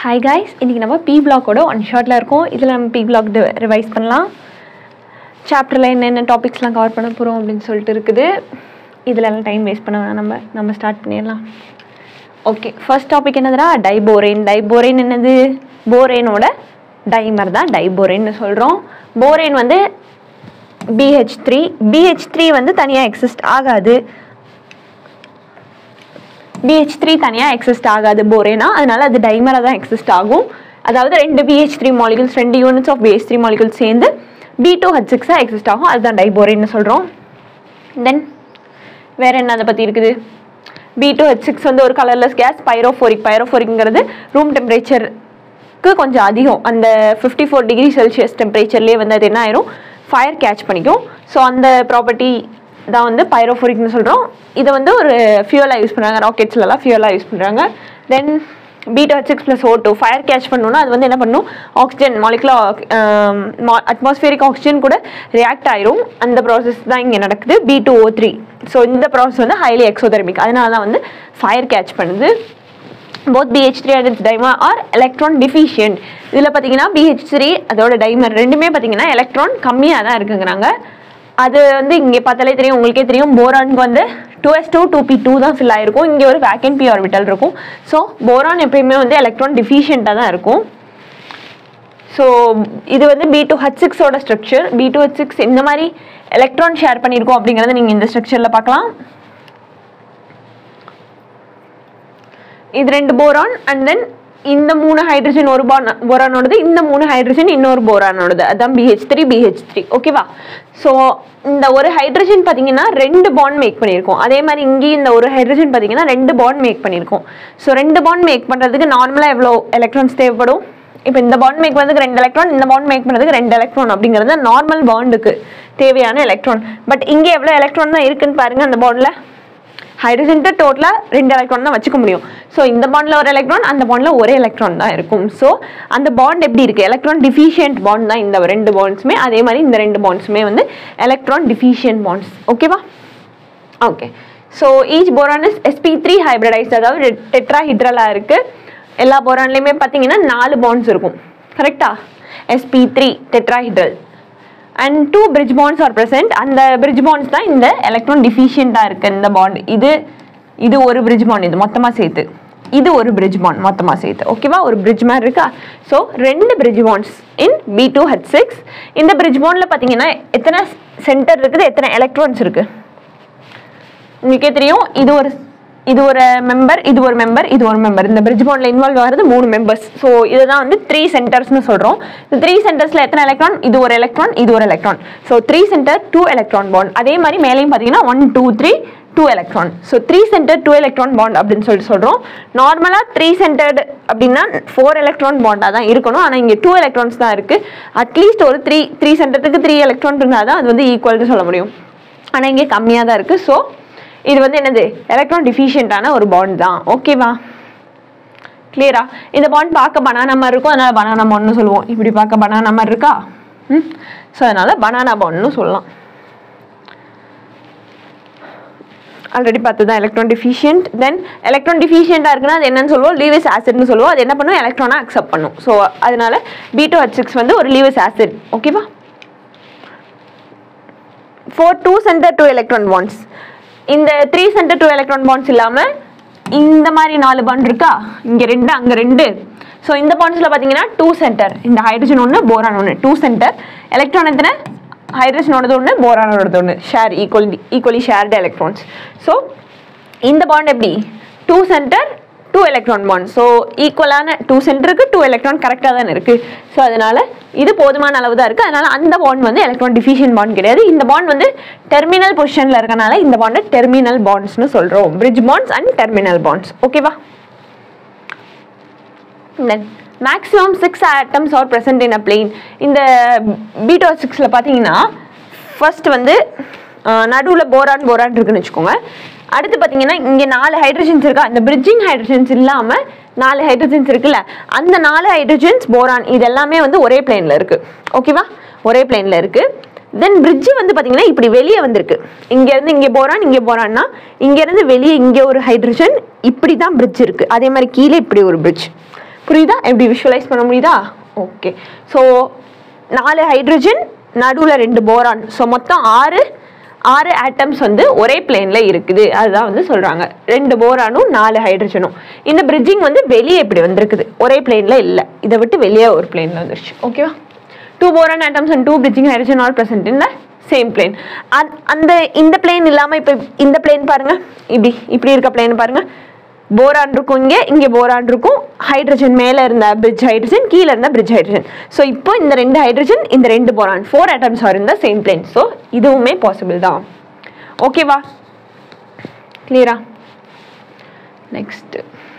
Hi guys இன்றைக்கி நம்ம B பிளாக்கோட one ஷார்ட்டில் இருக்கோம் இதில் நம்ம பி பிளாக் ரிவைஸ் பண்ணலாம் சாப்டரில் என்னென்ன டாபிக்ஸ்லாம் கவர் பண்ண போகிறோம் அப்படின்னு சொல்லிட்டு இருக்குது இதிலலாம் டைம் வேஸ்ட் பண்ண வேணாம் நம்ம நம்ம ஸ்டார்ட் பண்ணிடலாம் ஓகே ஃபர்ஸ்ட் டாபிக் என்னதுடா டைபோரேன் டைபோரேன் என்னது போரேனோட டைமர் தான் டைபோரேன்னு சொல்கிறோம் போரேன் வந்து பிஹெச் த்ரீ பிஹெச் த்ரீ வந்து தனியாக எக்ஸிஸ்ட் ஆகாது பிஹெச் த்ரீ தனியாக எக்ஸிஸ்ட் ஆகாது போரேனா அதனால அது டைமராக தான் எக்ஸிஸ்ட் ஆகும் அதாவது ரெண்டு பிஹெச் த்ரீ மாலிகூல்ஸ் ரெண்டு units of pH three molecules சேர்ந்து பி டூ ஹச் சிக்ஸாக எக்ஸிஸ்ட் ஆகும் அதுதான் டைபோரேன்னு சொல்கிறோம் தென் வேறு என்ன அதை பற்றி இருக்குது பி டூ ஹெச் சிக்ஸ் வந்து ஒரு கலர்லெஸ் கேஸ் பைரோஃபோரிக் பைரோஃபோரிக்ங்கிறது ரூம் டெம்பரேச்சருக்கு கொஞ்சம் அதிகம் அந்த ஃபிஃப்டி ஃபோர் டிகிரி செல்சியஸ் டெம்பரேச்சர்லேயே வந்து அது என்ன ஆயிரும் ஃபயர் கேட்ச் பண்ணிக்கும் ஸோ அந்த ப்ராப்பர்ட்டி தான் வந்து பைரோஃபோரிக்னு சொல்கிறோம் இதை வந்து ஒரு ஃபியூலாக யூஸ் பண்ணுறாங்க ராக்கெட்ஸ்லலாம் ஃபியூலாக யூஸ் பண்ணுறாங்க then beta six plus O two fire catch பண்ணணும்னா அது வந்து என்ன பண்ணும் ஆக்சிஜன் மாலிகுலர் அட்மாஸ்பியரிக் ஆக்சிஜன் கூட ரியாக்ட் ஆயிரும் அந்த ப்ராசஸ் தான் இங்கே நடக்குது B two O three so இந்த ப்ராசஸ் வந்து ஹைலி எக்ஸோதெர்மிக் அதனால தான் வந்து ஃபயர் கேட்ச் பண்ணுது both BH three and its dimer are electron deficient இதில் பார்த்தீங்கன்னா பிஹெச் த்ரீ அதோட டைமர் ரெண்டுமே பார்த்தீங்கன்னா எலக்ட்ரான் கம்மியாக தான் இருக்குங்கிறாங்க அது வந்து இங்கே பார்த்தாலே தெரியும் உங்களுக்கே தெரியும் போரானுக்கு வந்து two S two two P two தான் ஃபில் ஆயிருக்கும் இங்கே ஒரு வேக்கன் பி ஆர்பிட்டல் இருக்கும் ஸோ போரான் எப்பயுமே வந்து எலக்ட்ரான் டிஃபிஷியண்ட்டாக தான் இருக்கும் ஸோ இது வந்து பி டூ ஹச் சிக்ஸோட structure B two H six இந்த மாதிரி எலக்ட்ரான் ஷேர் பண்ணியிருக்கோம் அப்படிங்கிறத நீங்கள் இந்த ஸ்ட்ரக்சரில் பார்க்கலாம் இது ரெண்டு போரான் அண்ட் தென் இந்த மூணு ஹைட்ரஜன் ஒரு பான் போரானோடது இந்த மூணு ஹைட்ரஜன் இன்னொரு போரானோடது அதான் பிஹெச் த்ரீ பிஹெச் த்ரீ ஓகேவா ஸோ இந்த ஒரு ஹைட்ரஜன் பார்த்தீங்கன்னா ரெண்டு பாண்ட் மேக் பண்ணியிருக்கோம் அதே மாதிரி இங்கேயும் இந்த ஒரு ஹைட்ரஜன் பார்த்தீங்கன்னா ரெண்டு பாண்ட் மேக் பண்ணியிருக்கோம் ஸோ ரெண்டு பாண்ட் மேக் பண்ணுறதுக்கு நார்மலாக எவ்வளோ எலக்ட்ரான்ஸ் தேவைப்படும் இப்போ இந்த பாண்ட் மேக் பண்ணுறதுக்கு ரெண்டு எலக்ட்ரான் இந்த பாண்ட் மேக் பண்ணுறதுக்கு ரெண்டு எலக்ட்ரான் அப்படிங்கிறது நார்மல் பாண்டுக்கு தேவையான எலக்ட்ரான் பட் இங்கே எவ்வளோ எலக்ட்ரான் தான் இருக்குன்னு பாருங்கள் அந்த பாண்டில் ஹைட்ரஜன்ட்டு டோட்டலாக ரெண்டு எலக்ட்ரான் தான் வச்சுக்க முடியும் ஸோ இந்த பாண்டில் ஒரு எலக்ட்ரான் அந்த பாண்டில் ஒரே எலக்ட்ரான் தான் இருக்கும் ஸோ அந்த பாண்ட் எப்படி இருக்குது எலக்ட்ரான் டிஃபிஷியன்ட் பாண்ட் தான் இந்த ரெண்டு பாண்ட்ஸுமே அதே மாதிரி இந்த ரெண்டு பாண்ட்ஸுமே வந்து எலக்ட்ரான் டிஃபிஷியன்ட் பாண்ட்ஸ் ஓகேவா okay so each boron is SP three hybridise அதாவது டெட்ரா ஹிட்ரலாக இருக்குது எல்லா போரான்லேயுமே பார்த்தீங்கன்னா நாலு பாண்ட்ஸ் இருக்கும் கரெக்டா S P three tetrahedral and two bridge bonds are present அந்த பிரிட்ஜ் பாண்ட்ஸ் தான் இந்த எலக்ட்ரான் டிஃபிஷியண்ட்டாக இருக்கு இந்த பாண்ட் இது இது ஒரு பிரிட்ஜ் பாண்ட் இது மொத்தமாக சேர்த்து இது ஒரு பிரிட்ஜ் பாண்ட் மொத்தமாக சேர்த்து ஓகேவா ஒரு பிரிட்ஜ் மாதிரி இருக்கா ஸோ ரெண்டு bridge bonds in B two H six இந்த பிரிட்ஜ் பாண்டில் பார்த்தீங்கன்னா எத்தனை சென்டர் இருக்குது எத்தனை எலக்ட்ரான்ஸ் இருக்குது உங்களுக்கே தெரியும் இது ஒரு இது ஒரு மெம்பர் இது ஒரு மெம்பர் இது ஒரு மெம்பர் இந்த பிரிட்ஜ் பாண்டில் இன்வால்வ் ஆகிறது மூணு மெம்பர்ஸ் ஸோ இதுதான் வந்து த்ரீ சென்டர்ஸ்னு சொல்கிறோம் இந்த த்ரீ சென்டர்ஸில் எத்தனை எலக்ட்ரான் இது ஒரு எலக்ட்ரான் இது ஒரு electron so three centre two electron bond அதே மாதிரி மேலேயும் பார்த்தீங்கன்னா one two three two electron so three centre two electron bond அப்படின்னு சொல்லிட்டு சொல்கிறோம் நார்மலாக த்ரீ சென்டர்டு அப்படின்னா ஃபோர் எலக்ட்ரான் பாண்டாக தான் இருக்கணும் ஆனால் இங்கே டூ எலக்ட்ரான்ஸ் தான் இருக்குது அட்லீஸ்ட் ஒரு த்ரீ த்ரீ சென்டருக்கு த்ரீ எலக்ட்ரான் இருந்தால் தான் அது வந்து ஈக்குவல்னு சொல்ல முடியும் ஆனால் இங்கே கம்மியாக தான் இருக்குது ஸோ இது வந்து என்னது எலக்ட்ரான் டிஃபிஷியண்டான ஒரு பாண்ட் தான் ஓகேவா கிளியரா இந்த பாண்ட் பார்க்க பனானா மாதிரி இருக்கும் அதனால பனானா பாண்ட்னு சொல்லுவோம் இப்படி பார்க்க பனானா மாதிரி இருக்கா ம் ஸோ அதனால பனானா பாண்ட்னு சொல்லலாம் ஆல்ரெடி பார்த்து தான் எலக்ட்ரான் டிஃபிஷியன்ட் தென் எலக்ட்ரான் டிஃபிஷியண்டாக இருக்குன்னா அது என்னன்னு சொல்லுவோம் லீவஸ் ஆசிட்னு சொல்லுவோம் அது என்ன பண்ணும் எலக்ட்ரானாக அக்செப்ட் பண்ணும் ஸோ அதனால பி டூ ஹச் சிக்ஸ் வந்து ஒரு லீவஸ் ஆசிட் ஓகேவா four two centre two electron bonds இந்த three centre two electron bonds இல்லாமல் இந்த மாதிரி நாலு பாண்ட் இருக்கா இங்கே ரெண்டு அங்கே ரெண்டு ஸோ இந்த பாண்ட்ஸில் பார்த்தீங்கன்னா டூ சென்டர் இந்த ஹைட்ரஜன் ஒன்று போரான் ஒன்று டூ சென்டர் எலக்ட்ரான் எத்தனை ஹைட்ரஜனோடது ஒன்று போரானோடது ஒன்று share equally equally shared electrons so இந்த பாண்ட் எப்படி two centre two electron bond so ஈக்குவலான டூ சென்டருக்கு டூ எலக்ட்ரான் கரெக்டாக தானே இருக்குது ஸோ அதனால் இது போதுமான அளவு தான் இருக்குது அதனால் அந்த பாண்ட் வந்து எலக்ட்ரான் டிஃபிஷியன் பாண்ட் கிடையாது இந்த பாண்ட் வந்து டெர்மினல் பொசிஷனில் இருக்கனால இந்த பாண்டை டெர்மினல் பாண்ட்ஸ்னு சொல்கிறோம் bridge bonds and terminal bonds ஓகேவா then maximum six atoms are present in a plane இந்த பீட்டோ சிக்ஸில் பார்த்தீங்கன்னா ஃபர்ஸ்ட் வந்து நடுவில் போரான் போரான் இருக்குன்னு வச்சுக்கோங்க அடுத்து பார்த்தீங்கன்னா இங்கே நாலு ஹைட்ரஜன்ஸ் இருக்கா இந்த பிரிட்ஜிங் ஹைட்ரஜன்ஸ் இல்லாமல் நாலு ஹைட்ரஜன்ஸ் இருக்குல்ல அந்த நாலு ஹைட்ரஜன்ஸ் போரான் இது எல்லாமே வந்து ஒரே பிளேனில் இருக்குது ஓகேவா ஒரே பிளேனில் இருக்குது தென் பிரிட்ஜு வந்து பார்த்தீங்கன்னா இப்படி வெளியே வந்திருக்கு இங்கேருந்து இங்கே போகிறான் இங்கே போகிறான்னா இங்கேருந்து வெளியே இங்கே ஒரு ஹைட்ரஜன் இப்படி தான் பிரிட்ஜ் இருக்குது அதே மாதிரி கீழே இப்படி ஒரு பிரிட்ஜ் புரியுதா எப்படி விஷுவலைஸ் பண்ண முடியுதா ஓகே ஸோ நாலு ஹைட்ரஜன் நடுவில் ரெண்டு போரான் ஸோ மொத்தம் ஆறு ஆறு ஆட்டம்ஸ் வந்து ஒரே பிளேன்ல இருக்குது அதுதான் வந்து சொல்றாங்க ரெண்டு போரானும் நாலு ஹைட்ரஜனும் இந்த பிரிட்ஜிங் வந்து வெளியே இப்படி வந்திருக்குது ஒரே பிளேன்ல இல்லை இதை விட்டு வெளியே ஒரு பிளேன்ல வந்துருச்சு ஓகேவா two boron atoms and two bridging hydrogen all present in same plane அந்த இந்த பிளேன் இல்லாம இப்போ இந்த பிளேன் பாருங்க இப்படி இப்படி இருக்க பிளேன் பாருங்க போரான் இருக்கும் இங்கே இங்கே போரான் இருக்கும் ஹைட்ரஜன் மேலே இருந்த பிரிட்ஜ் ஹைட்ரஜன் கீழே இருந்த பிரிட்ஜ் ஹைட்ரஜன் ஸோ இப்போ இந்த ரெண்டு ஹைட்ரஜன் இந்த ரெண்டு போரான் ஃபோர் ஆட்டம்ஸ் ஆர் இந்த சேம் பிளேன் ஸோ இதுவுமே பாசிபிள் தான் ஓகேவா கிளியரா நெக்ஸ்ட்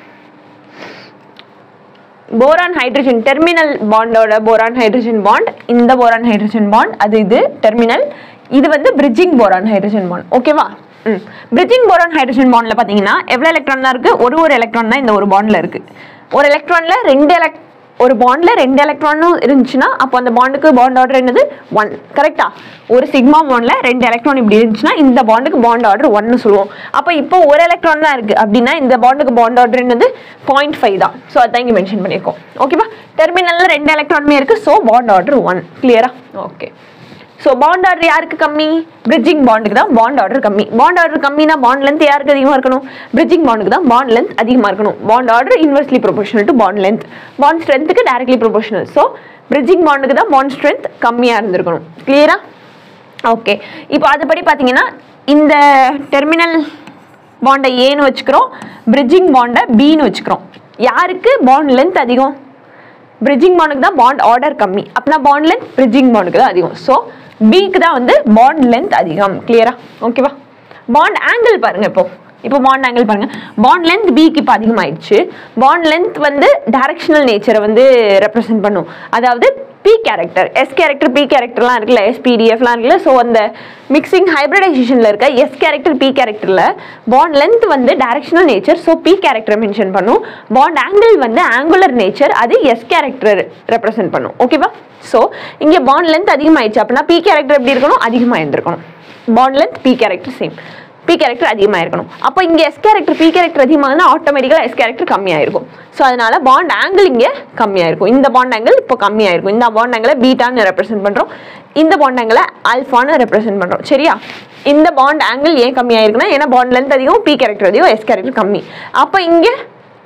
போரான் ஹைட்ரஜன் டெர்மினல் பாண்டோட போரான் ஹைட்ரஜன் பாண்ட் இந்த போரான் ஹைட்ரஜன் பாண்ட் அது இது டெர்மினல் இது வந்து பிரிட்ஜிங் போரான் ஹைட்ரஜன் பாண்ட் ஓகேவா ம் பிரிட்ஜிங் போரான் ஹைட்ரஜன் பாண்டில் பார்த்தீங்கன்னா எவ்வளோ எலக்ட்ரான் தான் இருக்குது ஒரு ஒரு எலக்ட்ரான் தான் இந்த ஒரு பாண்டில் இருக்குது ஒரு எலக்ட்ரானில் ரெண்டு எலக்ட் ஒரு பாண்டில் ரெண்டு எலக்ட்ரானும் இருந்துச்சுன்னா அப்போ அந்த பாண்டுக்கு பாண்ட் ஆர்டர் என்னது ஒன் கரெக்டா ஒரு சிக்மா பாண்டில் ரெண்டு எலக்ட்ரான் இப்படி இருந்துச்சுன்னா இந்த பாண்டுக்கு பாண்ட் ஆர்டர் ஒன்னு சொல்லுவோம் அப்போ இப்போ ஒரு எலக்ட்ரான் தான் இருக்குது அப்படின்னா இந்த பாண்டுக்கு பாண்ட் ஆர்டர் என்னது பாயிண்ட் ஃபைவ் தான் ஸோ அதான் இங்கே மென்ஷன் பண்ணியிருக்கோம் ஓகேவா டெர்மினலில் ரெண்டு எலக்ட்ரானுமே இருக்குது ஸோ பாண்ட் ஆர்டர் ஒன் கிளியரா ஓகே ஸோ பாண்ட் ஆர்டர் யாருக்கு கம்மி பிரிட்ஜிங் பாண்டுக்கு தான் பாண்ட் ஆர்டர் கம்மி பாண்ட் ஆர்டர் கம்மினா பாண்ட் லென்த் யாருக்கு அதிகமாக இருக்கணும் பிரிட்ஜிங் பாண்டுக்கு தான் பாண்ட் லென்த் அதிகமாக இருக்கணும் bond order inversely proportional to bond length bond ஸ்ட்ரென்த்துக்கு டைரக்ட்லி ப்ரொபோஷனல் ஸோ பிரிட்ஜிங் பாண்டுக்கு தான் பாண்ட் ஸ்ட்ரென்த் கம்மியாக இருந்திருக்கணும் கிளியரா ஓகே இப்போ அதுபடி பார்த்தீங்கன்னா இந்த டெர்மினல் பாண்டை ஏன்னு வச்சுக்கிறோம் பிரிட்ஜிங் பாண்டை பின்னு வச்சுக்கிறோம் யாருக்கு பாண்ட் லென்த் அதிகம் பிரிட்ஜிங் பாண்டுக்கு தான் பாண்ட் ஆர்டர் கம்மி அப்படின்னா பாண்ட் லென்த் பிரிட்ஜிங் பாண்டுக்கு தான் அதிகம் ஸோ பிக்கு தான் வந்து பாண்ட் லென்த் அதிகம் கிளியரா ஓகேவா பாண்ட் ஆங்கிள் பாருங்க இப்போ இப்போ பாண்ட் ஆங்கிள் பாருங்க பாண்ட் லென்த் பிக்கு இப்போ அதிகமாயிடுச்சு பாண்ட் லென்த் வந்து டைரக்ஷனல் நேச்சரை வந்து ரெப்ரசென்ட் பண்ணும் அதாவது P character S character P கேரக்டர்லாம் இருக்குல்ல எஸ்பிடிஎஃப்லாம் இருக்குல்ல ஸோ அந்த மிக்சிங் ஹைப்ரிடைசேஷனில் இருக்க எஸ் கேரக்டர் பி கேரக்டரில் பாண்ட் லென்த் வந்து டைரக்ஷனல் நேச்சர் ஸோ பி கேரக்டரை மென்ஷன் பண்ணும் பாண்ட் ஆங்கிள் வந்து ஆங்குலர் நேச்சர் அது எஸ் கேரக்டர் ரெப்ரசென்ட் பண்ணும் ஓகேவா ஸோ இங்கே பாண்ட் லென்த் அதிகமாயிடுச்சு அப்படின்னா பி கேரக்டர் எப்படி இருக்கணும் அதிகமாக இருந்திருக்கணும் bond length P character same P character அதிகமாக இருக்கணும் அப்போ இங்கே எஸ் கேரக்டர் பி கேரக்டர் அதிகமாக இருந்தால் ஆட்டோமேட்டிக்காக எஸ் கேரக்டர் கம்மியாக இருக்கும் ஸோ அதனால பாண்ட் ஆங்கிள் இங்கே கம்மியாக இருக்கும் இந்த பாண்ட் ஆங்கிள் இப்போ கம்மியாக இருக்கும் இந்த பாண்ட் ஆங்கிளை பீட்டான்னு ரெப்ரசென்ட் பண்ணுறோம் இந்த பாண்ட் ஆங்கிளை ஆல்ஃபான்னு ரெப்ரசென்ட் பண்ணுறோம் சரியா இந்த பாண்ட் ஆங்கிள் ஏன் கம்மியாக இருக்குன்னா ஏன்னா பாண்ட் லென்த் அதிகம் பி கேரக்டர் அதிகம் எஸ் கேரக்டர் கம்மி அப்போ இங்கே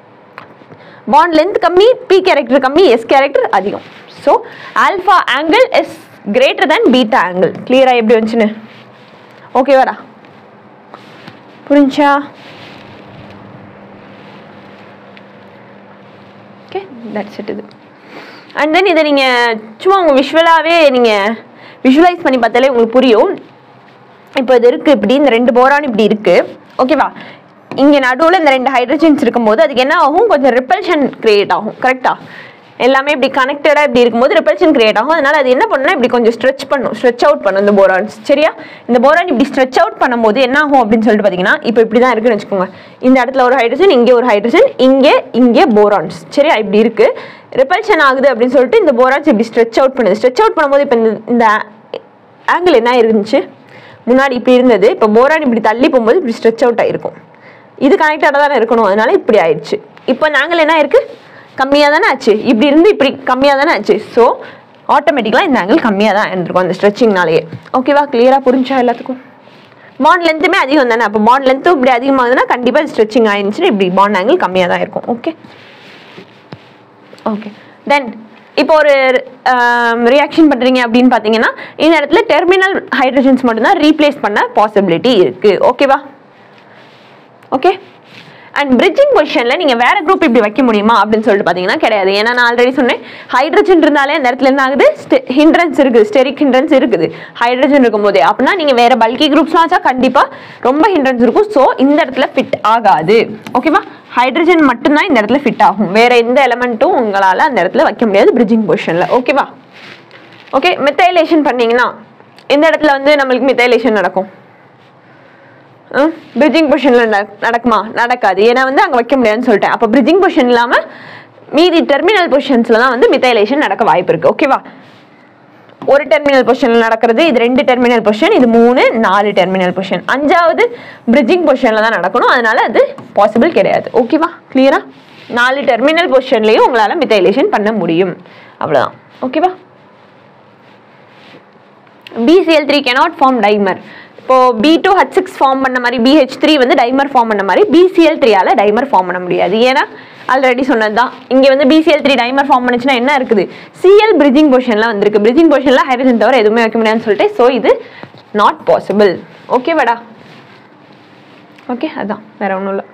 பாண்ட் லென்த் கம்மி பி கேரக்டர் கம்மி எஸ் கேரக்டர் அதிகம் so alpha angle is greater than beta angle கிளியரா எப்படி வந்துச்சுன்னு ஓகேவாடா புரிஞ்சா ஓகே தட்ஸ் இட் இது அண்ட் தென் இதை நீங்கள் சும்மா உங்கள் விஷுவலாகவே நீங்கள் விஷுவலைஸ் பண்ணி பார்த்தாலே உங்களுக்கு புரியும் இப்போ இது இருக்குது இப்படி இந்த ரெண்டு போரான் இப்படி இருக்குது ஓகேவா இங்கே நடுவில் இந்த ரெண்டு ஹைட்ரஜன்ஸ் இருக்கும்போது அதுக்கு என்ன ஆகும் கொஞ்சம் ரிப்பல்ஷன் கிரியேட் ஆகும் கரெக்டாக எல்லாமே இப்படி கனெக்டடாக இப்படி இருக்கும்போது ரிப்பல்ஷன் கிரியேட் ஆகும் அதனால அது என்ன பண்ணுன்னா இப்படி கொஞ்சம் ஸ்ட்ரெச் பண்ணும் ஸ்ட்ரெச் அவுட் பண்ணும் இந்த போரான்ஸ் சரியா இந்த போரான் இப்படி ஸ்ட்ரெச் அவுட் பண்ணும்போது என்ன ஆகும் அப்படின்னு சொல்லிட்டு பார்த்தீங்கன்னா இப்போ இப்படி தான் இருக்குன்னு வச்சுக்கோங்க இந்த இடத்துல ஒரு ஹைட்ரஜன் இங்கே ஒரு ஹைட்ரஜன் இங்கே இங்கே போரான்ஸ் சரியா இப்படி இருக்கு ரிப்பல்ஷன் ஆகுது அப்படின்னு சொல்லிட்டு இந்த போரான்ஸ் இப்படி ஸ்ட்ரெச் அவுட் பண்ணுது ஸ்ட்ரெச் அவுட் பண்ணும்போது இப்போ இந்த இந்த ஆங்கிள் என்ன இருந்துச்சு முன்னாடி இப்படி இருந்தது இப்போ போரான் இப்படி தள்ளி போகும்போது இப்படி ஸ்ட்ரெச் அவுட் ஆயிருக்கும் இது கனெக்டடாக தானே இருக்கணும் அதனால இப்படி ஆயிடுச்சு இப்போ நாங்கள் என்ன இருக்கு கம்மியாக தானே ஆச்சு இப்படி இருந்து இப்படி கம்மியாக தானே ஆச்சு ஸோ ஆட்டோமேட்டிக்கலாக இந்த ஆங்கிள் கம்மியாக தான் இருந்திருக்கும் அந்த ஸ்ட்ரெச்சிங்னாலேயே ஓகேவா கிளியராக புரிஞ்சா எல்லாத்துக்கும் பாண்ட் லென்த்துமே அதிகம் தானே அப்போ பாண்ட் லென்த்தும் இப்படி அதிகமாகுதுன்னா கண்டிப்பாக ஸ்ட்ரெச்சிங் ஆயிருந்துச்சுன்னா இப்படி பாண்ட் ஆங்கிள் கம்மியாக தான் இருக்கும் ஓகே ஓகே தென் இப்போ ஒரு ரியாக்ஷன் பண்ணுறீங்க அப்படின்னு பார்த்தீங்கன்னா இந்த இடத்துல டெர்மினல் ஹைட்ரஜன்ஸ் மட்டும்தான் ரீப்ளேஸ் பண்ண பாசிபிலிட்டி இருக்குது ஓகேவா ஓகே அண்ட் பிரிட்ஜிங் பொசிஷனில் நீங்கள் வேற குரூப் இப்படி வைக்க முடியுமா அப்படின்னு சொல்லிட்டு பார்த்தீங்கன்னா கிடையாது ஏன்னா நான் ஆல்ரெடி சொன்னேன் ஹைட்ரஜன் இருந்தாலே அந்த இடத்துல என்ன ஆகுது ஹிண்ட்ரன்ஸ் இருக்குது ஸ்டெரிக் ஹிண்ட்ரன்ஸ் இருக்குது ஹைட்ரஜன் இருக்கும்போதே அப்படின்னா நீங்கள் வேற பல்கி குரூப்ஸ்லாம் வச்சா கண்டிப்பாக ரொம்ப ஹிண்ட்ரன்ஸ் இருக்கும் ஸோ இந்த இடத்துல ஃபிட் ஆகாது ஓகேவா ஹைட்ரஜன் மட்டும்தான் இந்த இடத்துல ஃபிட் ஆகும் வேற எந்த எலமெண்ட்டும் உங்களால் அந்த இடத்துல வைக்க முடியாது பிரிட்ஜிங் பொசிஷனில் ஓகேவா ஓகே மெத்தைலேஷன் பண்ணீங்கன்னா இந்த இடத்துல வந்து நம்மளுக்கு மெத்தைலேஷன் நடக்கும் பிரிட்ஜிங் பொசிஷனில் நடக்குமா நடக்காது ஏன்னா வந்து அங்கே வைக்க முடியாதுன்னு சொல்லிட்டேன் அப்போ பிரிட்ஜிங் பொசிஷன் இல்லாமல் மீதி டெர்மினல் பொசிஷன்ஸில் தான் வந்து மித்தைலேஷன் நடக்க வாய்ப்பு இருக்குது ஓகேவா ஒரு டெர்மினல் பொசிஷனில் நடக்கிறது இது ரெண்டு டெர்மினல் பொசிஷன் இது மூணு நாலு டெர்மினல் பொசிஷன் அஞ்சாவது பிரிட்ஜிங் பொசிஷனில் தான் நடக்கணும் அதனால அது பாசிபிள் கிடையாது ஓகேவா கிளியரா நாலு டெர்மினல் பொசிஷன்லேயும் உங்களால் மித்தைலேஷன் பண்ண முடியும் அவ்வளோதான் ஓகேவா P C L three cannot form dimer இப்போ B two H six form பண்ண மாதிரி பிஹெச் த்ரீ வந்து டைமர் ஃபார்ம் பண்ண மாதிரி பிசிஎல் த்ரீயால டைமர் ஃபார்ம் பண்ண முடியாது ஏன்னா ஆல்ரெடி சொன்னது தான் இங்கே வந்து பிசிஎல் த்ரீ டைமர் ஃபார்ம் பண்ணுச்சுன்னா என்ன இருக்குது சிஎல் பிரிட்ஜிங் பொசிஷன்லாம் வந்திருக்கு பிரிட்ஜிங் பொசிஷனில் ஹைட்ரஜன் தவிர எதுவுமே வைக்க முடியாதுன்னு சொல்லிட்டு ஸோ இது நாட் பாசிபிள் ஓகேவாடா ஓகே அதான் வேற ஒன்றும் இல்லை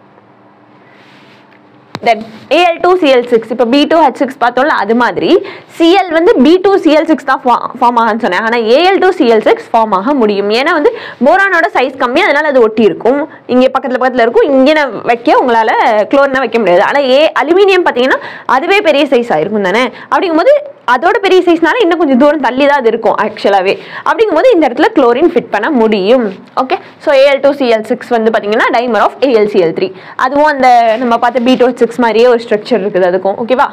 then A L two C L six இப்போ பி டூ ஹெச் சிக்ஸ் பார்த்தோம்ல அது மாதிரி சிஎல் வந்து பி டூ சிஎல் சிக்ஸ் தான் ஃபார்ம் ஆகும்னு சொன்னேன் ஆனால் A L two C L six form ஆக முடியும் ஏன்னா வந்து போரானோட சைஸ் கம்மி அதனால அது ஒட்டி இருக்கும் இங்கே பக்கத்தில் பக்கத்தில் இருக்கும் இங்கே நான் வைக்க உங்களால் குளோரினா வைக்க முடியாது ஆனால் ஏ அலுமினியம் பார்த்தீங்கன்னா அதுவே பெரிய சைஸ் ஆயிருக்கும் தானே அப்படிங்கும்போது அதோட பெரிய சைஸ்னால இன்னும் கொஞ்சம் தூரம் தள்ளி தான் அது இருக்கும் ஆக்சுவலாகவே அப்படிங்கும்போது இந்த இடத்துல குளோரின் ஃபிட் பண்ண முடியும் okay so A L two C L six வந்து பார்த்தீங்கன்னா டைமர் ஆஃப் ஏஎல்சிஎல் த்ரீ அதுவும் அந்த நம்ம பார்த்த பி டூ சிக்ஸ் மாதிரியே ஒரு ஸ்ட்ரக்சர் இருக்குது அதுக்கும் ஓகேவா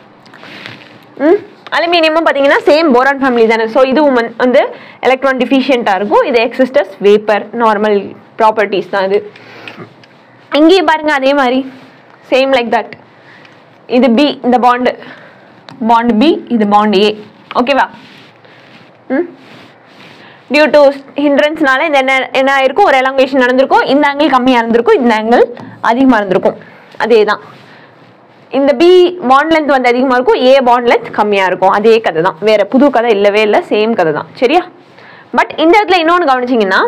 ம் அலுமினியமும் பார்த்தீங்கன்னா சேம் போரான் ஃபேமிலி தானே ஸோ இதுவும் வந்து- வந்து எலக்ட்ரான் டிஃபிஷியண்ட்டாக இருக்கும் இது எக்ஸிஸ்டர்ஸ் வேப்பர் நார்மல் ப்ராப்பர்ட்டிஸ் தான் இது இங்கேயும் பாருங்க அதே மாதிரி சேம் லைக் தட் இது பி இந்த பாண்டு பாண்ட் பி இது பாண்ட் ஏ ஓகேவா ம் டியூ டு ஹிண்ட்ரன்ஸ்னால இந்த என்ன என்ன ஆயிருக்கும் ஒரு எலாங்கேஷன் நடந்திருக்கும் இந்த ஆங்கிள் கம்மியாக இருந்திருக்கும் இந்த ஆங்கிள் அதிகமாக இருந்திருக்கும் அதே தான் இந்த பி பாண்ட் லென்த் வந்து அதிகமாக இருக்கும் ஏ பாண்ட் லென்த் கம்மியாக இருக்கும் அதே கதை தான் வேற புது கதை இல்லவே இல்லை சேம் கதை தான் சரியா பட் இந்த இடத்துல இன்னொன்று கவனிச்சிங்கன்னா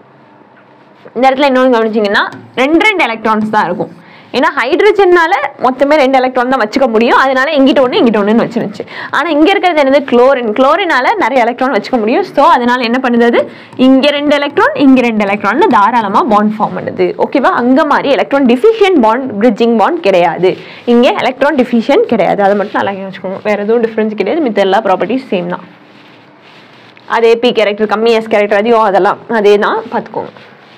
இந்த இடத்துல இன்னொன்று கவனிச்சிங்கன்னா ரெண்டு ரெண்டு எலக்ட்ரான்ஸ் தான் இருக்கும் ஏன்னா ஹைட்ரஜன்னால மொத்தமே ரெண்டு எலக்ட்ரான் தான் வச்சுக்க முடியும் அதனால இங்கிட்ட ஒன்று இங்கிட்ட ஒன்றுன்னு வச்சிருந்துச்சு ஆனால் இங்கே இருக்கிறது என்னது குளோரின் குளோரினால நிறைய எலக்ட்ரான் வச்சுக்க முடியும் ஸோ அதனால என்ன பண்ணுது அது இங்கே ரெண்டு எலக்ட்ரான் இங்கே ரெண்டு எலக்ட்ரான் தாராளமாக பாண்ட் ஃபார்ம் பண்ணுது ஓகேவா அங்கே மாதிரி electron deficient bond bridging bond கிடையாது இங்கே எலக்ட்ரான் டிஃபிஷியன்ட் கிடையாது அதை மட்டும் நல்லா வச்சுக்கணும் வேற எதுவும் டிஃப்ரென்ஸ் கிடையாது மித்த எல்லா ப்ராப்பர்ட்டிஸ் சேம் தான் அதே பி கேரக்டர் கம்மி எஸ் கேரக்டர் அதிகம் அதெல்லாம் அதே தான் பார்த்துக்கோங்க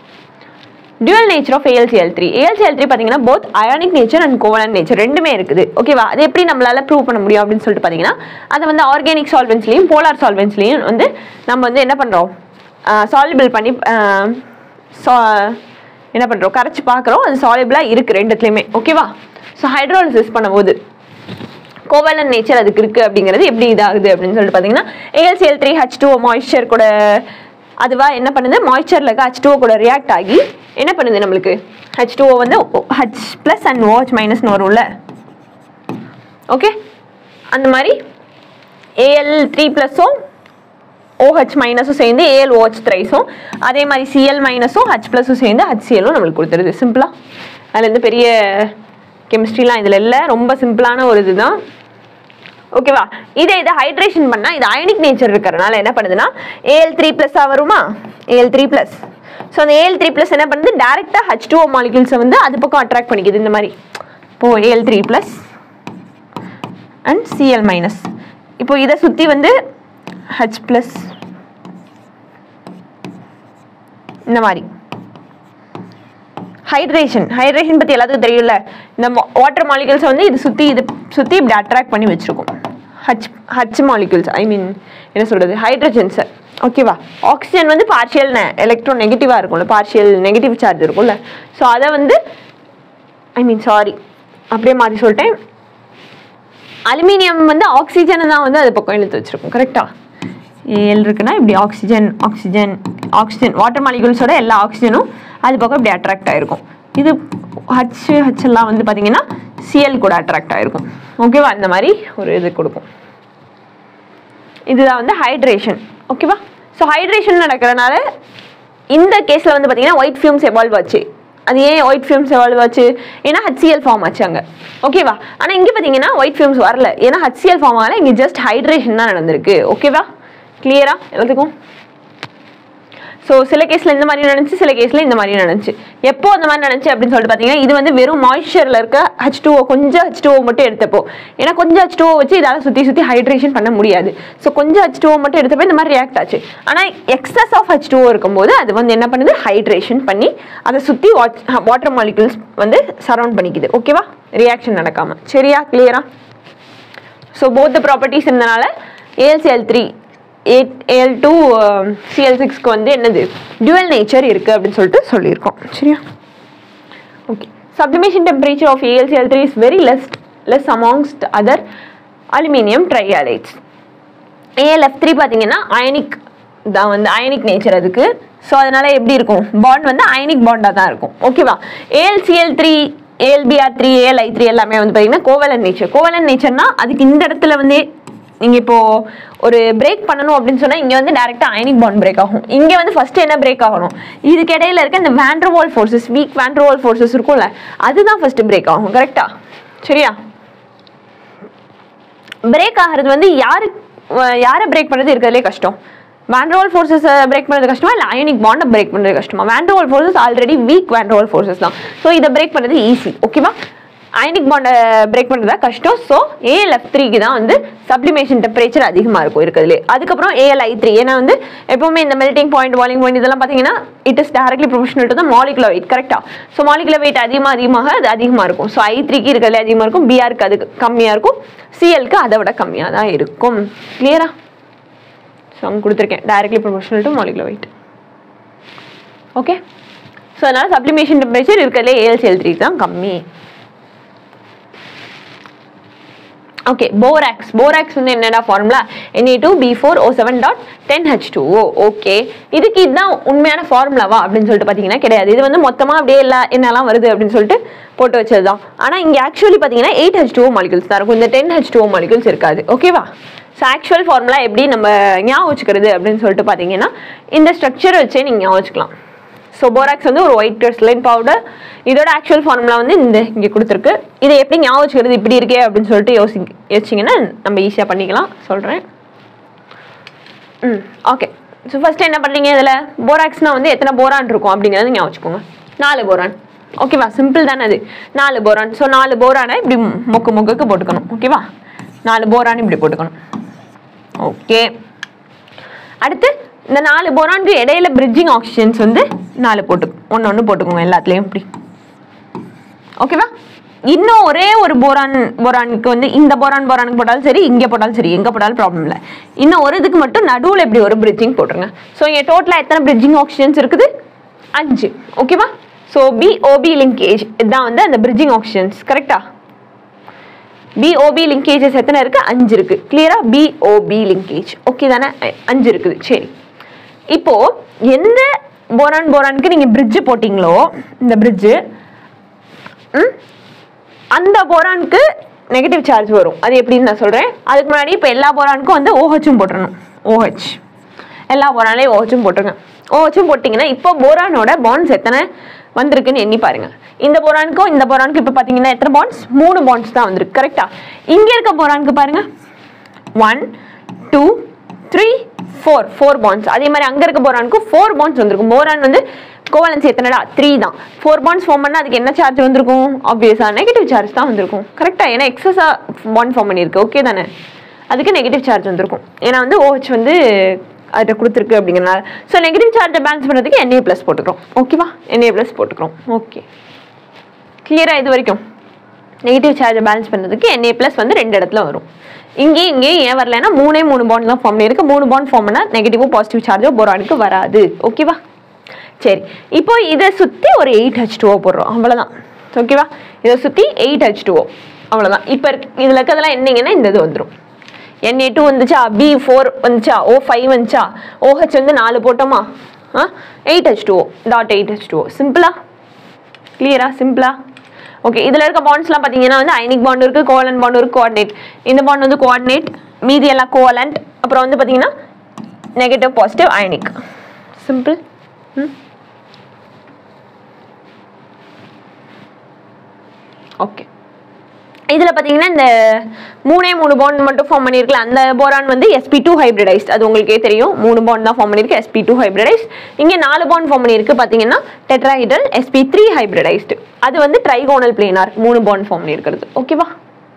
dual nature of AlCl3 AlCl3 பார்த்தீங்கன்னா both ionic nature and covalent nature ரெண்டுமே இருக்குது ஓகேவா அது எப்படி நம்மளால ப்ரூவ் பண்ண முடியும் அப்படின்னு சொல்லிட்டு பார்த்தீங்கன்னா அதை வந்து ஆர்கானிக் சால்வெண்ட்ஸ்லையும் போலார் சால்வெண்ட்ஸ்லையும் வந்து நம்ம வந்து என்ன பண்ணுறோம் சாலிபிள் பண்ணி ஆஹ், சா- என்ன பண்ணுறோம் கரைச்சி பார்க்குறோம் அது சாலிபிளாக இருக்குது ரெண்டுத்துலேயுமே ஓகேவா ஸோ ஹைட்ரோலிசிஸ் பண்ணும்போது கோவலன் நேச்சர் அதுக்கு இருக்கு அப்படிங்கிறது எப்படி இதாகுது அப்படின்னு சொல்லிட்டு பார்த்தீங்கன்னா A L C L three H two moisture கூட அதுவா என்ன பண்ணுது மாய்ஸ்சரில் இருக்க ஹச் டூ கூட ரியாக்ட் ஆகி என்ன பண்ணுது நம்மளுக்கு ஹச் டூ வந்து ஹச் ப்ளஸ் அண்ட் ஓஹெச் மைனஸ்னு வரும்ல ஓகே அந்த மாதிரி ஏஎல் த்ரீ ப்ளஸும் ஓஹெச் மைனஸும் சேர்ந்து ஏஎல் ஓஹெச் த்ரைஸும் அதே மாதிரி சிஎல் மைனஸும் ஹச் ப்ளஸும் சேர்ந்து ஹச்சிஎலும் நம்மளுக்கு கொடுத்துருது சிம்பிளா அதுல இருந்து பெரிய கெமிஸ்ட்ரிலாம் இதில் இல்லை ரொம்ப சிம்பிளான ஒரு இதுதான் ஓகேவா இதே இதை ஹைட்ரேஷன் பண்ணால் இது அயனிக் நேச்சர் இருக்கிறனால என்ன பண்ணுதுன்னா ஏஎல் த்ரீ ப்ளஸ்ஸாக வருமா ஏஎல் த்ரீ ப்ளஸ் ஸோ அந்த ஏஎல் த்ரீ ப்ளஸ் என்ன பண்ணுது டேரெக்டாக ஹச் டூ மாலிகூல்ஸை வந்து அது பக்கம் அட்ராக்ட் பண்ணிக்குது இந்த மாதிரி இப்போ A L three plus and C L minus இப்போ இதை சுற்றி வந்து ஹச் ப்ளஸ் இந்த மாதிரி ஹைட்ரேஷன் ஹைட்ரேஷன் பற்றி எல்லாத்துக்கும் தெரியும்ல இந்த வாட்டர் மாலிகூல்ஸ் வந்து இது சுற்றி இது சுற்றி இப்படி அட்ராக்ட் பண்ணி வச்சிருக்கும் H H molecules I mean என்ன சொல்கிறது ஹைட்ரஜன்ஸை ஓகேவா ஆக்சிஜன் வந்து பார்ஷியல் எலக்ட்ரோ நெகட்டிவாக இருக்கும்ல பார்ஷியல் நெகட்டிவ் சார்ஜ் இருக்கும்ல ஸோ அதை வந்து ஐ மீன் சாரி அப்படியே மாற்றி சொல்லிட்டேன் அலுமினியம் வந்து ஆக்சிஜனை தான் வந்து அது பக்கம் இழுத்து வச்சிருக்கும் கரெக்டா ஏல் இருக்குன்னா இப்படி ஆக்சிஜன் ஆக்சிஜன் ஆக்சிஜன் வாட்டர் மாலிகூல்ஸோட எல்லா ஆக்சிஜனும் அது பக்கம் இப்படி அட்ராக்ட் ஆயிருக்கும் இது ஹச் ஹச் எல்லாம் வந்து பார்த்தீங்கன்னா சிஎல் கூட அட்ராக்ட் ஆயிருக்கும் ஓகேவா இந்த மாதிரி ஒரு இது கொடுக்கும் இதுதான் வந்து ஹைட்ரேஷன் ஓகேவா ஸோ ஹைட்ரேஷன் நடக்கிறனால இந்த கேஸில் வந்து பார்த்தீங்கன்னா ஒயிட் ஃபியூம்ஸ் எவால்வ் ஆச்சு அது ஏன் ஒயிட் ஃபியூம்ஸ் எவால்வ் ஆச்சு ஏன்னா ஹச்சிஎல் ஃபார்ம் ஆச்சு அங்கே ஓகேவா ஆனால் இங்கே பார்த்தீங்கன்னா ஒயிட் ஃபியூம்ஸ் வரல ஏன்னா ஹச்சிஎல் ஃபார்ம் ஆகல இங்கே ஜஸ்ட் ஹைட்ரேஷன் தான் நடந்திருக்கு ஓகேவா கிளியரா எல்லாத்துக்கும் ஸோ சில கேஸில் இந்த மாதிரி நடந்துச்சு சில கேஸில் இந்த மாதிரி நடந்துச்சு எப்போ அந்த மாதிரி நடந்துச்சு அப்படின்னு சொல்லிட்டு பார்த்தீங்கன்னா இது வந்து வெறும் மாய்ஸ்சரில் இருக்க ஹச் டூஓ கொஞ்சம் ஹச் டூஓ மட்டும் எடுத்தப்போ ஏன்னா கொஞ்சம் ஹச் டூஓ வச்சு இதால் சுற்றி சுற்றி ஹைட்ரேஷன் பண்ண முடியாது ஸோ கொஞ்சம் ஹச் டூஓ மட்டும் எடுத்தப்போ இந்த மாதிரி ரியாக்ட் ஆச்சு ஆனால் எக்ஸஸ் ஆஃப் ஹச் டூஓ இருக்கும்போது அது வந்து என்ன பண்ணுது ஹைட்ரேஷன் பண்ணி அதை சுற்றி வாட்டர் மாலிகூல்ஸ் வந்து சரௌண்ட் பண்ணிக்குது ஓகேவா ரியாக்ஷன் நடக்காமல் சரியா கிளியரா ஸோ போத் ப்ராப்பர்ட்டிஸ் இருந்தனால A L C L three eight A L two C L சிக்ஸ்க்கு வந்து என்னது டுவல் நேச்சர் இருக்குது அப்படின்னு சொல்லிட்டு சொல்லியிருக்கோம் சரியா okay sublimation temperature of A L C L three is very less less amongst other aluminium trihalides A L F three பார்த்தீங்கன்னா அயனிக் தான் வந்து அயனிக் நேச்சர் அதுக்கு ஸோ அதனால எப்படி இருக்கும் பாண்ட் வந்து அயனிக் பாண்டாக தான் இருக்கும் ஓகேவா A L C L three A L B R three A L I three எல்லாமே வந்து பார்த்தீங்கன்னா கோவலன் நேச்சர் கோவலன் நேச்சர்னா அதுக்கு இந்த இடத்துல வந்து நீங்கள் இப்போ ஒரு பிரேக் பண்ணணும் அப்படின்னு சொன்னால் இங்கே வந்து டேரெக்டாக அயனிக் பாண்ட் பிரேக் ஆகும் இங்கே வந்து ஃபர்ஸ்ட் என்ன பிரேக் ஆகணும் இதுக்கு இடையில இருக்க இந்த van der Waals forces weak van der Waals forces இருக்கும்ல அதுதான் ஃபர்ஸ்ட் பிரேக் ஆகும் கரெக்டா சரியா பிரேக் ஆகிறது வந்து யாரு அஹ் யாரை பிரேக் பண்ணுறது இருக்கிறதுலே கஷ்டம் வேண்ட்ரோவல் ஃபோர்ஸஸ் பிரேக் பண்ணுறது கஷ்டமா இல்லை அயனிக் பாண்டை பிரேக் பண்ணுறது கஷ்டமா van der Waals forces already weak van der Waals forces தான் ஸோ இதை பிரேக் பண்ணுறது ஈஸி ஓகேவா அயனிக் பாண்டை பிரேக் பண்ணுறது கஷ்டம் ஸோ ஏஎல்எஃப் த்ரீக்கு தான் வந்து சப்ளிமேஷன் டெம்பரேச்சர் அதிகமாக இருக்கும் இருக்கிறதுலே அதுக்கப்புறம் ஏஎல்ஐ த்ரீ ஏன்னா வந்து எப்பவுமே இந்த மெல்டிங் பாயிண்ட் வாலிங் பாயிண்ட் இதெல்லாம் பார்த்தீங்கன்னா it is directly professional to தான் மாலிகுலர் வெயிட் கரெக்டாக ஸோ மாலிகுலர் வெயிட் அதிகமாக அதிகமாக அது அதிகமாக இருக்கும் ஸோ ஐ த்ரீக்கு இருக்கிறதுலே அதிகமாக இருக்கும் பிஆருக்கு அது கம்மியாக இருக்கும் சிஎல்க்கு அதை விட கம்மியாக தான் இருக்கும் கிளியரா ஸோ அங்கே கொடுத்துருக்கேன் directly proportional to molecular weight okay so அதனால் சப்ளிமேஷன் டெம்பரேச்சர் இருக்கிறதுலே ஏஎல்சிஎல் த்ரீ தான் கம்மி ஓகே போராக்ஸ் போராக்ஸ் வந்து என்னடா formula N A two B four O seven dot ten H two O okay இதுக்கு இதுதான் உண்மையான ஃபார்முலாவா அப்படின்னு சொல்லிட்டு பார்த்தீங்கன்னா கிடையாது இது வந்து மொத்தமாக அப்படியே எல்லா என்னெல்லாம் வருது அப்படின்னு சொல்லிட்டு போட்டு வச்சது தான் ஆனால் இங்கே ஆக்சுவலி பார்த்தீங்கன்னா எயிட் ஹெச் டூ மாலிகல்ஸ் தான் இருக்கும் இந்த டென் ஹெச் டூ மாலிகல்ஸ் இருக்காது ஓகேவா ஸோ ஆக்சுவல் ஃபார்முலா எப்படி நம்ம ஞாபகம் வச்சுக்கிறது அப்படின்னு சொல்லிட்டு பார்த்தீங்கன்னா இந்த ஸ்ட்ரக்சர் வச்சே நீங்கள் ஞாபகம் வச்சுக்கலாம் ஸோ போராக்ஸ் வந்து ஒரு ஒயிட் கிறிஸ்டலைன் பவுடர் இதோட ஆக்சுவல் ஃபார்முலா வந்து இந்த இங்கே கொடுத்துருக்கு இதை எப்படி ஞாபகம் வச்சுக்கிறது இப்படி இருக்கே அப்படின்னு சொல்லிட்டு யோசி யோசிச்சிங்கன்னா நம்ம ஈஸியாக பண்ணிக்கலாம் சொல்கிறேன் ம் ஓகே ஸோ ஃபர்ஸ்ட் என்ன பண்ணுறீங்க இதில் போராக்ஸ்னா வந்து எத்தனை போரான் இருக்கும் அப்படிங்கிறது ஞாபகம் வச்சுக்கோங்க நாலு போரான் ஓகேவா சிம்பிள் தானே அது நாலு போரான் ஸோ நாலு போரானை இப்படி மொக்கு மொக்குக்கு போட்டுக்கணும் ஓகேவா நாலு போரான் இப்படி போட்டுக்கணும் ஓகே அடுத்து இந்த நாலு போரானுக்கு இடையில பிரிட்ஜிங் ஆக்சிஜன்ஸ் வந்து நாலு போட்டு ஒன்று ஒன்று போட்டுக்கோங்க எல்லாத்துலேயும் இப்படி ஓகேவா இன்னும் ஒரே ஒரு போரான் போரானுக்கு வந்து இந்த போரான் போரானுக்கு போட்டாலும் சரி இங்கே போட்டாலும் சரி எங்கே போட்டாலும் ப்ராப்ளம் இல்லை இன்னும் ஒரு இதுக்கு மட்டும் நடுவில் இப்படி ஒரு பிரிட்ஜிங் போட்டுருங்க ஸோ இங்கே டோட்டலாக எத்தனை பிரிட்ஜிங் ஆக்சிஜன்ஸ் இருக்குது அஞ்சு ஓகேவா ஸோ பிஓபி லிங்கேஜ் இதுதான் வந்து அந்த பிரிட்ஜிங் ஆக்சிஜன்ஸ் கரெக்டா பிஓபி லிங்கேஜஸ் எத்தனை இருக்கு அஞ்சு இருக்கு கிளியரா பிஓபி லிங்கேஜ் ஓகே தானே அ- அஞ்சு இருக்குது சரி இப்போ எந்த போரான் போரானுக்கு நீங்க பிரிட்ஜ் போட்டீங்களோ இந்த பிரிட்ஜ் அந்த போரானுக்கு நெகட்டிவ் சார்ஜ் வரும் அது எப்படின்னு நான் சொல்றேன் அதுக்கு முன்னாடி இப்போ எல்லா போரானுக்கும் வந்து ஓஹெச்சும் போட்டுறணும் ஓஹெச் எல்லா போரான்லையும் ஓஹெச்சும் போட்டுருங்க ஓஹெச்சும் போட்டிங்கன்னா இப்போ போரானோட பாண்ட்ஸ் எத்தனை வந்திருக்குன்னு எண்ணி பாருங்க இந்த போரானுக்கும் இந்த போரானுக்கும் இப்போ பார்த்தீங்கன்னா எத்தனை பாண்ட்ஸ் மூணு பாண்ட்ஸ் தான் வந்திருக்கு கரெக்டா இங்கே இருக்க போரானுக்கு பாருங்க one two three four four bonds அதே மாதிரி அங்கே இருக்க போரானுக்கு ஃபோர் பாண்ட்ஸ் வந்திருக்கும் போரான் வந்து கோவலன்ஸ் எத்தனைடா த்ரீ தான் ஃபோர் பாண்ட்ஸ் ஃபார்ம் பண்ணால் அதுக்கு என்ன சார்ஜ் வந்திருக்கும் ஆப்வியஸாக நெகட்டிவ் சார்ஜ் தான் வந்திருக்கும் கரெக்டாக ஏன்னா எக்ஸஸாக பாண்ட் ஃபார்ம் பண்ணியிருக்கு ஓகே தானே அதுக்கு நெகட்டிவ் சார்ஜ் வந்திருக்கும் ஏன்னா வந்து OH வந்து அதை கொடுத்துருக்கு அப்படிங்கிறனால ஸோ நெகட்டிவ் சார்ஜை பேலன்ஸ் பண்ணுறதுக்கு NA ப்ளஸ் போட்டுக்கிறோம் ஓகேவா NA ப்ளஸ் போட்டுக்கிறோம் ஓகே கிளியராக இது வரைக்கும் நெகட்டிவ் சார்ஜை பேலன்ஸ் பண்ணுறதுக்கு NA ப்ளஸ் வந்து ரெண்டு இடத்துல வரும் இங்கேயும் இங்கேயும் ஏன் வரலைன்னா மூணே மூணு பாண்ட் தான் ஃபார்ம் பண்ணியிருக்கு மூணு பாண்ட் ஃபார்ம் பண்ணால் நெகட்டிவோ பாசிட்டிவ் சார்ஜோ போரானுக்கு வராது ஓகேவா சரி இப்போ இதை சுற்றி ஒரு எயிட் ஹெச் டூஓ போடுறோம் அவ்வளோதான் ஓகேவா இதை சுற்றி எயிட் ஹெச் டூஓ அவ்வளோதான் இப்போ இதில் இருக்கிறதெல்லாம் என்னங்கன்னா இந்த இது வந்துடும் என்ஏ டூ வந்துச்சா பி ஃபோர் வந்துச்சா ஓ ஃபைவ் வந்துச்சா ஓஹெச் வந்து நாலு போட்டோமா ஆ eight H two dot eight H two சிம்பிளா கிளியரா சிம்பிளா ஓகே இதில் இருக்க பாண்ட்ஸ்லாம் பார்த்தீங்கன்னா வந்து ஐனிக் பாண்ட் இருக்குது கோவலன் பாண்ட் இருக்குது கோஆர்டினேட் இந்த பாண்ட் வந்து கோஆர்டினேட் மீதி எல்லாம் கோவலண்ட் அப்புறம் வந்து பார்த்தீங்கன்னா நெகட்டிவ் பாசிட்டிவ் அயனிக் சிம்பிள் ம் ஓகே இதில் பார்த்தீங்கன்னா இந்த மூணே மூணு பாண்ட் மட்டும் ஃபார்ம் பண்ணியிருக்கல அந்த போரான் வந்து எஸ்பி டூ ஹைப்ரிடைஸ்ட் அது உங்களுக்கே தெரியும் மூணு பாண்ட் தான் ஃபார்ம் பண்ணியிருக்கு எஸ்பி டூ ஹைப்ரிடைஸ்ட் இங்கே நாலு பாண்ட் ஃபார்ம் பண்ணியிருக்கு பார்த்தீங்கன்னா டெட்ராஹைட்ரல் எஸ்பி த்ரீ ஹைப்ரிடைஸ்டு அது வந்து ட்ரைகோனல் பிளேனார் மூணு பாண்ட் ஃபார்ம் பண்ணியிருக்கிறது ஓகேவா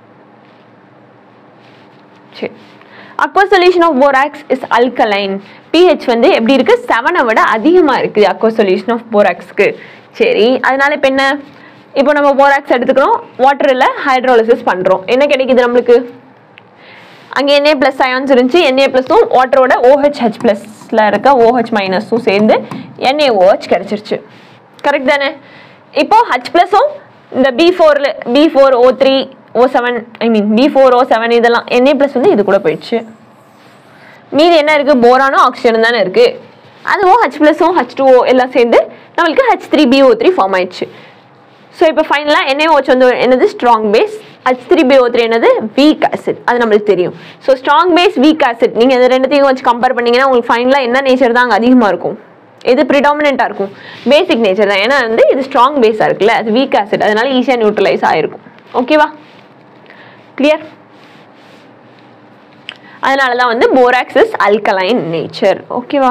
சரி aqua solution of borax is alkaline pH வந்து எப்படி இருக்கு செவனை விட அதிகமாக இருக்குது அக்வா சொல்யூஷன் ஆஃப் போராக்ஸ்க்கு சரி அதனால இப்போ என்ன இப்போ நம்ம போராக்ஸ் எடுத்துக்கிறோம் வாட்டரில் ஹைட்ரோலிசிஸ் பண்ணுறோம் என்ன கிடைக்குது நம்மளுக்கு அங்கே NA ப்ளஸ் அயான்ஸ் இருந்துச்சு NA ப்ளஸும் வாட்டரோட OH H ப்ளஸில் இருக்க OH மைனஸும் சேர்ந்து NaOH கிடைச்சிருச்சு கரெக்ட் தானே இப்போ H ப்ளஸும் இந்த பி ஃபோரில் B four O three O seven I mean B four O seven இதெல்லாம் என்ஏ ப்ளஸ் வந்து இது கூட போயிடுச்சு மீதி என்ன இருக்கு போரானும் ஆக்சிஜனும் தானே இருக்கு அதுவும் ஹச் ப்ளஸும் ஹச் டூ எல்லாம் சேர்ந்து நம்மளுக்கு H three PO three form ஆயிடுச்சு ஸோ இப்போ ஃபைனலாக NaOH வந்து என்னது strong base H three PO three என்னது வீக் ஆசிட் அது நம்மளுக்கு தெரியும் so strong base weak acid நீங்கள் இது ரெண்டுத்தையும் வச்சு கம்பேர் பண்ணீங்கன்னா உங்களுக்கு ஃபைனலாக என்ன நேச்சர் தான் அங்கே அதிகமாக இருக்கும் எது ப்ரிடாமினெண்ட்டாக இருக்கும் பேசிக் நேச்சர் தான் ஏன்னா வந்து இது ஸ்ட்ராங் பேஸாக இருக்குல்ல அது வீக் ஆசிட் அதனால ஈஸியாக நியூட்ரலைஸ் ஆகிருக்கும் ஓகேவா கிளியர் அதனால தான் வந்து போராக்ஸ் இஸ் அல்கலைன் நேச்சர் ஓகேவா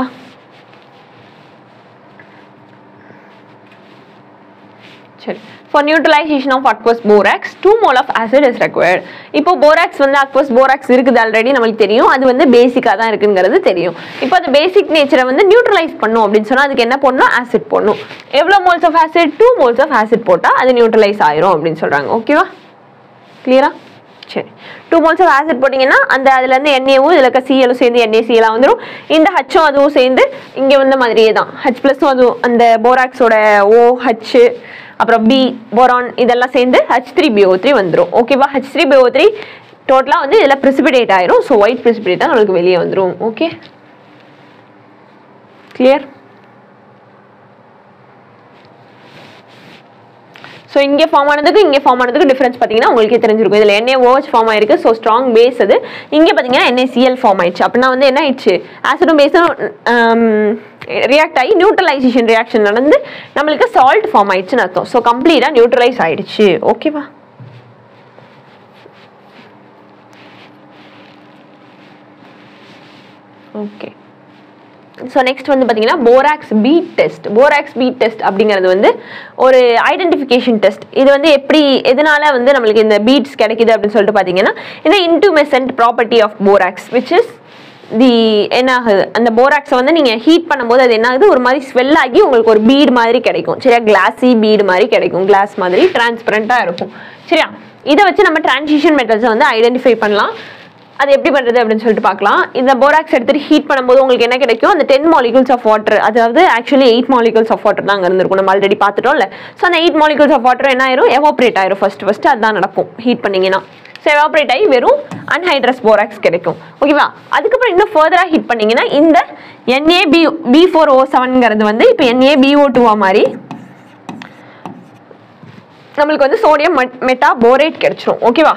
சரி for neutralisation of aqueous borax two mole of acid is required இப்போ போராக்ஸ் வந்து அக்வஸ் போராக்ஸ் இருக்குது ஆல்ரெடி நம்மளுக்கு தெரியும் அது வந்து பேசிக்காக தான் இருக்குங்கிறது தெரியும் இப்போ அந்த பேசிக் நேச்சரை வந்து நியூட்ரலைஸ் பண்ணும் அப்படின்னு சொன்னால் அதுக்கு என்ன பண்ணணும் ஆசிட் போடணும் எவ்வளோ moles of acid two moles of acid போட்டால் அது நியூட்ரலைஸ் ஆயிரும் அப்படின்னு சொல்கிறாங்க ஓகேவா கிளியரா சரி டூ மோல்ஸ் ஆஃப் ஆசிட் போட்டிங்கன்னா அந்த அதுலேருந்து எண்ணெயும் இதில் இருக்க சிஎலும் சேர்ந்து எண்ணெய் சிஎலாம் வந்துடும் இந்த ஹச்சும் அதுவும் சேர்ந்து இங்கே வந்த மாதிரியே தான் ஹச் ப்ளஸும் அதுவும் அந்த போராக்ஸோட ஓ ஹச் அப்புறம் பி போரான் இதெல்லாம் சேர்ந்து ஹச் த்ரீ பிஓ த்ரீ வந்துடும் ஓகேவா ஹச் த்ரீ பிஓ த்ரீ டோட்டலாக வந்து இதில் ப்ரிசிபிடேட் ஆயிரும் ஸோ ஒயிட் ப்ரிசிபிடேட் தான் நம்மளுக்கு வெளியே வந்துடும் ஓகே கிளியர் ஸோ இங்கே ஃபார்ம் ஆனதுக்கு இங்கே ஃபார்ம் ஆனதுக்கு டிஃப்ரென்ஸ் பார்த்தீங்கன்னா உங்களுக்கே தெரிஞ்சிருக்கும் இதில் என்ஏ ஓஹெச் ஃபார்ம் ஆயிருக்கு ஸோ ஸ்ட்ராங் பேஸ் அது இங்கே பார்த்தீங்கன்னா என்ஏசிஎல் ஃபார்ம் ஆயிடுச்சு அப்படின்னா வந்து என்ன ஆயிடுச்சு ஆசிடும் பேஸும் ரியாக்ட் ஆகி நியூட்ரலைசேஷன் ரியாக்ஷன் நடந்து நம்மளுக்கு சால்ட் ஃபார்ம் ஆயிடுச்சுன்னு அர்த்தம் ஸோ கம்ப்ளீட்டாக நியூட்ரலைஸ் ஆயிடுச்சு ஓகேவா ஓகே ஸோ நெக்ஸ்ட் வந்து பார்த்தீங்கன்னா borax bead test borax bead test அப்படிங்கிறது வந்து ஒரு ஐடென்டிஃபிகேஷன் டெஸ்ட் இது வந்து எப்படி எதனால வந்து நம்மளுக்கு இந்த பீட்ஸ் கிடைக்குது அப்படின்னு சொல்லிட்டு பார்த்தீங்கன்னா இந்த intumescent property of borax which is the என்ன ஆகுது அந்த போராக்ஸை வந்து நீங்கள் ஹீட் பண்ணும்போது அது என்ன ஆகுது ஒரு மாதிரி ஸ்வெல் ஆகி உங்களுக்கு ஒரு பீடு மாதிரி கிடைக்கும் சரியா கிளாஸி பீடு மாதிரி கிடைக்கும் கிளாஸ் மாதிரி டிரான்ஸ்பரண்ட்டாக இருக்கும் சரியா இதை வச்சு நம்ம டிரான்சிஷன் மெட்டல்ஸை வந்து ஐடென்டிஃபை பண்ணலாம் அது எப்படி பண்ணுறது அப்படின்னு சொல்லிட்டு பார்க்கலாம் இந்த போராக்ஸ் எடுத்துட்டு ஹீட் பண்ணும்போது உங்களுக்கு என்ன கிடைக்கும் அந்த டென் மாலிகூல்ஸ் ஆஃப் வாட்டர் அதாவது actually eight molecules of water தான் அங்கே இருந்திருக்கும் நம்ம ஆல்ரெடி பார்த்துட்டோம்ல ஸோ அந்த எயிட் மாலிகூல்ஸ் ஆஃப் வாட்டர் என்ன ஆயிரும் எவாப்ரேட் ஆயிரும் ஃபர்ஸ்ட் ஃபர்ஸ்ட் அதுதான் நடக்கும் ஹீட் பண்ணீங்கன்னா ஸோ எவாப்ரேட் ஆகி வெறும் அன்ஹைட்ரஸ் போராக்ஸ் கிடைக்கும் ஓகேவா அதுக்கப்புறம் இன்னும் ஃபர்தராக ஹீட் பண்ணீங்கன்னா இந்த NA B B four O செவன்ங்கிறது வந்து இப்போ என்ஏ பிஓ டூவா மாதிரி நம்மளுக்கு வந்து சோடியம் மெட்டா போரேட் கிடைச்சிரும் ஓகேவா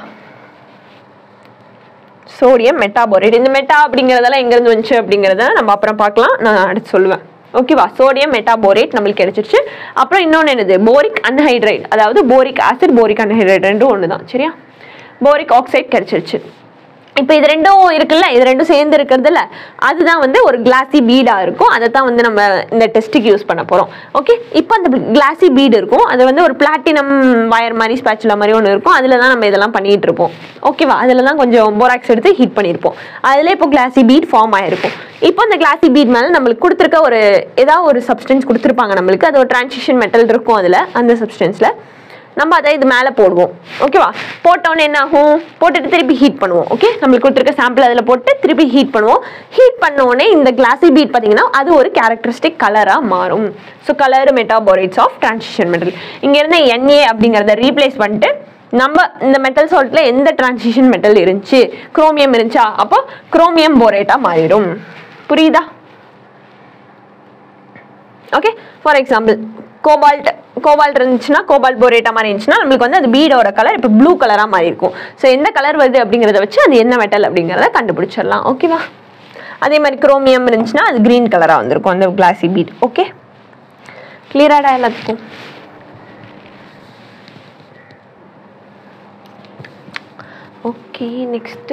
சோடியம் மெட்டாபோரேட் இந்த மெட்டா அப்படிங்கிறதெல்லாம் எங்கேருந்து வந்துச்சு அப்படிங்கிறத நம்ம அப்புறம் பார்க்கலாம் நான் அடுத்து சொல்லுவேன் ஓகேவா சோடியம் மெட்டாபோரேட் நம்மளுக்கு கிடைச்சிருச்சு அப்புறம் இன்னொன்று என்னது போரிக் அன்ஹைட்ரைட் அதாவது போரிக் ஆசிட் போரிக் அன்ஹைட்ரைட் ரெண்டும் ஒன்று தான் சரியா போரிக் ஆக்சைடு கிடைச்சிருச்சு இப்போ இது ரெண்டும் இருக்குல்ல இது ரெண்டும் சேர்ந்து இருக்கிறதுல அதுதான் வந்து ஒரு கிளாசி பீடாக இருக்கும் அதை தான் வந்து நம்ம இந்த டெஸ்ட்டுக்கு யூஸ் பண்ண போகிறோம் ஓகே இப்போ அந்த கிளாசி பீடு இருக்கும் அது வந்து ஒரு பிளாட்டினம் வயர் மாதிரி ஸ்பேச்சுலா மாதிரி ஒன்று இருக்கும் அதில் தான் நம்ம இதெல்லாம் பண்ணிட்டு இருப்போம் ஓகேவா அதில் தான் கொஞ்சம் போராக்ஸ் எடுத்து ஹீட் பண்ணியிருப்போம் அதில் இப்போ கிளாசி பீட் ஃபார்ம் ஆயிருக்கும் இப்போ அந்த கிளாசி பீட் மேலே நம்மளுக்கு கொடுத்துருக்க ஒரு ஏதாவது ஒரு சப்ஸ்டன்ஸ் கொடுத்துருப்பாங்க நம்மளுக்கு அது ஒரு டிரான்சிஷன் மெட்டல் இருக்கும் அதில் அந்த சப்ஸ்டன்ஸில் நம்ம அதை இது மேலே போடுவோம் ஓகேவா போட்டோன்னே என்ன ஆகும் போட்டுட்டு திருப்பி ஹீட் பண்ணுவோம் ஓகே நம்மளுக்கு கொடுத்துருக்க சாம்பிள் அதில் போட்டு திருப்பி ஹீட் பண்ணுவோம் ஹீட் பண்ண உடனே இந்த கிளாசி பீட் பார்த்தீங்கன்னா அது ஒரு கேரக்டரிஸ்டிக் கலராக மாறும் so colour metaborates of transition metal இங்கேருந்து என்ஏ அப்படிங்கிறத ரீப்ளேஸ் பண்ணிட்டு நம்ம இந்த மெட்டல் சால்ட்ல எந்த டிரான்சிஷன் மெட்டல் இருந்துச்சு குரோமியம் இருந்துச்சா அப்போ குரோமியம் போரேட்டாக மாறிடும் புரியுதா okay for example cobalt cobalt இருந்துச்சுன்னா கோபால்ட் போரேட்டா மாதிரி இருந்துச்சுன்னா நம்மளுக்கு வந்து அது பீடோட கலர் இப்போ ப்ளூ கலராக மாறி இருக்கும் ஸோ எந்த கலர் வருது அப்படிங்கிறத வச்சு அது என்ன மெட்டல் அப்படிங்கிறத கண்டுபிடிச்சிடலாம் ஓகேவா அதே மாதிரி குரோமியம் இருந்துச்சுன்னா அது க்ரீன் கலராக வந்திருக்கும் அந்த கிளாசி பீட் ஓகே கிளியராடா எல்லாத்துக்கும் ஓகே நெக்ஸ்ட்டு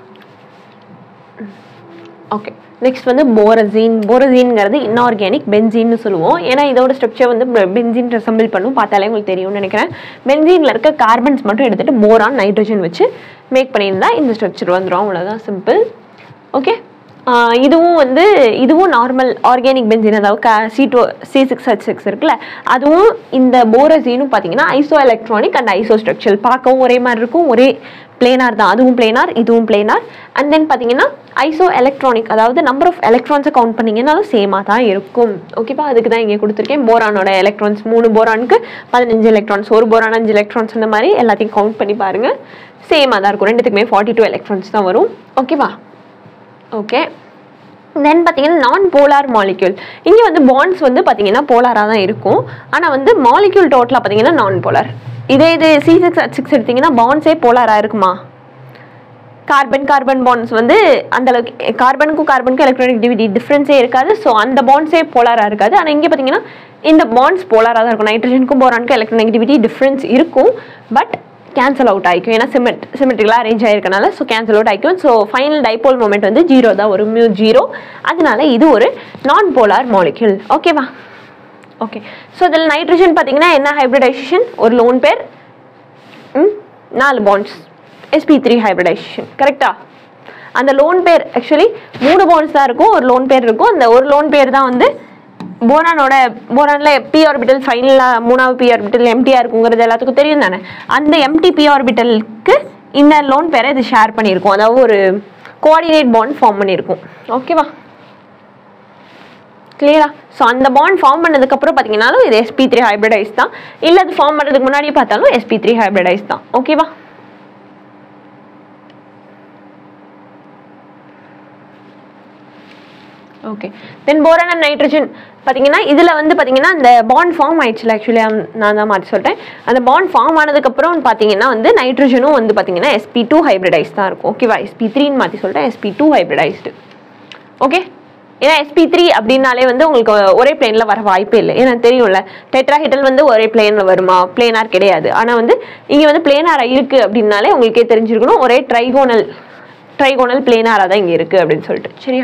ஓகே நெக்ஸ்ட் வந்து போரசீன் போரசீன்ங்கிறது இன்ஆர்கானிக் பென்சீன்னு சொல்லுவோம் ஏன்னா இதோட ஸ்ட்ரக்சர் வந்து பென்சீன் ரெசம்பிள் பண்ணும் பார்த்தாலே உங்களுக்கு தெரியும்னு நினைக்கிறேன் பென்சீனில் இருக்க கார்பன்ஸ் மட்டும் எடுத்துகிட்டு போரான் நைட்ரஜன் வச்சு மேக் பண்ணியிருந்தா இந்த ஸ்ட்ரக்சர் வந்துடும் அவ்வளோதான் சிம்பிள் ஓகே இதுவும் வந்து இதுவும் நார்மல் ஆர்கானிக் பென்சீன் அதாவது க C two C six H six இருக்குல்ல அதுவும் இந்த போரசீனும் பார்த்தீங்கன்னா iso electronic and iso structure பார்க்கவும் ஒரே மாதிரி இருக்கும் ஒரே பிளேனார் தான் அதுவும் பிளேனார் இதுவும் பிளேனார் அண்ட் தென் பார்த்தீங்கன்னா ஐசோ எலக்ட்ரானிக் அதாவது நம்பர் ஆஃப் எலக்ட்ரான்ஸை கவுண்ட் பண்ணீங்கன்னாலும் சேமாக தான் இருக்கும் ஓகேவா அதுக்கு தான் இங்கே கொடுத்துருக்கேன் போரானோட எலக்ட்ரான்ஸ் மூணு போரானுக்கு பதினஞ்சு எலக்ட்ரான்ஸ் ஒரு போரான் அஞ்சு எலக்ட்ரான்ஸ் அந்த மாதிரி எல்லாத்தையும் கவுண்ட் பண்ணி பாருங்கள் சேமாக தான் இருக்கும் ரெண்டுத்துக்குமே ஃபார்ட்டி டூ எலக்ட்ரான்ஸ் தான் வரும் ஓகேவா ஓகே தென் பார்த்தீங்கன்னா நான் போலார் மாலிக்யூல் இங்கே வந்து பாண்ட்ஸ் வந்து பார்த்தீங்கன்னா போலாராக தான் இருக்கும் ஆனால் வந்து மாலிக்யூல் டோட்டலாக பார்த்தீங்கன்னா நான் போலார் இதே இது சி சிக்ஸ் சிக்ஸ் எடுத்தீங்கன்னா பாண்ட்ஸே போலாராக இருக்குமா கார்பன் கார்பன் பாண்ட்ஸ் வந்து அந்த அளவுக்கு கார்பனுக்கும் கார்பனுக்கும் எலக்ட்ரானிக் டிவிடி டிஃப்ரென்ஸே இருக்காது ஸோ அந்த பாண்ட்ஸே போலாராக இருக்காது ஆனால் இங்கே பார்த்தீங்கன்னா இந்த பாண்ட்ஸ் போலாராக தான் இருக்கும் நைட்ரஜனுக்கும் போரானுக்கும் எலக்ட்ரோநெகட்டிவிட்டி டிஃப்ரென்ஸ் இருக்கும் பட் கேன்சல் அவுட் ஆகிக்கும் ஏன்னா சிமெண்ட் சிமெட்ரிக்கலாக அரேஞ்ச் ஆயிருக்கனால ஸோ கேன்சல் அவுட் ஆகிக்கும் ஸோ ஃபைனல் டைபோல் மொமெண்ட் வந்து ஜீரோ தான் ஒரு மியூ ஜீரோ அதனால இது ஒரு நான் போலார் மாலிக்யூல் ஓகேவா ஓகே ஸோ இதில் நைட்ரஜன் பார்த்தீங்கன்னா என்ன ஹைப்ரிடைசேஷன் ஒரு லோன் பேர் ம், நாலு பாண்ட்ஸ் எஸ்பி த்ரீ ஹைப்ரிடைசேஷன் கரெக்டா அந்த லோன் பேர் ஆக்சுவலி மூணு பாண்ட்ஸ் தான் இருக்கும் ஒரு லோன் பேர் இருக்கும் அந்த ஒரு லோன் பேர் தான் வந்து போரானோட போரானில் பி ஆர்பிட்டல் ஃபைனலாக மூணாவது பி ஆர்பிட்டல் எம்டியாக இருக்குங்கிறது எல்லாத்துக்கும் தெரியும் தானே அந்த எம்டி பி ஆர்பிட்டலுக்கு இந்த லோன் பேரை இது ஷேர் பண்ணியிருக்கும் அதாவது ஒரு கோஆர்டினேட் பாண்ட் ஃபார்ம் பண்ணியிருக்கும் ஓகேவா கிளியரா ஸோ அந்த பாண்ட் ஃபார்ம் பண்ணதுக்கப்புறம் பார்த்தீங்கன்னாலும் இது எஸ்பி த்ரீ ஹைப்ரிடைஸ் தான் இல்லை அது ஃபார்ம் பண்ணுறதுக்கு முன்னாடி பார்த்தாலும் எஸ்பி த்ரீ ஹைப்ரிடைஸ் தான் ஓகேவா okay then boron and nitrogen பார்த்தீங்கன்னா இதில் வந்து பார்த்தீங்கன்னா அந்த பாண்ட் ஃபார்ம் ஆயிடுச்சுல ஆக்சுவலி நான் தான் மாற்றி சொல்லிட்டேன் அந்த பாண்ட் ஃபார்ம் ஆனதுக்கப்புறம் பார்த்தீங்கன்னா வந்து நைட்ரஜனும் வந்து பார்த்தீங்கன்னா எஸ்பி டூ ஹைப்ரிடைஸ் தான் இருக்கும் ஓகேவா எஸ்பி த்ரீன்னு மாற்றி சொல்லிட்டேன் எஸ்பி டூ ஹைப்ரிடைஸ்டு ஓகே ஏன்னா எஸ்பி த்ரீ அப்படின்னாலே வந்து உங்களுக்கு ஒரே பிளேனில் வர வாய்ப்பே இல்லை ஏன்னா தெரியும்ல டெட்ராஹெட்டல் வந்து ஒரே பிளேனில் வருமா பிளேனார் கிடையாது ஆனால் வந்து இங்கே வந்து பிளேனார் இருக்குது அப்படின்னாலே உங்களுக்கே தெரிஞ்சிருக்கணும் ஒரே ட்ரைகோனல் ட்ரைகோனல் பிளேனாராக தான் இங்கே இருக்குது அப்படின்னு சொல்லிட்டு சரியா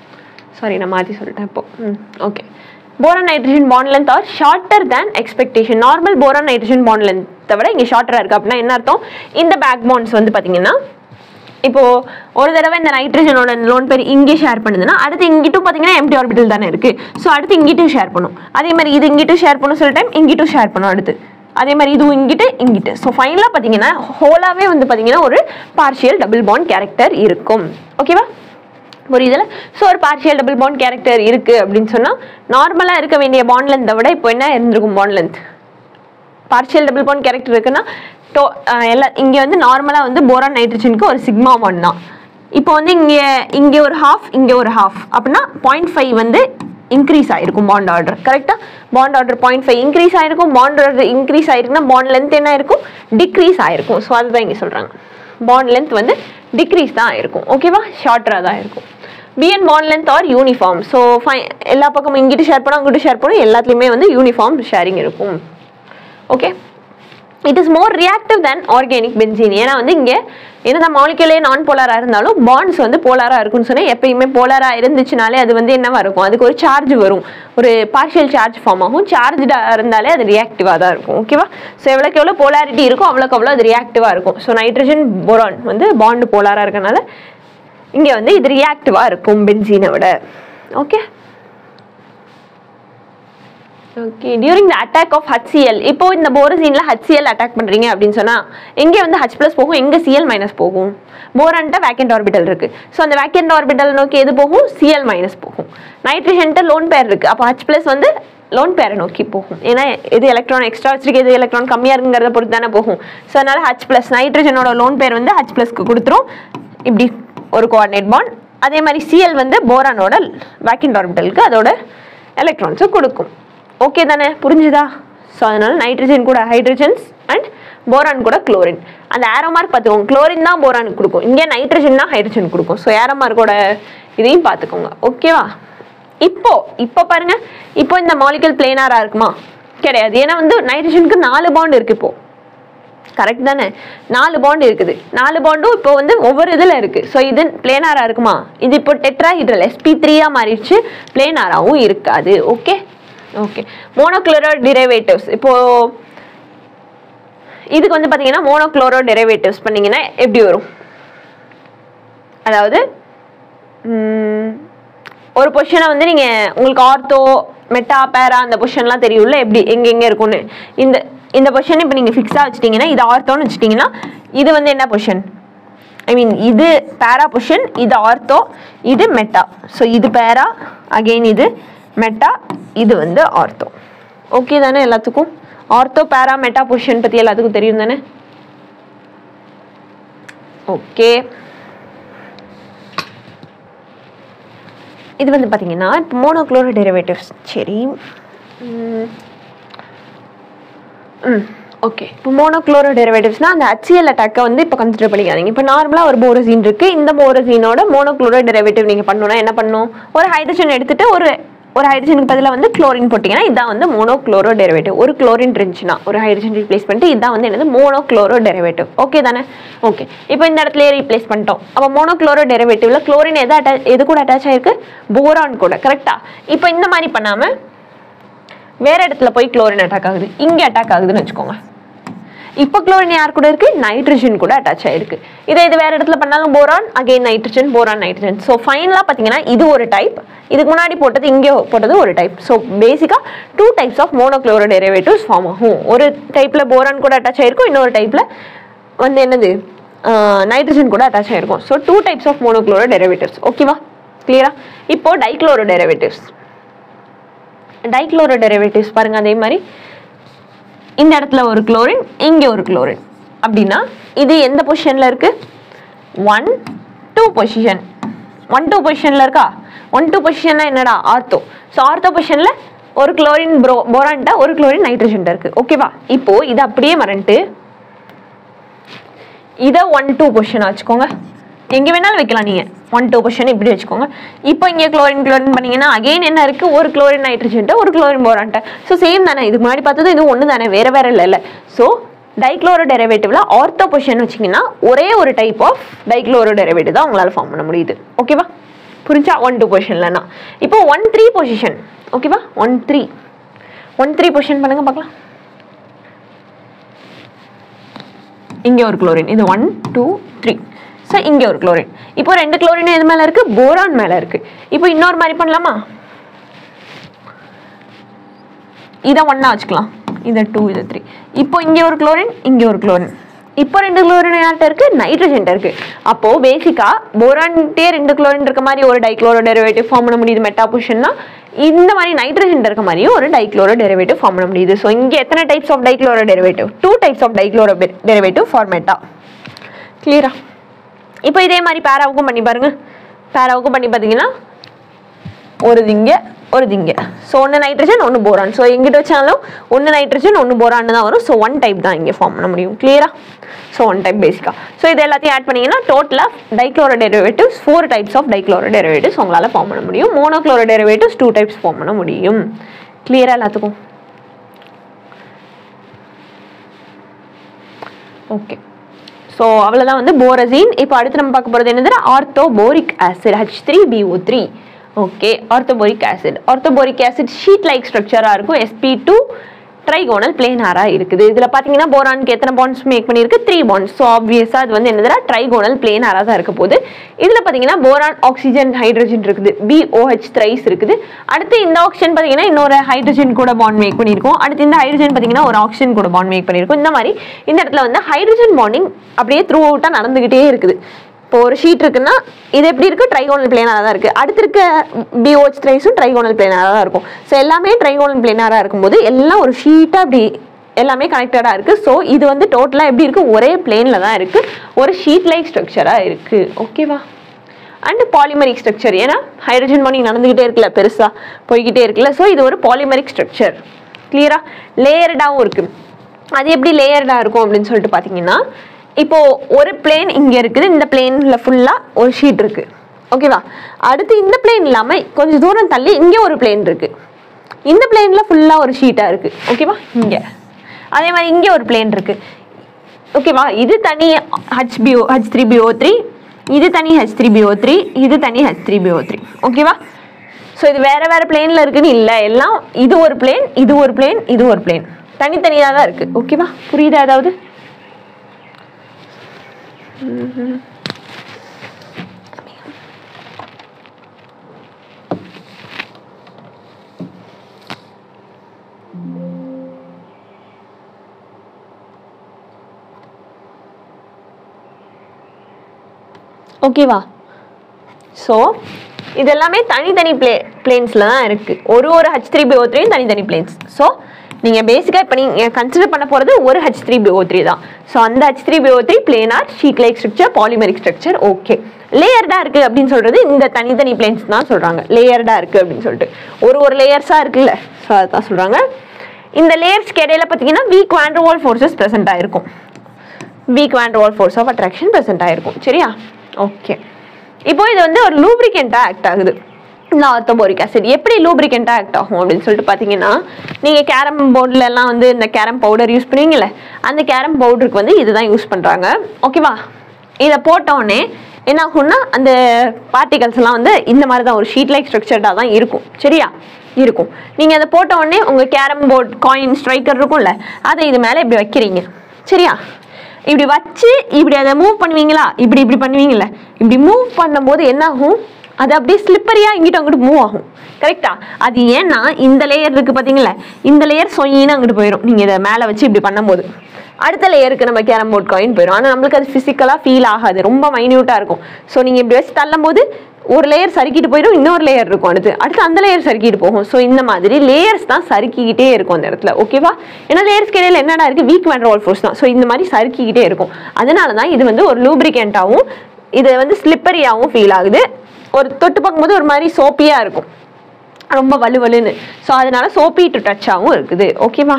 சாரி நான் மாற்றி சொல்லிட்டேன் இப்போ ம் okay boron nitrogen bond length are shorter than expectation normal boron nitrogen bond லென்த்தை விட இங்கே ஷார்ட்டராக இருக்குது அப்படின்னா என்ன அர்த்தம் இந்த பேக் பாண்ட்ஸ் வந்து பார்த்தீங்கன்னா இப்போ ஒரு தடவை இந்த நைட்ரஜனோட லோன் பேர் இங்கே ஷேர் பண்ணுதுன்னா அடுத்து இங்கிட்டும் பார்த்தீங்கன்னா எம்டி ஆர்பிட்டல் தானே இருக்கு ஸோ அடுத்து இங்கிட்டும் ஷேர் பண்ணும் அதே மாதிரி இது இங்கிட்டும் ஷேர் பண்ணும் சில டைம் இங்கிட்டும் ஷேர் பண்ணும் அடுத்து அதே மாதிரி இதுவும் இங்கிட்டு இங்கிட்டு ஸோ ஃபைனலாக பார்த்தீங்கன்னா ஹோலாவே வந்து பார்த்தீங்கன்னா ஒரு பார்ஷியல் டபுள் பாண்ட் கேரக்டர் இருக்கும் ஓகேவா புரியுதுல ஸோ ஒரு பார்ஷியல் டபுள் பாண்ட் கேரக்டர் இருக்கு அப்படின்னு சொன்னால் நார்மலாக இருக்க வேண்டிய பாண்ட் லென்த்தை விட இப்போ என்ன இருந்திருக்கும் bond length partial double bond character இருக்குன்னா டோ அஹ் எல்லா இங்கே வந்து நார்மலாக வந்து போரான் நைட்ரஜனுக்கு ஒரு சிக்மா ஒன் தான் இப்போ வந்து இங்கே இங்கே ஒரு ஹாஃப் இங்கே ஒரு ஹாஃப் அப்படின்னா பாயிண்ட் ஃபைவ் வந்து இன்க்ரீஸ் ஆயிருக்கும் பாண்ட் ஆர்டர் கரெக்டாக bond order point five increase ஆயிருக்கும் பாண்ட் ஆர்டர் இன்க்ரீஸ் ஆயிருக்குன்னா பாண்ட் லென்த் என்ன இருக்கும் டிக்ரீஸ் ஆயிருக்கும் ஸோ அதுதான் இங்கே சொல்கிறாங்க பாண்ட் லென்த் வந்து டிக்ரீஸ் தான் ஆயிருக்கும் ஓகேவா ஷார்ட்டராக தான் இருக்கும் BN bond length are uniform so pi எல்லா பக்கமும் இங்கிட்டு ஷேர் பண்ணோம் அங்கிட்டு ஷேர் பண்ணோம் எல்லாத்துலேயுமே வந்து யூனிஃபார்ம் ஷேரிங் இருக்கும் okay it is more reactive than organic benzene ஏன்னா வந்து இங்கே என்னதான் மாலிகுலே நான் போலாராக இருந்தாலும் பாண்ட்ஸ் வந்து போலாராக இருக்கும்னு சொன்னால் எப்பயுமே போலாராக இருந்துச்சுனாலே அது வந்து என்னவா இருக்கும் அதுக்கு ஒரு சார்ஜ் வரும் ஒரு பார்ஷியல் சார்ஜ் ஃபார்ம் ஆகும் சார்ஜாக இருந்தாலே அது ரியாக்டிவாக தான் இருக்கும் ஓகேவா ஸோ எவ்வளோக்கு எவ்வளோ போலாரிட்டி இருக்கோ அவ்வளோக்கு அவ்வளோ அது ரியாக்டிவாக இருக்கும் ஸோ நைட்ரஜன் போரான் வந்து பாண்டு போலாராக இருக்கனால இங்கே வந்து இது ரியாக்டிவாக இருக்கும் பென்சீனை விட okay okay during the attack of HCl இப்போ இந்த போரசீனில் HCl அட்டாக் பண்ணுறீங்க அப்படின்னு சொன்னால் எங்கே வந்து H ப்ளஸ் போகும் எங்கே Cl மைனஸ் போகும் போரான்ட்ட வேக்கண்ட் ஆர்பிட்டல் இருக்கு ஸோ அந்த வேக்கண்ட் ஆர்பிட்டல் நோக்கி எது போகும் Cl மைனஸ் போகும் நைட்ரஜன்ட்ட லோன் பேர் இருக்கு அப்போ H ப்ளஸ் வந்து லோன் பேரை நோக்கி போகும் ஏன்னா எது எலக்ட்ரான் எக்ஸ்ட்ரா வச்சிருக்கு எது எலக்ட்ரான் கம்மியாக இருக்குங்கிறத பொறுத்து தானே போகும் ஸோ அதனால H ப்ளஸ் நைட்ரஜனோட லோன் பேர் வந்து H ப்ளஸ்க்கு கொடுத்துரும் இப்படி ஒரு கோஆர்டினேட் பாண்ட் அதே மாதிரி Cl வந்து போரானோட வேக்கண்ட் ஆர்பிட்டலுக்கு அதோட எலக்ட்ரான்ஸை கொடுக்கும் ஓகே தானே புரிஞ்சுதா ஸோ அதனால நைட்ரஜன் கூட ஹைட்ரஜன்ஸ் அண்ட் போரான் கூட குளோரின் அந்த ஏரோ மார்க் பார்த்துக்கோங்க குளோரின் தான் போரானுக்கு கொடுக்கும் இங்கே நைட்ரஜன் தான் ஹைட்ரஜன் கொடுக்கும் ஸோ ஏரோ மார்க்கோட இதையும் பார்த்துக்கோங்க ஓகேவா இப்போ இப்போ பாருங்க இப்போ இந்த மாலிகல் பிளேனாரா இருக்குமா கிடையாது ஏன்னா வந்து நைட்ரஜனுக்கு நாலு பாண்ட் இருக்கு இப்போ கரெக்ட் தானே நாலு பாண்ட் இருக்குது நாலு பாண்டும் இப்போ வந்து ஒவ்வொரு இதில் இருக்குது ஸோ இது பிளேனாரா இருக்குமா இது இப்போ டெட்ராஹைட்ரல் எஸ்பி த்ரீயாக மாறிடுச்சு பிளேனாராவும் இருக்காது ஓகே ஓகே மோனோக்ளோரோ டெரிவேட்டிவ்ஸ் இப்போ இதுக்கு வந்து பார்த்தீங்கன்னா மோனோக்ளோரோ டெரிவேட்டிவ்ஸ் பண்ணீங்கன்னா எப்படி வரும் அதாவது ம், ஒரு பொசிஷனை வந்து நீங்கள் உங்களுக்கு ஆர்த்தோ மெட்டா பேரா அந்த பொசிஷன்லாம் தெரியும்ல எப்படி எங்கே எங்கே இருக்கும்னு இந்த இந்த பொசிஷன் இப்போ நீங்கள் ஃபிக்ஸாக வச்சிட்டிங்கன்னா இது ஆர்த்தோன்னு வச்சிட்டிங்கன்னா இது வந்து என்ன பொசிஷன் ஐ மீன் இது பேரா பொசிஷன் இது ஆர்த்தோ இது மெட்டா ஸோ இது பேரா அகெயின் இது மெட்டா இது வந்து ஆர்த்தோ ஓகே தானே எல்லாத்துக்கும் ஆர்த்தோ பேரா மெட்டா பொசிஷன் பற்றி எல்லாத்துக்கும் தெரியும் தானே ஓகே இது வந்து பார்த்தீங்கன்னா இப்போ மோனோக்ளோரோ டெரிவேட்டிவ்ஸ் சரி ம். ம் ஓகே இப்போ மோனோக்ளோரோ டெரிவேட்டிவ்ஸ்னா அந்த HCl அட்டாக்கை வந்து இப்போ கன்சிடர் பண்ணிக்காதீங்க இப்போ நார்மலாக ஒரு போரசீன் இருக்கு இந்த போரசீனோட மோனோக்ளோரோ டெரிவேட்டிவ் நீங்கள் பண்ணணும்னா என்ன பண்ணணும் ஒரு ஹைட்ரஜன் எடுத்துட்டு ஒரு ஒரு ஹைட்ரஜனுக்கு பதிலாக வந்து குளோரின் போட்டிங்கன்னா இதான் வந்து மோனோக்ளோரோ டெரிவேட்டிவ் ஒரு குளோரின் இருந்துச்சுன்னா ஒரு ஹைட்ரஜன் ரீப்ளேஸ் பண்ணிட்டு இதான் வந்து என்னது மோனோக்ளோரோ டெரிவேட்டிவ் ஓகே தானே ஓகே இப்போ இந்த இடத்துல ரீப்ளேஸ் பண்ணிட்டோம் அப்போ மோனோக்ளோரோ டெரிவேட்டிவ்ல குளோரின் எது அட்டா எது கூட அட்டாச் ஆயிருக்கு போரான் கூட கரெக்டா இப்போ இந்த மாதிரி பண்ணாமல் வேற இடத்துல போய் குளோரின் அட்டாக் ஆகுது இங்க அட்டாக் ஆகுதுன்னு வச்சுக்கோங்க இப்போ குளோரின் யார் கூட இருக்கு நைட்ரஜன் கூட அட்டாச் ஆயிருக்கு இதே இது வேற இடத்துல பண்ணாலும் boron again nitrogen boron nitrogen so ஃபைனலாக பார்த்தீங்கன்னா இது ஒரு டைப் இதுக்கு முன்னாடி போட்டது இங்கே போட்டது ஒரு டைப் ஸோ பேசிக்காக two types of monochloro derivatives form ஆகும் ஒரு டைப்பில் போரான் கூட அட்டாச் ஆயிருக்கும் இன்னொரு டைப்பில் வந்து என்னது நைட்ரஜன் கூட அட்டாச் ஆயிருக்கும் so two types of monochloro derivatives ஓகேவா கிளியரா இப்போ டைக்ளோரோ டெரிவேட்டிவ்ஸ் டைக்ளோரோ டெரிவேட்டிவ்ஸ் பாருங்க அதே மாதிரி இந்த இடத்துல ஒரு குளோரின் இங்கே ஒரு குளோரின் அப்படின்னா இது எந்த பொசிஷனில் இருக்கு one two position one two பொசிஷனில் இருக்கா ஒன் டூ பொசிஷன்னா என்னடா ஆர்த்தோ ஸோ ஆர்த்தோ பொசிஷனில் ஒரு குளோரின் ப்ரோ போரான்ட்ட ஒரு குளோரின் நைட்ரஜன் இருக்கு ஓகேவா இப்போ இது அப்படியே மறந்துட்டு இதை ஒன் டூ பொசிஷன் வச்சுக்கோங்க எங்கே வேணாலும் வைக்கலாம் நீங்கள் ஒன் டூ பொசிஷன் இப்படி வச்சுக்கோங்க இப்போ இங்கே குளோரின் குளோரின் பண்ணீங்கன்னா அகைன் என்ன இருக்கு ஒரு குளோரின் நைட்ரஜன்ட்ட ஒரு குளோரின் போரான்ட்ட ஸோ சேம் தானே இதுக்கு முன்னாடி பார்த்தது இது ஒன்று தானே வேற வேற இல்லை இல்லை ஸோ டைக்ளோரோ டெரிவேட்டிவ்ல ஆர்த்தோ பொசிஷன் வச்சிங்கன்னா ஒரே ஒரு டைப் ஆஃப் டைக்ளோரோ டெரிவேட்டிவ் தான் உங்களால் ஃபார்ம் பண்ண முடியுது ஓகேவா புரிஞ்சா ஒன் டூ பொசிஷன்லனா இப்போ ஒன் த்ரீ பொசிஷன் ஓகேவா one three one three position பண்ணுங்க பார்க்கலாம் இங்கே ஒரு குளோரின் இது ஒன் டூ த்ரீ ஸோ இங்கே ஒரு குளோரின் இப்போ ரெண்டு குளோரின் எது மேலே இருக்கு போரான் மேலே இருக்கு இப்போ இன்னொரு மாதிரி பண்ணலாமா இதை ஒன்றா வச்சுக்கலாம் இதை டூ இது த்ரீ இப்போ இங்கே ஒரு குளோரின் இங்கே ஒரு குளோரின் இப்போ ரெண்டு குளோரின் யார்கிட்ட இருக்கு நைட்ரஜன்ட்ட இருக்கு அப்போ பேசிக்கா போரான்ட்டே ரெண்டு குளோரின் இருக்க மாதிரி ஒரு டைக்ளோரோ டெரிவேட்டிவ் ஃபார்ம் பண்ண முடியுது மெட்டா பொசிஷன்னா இந்த மாதிரி நைட்ரஜன் இருக்க மாதிரியும் ஒரு டைக்ளோரோ டெரிவேட்டிவ் ஃபார்ம் பண்ண முடியுது ஸோ இங்கே எத்தனை types of dichloro derivative two types of dichloro derivative for meta கிளியரா இப்போ இதே மாதிரி பேராவுக்கும் பண்ணி பாருங்க பேராவுக்கும் பண்ணி பார்த்தீங்கன்னா ஒரு திங்க ஒரு திங்க ஸோ ஒன்று நைட்ரஜன் ஒன்று போரான் ஸோ எங்கிட்ட வச்சாலும் ஒன்று நைட்ரஜன் ஒன்று போரான் தான் வரும் ஸோ ஒன் டைப் தான் இங்கே ஃபார்ம் பண்ண முடியும் கிளியரா ஸோ ஒன் டைப் பேசிக்காக ஸோ இது எல்லாத்தையும் ஆட் பண்ணீங்கன்னா டோட்டலாக dichloro derivatives four types of dichloro derivatives உங்களால் ஃபார்ம் பண்ண முடியும் monochloro derivatives two types form பண்ண முடியும் கிளியரா எல்லாத்துக்கும் ஓகே ஸோ அவ்வளோதான் வந்து போரசீன் இப்போ அடுத்து நம்ம பார்க்க போகிறது என்னது orthoboric acid H three PO three okay orthoboric acid orthoboric acid sheet like ஸ்ட்ரக்சராக இருக்கும் எஸ்பி டூ ட்ரைகோனல் பிளேனாராக இருக்குது இதில் பார்த்தீங்கன்னா போரானுக்கு எத்தனை பாண்ட்ஸ் மேக் பண்ணியிருக்கு த்ரீ பாண்ட்ஸ் ஸோ ஆப்வியஸாக அது வந்து என்னதுன்னா ட்ரைகோனல் பிளேனாராக தான் இருக்க போகுது இதில் பார்த்தீங்கன்னா போரான் ஆக்சிஜன் ஹைட்ரஜன் இருக்குது பிஓஹெச் த்ரைஸ் இருக்குது அடுத்து இந்த ஆக்சிஜன் பார்த்தீங்கன்னா இன்னொரு ஹைட்ரஜன் கூட பாண்ட் மேக் பண்ணியிருக்கோம் அடுத்து இந்த ஹைட்ரஜன் பார்த்தீங்கன்னா ஒரு ஆக்சிஜன் கூட பாண்ட் மேக் பண்ணியிருக்கோம் இந்த மாதிரி இந்த இடத்துல வந்து ஹைட்ரஜன் பாண்டிங் அப்படியே த்ரூ அவுட்டாக நடந்துகிட்டே இருக்குது இப்போ ஒரு ஷீட் இருக்குன்னா இது எப்படி இருக்கு ட்ரைகோனல் பிளேனாக தான் இருக்கு அடுத்து இருக்க பிஓச் த்ரைஸும் ட்ரைகோனல் பிளேனாக தான் இருக்கும் ஸோ எல்லாமே ட்ரைகோனல் பிளேனாக இருக்கும்போது எல்லாம் ஒரு ஷீட்டாக அப்படி எல்லாமே கனெக்டடாக இருக்கு ஸோ இது வந்து டோட்டலாக எப்படி இருக்கு ஒரே பிளேனில் தான் இருக்கு ஒரு ஷீட் லைக் ஸ்ட்ரக்சராக இருக்கு ஓகேவா அண்ட் பாலிமரிக் ஸ்ட்ரக்சர் ஏன்னா ஹைட்ரஜன் பாண்டிங் நடந்துகிட்டே இருக்குல்ல பெருசா போய்கிட்டே இருக்குல்ல ஸோ இது ஒரு பாலிமரிக் ஸ்ட்ரக்சர் கிளியரா லேயர்டாகவும் இருக்கு அது எப்படி லேயர்டா இருக்கும் அப்படின்னு சொல்லிட்டு பார்த்தீங்கன்னா இப்போ ஒரு பிளேன் இங்க இருக்குது இந்த பிளேன்ல ஃபுல்லா ஒரு ஷீட் இருக்கு ஓகேவா அடுத்து இந்த பிளேன் இல்லாம கொஞ்சம் தூரம் தள்ளி இங்க ஒரு பிளேன் இருக்கு இந்த பிளேன்ல ஃபுல்லா ஒரு ஷீட்டா இருக்கு ஓகேவா இங்க அதே மாதிரி இங்க ஒரு பிளேன் இருக்கு ஓகேவா இது தனி HBO H three PO three இது தனி ஹச் த்ரீ பிஓ த்ரீ இது தனி ஹச் த்ரீ பிஓ த்ரீ ஓகேவா ஸோ இது வேற வேற பிளேன்ல இருக்குன்னு இல்லை எல்லாம் இது ஒரு பிளேன் இது ஒரு பிளேன் இது ஒரு பிளேன் தனித்தனியாக தான் இருக்கு ஓகேவா புரியுதா ஏதாவது ஓகேவா ஸோ இது எல்லாமே தனித்தனி பிளே பிளேன்ஸில் தான் இருக்குது ஒரு ஒரு ஹச் த்ரீ பி ஓ த்ரீயும் தனித்தனி பிளேன்ஸ் ஸோ நீங்கள் பேசிக்காக இப்போ நீங்கள் கன்சிடர் பண்ண போகிறது ஒரு H three B O three தான் ஸோ அந்த H three B O three planar sheet like structure polymeric structure okay லேயர்டாக இருக்குது அப்படின்னு சொல்கிறது இந்த தனித்தனி பிளேன்ஸ் தான் சொல்கிறாங்க லேயர்டாக இருக்குது அப்படின்னு சொல்லிட்டு ஒரு ஒரு லேயர்ஸாக இருக்குல்ல ஸோ அதான் சொல்கிறாங்க இந்த லேயர்ஸ்க்கு இடையில பார்த்தீங்கன்னா வீக் வாண்டர்வால் ஃபோர்ஸஸ் ப்ரெசென்ட் ஆயிருக்கும் weak van der Waals force of attraction present ஆயிருக்கும் சரியா ஓகே இப்போ இது வந்து ஒரு லூப்ரிகெண்ட்டாக ஆக்ட் ஆகுது இந்த ஆர்த்தோபோரிக் ஆசிட் எப்படி லூப்ரிகெண்ட்டாக ஆக்ட் ஆகும் அப்படின்னு சொல்லிட்டு பார்த்தீங்கன்னா நீங்கள் கேரம் போர்டில் எல்லாம் வந்து இந்த கேரம் பவுடர் யூஸ் பண்ணுவீங்கல்ல அந்த கேரம் பவுடருக்கு வந்து இதுதான் யூஸ் பண்ணுறாங்க ஓகேவா இதை போட்டோடனே என்ன ஆகும்னா அந்த பார்ட்டிகல்ஸ் எல்லாம் வந்து இந்த மாதிரி தான் ஒரு ஷீட் லைக் ஸ்ட்ரக்சர்டாக தான் இருக்கும் சரியா இருக்கும் நீங்கள் அதை போட்ட உடனே உங்கள் கேரம் போர்ட் காயின் ஸ்ட்ரைக்கர் இருக்கும்ல அதை இது மேலே இப்படி வைக்கிறீங்க சரியா இப்படி வச்சு இப்படி அதை மூவ் பண்ணுவீங்களா இப்படி இப்படி பண்ணுவீங்கல்ல இப்படி மூவ் பண்ணும்போது என்ன ஆகும் அது அப்படியே ஸ்லிப்பரியாக இங்கிட்ட அங்கிட்டு மூவ் ஆகும் கரெக்டா அது ஏன்னா இந்த லேயர் இருக்கு பார்த்தீங்களா இந்த லேயர் சொயின்னு அங்கிட்டு போயிடும் நீங்கள் இதை மேலே வச்சு இப்படி பண்ணும்போது அடுத்த லேயருக்கு நம்ம கேரம் போர்ட் காயின் போயிடும் ஆனால் நம்மளுக்கு அது ஃபிசிக்கலாக ஃபீல் ஆகாது ரொம்ப மைன்யூட்டாக இருக்கும் ஸோ நீங்கள் இப்படி வச்சு தள்ளும் போது ஒரு லேயர் சறுக்கிட்டு போயிடும் இன்னொரு லேயர் இருக்கும் அடுத்து அடுத்து அந்த லேயர் சறுக்கிட்டு போகும் ஸோ இந்த மாதிரி லேயர்ஸ் தான் சறுக்கிக்கிட்டே இருக்கும் அந்த இடத்துல ஓகேவா ஏன்னா லேயர்ஸ்க்கு இடையில என்னடா இருக்கு வீக் வேண்டர் ஃபோர்ஸ் தான் ஸோ இந்த மாதிரி சறுக்கிக்கிட்டே இருக்கும் அதனால தான் இது வந்து ஒரு லூப்ரிகேண்டாகவும் இது வந்து ஸ்லிப்பரியாகவும் ஃபீல் ஆகுது ஒரு தொட்டு பார்க்கும்போது ஒரு மாதிரி சோப்பியாக இருக்கும் ரொம்ப வலுவலுன்னு ஸோ அதனால சோப்பி டு டச்சாகவும் இருக்குது ஓகேவா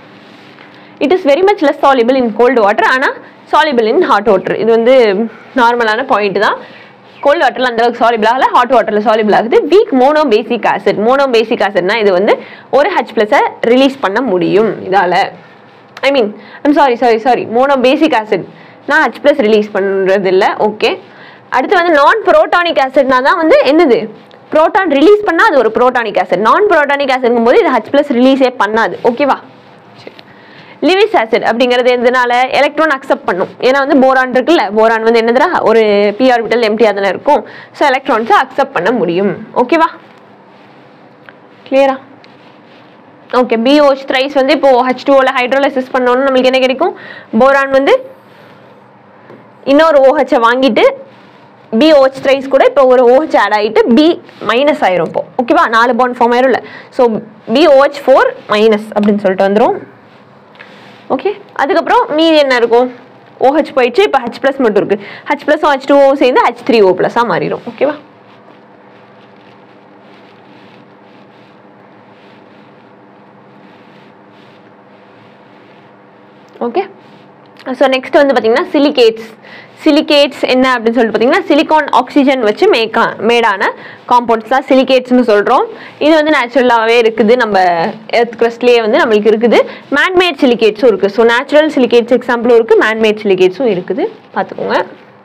it is very much less soluble in cold water ஆனால் சாலிபிள் இன் ஹாட் வாட்டர் இது வந்து நார்மலான பாயிண்ட் தான் கோல்டு வாட்டரில் அந்த அளவுக்கு சாலிபிள் ஆகல ஹாட் வாட்டரில் சாலிபிள் ஆகுது weak monobasic acid monobasic ஆசிட்னா இது வந்து ஒரு ஹச் ப்ளஸை ரிலீஸ் பண்ண முடியும் இதால் I mean I'm sorry sorry sorry monobasic acid நான் ஹச் ப்ளஸ் ரிலீஸ் பண்ணுறது இல்லை ஓகே அடுத்து வந்து நான் புரோட்டானிக் ஆசிட்னா தான் வந்து என்னது புரோட்டான் ரிலீஸ் பண்ணால் அது ஒரு புரோட்டானிக் ஆசிட் நான் புரோட்டானிக் ஆசிட்ங்கும் போது இது ஹச் ப்ளஸ் ரிலீஸே பண்ணாது ஓகேவா லிவிஸ் ஆசிட் அப்படிங்கிறது எதனால எலக்ட்ரான் அக்செப்ட் பண்ணும் ஏன்னா வந்து போரான் இருக்குல்ல போரான் வந்து என்னதுடா ஒரு பி ஆர்பிட்டல் எம்டியாக தானே இருக்கும் ஸோ எலக்ட்ரான்ஸை அக்செப்ட் பண்ண முடியும் ஓகேவா கிளியரா ஓகே பிஓஹெச் த்ரைஸ் வந்து இப்போ ஹெச் டூவில் ஹைட்ரோலைசிஸ் பண்ணோம்னு நம்மளுக்கு என்ன கிடைக்கும் போரான் வந்து இன்னொரு ஓஹெச்சை வாங்கிட்டு பிஓஹெச் த்ரைஸ் கூட இப்போ ஒரு ஓஹெச் ஆட் ஆகிட்டு பி மைனஸ் ஆயிரும் இப்போ ஓகேவா நாலு பாண்ட் ஃபார்ம் ஆயிரும்ல ஸோ பிஓஹெச் ஃபோர் மைனஸ் அப்படின்னு சொல்லிட்டு வந்துடும் ஓகே அதுக்கப்புறம் மீதி என்ன இருக்கும் ஓஹெச் போயிடுச்சு இப்போ ஹச் ப்ளஸ் மட்டும் இருக்கு H plus H two O சேர்ந்து ஹச் த்ரீ ஓ ப்ளஸ்ஸாக மாறிடும் ஓகேவா ஓகே ஸோ நெக்ஸ்ட் வந்து பார்த்தீங்கன்னா சிலிகேட்ஸ் சிலிகேட்ஸ் என்ன அப்படின்னு சொல்லிட்டு பார்த்தீங்கன்னா சிலிகான் ஆக்சிஜன் வச்சு மேக்கா மேடான காம்பவுண்ட்ஸ் தான் சிலிகேட்ஸ்னு சொல்கிறோம் இது வந்து நேச்சுரலாகவே இருக்குது நம்ம எர்த் கிரஸ்ட்லேயே வந்து நம்மளுக்கு இருக்குது மேன்மேட் சிலிகேட்ஸும் இருக்குது ஸோ நேச்சுரல் சிலிகேட்ஸ் எக்ஸாம்பிளும் இருக்குது மேன்மேட் சிலிகேட்ஸும் இருக்குது பார்த்துக்கோங்க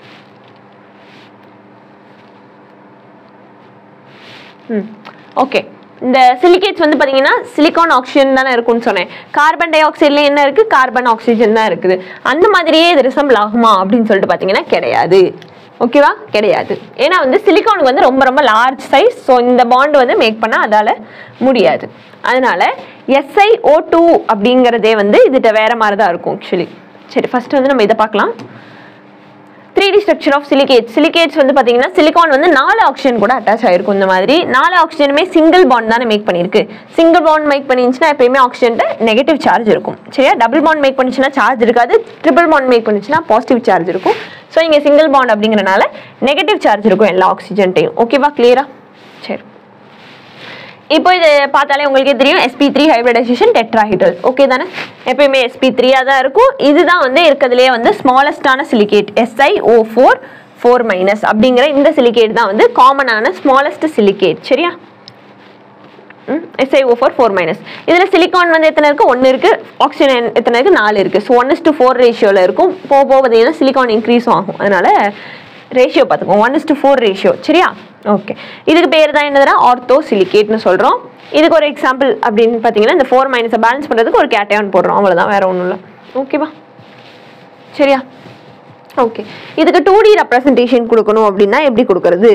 ம் ஓகே இந்த சிலிகேட்ஸ் வந்து பார்த்தீங்கன்னா சிலிகான் ஆக்சிஜன் தானே இருக்கும்னு சொன்னேன் கார்பன் டை ஆக்சைடில் என்ன இருக்குது கார்பன் ஆக்சிஜன் தான் இருக்குது அந்த மாதிரியே இது ரிசம்பிள் ஆகுமா அப்படின்னு சொல்லிட்டு பார்த்தீங்கன்னா கிடையாது ஓகேவா கிடையாது ஏன்னா வந்து சிலிகானுக்கு வந்து ரொம்ப ரொம்ப லார்ஜ் சைஸ் ஸோ இந்த பாண்ட் வந்து மேக் பண்ண அதால் முடியாது அதனால எஸ்ஐ ஓ டூ அப்படிங்கிறதே வந்து இதுகிட்ட வேற மாதிரி தான் இருக்கும் ஆக்சுவலி சரி ஃபர்ஸ்ட் வந்து நம்ம இதை பார்க்கலாம் three D structure of silicate silicates வந்து பார்த்தீங்கன்னா சிலிகான் வந்து நாலு ஆக்சிஜன் கூட அட்டாச் ஆயிருக்கும் இந்த மாதிரி நாலு ஆக்சிஜனுமே சிங்கிள் பாண்ட் தானே மேக் பண்ணியிருக்கு சிங்கிள் பாண்ட் மேக் பண்ணிச்சுன்னா எப்பயுமே ஆக்சிஜன்ட்ட நெகட்டிவ் சார்ஜ் இருக்கும் சரியா டபுள் பாண்ட் மேக் பண்ணிச்சுன்னா சார்ஜ் இருக்காது ட்ரிபிள் பாண்ட் மேக் பண்ணிச்சுன்னா பாசிட்டிவ் சார்ஜ் இருக்கும் ஸோ இங்கே சிங்கிள் பாண்ட் அப்படிங்கிறனால நெகட்டிவ் சார்ஜ் இருக்கும் எல்லா ஆக்சிஜன்ட்டையும் ஓகேவா கிளியரா சரி இப்போ இது பார்த்தாலே உங்களுக்கே தெரியும் sp3 three hybridisation tetrahedral okay தானே எப்பயுமே sp3 த்ரீயாக தான் இருக்கும் இதுதான் வந்து இருக்கிறதுலே வந்து ஸ்மாலஸ்டான silicate SI O four four minus அப்படிங்கிற இந்த சிலிகேட் தான் வந்து காமனான ஸ்மாலஸ்ட் சிலிகேட் சரியா எஸ்ஐஓ ஃபோர் ஃபோர் மைனஸ் இதில் சிலிகான் வந்து எத்தனை இருக்குது ஒன்று இருக்குது ஆக்சிஜன் எத்தனை இருக்குது நாலு இருக்குது so one is to four ரேஷியோவில் இருக்கும் போக போக பார்த்தீங்கன்னா சிலிகான் இன்க்ரீஸும் ஆகும் அதனால ரேஷியோ பார்த்துக்கோங்க one is to four ratio சரியா ஓகே இதுக்கு பேர் தான் என்னதுன்னா ஆர்த்தோ சிலிகேட்னு சொல்கிறோம் இதுக்கு ஒரு எக்ஸாம்பிள் அப்படின்னு பார்த்தீங்கன்னா இந்த ஃபோர் மைனஸை பேலன்ஸ் பண்ணுறதுக்கு ஒரு கேட்டையான் போடுறோம் அவ்வளோதான் வேற ஒன்றும் இல்லை ஓகேவா சரியா ஓகே இதுக்கு டூ டி ரெப்ரசன்டேஷன் கொடுக்கணும் அப்படின்னா எப்படி கொடுக்கறது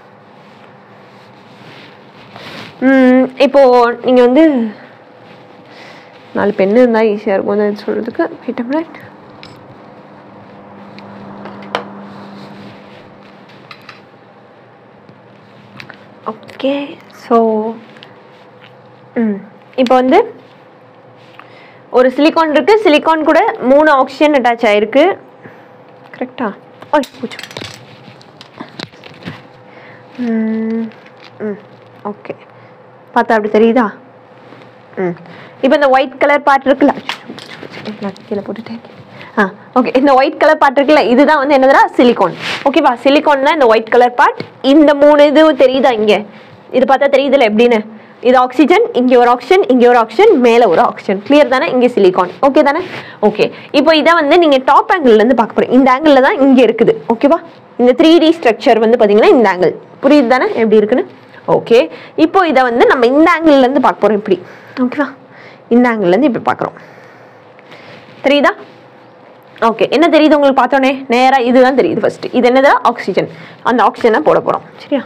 ம், இப்போ நீங்கள் வந்து நாலு பெண்ணு இருந்தால் ஈஸியாக இருக்கும் அது சொல்கிறதுக்கு வெயிட் மினிட் ஓகே ஸோ ம் இப்போ வந்து ஒரு சிலிக்கான் இருக்கு சிலிக்கான் கூட மூணு ஆக்சிஜன் அட்டாச் ஆயிருக்கு கரெக்டா ஓய் பூச்சு ம் ம் ஓகே பார்த்தா அப்படி தெரியுதா ம் இப்போ இந்த ஒயிட் கலர் பார்ட் இருக்குல்ல நான் கீழே போட்டுட்டேன் ஆ ஓகே இந்த ஒயிட் கலர் பார்ட் இருக்குல்ல இதுதான் வந்து என்னதுடா சிலிக்கான் ஓகேவா சிலிக்கான் தான் இந்த ஒயிட் கலர் பார்ட் இந்த மூணு இதுவும் தெரியுதா இங்கே இது பார்த்தா தெரியுதுல எப்படின்னு இது ஆக்சிஜன் இங்கே ஒரு ஆக்சிஜன் இங்கே ஒரு ஆக்சிஜன் மேலே ஒரு ஆக்சிஜன் கிளியர் தானே இங்கே சிலிக்கான் ஓகே தானே ஓகே இப்போ இதை வந்து நீங்கள் டாப் ஆங்கிள்லேருந்து பார்க்க போகிறீங்க இந்த ஆங்கிளில் தான் இங்கே இருக்குது ஓகேவா இந்த த்ரீ டி ஸ்ட்ரக்சர் வந்து பார்த்தீங்கன்னா இந்த ஆங்கிள் புரியுது தானே எப்படி இருக்குன்னு ஓகே இப்போ இதை வந்து நம்ம இந்த ஆங்கிள்லேருந்து பார்க்க போகிறோம் இப்படி ஓகேவா இந்த ஆங்கிள்லேருந்து இப்படி பார்க்குறோம் தெரியுதா ஓகே என்ன தெரியுது உங்களுக்கு பார்த்தோன்னே நேராக இதுதான் தெரியுது ஃபர்ஸ்ட் இது என்னது ஆக்சிஜன் அந்த ஆக்சிஜனை போட போகிறோம் சரியா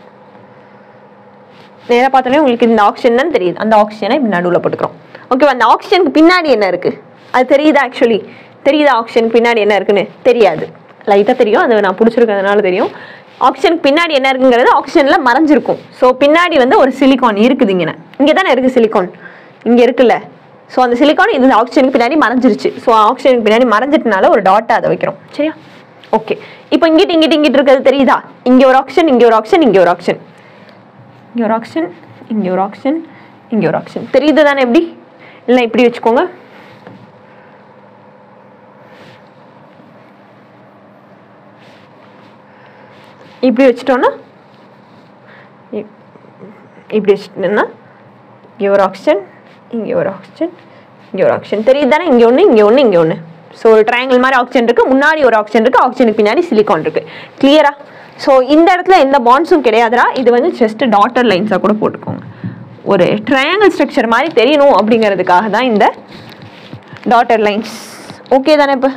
நேராக பார்த்தோன்னே உங்களுக்கு இந்த ஆக்சிஜன் தான் தெரியுது அந்த ஆக்சிஜனை இப்படி நடுவில் போட்டுக்கிறோம் ஓகேவா அந்த ஆக்சிஜனுக்கு பின்னாடி என்ன இருக்கு அது தெரியுதா ஆக்சுவலி தெரியுதா ஆக்சிஜன் பின்னாடி என்ன இருக்குன்னு தெரியாது லைட்டாக தெரியும் அது நான் பிடிச்சிருக்கிறதுனால தெரியும் ஆக்சிஜனுக்கு பின்னாடி என்ன இருக்குங்கிறது ஆக்சிஜனில் மறைஞ்சிருக்கும் ஸோ பின்னாடி வந்து ஒரு சிலிக்கான் இருக்குது இங்கே இங்கே தானே இருக்குது சிலிக்கான் இங்கே இருக்குல்ல ஸோ அந்த சிலிக்கான் இது ஆக்சிஜனுக்கு பின்னாடி மறைஞ்சிருச்சு ஸோ ஆக்சிஜனுக்கு பின்னாடி மறைஞ்சிட்டனால ஒரு டாட்டை அதை வைக்கிறோம் சரியா ஓகே இப்போ இங்கிட்டு இங்கிட்டு இங்கிட்டு இருக்கிறது தெரியுதா இங்கே ஒரு ஆக்சிஜன் இங்கே ஒரு ஆக்சிஜன் இங்கே ஒரு ஆக்சிஜன் இங்கே ஒரு ஆக்ஷன் இங்கே ஒரு ஆக்ஷன் இங்கே ஒரு ஆக்ஷன் தெரியுது தானே எப்படி இல்லை இப்படி வச்சுக்கோங்க இப்படி வச்சுட்டோன்னா இ- இப்படி வச்சுட்டோன்னா இங்கே ஒரு ஆக்சிஜன் இங்கே ஒரு ஆக்சிஜன் இங்கே ஒரு ஆக்சிஜன் தெரியுது தானே இங்கே ஒன்று இங்கே ஒன்று இங்கே ஒன்று ஸோ ஒரு ட்ரையாங்கிள் மாதிரி ஆக்சிஜன் இருக்குது முன்னாடி ஒரு ஆக்சிஜன் இருக்குது ஆக்சிஜனுக்கு பின்னாடி சிலிக்கான் இருக்குது கிளியரா ஸோ இந்த இடத்துல எந்த பாண்ட்ஸும் கிடையாதுடா இது வந்து ஜஸ்ட் டாட்டர் லைன்ஸாக கூட போட்டுக்கோங்க ஒரு ட்ரையாங்கிள் ஸ்ட்ரக்சர் மாதிரி தெரியணும் அப்படிங்கிறதுக்காக தான் இந்த டாட்டர் லைன்ஸ் ஓகே தானே இப்போ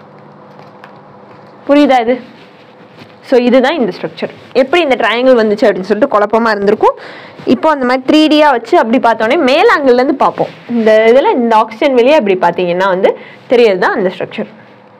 புரியுதா இது ஸோ இதுதான் இந்த ஸ்ட்ரக்சர் எப்படி இந்த ட்ரையாங்கிள் வந்துச்சு அப்படின்னு சொல்லிட்டு குழப்பமா இருந்திருக்கும் இப்போ அந்த மாதிரி த்ரீ டியாக வச்சு அப்படி பார்த்தோன்னே மேல் ஆங்கிள்லேருந்து பார்ப்போம் இந்த இதில் இந்த ஆக்சிஜன் வெளியே அப்படி பார்த்தீங்கன்னா வந்து தெரியறது தான் அந்த ஸ்ட்ரக்சர்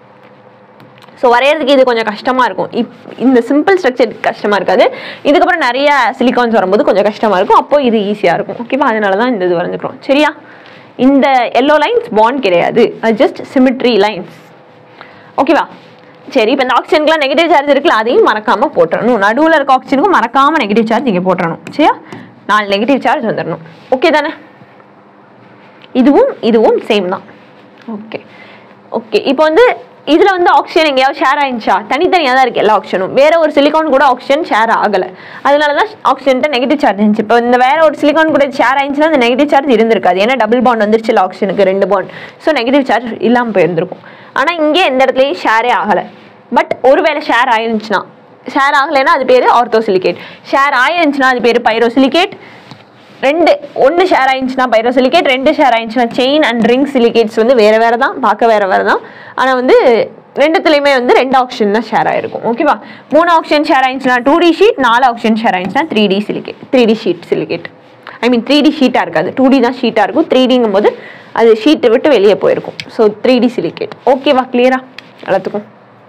ஸோ வரையறதுக்கு இது கொஞ்சம் கஷ்டமாக இருக்கும் இப் இந்த சிம்பிள் ஸ்ட்ரக்சர் கஷ்டமாக இருக்காது இதுக்கப்புறம் நிறைய சிலிகான்ஸ் வரும்போது கொஞ்சம் கஷ்டமாக இருக்கும் அப்போ இது ஈஸியாக இருக்கும் ஓகேவா அதனால தான் இந்த இது வரைஞ்சிக்கிறோம் சரியா இந்த எல்லோ லைன்ஸ் பாண்ட் கிடையாது அது ஜஸ்ட் சிமிட்ரி லைன்ஸ் ஓகேவா சரி இப்போ இந்த ஆக்சிஜனுக்குலாம் நெகட்டிவ் சார்ஜ் இருக்குல்ல அதையும் மறக்காமல் போட்டுறணும் நடுவில் இருக்க ஆக்சிஜனுக்கும் மறக்காமல் நெகட்டிவ் சார்ஜ் இங்கே போட்டுறணும் சரியா நாலு நெகட்டிவ் சார்ஜ் வந்துடணும் ஓகே தானே இதுவும் இதுவும் சேம் தான் ஓகே ஓகே இப்போ வந்து இதில் வந்து ஆக்சிஜன் எங்கேயாவது ஷேர் ஆயிடுச்சா தனித்தனியாக தான் இருக்குது எல்லா ஆக்சிஜனும் வேற ஒரு சிலிகான் கூட ஆக்சிஜன் ஷேர் ஆகலை அதனால தான் ஆக்சிஜன்ட்ட நெகட்டிவ் சார்ஜ் இருந்துச்சு இப்போ இந்த வேற ஒரு சிலிகான் கூட ஷேர் ஆயிடுச்சுன்னா அந்த நெகட்டிவ் சார்ஜ் இருந்திருக்காது ஏன்னா டபுள் பாண்ட் வந்துருச்சு ஆக்சிஜனுக்கு ரெண்டு பாண்ட் ஸோ நெகட்டிவ் சார்ஜ் இல்லாமல் போயிருந்திருக்கும் ஆனால் இங்கே எந்த இடத்துலையும் ஷேரே ஆகலை பட் ஒருவேளை ஷேர் ஆயிருந்துச்சுன்னா ஷேர் ஆகலைன்னா அது பேர் ஆர்த்தோசிலிகேட் ஷேர் ஆயிருந்துச்சுன்னா அது பேர் பைரோசிலிகேட் ரெண்டு ஒன்று ஷேர் ஆயிடுச்சுன்னா பைரோசிலிகேட் ரெண்டு ஷேர் ஆயிடுச்சுன்னா செயின் அண்ட் ரிங் சிலிகேட்ஸ் வந்து வேறு வேறு தான் பார்க்க வேறு வேறு தான் ஆனால் வந்து ரெண்டுத்துலேயுமே வந்து ரெண்டு ஆப்ஷன் தான் ஷேர் ஆயிருக்கும் ஓகேவா மூணு ஆப்ஷன் ஷேர் ஆயிடுச்சுன்னா டூ டி ஷீட் நாலு ஆப்ஷன் ஷேர் ஆயிடுச்சுன்னா three D silicate three D sheet silicate I mean three D ஷீட்டாக இருக்காது டூ டி தான் ஷீட்டாக இருக்கும் த்ரீ டிங்கும் போது அது ஷீட்டை விட்டு வெளியே போயிருக்கும் ஸோ த்ரீ டி சிலிகேட் ஓகேவா கிளியரா எல்லாத்துக்கும்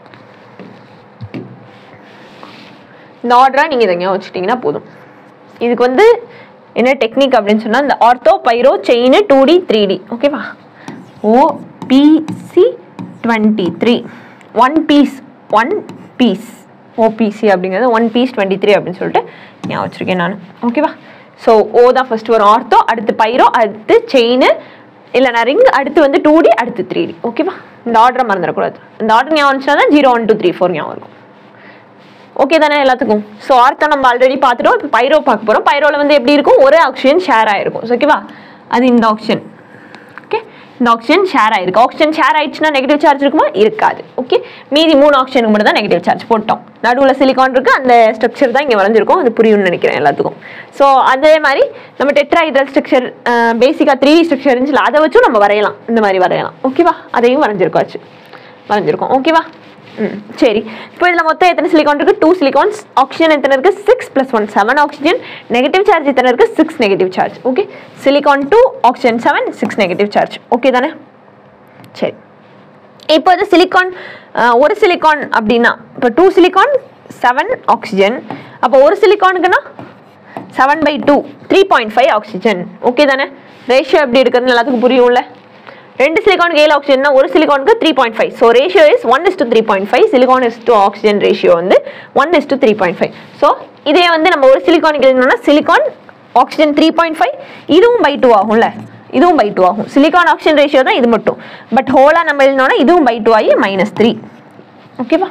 இந்த ஆர்டராக நீங்கள் இதை ஞாபகம் வச்சுட்டிங்கன்னா போதும் இதுக்கு வந்து என்ன டெக்னிக் அப்படின்னு சொன்னால் இந்த ortho pyro chain two D three D ஓகேவா OPC twenty three one piece one piece OPC அப்படிங்கிறது ஒன் பீஸ் டுவெண்ட்டி த்ரீ அப்படின்னு சொல்லிட்டு ஞாபகம் வச்சுருக்கேன் நான் ஓகேவா ஸோ ஓ தான் ஃபர்ஸ்ட் வரும் ஆர்த்தோ அடுத்து பைரோ அடுத்து செயின் இல்லைனா ரிங் அடுத்து வந்து டூ டி அடுத்து த்ரீ டி ஓகேவா இந்த ஆர்டரை மறந்துடக்கூடாது இந்த ஆர்டர் ஞாபகம் வந்துச்சுன்னா தான் zero one two three four ஞாபகம் இருக்கும் ஓகே தானே எல்லாத்துக்கும் ஸோ ஆர்த்தோ நம்ம ஆல்ரெடி பார்த்துட்டோம் இப்போ பைரோ பார்க்க போகிறோம் பைரோவில் வந்து எப்படி இருக்கும் ஒரே ஆக்சிஜன் ஷேர் ஆயிருக்கும் ஸோ ஓகேவா அது இந்த ஆக்சிஜன் ஓகே இந்த ஆக்சிஜன் ஷேர் ஆயிருக்கு ஆக்சிஜன் ஷேர் ஆயிடுச்சுன்னா நெகட்டிவ் சார்ஜ் இருக்குமா இருக்காது ஓகே மீதி மூணு ஆக்சிஜனுக்கு மட்டும் தான் நெகட்டிவ் சார்ஜ் போட்டோம் நடுவில் சிலிகான் இருக்கு அந்த ஸ்ட்ரக்சர் தான் இங்கே வளைஞ்சிருக்கும் அது புரியும்னு நினைக்கிறேன் எல்லாத்துக்கும் ஸோ அதே மாதிரி நம்ம டெட்ராஹைட்ரல் ஸ்ட்ரக்சர் பேசிக்காக த்ரீ ஸ்ட்ரக்சர் இருந்துச்சுல அதை வச்சும் நம்ம வரையலாம் இந்த மாதிரி வரையலாம் ஓகேவா அதையும் வரைஞ்சிருக்காச்சு வரைஞ்சிருக்கோம் ஓகேவா ம் சரி இப்போ இதில் மொத்தம் எத்தனை சிலிகான் இருக்கு டூ சிலிகான்ஸ் ஆக்சிஜன் எத்தனை இருக்கு six plus one seven oxygen negative charge எத்தனை இருக்கு six negative charge okay silicon two oxygen seven six negative charge okay தானே சரி இப்போ இது சிலிகான் ஒரு சிலிகான் அப்படின்னா இப்போ டூ சிலிகான் செவன் ஆக்சிஜன் அப்போ ஒரு சிலிகானுக்குன்னா seven by two three point five oxygen okay தானே ரேஷியோ எப்படி இருக்குதுன்னு எல்லாத்துக்கும் புரியும்ல ரெண்டு சிலிகானுக்கு ஏழு ஆக்சிஜன்னா ஒரு சிலிகானுக்கு three point five so ratio is one is to three point five silicon is to oxygen ratio வந்து one is to three point five so இதே வந்து நம்ம ஒரு சிலிகானுக்கு எழுதணும்னா silicon oxygen three point five இதுவும் பை டூ ஆகும்ல இதுவும் பை டூ ஆகும் சிலிகான் ஆக்சிஜன் ரேஷியோ தான் இது மட்டும் பட் ஹோலாக நம்ம எழுதினோம்னா இதுவும் பை டூ ஆகி மைனஸ் த்ரீ ஓகேவா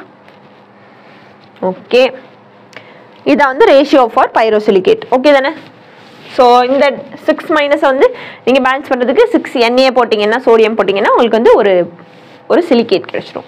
ஓகே இதான் வந்து ரேஷியோ ஃபார் பைரோசிலிகேட் ஓகே தானே ஸோ இந்த சிக்ஸ் மைனஸ் வந்து நீங்கள் பேலன்ஸ் பண்ணுறதுக்கு சிக்ஸ் என்ஏ போட்டிங்கன்னா சோடியம் போட்டிங்கன்னா உங்களுக்கு வந்து ஒரு ஒரு சிலிகேட் கிடைச்சிரும்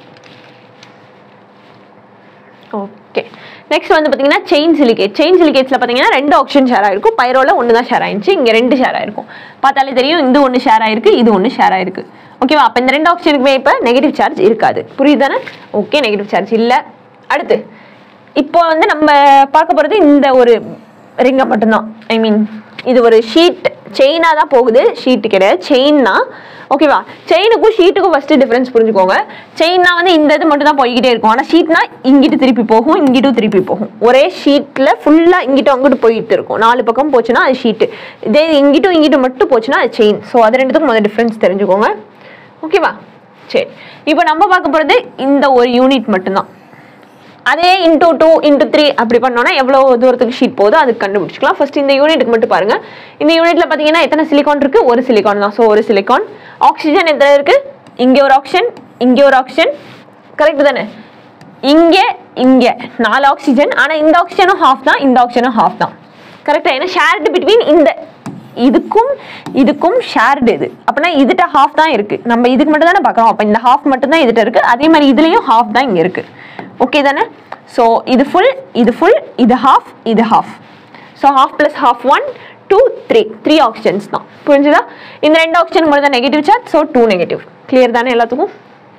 ஓகே நெக்ஸ்ட் வந்து பார்த்தீங்கன்னா செயின் சிலிகேட் செயின் சிலிகேட்ஸில் பார்த்தீங்கன்னா ரெண்டு ஆக்சிஜன் ஷேர் ஆயிருக்கும் பைரோல ஒன்று தான் ஷேர் ஆயிருச்சு இங்கே ரெண்டு ஷேர் ஆயிருக்கும் பார்த்தாலே தெரியும் இது ஒன்று ஷேர் ஆயிருக்கு இது ஒன்று ஷேர் ஆயிருக்கு ஓகேவா அப்போ இந்த ரெண்டு ஆக்சிஜனுக்குமே இப்போ நெகட்டிவ் சார்ஜ் இருக்காது புரியுதானே ஓகே நெகட்டிவ் சார்ஜ் இல்லை அடுத்து இப்போ வந்து நம்ம பார்க்க போகிறது இந்த ஒரு ரிங்கை மட்டும்தான் ஐ மீன் இது ஒரு ஷீட் செயினாக தான் போகுது ஷீட்டு கிடையாது செயின்னா ஓகேவா செயினுக்கும் ஷீட்டுக்கும் ஃபஸ்ட்டு டிஃப்ரென்ஸ் புரிஞ்சுக்கோங்க செயின்னா வந்து இந்த இது மட்டும் தான் போய்கிட்டே இருக்கும் ஆனால் ஷீட்னா இங்கிட்டு திருப்பி போகும் இங்கிட்டும் திருப்பி போகும் ஒரே ஷீட்டில் ஃபுல்லாக இங்கிட்டும் அங்கிட்டு போயிட்டு இருக்கும் நாலு பக்கம் போச்சுன்னா அது ஷீட்டு இதே இங்கிட்டும் இங்கிட்டும் மட்டும் போச்சுன்னா அது செயின் ஸோ அது ரெண்டுத்துக்கும் முதல் டிஃப்ரென்ஸ் தெரிஞ்சுக்கோங்க ஓகேவா சரி இப்போ நம்ம பார்க்க போகிறது இந்த ஒரு யூனிட் மட்டும்தான் அதே இன்டூ டூ இன்டூ த்ரீ அப்படி பண்ணோம்னா எவ்வளோ தூரத்துக்கு ஷீட் போகுதோ அதுக்கு கண்டுபிடிச்சிக்கலாம் ஃபர்ஸ்ட் இந்த யூனிட்டுக்கு மட்டும் பாருங்க இந்த யூனிட்ல பார்த்தீங்கன்னா எத்தனை சிலிகான் இருக்கு ஒரு சிலிகான் தான் ஸோ ஒரு சிலிகான் ஆக்சிஜன் எத்தனை இருக்கு இங்கே ஒரு ஆக்சிஜன் இங்கே ஒரு ஆக்சிஜன் கரெக்ட் தானே இங்கே இங்கே நாலு ஆக்சிஜன் ஆனால் இந்த ஆக்சிஜனும் ஹாஃப் தான் இந்த ஆக்சிஜனும் ஹாஃப் தான் கரெக்டா ஏன்னா ஷேர்டு பிட்வீன் இந்த இதுக்கும் இதுக்கும் ஷேர்டு இது அப்படின்னா இதுட்ட ஹாஃப் தான் இருக்கு நம்ம இதுக்கு மட்டும் தானே பார்க்குறோம் அப்போ இந்த ஹாஃப் மட்டும் தான் இதுட்ட இருக்கு அதே மாதிரி இதுலயும் ஹாஃப் தான் இங்க இருக்கு ஓகே தானே ஸோ இது ஃபுல் இது ஃபுல் இது ஹாஃப் இது half so half plus half one two three three oxygens தான் புரிஞ்சுதா இந்த ரெண்டு ஆக்சிஜன் மட்டும் தான் negative charge so two negative clear தானே எல்லாத்துக்கும்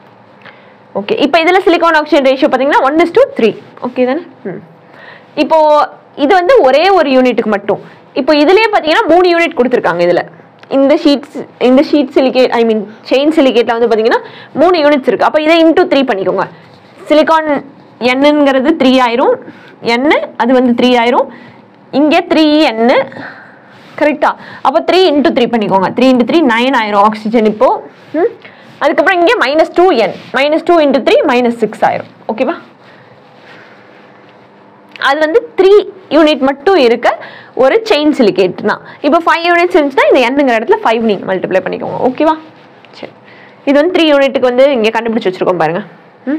ஓகே இப்போ இதில் சிலிகான் ஆக்சிஜன் ரேஷியோ பார்த்தீங்கன்னா one is to three okay தானே ம் இப்போ இது வந்து ஒரே ஒரு யூனிட்டுக்கு மட்டும் இப்போ இதுலயே பார்த்தீங்கன்னா மூணு யூனிட் கொடுத்துருக்காங்க இதில் இந்த ஷீட்ஸ் இந்த sheet silicate I mean chain சிலிகேட்ல வந்து பார்த்தீங்கன்னா மூணு யூனிட்ஸ் இருக்கு அப்போ இதை இன்டூ த்ரீ பண்ணிக்கோங்க சிலிகான் என்னங்கிறது த்ரீ ஆயிரும் எண்ணு அது வந்து த்ரீ ஆயிரும் இங்கே த்ரீ எண்ணு கரெக்டா அப்போ த்ரீ இன்டூ த்ரீ பண்ணிக்கோங்க த்ரீ இன்டூ த்ரீ நைன் ஆயிரும் ஆக்சிஜன் இப்போ ம்? அதுக்கப்புறம் இங்கே minus two n minus two into three minus six ஆயிரும் ஓகேவா அது வந்து த்ரீ யூனிட் மட்டும் இருக்க ஒரு செயின் சிலிகேட் தான் இப்போ ஃபைவ் யூனிட்ஸ் இருந்துச்சுன்னா இந்த எண்ணுங்கிற இடத்துல ஃபைவ் நீங்கள் மல்டிப்ளை பண்ணிக்கோங்க ஓகேவா சரி இது வந்து த்ரீ யூனிட்டுக்கு வந்து இங்கே கண்டுபிடிச்சு வச்சிருக்கோம் பாருங்க ம்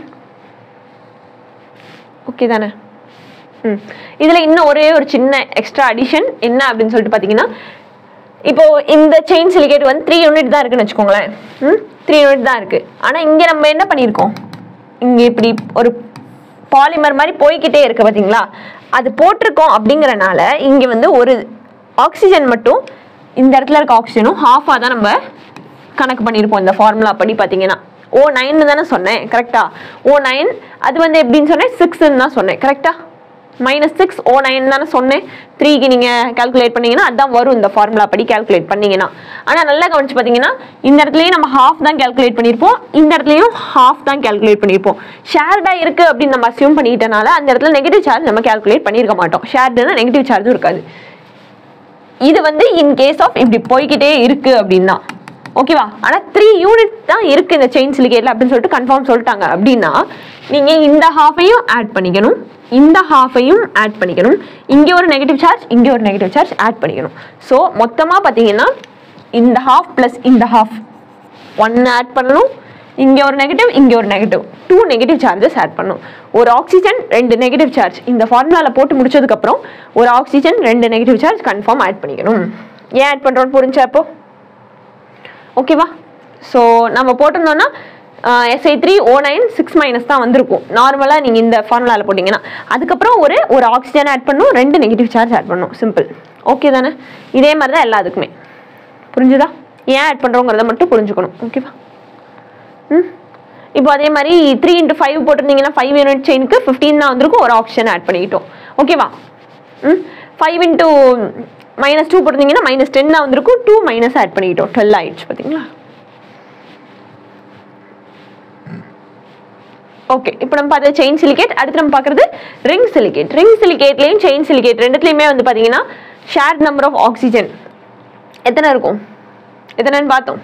ஓகே தானே ம் இதில் இன்னும் ஒரே ஒரு சின்ன எக்ஸ்ட்ரா அடிஷன் என்ன அப்படின்னு சொல்லிட்டு பார்த்தீங்கன்னா இப்போ இந்த செயின் சிலிகேட் வந்து த்ரீ யூனிட் தான் இருக்குன்னு வச்சுக்கோங்களேன் ம் த்ரீ யூனிட் தான் இருக்கு ஆனால் இங்கே நம்ம என்ன பண்ணியிருக்கோம் இங்கே இப்படி ஒரு பாலிமர் மாதிரி போய்க்கிட்டே இருக்கு பார்த்தீங்களா அது போட்டிருக்கோம் அப்படிங்கறனால இங்கே வந்து ஒரு ஆக்சிஜன் மட்டும் இந்த இடத்துல இருக்க ஆக்சிஜனும் ஹாஃபாக தான் நம்ம கணக்கு பண்ணியிருப்போம் இந்த ஃபார்முலா படி பார்த்தீங்கன்னா ஓ நைன் தானே சொன்னேன் கரெக்டா ஓ நைன் அது வந்து எப்படின்னு சொன்னேன் சிக்ஸ்ன்னு தான் சொன்னேன் கரெக்டா மைனஸ் சிக்ஸ் ஓ நைன் தானே சொன்னேன் த்ரீக்கு நீங்கள் கால்குலேட் பண்ணீங்கன்னா அதான் வரும் இந்த ஃபார்முலா படி கால்குலேட் பண்ணீங்கன்னா ஆனால் நல்லா கவனிச்சு பார்த்தீங்கன்னா இந்த இடத்துலையும் நம்ம ஹாஃப் தான் கால்குலேட் பண்ணியிருப்போம் இந்த இடத்துலையும் ஹாஃப் தான் கால்குலேட் பண்ணியிருப்போம் ஷேர்டாக இருக்குது அப்படின்னு நம்ம அசியூம் பண்ணிட்டனால அந்த இடத்துல நெகட்டிவ் சார்ஜ் நம்ம கால்குலேட் பண்ணியிருக்க மாட்டோம் ஷேர்டுனா நெகட்டிவ் சார்ஜும் இருக்காது இது வந்து இன் கேஸ் ஆஃப் இப்படி போய்க்கிட்டே இருக்கு அப்படின்னா ஓகேவா ஆனா த்ரீ யூனிட் தான் இருக்கு இந்த செயின் சிலிகேட்ல அப்படின்னு சொல்லிட்டு கன்ஃபார்ம் சொல்லிட்டாங்க அப்படின்னா நீங்க இந்த ஹாஃபையும் ஆட் பண்ணிக்கணும் இந்த ஹாஃபையும் ஆட் பண்ணிக்கணும் இங்க ஒரு நெகட்டிவ் சார்ஜ் இங்க ஒரு நெகட்டிவ் சார்ஜ் ஆட் பண்ணிக்கணும் ஸோ மொத்தமா பாத்தீங்கன்னா இந்த ஹாஃப் பிளஸ் இந்த ஹாஃப் ஒன் ஆட் பண்ணணும் இங்க ஒரு நெகட்டிவ் இங்க ஒரு negative two negative charges add பண்ணணும் ஒரு ஆக்சிஜன் ரெண்டு நெகட்டிவ் சார்ஜ் இந்த ஃபார்முலால போட்டு முடிச்சதுக்கு அப்புறம் ஒரு ஆக்சிஜன் ரெண்டு நெகட்டிவ் சார்ஜ் கன்ஃபார்ம் ஆட் பண்ணிக்கணும் ஏன் ஆட் பண்றோம்னு புரிஞ்சா இப்போ ஓகேவா ஸோ நம்ம போட்டிருந்தோம்னா S I three O nine six minus தான் வந்திருக்கும் நார்மலாக நீங்கள் இந்த ஃபார்முலாவில் போட்டிங்கன்னா அதுக்கப்புறம் ஒரு ஒரு ஆக்சிஜன் ஆட் பண்ணும் ரெண்டு நெகட்டிவ் சார்ஜ் ஆட் பண்ணும் சிம்பிள் ஓகே தானே இதே மாதிரி தான் எல்லாத்துக்குமே புரிஞ்சுதா ஏன் ஆட் பண்ணுறோங்கிறத மட்டும் புரிஞ்சுக்கணும் ஓகேவா ம் இப்போ அதே மாதிரி த்ரீ இன்ட்டு ஃபைவ் போட்டிருந்தீங்கன்னா ஃபைவ் யூனிட் செயினுக்கு ஃபிஃப்டீன் தான் வந்திருக்கும் ஒரு ஆப்ஷன் ஆட் பண்ணிக்கிட்டோம் ஓகேவா ம் ஃபைவ் இன்ட்டு மைனஸ் டூ போட்டிருந்தீங்கன்னா மைனஸ் டென் தான் வந்திருக்கும் டூ மைனஸ் ஆட் பண்ணிக்கிட்டோம் டுவெல் ஆயிடுச்சு பார்த்தீங்களா ஓகே இப்போ நம்ம பார்த்தது செயின் சிலிகேட் அடுத்து நம்ம பார்க்குறது ரிங் சிலிகேட் ரிங் சிலிகேட்லேயும் செயின் சிலிகேட் ரெண்டுத்துலையுமே வந்து பார்த்தீங்கன்னா ஷேர்ட் நம்பர் ஆஃப் ஆக்சிஜன் எத்தனை இருக்கும் எத்தனைன்னு பார்த்தோம்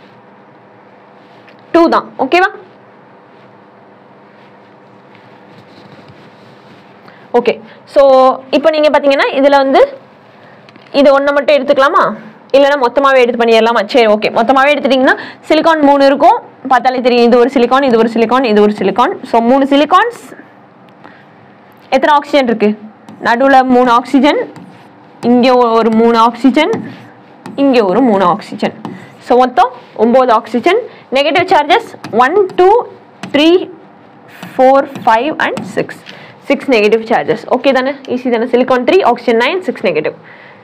டூ தான் ஓகேவா ஓகே ஸோ இப்போ நீங்கள் பார்த்தீங்கன்னா இதில் வந்து இது ஒன்றை மட்டும் எடுத்துக்கலாமா இல்லைன்னா மொத்தமாகவே எடுத்து பண்ணிடலாமா சரி ஓகே மொத்தமாகவே எடுத்துட்டிங்கன்னா சிலிகான் மூணு இருக்கும் பார்த்தாலே தெரியும் இது ஒரு சிலிகான் இது ஒரு சிலிகான் இது ஒரு சிலிகான் ஸோ மூணு சிலிகான்ஸ் எத்தனை ஆக்சிஜன் இருக்கு நடுவில் மூணு ஆக்சிஜன் இங்கே ஒரு மூணு ஆக்சிஜன் இங்கே ஒரு மூணு ஆக்சிஜன் ஸோ மொத்தம் ஒம்பது oxygen negative charges one two three four five and six six negative charges okay தானே ஈஸி தானே silicon three oxygen nine six negative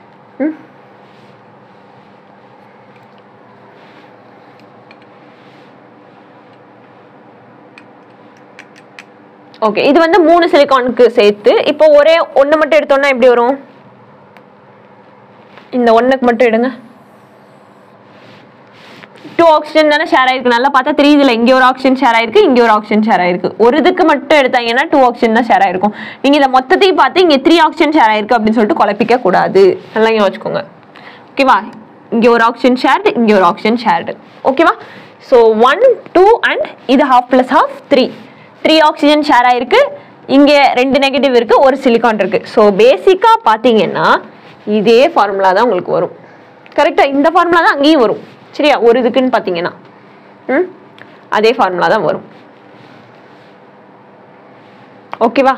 okay இது வந்து மூணு சிலிகானுக்கு சேர்த்து இப்போ ஒரே ஒன்று மட்டும் எடுத்தோம்னா எப்படி வரும் இந்த ஒன்றுக்கு மட்டும் எடுங்க டூ ஆக்சிஜன் தானே ஷேர் ஆயிருக்கு நல்லா பார்த்தா தெரியுதுல இங்கே ஒரு ஆக்சிஜன் ஷேர் ஆயிருக்கு இங்கே ஒரு ஆக்சிஜன் ஷேர் ஆயிருக்கு ஒரு இதுக்கு மட்டும் எடுத்தாங்கன்னா டூ ஆக்சிஜன் தான் ஷேர் ஆயிருக்கும் நீங்க இதை மொத்தத்தையும் பார்த்து இங்கே த்ரீ ஆக்சிஜன் ஷேர் ஆயிருக்கு அப்படின்னு சொல்லிட்டு குழப்பிக்க கூடாது நல்லா இங்கே வச்சுக்கோங்க ஓகேவா இங்கே ஒரு ஆக்சிஜன் ஷேர்டு இங்கே ஒரு ஆக்சிஜன் ஷேர்டு ஓகேவா ஸோ ஒன் டூ அண்ட் இது half plus half three three oxygen share ஆயிருக்கு இங்கே ரெண்டு நெகட்டிவ் இருக்கு ஒரு சிலிகான் இருக்கு ஸோ பேசிக்காக பார்த்தீங்கன்னா இதே ஃபார்முலா தான் உங்களுக்கு வரும் கரெக்டாக இந்த ஃபார்முலா தான் அங்கேயும் வரும் சரியா ஒரு இதுக்குன்னு பார்த்தீங்கன்னா ம் அதே ஃபார்முலா தான் வரும் ஓகேவா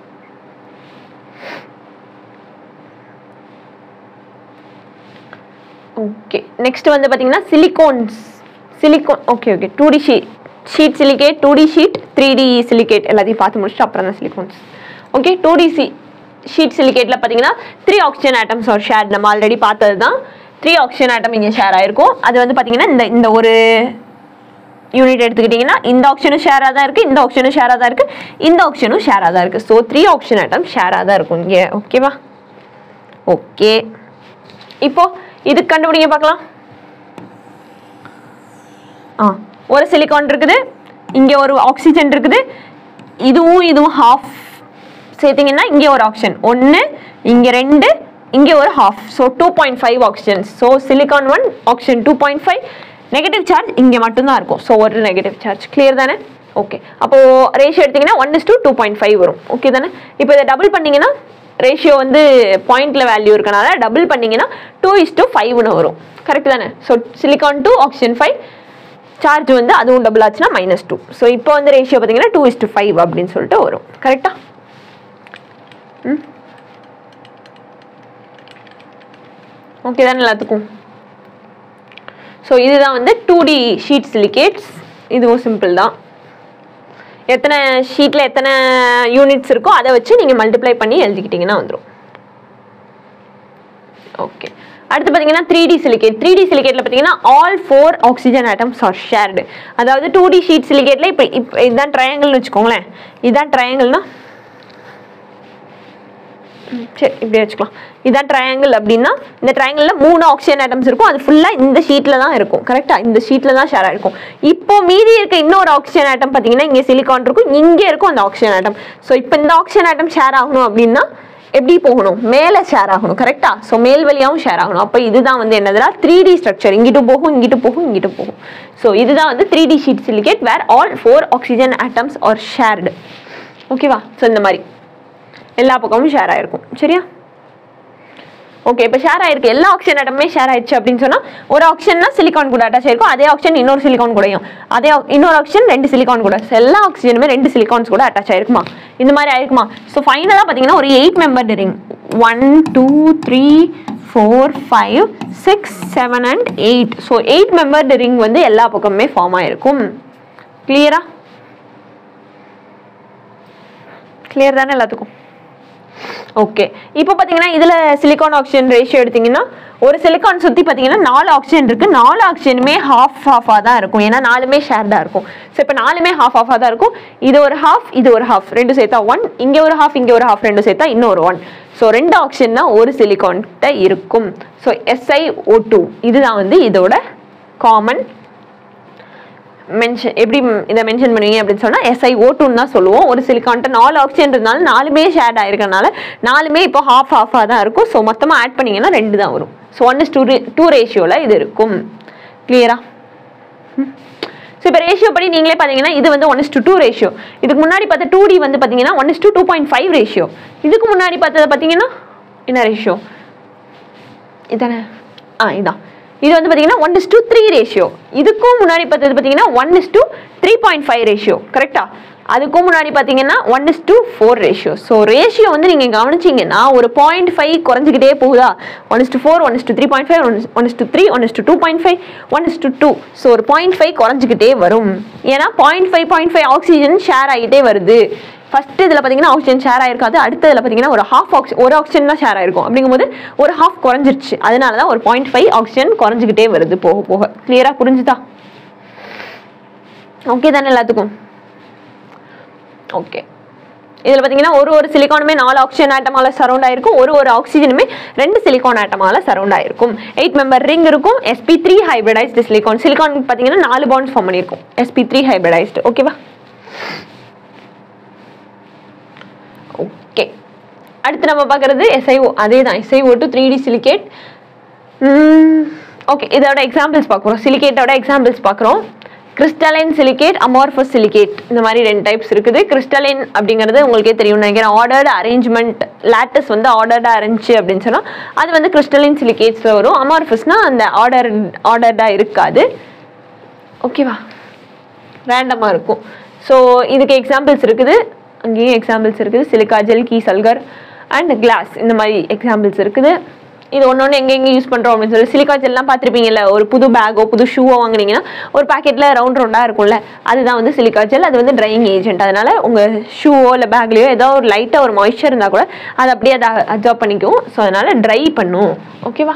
ஓகே நெக்ஸ்ட் வந்து பார்த்தீங்கன்னா silicones silicone okay okay two D sheet sheet silicate two D sheet three D silicate எல்லாத்தையும் பார்த்து முடிச்சுட்டு அப்புறம் தான் silicones okay two D C sheet சிலிகேட்டில் பார்த்தீங்கன்னா த்ரீ ஆக்சிஜன் ஆட்டம்ஸ் ஒரு ஷேர் நம்ம ஆல்ரெடி பார்த்தது தான் த்ரீ ஆக்சிஜன் ஆட்டம் இங்கே ஷேர் ஆயிருக்கும் அது வந்து பார்த்தீங்கன்னா இந்த இந்த ஒரு யூனிட் எடுத்துக்கிட்டிங்கன்னா இந்த ஆப்ஷனும் ஷேராக தான் இருக்குது இந்த ஆப்ஷனும் ஷேராக தான் இருக்குது இந்த ஆப்ஷனும் ஷேராக தான் இருக்குது ஸோ த்ரீ ஆப்ஷன் ஆட்டம் ஷேராக தான் இருக்கும் இங்கே ஓகேவா ஓகே இப்போ இது கண்டுபிடிங்க பார்க்கலாம் ஆ ஒரு சிலிகான் இருக்குது இங்கே ஒரு ஆக்சிஜன் இருக்குது இதுவும் இதுவும் ஹாஃப் சேர்த்தீங்கன்னா இங்கே ஒரு ஆப்ஷன் ஒன்று இங்கே ரெண்டு இங்கே ஒரு half so two point five oxygens so silicon one oxygen two point five negative charge இங்கே மட்டும்தான் இருக்கும் ஸோ ஒரு நெகட்டிவ் சார்ஜ் கிளியர் தானே ஓகே அப்போது ரேஷியோ எடுத்தீங்கன்னா one is to two point five வரும் ஓகே தானே இப்போ இதை டபுள் பண்ணீங்கன்னா ரேஷியோ வந்து பாயிண்ட்ல வேல்யூ இருக்கனால டபுள் பண்ணீங்கன்னா டூ இஸ் டூ ஃபைவ்னு வரும் கரெக்ட் தானே so silicon two oxygen five charge வந்து அதுவும் டபுள் ஆச்சுன்னா மைனஸ் டூ ஸோ இப்போ வந்து ரேஷியோ பார்த்தீங்கன்னா டூ இஸ் டூ ஃபைவ் அப்படின்னு சொல்லிட்டு வரும் கரெக்டா ம் ஓகே தானே எல்லாத்துக்கும் ஸோ இதுதான் வந்து டூ டி ஷீட் சிலிகேட்ஸ் இதுவும் சிம்பிள் தான் எத்தனை ஷீட்டில் எத்தனை யூனிட்ஸ் இருக்கோ அதை வச்சு நீங்கள் மல்டிப்ளை பண்ணி எழுதிக்கிட்டிங்கன்னா வந்துடும் ஓகே அடுத்து பார்த்தீங்கன்னா three D silicate three D சிலிகேட்டில் பார்த்தீங்கன்னா all four oxygen atoms are shared அதாவது டூ டி ஷீட் சிலிகேட்டில் இப்போ இப்போ இதுதான் ட்ரையாங்கிள்னு வச்சுக்கோங்களேன் இதுதான் ட்ரையாங்கிள்னா சரி இப்படி வச்சுக்கலாம் இதான் ட்ரையாங்கிள் அப்படின்னா இந்த ட்ரையாங்கிளில் மூணு ஆக்சிஜன் ஆட்டம்ஸ் இருக்கும் அது ஃபுல்லாக இந்த ஷீட்டில் தான் இருக்கும் கரெக்டாக இந்த ஷீட்டில் தான் ஷேர் ஆயிருக்கும் இப்போ மீதி இருக்க இன்னொரு ஆக்சிஜன் ஆட்டம் பார்த்தீங்கன்னா இங்கே சிலிகான் இருக்கும் இங்கே இருக்கும் அந்த ஆக்சிஜன் ஆட்டம் ஸோ இப்போ இந்த ஆக்சிஜன் ஆட்டம் ஷேர் ஆகணும் அப்படின்னா எப்படி போகணும் மேலே ஷேர் ஆகணும் கரெக்டா ஸோ மேல் வழியாகவும் ஷேர் ஆகணும் அப்போ இதுதான் வந்து என்னதுன்னா த்ரீ டி ஸ்ட்ரக்சர் இங்கிட்டு போகும் இங்கிட்டு போகும் இங்கிட்டு போகும் ஸோ இதுதான் வந்து three D sheet silicate where all four oxygen atoms are shared ஓகேவா ஸோ இந்த மாதிரி எல்லா பக்கமும் ஷேர் ஆயிருக்கும் சரியா ஓகே இப்போ ஷேர் ஆயிருக்கு எல்லா ஆக்சிஜன் ஆட்டமே ஷேர் ஆயிடுச்சு அப்படின்னு சொன்னா ஒரு ஆக்சிஜன்னா சிலிகான் கூட அட்டாச் ஆயிருக்கும் அதே ஆக்சிஜன் இன்னொரு சிலிகான் கூடயும் அதே ox- இன்னொரு ஆக்சிஜன் ரெண்டு சிலிகான் கூட So, எல்லா ஆக்சிஜனுமே ரெண்டு சிலிகான்ஸ் கூட அட்டாச் ஆயிருக்குமா இந்த மாதிரி ஆயிருக்குமா ஸோ ஃபைனலாக பார்த்தீங்கன்னா ஒரு eight member ring one two three four five six seven and eight so eight member ring வந்து எல்லா பக்கமுமே ஃபார்ம் ஆயிருக்கும் கிளியரா கிளியர் தானே எல்லாத்துக்கும் ஓகே இப்போ பார்த்தீங்கன்னா இதில் சிலிகான் ஆக்சிஜன் ரேஷியோ எடுத்தீங்கன்னா ஒரு சிலிகான் சுற்றி பார்த்தீங்கன்னா நாலு ஆக்சிஜன் இருக்குது நாலு ஆக்சிஜனுமே ஹாஃப் ஹாஃபாக தான் இருக்கும் ஏன்னா நாலுமே ஷேர்டாக இருக்கும் ஸோ இப்போ நாலுமே ஹாஃப் ஹாஃபாக தான் இருக்கும் இது ஒரு ஹாஃப் இது ஒரு ஹாஃப் ரெண்டு சேர்த்தா ஒன் இங்கே ஒரு ஹாஃப் இங்கே ஒரு ஹாஃப் ரெண்டு சேர்த்தா இன்னொரு ஒன் ஸோ ரெண்டு ஆக்சிஜன் தான் ஒரு சிலிகான்கிட்ட இருக்கும் ஸோ எஸ்ஐ ஓ டூ இதுதான் வந்து இதோட காமன் மென்ஷன் எப்படி இதை மென்ஷன் பண்ணுவீங்க அப்படின்னு சொன்னா எஸ்ஐ ஓட்டுன்னு தான் சொல்லுவோம் ஒரு சிலிக்கான்ட்டு நாலு ஆக்சிஜன் இருந்தாலும் நாலுமே ஷேட் ஆயிருக்கனால நாலுமே இப்போ ஹாஃப் ஹாஃபாக தான் இருக்கும் ஸோ மொத்தமாக ஆட் பண்ணீங்கன்னா ரெண்டு தான் வரும் so one is to two ரேஷியோவில் இது இருக்கும் கிளியரா ஸோ இப்போ ரேஷியோ படி நீங்களே பார்த்தீங்கன்னா இது வந்து one is to two ratio இதுக்கு முன்னாடி பார்த்த டூ டி வந்து பார்த்தீங்கன்னா one is to two point five ratio இதுக்கு முன்னாடி பார்த்தது பார்த்தீங்கன்னா என்ன ரேஷியோ இதானே ஆ இதான் இது வந்து பார்த்தீங்கன்னா one is to three ratio இதுக்கும் முன்னாடி பார்த்தது பார்த்தீங்கன்னா one is to three point five ratio கரெக்டா அதுக்கும் முன்னாடி பார்த்தீங்கன்னா one is to four ratio so ratio வந்து நீங்கள் கவனிச்சிங்கன்னா ஒரு பாயிண்ட் ஃபைவ் குறைஞ்சிக்கிட்டே போகுதா one is to four one is to three point five one one is to three one is to two point five one is to two so ஒரு point five குறைஞ்சிக்கிட்டே வரும் ஏன்னா point five point five oxygen share ஆகிட்டே வருது first இதில் பார்த்தீங்கன்னா oxygen share ஆயிருக்காது அடுத்ததில் பார்த்தீங்கன்னா ஒரு ஹாஃப் ஆக்சி ஒரு ஆக்சிஜன் தான் ஷேர் ஆயிருக்கும் அப்படிங்கும்போது ஒரு ஹாஃப் குறைஞ்சிருச்சு அதனால தான் ஒரு பாயிண்ட் ஃபைவ் ஆக்சிஜன் குறைஞ்சிக்கிட்டே வருது போக போக கிளியராக புரிஞ்சுதா ஓகே தானே எல்லாத்துக்கும் ஓகே இதில் பார்த்தீங்கன்னா ஒரு ஒரு சிலிக்கானுமே நாலு ஆக்சிஜன் ஆட்டமால சரௌண்ட் ஆயிருக்கும் ஒரு ஒரு ஆக்சிஜனுமே ரெண்டு சிலிக்கான் ஆட்டமால சரௌண்ட் ஆயிருக்கும் எயிட் மெம்பர் ரிங் இருக்கும் S P three hybridised silicon silicon பார்த்தீங்கன்னா நாலு பாண்ட்ஸ் ஃபார்ம் பண்ணியிருக்கும் எஸ்பி த்ரீ ஹைபிரிடைஸ்டு ஓகேவா ஓகே அடுத்து நம்ம பார்க்குறது எஸ்ஐஓ அதே தான் S I O two three D silicate okay இதோட எக்ஸாம்பிள்ஸ் பார்க்குறோம் சிலிகேட்டோட எக்ஸாம்பிள்ஸ் பார்க்குறோம் கிறிஸ்டலைன் சிலிகேட் அமார்ஃபஸ் சிலிகேட் இந்த மாதிரி ரெண்டு டைப்ஸ் இருக்குது கிறிஸ்டலைன் அப்படிங்கிறது உங்களுக்கே தெரியும் நினைக்கிறேன் ஆர்டர்டு அரேஞ்ச்மெண்ட் லேட்டஸ் வந்து ஆர்டர்டாக இருந்துச்சு அப்படின்னு சொன்னால் அது வந்து கிறிஸ்டலைன் சிலிகேட்ஸில் வரும் அமார்ஃபஸ்னால் அந்த ஆர்டர் ஆர்டர்டாக இருக்காது ஓகேவா ரேண்டமாக இருக்கும் ஸோ இதுக்கு எக்ஸாம்பிள்ஸ் இருக்குது அங்கேயும் எக்ஸாம்பிள்ஸ் இருக்குது silica gel kieselguhr and glass இந்த மாதிரி எக்ஸாம்பிள்ஸ் இருக்குது இது ஒன்று ஒன்று எங்கே எங்கே யூஸ் பண்ணுறோம் அப்படின்னு சொல்லி சிலிக்கா ஜெல்லாம் பார்த்துருப்பீங்கல்ல ஒரு புது பேக்கோ புது ஷூவோ வாங்குனீங்கன்னா ஒரு பாக்கெட்டில் ரவுண்ட் ரவுண்டாக இருக்கும்ல அதுதான் வந்து சிலிக்கா ஜெல் அது வந்து ட்ரையிங் ஏஜென்ட் அதனால உங்கள் ஷூவோ இல்லை பேக்லேயோ ஏதோ ஒரு லைட்டாக ஒரு மாய்ஸ்சர் இருந்தால் கூட அது அப்படியே அதை அப்சர்வ் பண்ணிக்கும் ஸோ அதனால ட்ரை பண்ணும் ஓகேவா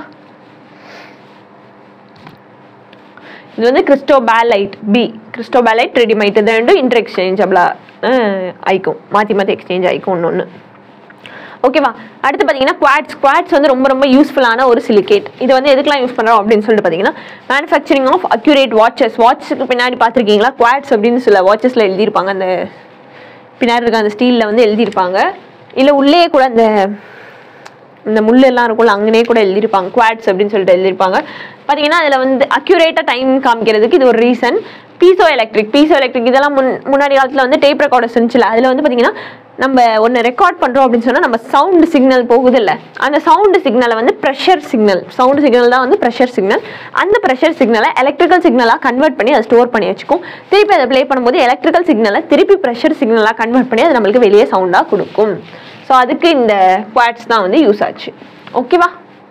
இது வந்து கிறிஸ்டோபேலைட் பி கிறிஸ்டோபேலைட் ரெடிமைட் இது ரெண்டும் இன்டர் எக்ஸ்சேஞ்சபிளாக ஆயிக்கும் மாற்றி மாற்றி எக்ஸ்சேஞ்ச் ஆயிக்கும் ஒன்று ஒன்று ஓகேவா அடுத்து பார்த்தீங்கன்னா குவாட்ஸ் குவாட்ஸ் வந்து ரொம்ப ரொம்ப யூஸ்ஃபுல்லான ஒரு சிலிகேட் இது வந்து எதுக்கெல்லாம் யூஸ் பண்ணுறோம் அப்படின்னு சொல்லிட்டு பார்த்தீங்கன்னா மேனுஃபேக்சரிங் ஆஃப் அக்யூரேட் வாட்சஸ் வாட்சுக்கு பின்னாடி பார்த்துருக்கீங்களா குவாட்ஸ் அப்படின்னு சில வாட்சஸில் எழுதியிருப்பாங்க அந்த பின்னாடி இருக்க அந்த ஸ்டீலில் வந்து எழுதியிருப்பாங்க இல்லை உள்ளே கூட அந்த இந்த முள்ளு எல்லாம் இருக்கும்ல அங்கனே கூட எழுதியிருப்பாங்க குவாட்ஸ் அப்படின்னு சொல்லிட்டு எழுதியிருப்பாங்க பார்த்தீங்கன்னா அதில் வந்து அக்யூரேட்டாக டைம் காமிக்கிறதுக்கு இது ஒரு reason piezoelectric piezoelectric இதெல்லாம் முன் முன்னாடி காலத்தில் வந்து டேப் ரெக்கார்டர்ஸ் இருந்துச்சுல அதில் வந்து பார்த்தீங்கன்னா நம்ம ஒன்று ரெக்கார்ட் பண்ணுறோம் அப்படின்னு சொன்னால் நம்ம சவுண்ட் சிக்னல் போகுது இல்லை அந்த சவுண்டு சிக்னலை வந்து ப்ரெஷர் சிக்னல் சவுண்டு சிக்னல் தான் வந்து ப்ரெஷர் சிக்னல் அந்த ப்ரெஷர் சிக்னலை எலக்ட்ரிக்கல் சிக்னலாக கன்வெர்ட் பண்ணி அதை ஸ்டோர் பண்ணி வச்சுக்கும் திருப்பி அதை ப்ளே பண்ணும்போது எலக்ட்ரிக்கல் சிக்னலை திருப்பி ப்ரெஷர் சிக்னலாக கன்வெர்ட் பண்ணி அது நம்மளுக்கு வெளியே சவுண்டாக கொடுக்கும் ஸோ அதுக்கு இந்த குவாட்ஸ் தான் வந்து யூஸ் ஆச்சு ஓகேவா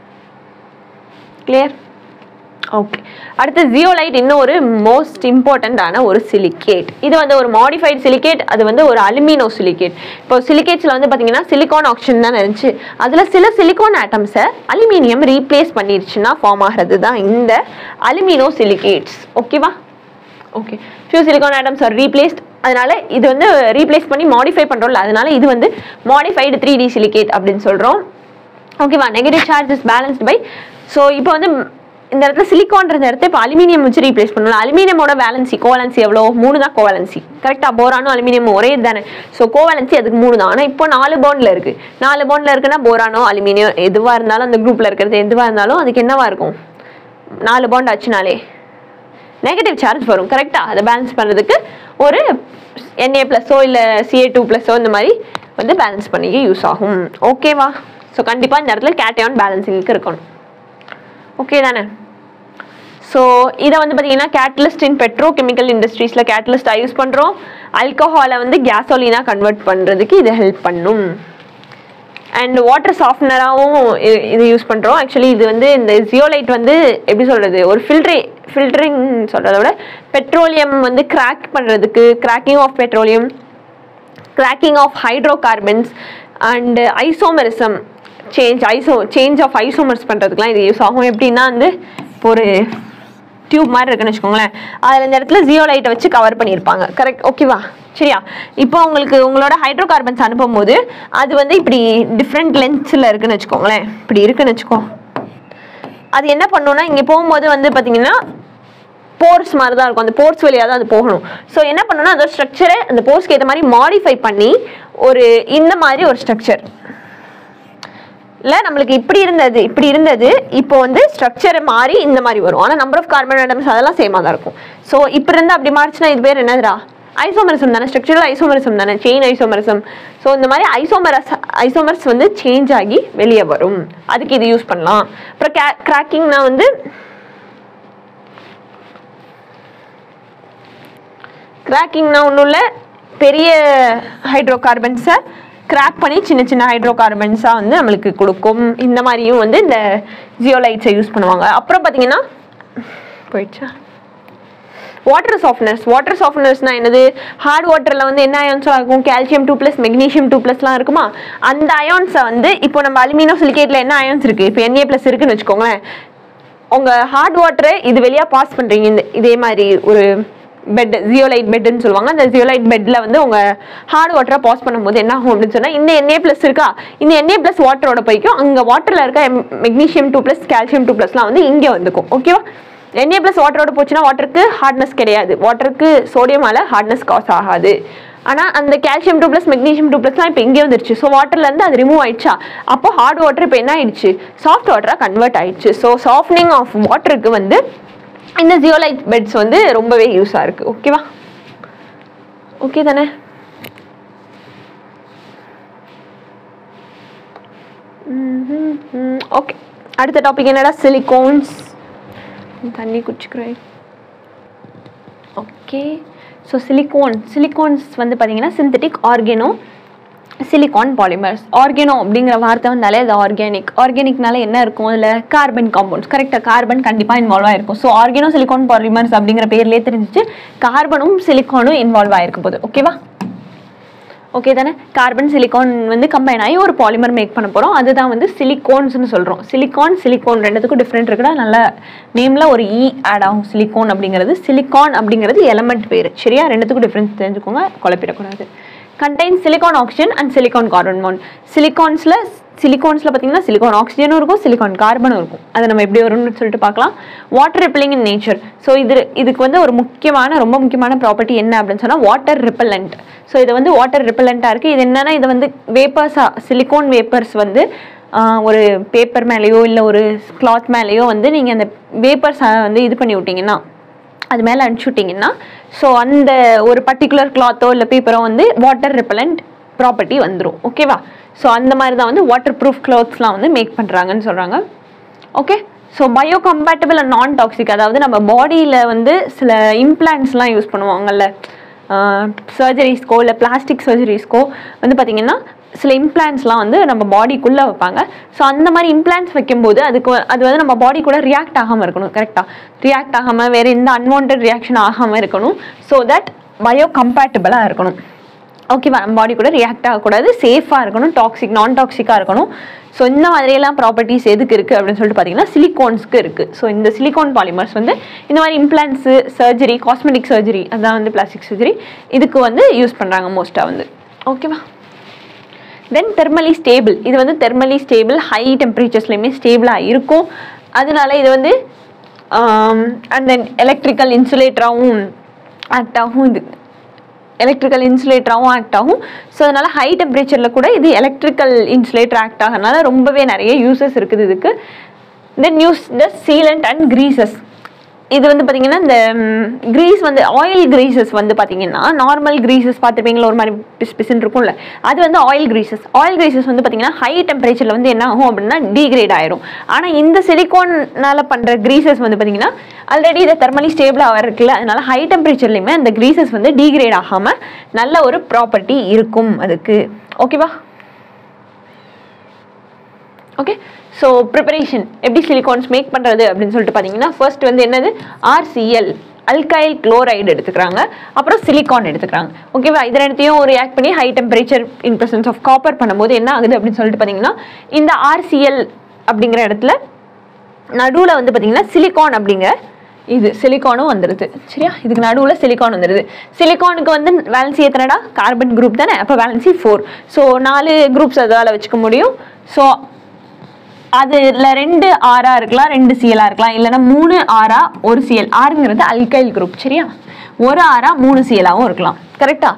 கிளியர் ஓகே அடுத்து ஜியோலைட் இன்னும் ஒரு மோஸ்ட் இம்பார்ட்டண்ட்டான ஒரு சிலிகேட் இது வந்து ஒரு மாடிஃபைட் சிலிகேட் அது வந்து ஒரு அலுமினோ சிலிகேட் இப்போ சிலிகேட்ஸில் வந்து பார்த்தீங்கன்னா சிலிகான் ஆக்சிஜன் தான் இருந்துச்சு அதில் சில சிலிகான் ஆட்டம்ஸை அலுமினியம் ரீப்ளேஸ் பண்ணிருச்சுன்னா ஃபார்ம் ஆகிறது தான் இந்த அலுமினோ சிலிகேட்ஸ் ஓகேவா okay few silicon atoms are replaced அதனால இது வந்து ரீப்ளேஸ் பண்ணி மாடிஃபை பண்ணுறோம்ல அதனால இது வந்து மாடிஃபைடு த்ரீ டி சிலிகேட் அப்படின்னு சொல்கிறோம் ஓகேவா negative charge is balanced by so இப்போ வந்து இந்த இடத்துல சிலிக்கான்ற இடத்த இப்போ அலுமினியம் வச்சு ரீப்ளேஸ் பண்ணலாம் அலுமினியமோட வேலன்சி கோவலன்சி எவ்வளோ மூணு தான் கோவலன்சி கரெக்டாக போரானும் அலுமினியம் ஒரே தானே ஸோ கோவலன்சி அதுக்கு மூணு தான் ஆனால் இப்போ நாலு பாண்டில் இருக்குது நாலு பாண்டில் இருக்குன்னா போரானோ அலுமினியம் எதுவாக இருந்தாலும் அந்த குரூப்பில் இருக்கிறது எதுவாக இருந்தாலும் அதுக்கு என்னவா இருக்கும் நாலு பாண்ட் ஆச்சுனாலே நெகட்டிவ் சார்ஜ் வரும் கரெக்டாக அதை பேலன்ஸ் பண்ணுறதுக்கு ஒரு என்ஏ ப்ளஸ்ஸோ இல்லை சிஏ டூ ப்ளஸ்ஸோ இந்த மாதிரி வந்து பேலன்ஸ் பண்ணிக்க யூஸ் ஆகும் ஓகேவா ஸோ கண்டிப்பாக இந்த இடத்துல கேட்டையான் பேலன்சிங்க்கு இருக்கணும் ஓகே தானே ஸோ இதை வந்து பார்த்தீங்கன்னா கேட்டலிஸ்ட் இன் பெட்ரோ கெமிக்கல் இண்டஸ்ட்ரீஸில் கேட்டலிஸ்டாக யூஸ் பண்ணுறோம் ஆல்கஹாலை வந்து கேசோலினாக கன்வெர்ட் பண்ணுறதுக்கு இது ஹெல்ப் பண்ணும் அண்ட் வாட்டர் சாஃப்ட்னராகவும் இது யூஸ் பண்ணுறோம் ஆக்சுவலி இது வந்து இந்த ஜியோலைட் வந்து எப்படி சொல்கிறது ஒரு ஃபில்ட்ரே ஃபில்டரிங் சொல்கிறத விட பெட்ரோலியம் வந்து கிராக் பண்ணுறதுக்கு cracking of petroleum cracking of hydrocarbons and isomerism change iso change of isomers பண்ணுறதுக்குலாம் இது யூஸ் ஆகும் எப்படின்னா வந்து இப்போ ஒரு டியூப் மாதிரி இருக்குன்னு வச்சுக்கோங்களேன் அதில் இந்த இடத்துல ஜியோ லைட்டை வச்சு கவர் பண்ணியிருப்பாங்க கரெக்ட் ஓகேவா சரியா இப்போ உங்களுக்கு உங்களோட ஹைட்ரோ கார்பன்ஸ் அனுப்பும் போது அது வந்து இப்படி டிஃப்ரெண்ட் லென்ஸில் இருக்குன்னு வச்சுக்கோங்களேன் இப்படி இருக்குன்னு வச்சுக்கோ அது என்ன பண்ணுன்னா இங்கே போகும்போது வந்து பார்த்தீங்கன்னா போர்ஸ் மாதிரி தான் இருக்கும் அந்த போர்ஸ் வழியாக தான் அது போகணும் ஸோ என்ன பண்ணணும்னா அதோட ஸ்ட்ரக்சரை அந்த போர்ஸ்க்கு ஏற்ற மாதிரி மாடிஃபை பண்ணி ஒரு இந்த மாதிரி ஒரு ஸ்ட்ரக்சர் இல்லை நம்மளுக்கு இப்படி இருந்தது இப்படி இருந்தது இப்போ வந்து ஸ்ட்ரக்சர் மாறி இந்த மாதிரி வரும் ஆனால் நம்பர் ஆஃப் கார்பன் ஆட்டம்ஸ் அதெல்லாம் சேமாக தான் இருக்கும் ஸோ இப்போ இருந்தால் அப்படி மாறிச்சுன்னா இது பேர் என்னதுடா ஐசோமரிசம் தானே ஸ்ட்ரக்சரல் ஐசோமரிசம் தானே செயின் ஐசோமரிசம் ஸோ இந்த மாதிரி ஐசோமரஸ் ஐசோமர்ஸ் வந்து சேஞ்ச் ஆகி வெளியே வரும் அதுக்கு இது யூஸ் பண்ணலாம் அப்புறம் கே கிராக்கிங்னா வந்து கிராக்கிங்னா ஒன்றும் இல்லை பெரிய ஹைட்ரோ கார்பன்ஸை கிராக் பண்ணி சின்ன சின்ன ஹைட்ரோ கார்பன்ஸாக வந்து நம்மளுக்கு கொடுக்கும் இந்த மாதிரியும் வந்து இந்த ஜியோலைட்ஸை யூஸ் பண்ணுவாங்க அப்புறம் பார்த்தீங்கன்னா போயிடுச்சா வாட்டர் சாஃப்ட்னர்ஸ் வாட்டர் சாஃப்ட்னர்ஸ்னா என்னது ஹார்ட் வாட்டரில் வந்து என்ன அயான்ஸ்லாம் இருக்கும் calcium two plus magnesium two ப்ளஸ்லாம் இருக்குமா அந்த அயான்ஸை வந்து இப்போ நம்ம அலுமினோ சிலிகேட்டில் என்ன அயான்ஸ் இருக்குது இப்போ என்ஏ ப்ளஸ் இருக்குன்னு வச்சுக்கோங்களேன் உங்கள் ஹார்ட் வாட்டரை இது வெளியாக பாஸ் பண்ணுறீங்க இந்த இதே மாதிரி ஒரு பெட் ஜியோலைட் பெட்னு சொல்லுவாங்க அந்த ஜியோலைட் பெட்டில் வந்து உங்கள் ஹார்ட் வாட்டரை பாஸ் பண்ணும்போது என்ன ஆகும் அப்படின்னு சொன்னால் இந்த என்ஏ ப்ளஸ் இருக்கா இந்த என்ஏ ப்ளஸ் வாட்டரோட போய்க்கும் அங்கே வாட்டரில் இருக்க magnesium two plus calcium two ப்ளஸ்லாம் வந்து இங்கே வந்துக்கும் ஓகேவா என்ஏ ப்ளஸ் வாட்டரோட போச்சுன்னா வாட்டருக்கு ஹார்ட்னஸ் கிடையாது வாட்டருக்கு சோடியமால ஹார்ட்னஸ் காஸ் ஆகாது ஆனால் அந்த calcium two plus magnesium two ப்ளஸ்லாம் இப்போ இங்கே வந்துருச்சு ஸோ வாட்டர்லேருந்து அது ரிமூவ் ஆயிடுச்சா அப்போ ஹார்ட் வாட்டர் இப்போ என்ன ஆயிடுச்சு சாஃப்ட் வாட்டராக கன்வெர்ட் ஆயிடுச்சு ஸோ சாஃப்ட்னிங் ஆஃப் வாட்டருக்கு வந்து இந்த ஜியோலைட் பெட்ஸ் வந்து ரொம்பவே யூஸாக இருக்குது ஓகேவா ஓகே தானே ஓகே அடுத்த டாபிக் என்னடா சிலிகோன்ஸ் தண்ணி குடிச்சுக்கிறேன் ஓகே ஸோ சிலிகோன் சிலிகோன்ஸ் வந்து பார்த்தீங்கன்னா synthetic organo silicon polymers organo அப்படிங்கிற வார்த்தை வந்தாலே அது ஆர்கானிக் ஆர்கானிக்னால என்ன இருக்கும் அதில் கார்பன் காம்பவுண்ட்ஸ் கரெக்டாக கார்பன் கண்டிப்பாக இன்வால்வ் ஆயிருக்கும் ஸோ ஆர்கேனோ சிலிகான் பாலிமர்ஸ் அப்படிங்கிற பேர்லேயே தெரிஞ்சிச்சு கார்பனும் சிலிகானும் இன்வால்வ் ஆயிருக்கும் போது ஓகேவா ஓகே தானே கார்பன் சிலிகான் வந்து கம்பைன் ஆகி ஒரு பாலிமர் மேக் பண்ண போகிறோம் அதுதான் வந்து சிலிகான்ஸ்னு சொல்கிறோம் சிலிகான் சிலிகான் ரெண்டுத்துக்கும் டிஃப்ரெண்ட் இருக்குடா நல்ல நேமில் ஒரு இ ஆட் ஆகும் சிலிகான் அப்படிங்கிறது சிலிகான் அப்படிங்கிறது எலமெண்ட் பேர் சரியா ரெண்டுத்துக்கும் டிஃப்ரென்ஸ் தெரிஞ்சுக்கோங்க குழப்பிடக்கூடாது contain silicon oxygen and silicon carbon மவுண்ட் சிலிகான்ஸில் சிலிகான்ஸில் பார்த்தீங்கன்னா சிலிகான் ஆக்சிஜனும் இருக்கும் சிலிகான் கார்பனும் இருக்கும் அதை நம்ம எப்படி வரும்னு சொல்லிட்டு பார்க்கலாம் water repelling in nature so இது இதுக்கு வந்து ஒரு முக்கியமான ரொம்ப முக்கியமான ப்ராப்பர்ட்டி என்ன அப்படின்னு சொன்னால் வாட்டர் ரிப்பலண்ட் ஸோ இது வந்து வாட்டர் ரிப்பலண்ட்டாக இருக்குது இது என்னன்னா இது வந்து வேப்பர்ஸாக சிலிகான் வேப்பர்ஸ் வந்து ஆஹ், ஒரு பேப்பர் மேலேயோ இல்லை ஒரு கிளாத் மேலேயோ வந்து நீங்கள் அந்த வேப்பர்ஸை வந்து இது பண்ணி விட்டீங்கன்னா அது மேலே அனுப்பிச்சி விட்டிங்கன்னா ஸோ அந்த ஒரு பர்டிகுலர் கிளாத்தோ இல்லை பேப்பரோ வந்து வாட்டர் ரிப்பலண்ட் ப்ராப்பர்ட்டி வந்துடும் ஓகேவா ஸோ அந்த மாதிரி தான் வந்து வாட்டர் ப்ரூஃப் கிளாத்ஸ்லாம் வந்து மேக் பண்ணுறாங்கன்னு சொல்கிறாங்க okay so biocompatible and non toxic அதாவது நம்ம பாடியில் வந்து சில இம்ப்ளான்ட்ஸ்லாம் யூஸ் பண்ணுவாங்கல்ல சர்ஜரிஸ்க்கோ இல்லை பிளாஸ்டிக் சர்ஜரிஸ்க்கோ வந்து பார்த்திங்கன்னா சில இம்ப்ளான்ட்ஸ்லாம் வந்து நம்ம பாடிக்குள்ளே வைப்பாங்க ஸோ அந்த மாதிரி இம்ப்ளான்ட்ஸ் வைக்கும்போது அதுக்கு வ- அது வந்து நம்ம பாடி கூட ரியாக்ட் ஆகாமல் இருக்கணும் கரெக்டாக ரியாக்ட் ஆகாமல் வேறு எந்த அன்வான்ட் ரியாக்ஷன் ஆகாமல் இருக்கணும் ஸோ தட் பயோ கம்பேட்டபிளாக இருக்கணும் ஓகேவா நம்ம பாடி கூட ரியாக்ட் ஆகக்கூடாது சேஃபாக இருக்கணும் டாக்ஸிக் நான் டாக்ஸிக்காக இருக்கணும் ஸோ இந்த மாதிரியெல்லாம் ப்ராப்பர்ட்டிஸ் எதுக்கு இருக்குது அப்படின்னு சொல்லிட்டு பார்த்தீங்கன்னா சிலிகான்ஸ்க்கு இருக்குது ஸோ இந்த சிலிகான் பாலிமர்ஸ் வந்து இந்த மாதிரி இம்ப்ளான்ட்ஸு சர்ஜரி காஸ்மெட்டிக் சர்ஜரி அதான் வந்து பிளாஸ்டிக் சர்ஜரி இதுக்கு வந்து யூஸ் பண்ணுறாங்க மோஸ்ட்டாக வந்து ஓகேவா தென் தெர்மலி ஸ்டேபிள் இது வந்து தெர்மலி ஸ்டேபிள் ஹை டெம்பரேச்சர்ஸ்லையுமே ஸ்டேபிளாக இருக்கும் அதனால இது வந்து அண்ட் தென் எலக்ட்ரிக்கல் இன்சுலேட்டராகவும் ஆக்ட் ஆகும் இது எலக்ட்ரிக்கல் இன்சுலேட்டராகவும் ஆக்ட் ஆகும் ஸோ அதனால ஹை டெம்பரேச்சரில் கூட இது எலக்ட்ரிக்கல் இன்சுலேட்டர் ஆக்ட் ஆகிறதுனால ரொம்பவே நிறைய யூசஸ் இருக்குது இதுக்கு then use the sealant and greases இது வந்து பார்த்தீங்கன்னா இந்த கிரீஸ் வந்து ஆயில் கிரீசஸ் வந்து பார்த்தீங்கன்னா நார்மல் கிரீசஸ் பார்த்துப்பீங்களா ஒரு மாதிரி பிஸ் பிசுன்னு இருக்கும்ல அது வந்து ஆயில் கிரீசஸ் ஆயில் கிரீசஸ் வந்து பார்த்தீங்கன்னா ஹை டெம்பரேச்சரில் வந்து என்ன ஆகும் அப்படின்னா டீக்ரேட் ஆயிரும் ஆனால் இந்த சிலிகான்னால பண்ணுற கிரீசஸ் வந்து பார்த்தீங்கன்னா ஆல்ரெடி இதை தெர்மலி ஸ்டேபிளாக இருக்குல்ல அதனால ஹை டெம்பரேச்சர்லையுமே அந்த கிரீசஸ் வந்து டீக்ரேட் ஆகாமல் நல்ல ஒரு ப்ராப்பர்ட்டி இருக்கும் அதுக்கு ஓகேவா ஓகே ஸோ ப்ரிப்பரேஷன் எப்படி சிலிகான்ஸ் மேக் பண்ணுறது அப்படின்னு சொல்லிட்டு பார்த்தீங்கன்னா ஃபர்ஸ்ட் வந்து என்னது ஆர்சிஎல் அல்கைல் குளோரைடு எடுத்துக்கிறாங்க அப்புறம் சிலிகான் எடுத்துக்கிறாங்க ஓகேவா இது ரெண்டுத்தையும் ரியாக்ட் பண்ணி high temperature in presence of copper பண்ணும்போது என்ன ஆகுது அப்படின்னு சொல்லிட்டு பார்த்தீங்கன்னா இந்த ஆர்சிஎல் அப்படிங்கிற இடத்துல நடுவில் வந்து பார்த்தீங்கன்னா சிலிகான் அப்படிங்கிற இது சிலிகானும் வந்துடுது சரியா இதுக்கு நடுவில் சிலிகான் வந்துடுது சிலிகானுக்கு வந்து வேலன்சி எத்தனைடா கார்பன் குரூப் தானே அப்போ வேலன்சி ஃபோர் ஸோ நாலு குரூப்ஸ் அதால் வச்சுக்க முடியும் ஸோ அதுல ரெண்டு ஆரா இருக்கலாம் ரெண்டு சிஎலா இருக்கலாம் இல்லைன்னா மூணு ஆரா ஒரு சிஎல் ஆறுங்கிறது அல்கைல் குரூப் சரியா ஒரு ஆரா மூணு சிஎலாவும் இருக்கலாம் கரெக்டா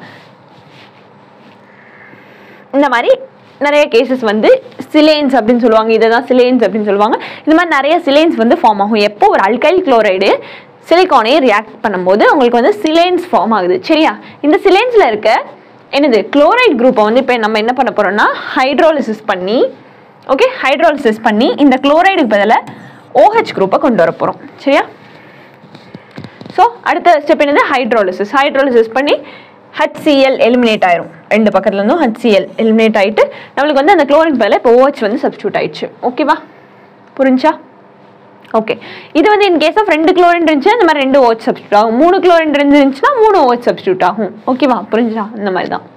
இந்த மாதிரி நிறைய கேசஸ் வந்து சிலேன்ஸ் அப்படின்னு சொல்லுவாங்க இதை தான் சிலேன்ஸ் அப்படின்னு சொல்லுவாங்க இந்த மாதிரி நிறைய சிலேன்ஸ் வந்து ஃபார்ம் ஆகும் எப்போ ஒரு அல்கைல் குளோரைடு சிலிக்கானே ரியாக்ட் பண்ணும்போது உங்களுக்கு வந்து சிலேன்ஸ் ஃபார்ம் ஆகுது சரியா இந்த சிலேன்ஸில் இருக்க என்னது குளோரைட் குரூப்பை வந்து இப்போ நம்ம என்ன பண்ண போறோம்னா ஹைட்ரோலிசிஸ் பண்ணி ஓகே ஹைட்ரோலிசிஸ் பண்ணி இந்த குளோரைடுக்கு பதிலாக ஓஹெச் குரூப்பை கொண்டு வர போகிறோம் சரியா ஸோ அடுத்த ஸ்டெப் என்னது ஹைட்ரோலிசிஸ் ஹைட்ரோலிசிஸ் பண்ணி HCl எலிமினேட் ஆயிரும் ரெண்டு பக்கத்துல இருந்தும் HCl எலிமினேட் ஆயிட்டு நம்மளுக்கு வந்து அந்த குளோரின் பதிலாக இப்போ OH வந்து சப்ஸ்டியூட் ஆயிடுச்சு ஓகேவா புரிஞ்சா ஓகே இது வந்து இன் கேஸ் ஆஃப் ரெண்டு குளோரின் இருந்துச்சுன்னா இந்த மாதிரி ரெண்டு OH சப்ஸ்டியூட் ஆகும் மூணு குளோரின் இருந்துச்சுன்னா மூணு OH சப்ஸ்டியூட் ஆகும் ஓகேவா புரிஞ்சா இந்த மாதிரி தான்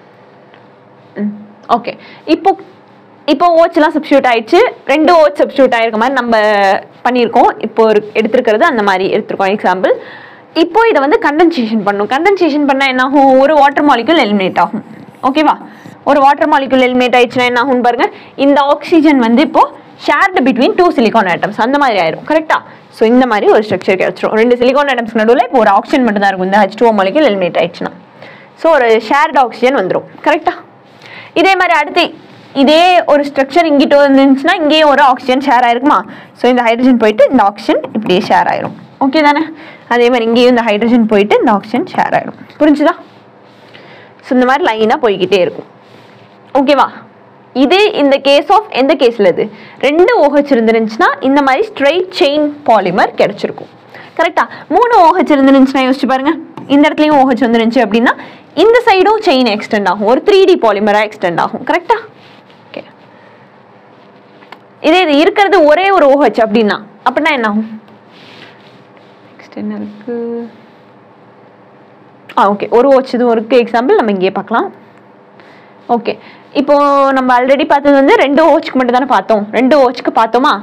ஓகே இப்போ இப்போ ஓச்லாம் சப்ஸ்டியூட் ஆயிடுச்சு ரெண்டு ஓச் சப்ஸ்டியூட் ஆயிருக்க மாதிரி நம்ம பண்ணியிருக்கோம் இப்போ ஒரு எடுத்திருக்கிறது அந்த மாதிரி எடுத்திருக்கோம் எக்ஸாம்பிள் இப்போ இதை வந்து கண்டென்சேஷன் பண்ணும் கண்டென்சேஷன் பண்ணால் என்ன ஆகும் ஒரு வாட்டர் மாலிக்யூல் எலிமினேட் ஆகும் ஓகேவா ஒரு வாட்டர் மாலிக்யூல் எலிமினேட் ஆயிடுச்சுன்னா என்ன ஆகும் பாருங்க இந்த ஆக்சிஜன் வந்து இப்போ shared between two silicon atoms அந்த மாதிரி ஆயிரும் கரெக்டா ஸோ இந்த மாதிரி ஒரு ஸ்ட்ரக்சர் கிடைச்சிரும் ரெண்டு சிலிகான் ஆட்டம்ஸ் நடுவில் இப்போ ஒரு ஆக்சிஜன் மட்டும் தான் இருக்கும் இந்த ஹெச் டூ மாலிக்யூல் எலிமினேட் ஆயிடுச்சுன்னா ஸோ ஒரு ஷேர்டு ஆக்சிஜன் வந்துடும் கரெக்டா இதே மாதிரி அடுத்து இதே ஒரு ஸ்ட்ரக்சர் இங்கிட்ட இருந்துச்சுன்னா இங்கேயும் ஒரு ஆக்சிஜன் ஷேர் ஆயிருக்குமா ஸோ இந்த ஹைட்ரஜன் போயிட்டு இந்த ஆக்சிஜன் இப்படியே ஷேர் ஆயிரும் ஓகே தானே அதே மாதிரி இங்கேயும் இந்த ஹைட்ரஜன் போயிட்டு இந்த ஆக்சிஜன் ஷேர் ஆயிரும் புரிஞ்சுதா ஸோ இந்த மாதிரி லைனாக போய்கிட்டே இருக்கும் ஓகேவா இது இந்த கேஸ் ஆஃப் எந்த கேஸில் இது ரெண்டு OH இருந்துருந்துச்சுன்னா இந்த மாதிரி ஸ்ட்ரைட் செயின் பாலிமர் கிடைச்சிருக்கும் கரெக்டா மூணு OH இருந்துருந்துச்சுன்னா யோசிச்சு பாருங்க இந்த இடத்துலையும் OH வந்துருந்துச்சு அப்படின்னா இந்த சைடும் செயின் எக்ஸ்டெண்ட் ஆகும் ஒரு த்ரீ டி பாலிமராக எக்ஸ்டெண்ட் ஆகும் கரெக்டா ஓகே இதே இது இருக்கிறது ஒரே ஒரு OH அப்படின்னா அப்படின்னா என்ன ஆகும் நெக்ஸ்ட் என்ன இருக்கு ஆ ஓகே ஒரு OH இதுவும் இருக்கு எக்ஸாம்பிள் நம்ம இங்கேயே பார்க்கலாம் ஓகே இப்போ நம்ம ஆல்ரெடி பார்த்தது வந்து ரெண்டு ஓச்சுக்கு மட்டும் தானே பார்த்தோம் ரெண்டு ஓச்சுக்கு பார்த்தோமா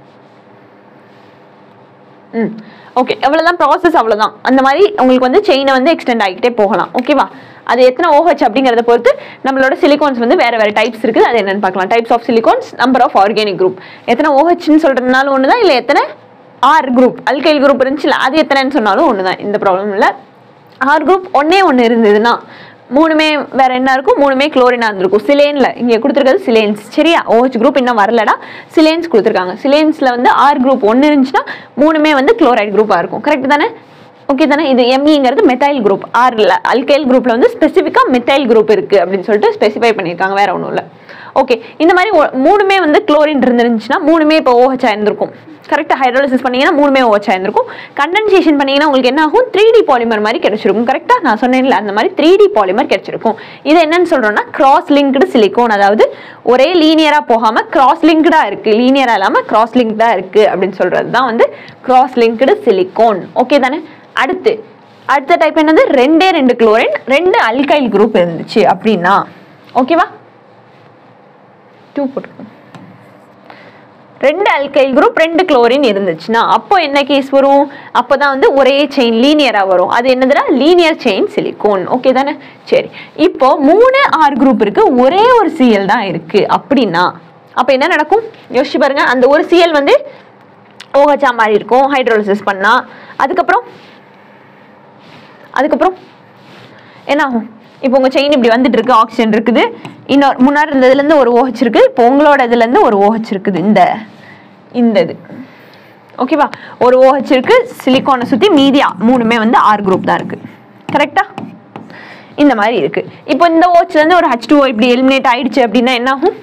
ம் ஓகே எவ்வளோதான் ப்ராசஸ் அவ்வளோதான் அந்த மாதிரி உங்களுக்கு வந்து செயினை வந்து எக்ஸ்டெண்ட் ஆகிக்கிட்டே போகலாம் ஓகேவா அது எத்தனை OH அப்படிங்கிறத பொறுத்து நம்மளோட சிலிகான்ஸ் வந்து வேற வேற டைப்ஸ் இருக்குது அது என்னன்னு பார்க்கலாம் types of silicones number of organic group எத்தனை OHன்னு சொல்றதுனால ஒன்று தான் இல்லை எத்தனை ஆர் குரூப் அல்கைல் குரூப் இருந்துச்சுல அது எத்தனைன்னு சொன்னாலும் ஒன்று தான் இந்த ப்ராப்ளம் இல்லை ஆர் குரூப் ஒன்னே ஒன்று இருந்ததுன்னா மூணுமே வேற என்ன இருக்கும் மூணுமே குளோரினா இருந்திருக்கும் சிலேன்ல இங்க கொடுத்துருக்கிறது சிலேன்ஸ் சரியா ஓஹெச் குரூப் இன்னும் வரலடா சிலேன்ஸ் கொடுத்துருக்காங்க சிலேன்ஸ்ல வந்து ஆர் குரூப் ஒன்று இருந்துச்சுன்னா மூணுமே வந்து குளோரைட் குரூப்பா இருக்கும் கரெக்ட் தானே ஓகே தானே இது எம்இங்கிறது மெத்தைல் குரூப் ஆர்ல அல்கைல் குரூப்ல வந்து ஸ்பெசிஃபிக்கா மெத்தைல் குரூப் இருக்கு அப்படின்னு சொல்லிட்டு ஸ்பெசிஃபை பண்ணியிருக்காங்க வேற ஒன்றும் இல்லை ஓகே இந்த மாதிரி ஒ- மூணுமே வந்து குளோரின் இருந்துருந்துச்சுன்னா மூணுமே இப்போ ஓஹெச் இருந்திருக்கும் கரெக்டாக ஹைட்ரோலிசிஸ் பண்ணீங்கன்னா மூணுமே ஓஹெச் இருந்திருக்கும் கண்டென்சேஷன் பண்ணீங்கன்னா உங்களுக்கு என்ன ஆகும் த்ரீ டி பாலிமர் மாதிரி கிடைச்சிருக்கும் கரெக்டாக நான் சொன்னேன்ல அந்த மாதிரி த்ரீ டி பாலிமர் கிடைச்சிருக்கும் இது என்னன்னு சொல்றோம்னா கிராஸ் லிங்க்டு சிலிக்கோன் அதாவது ஒரே லீனியரா போகாம கிராஸ் லிங்க்டா இருக்கு லீனியரா இல்லாம கிராஸ் லிங்க்டா இருக்கு அப்படின்னு சொல்றது தான் வந்து கிராஸ் லிங்க்டு சிலிக்கோன் ஓகே தானே அடுத்து அடுத்த டைப் என்னது ரெண்டே ரெண்டு குளோரின் ரெண்டு அல்கைல் குரூப் இருந்துச்சு அப்படின்னா ஓகேவா டூ போட்டுக்கோங்க ரெண்டு அல்கைல் குரூப் ரெண்டு குளோரின் இருந்துச்சுன்னா அப்போ என்ன கேஸ் வரும் அப்பதான் வந்து ஒரே செயின் லீனியரா வரும் அது என்னதுன்னா லீனியர் செயின் சிலிக்கோன் ஓகே தானே சரி இப்போ மூணு ஆர் குரூப் இருக்கு ஒரே ஒரு சிஎல் தான் இருக்கு அப்படின்னா அப்ப என்ன நடக்கும் யோசிச்சு பாருங்க அந்த ஒரு சிஎல் வந்து ஓஹச்சா மாதிரி இருக்கும் ஹைட்ரோலிசிஸ் பண்ணா அதுக்கப்புறம் அதுக்கப்புறம் என்ன ஆகும் இப்போ உங்க செயின் இப்படி வந்துட்டு இருக்கு ஆக்சிஜன் இருக்குது இன்னொரு முன்னாடி இருந்ததுல இருந்து ஒரு OH இருக்கு இப்போ உங்களோட இதுல இருந்து ஒரு OH இருக்குது இந்த இந்த இது ஓகேவா ஒரு OH இருக்கு சிலிக்கானை சுத்தி மீதியா மூணுமே வந்து ஆர் குரூப் தான் இருக்கு கரெக்டா இந்த மாதிரி இருக்கு இப்போ இந்த OH ல இருந்து ஒரு ஹச் டூ இப்படி எலிமினேட் ஆயிடுச்சு அப்படின்னா என்ன ஆகும்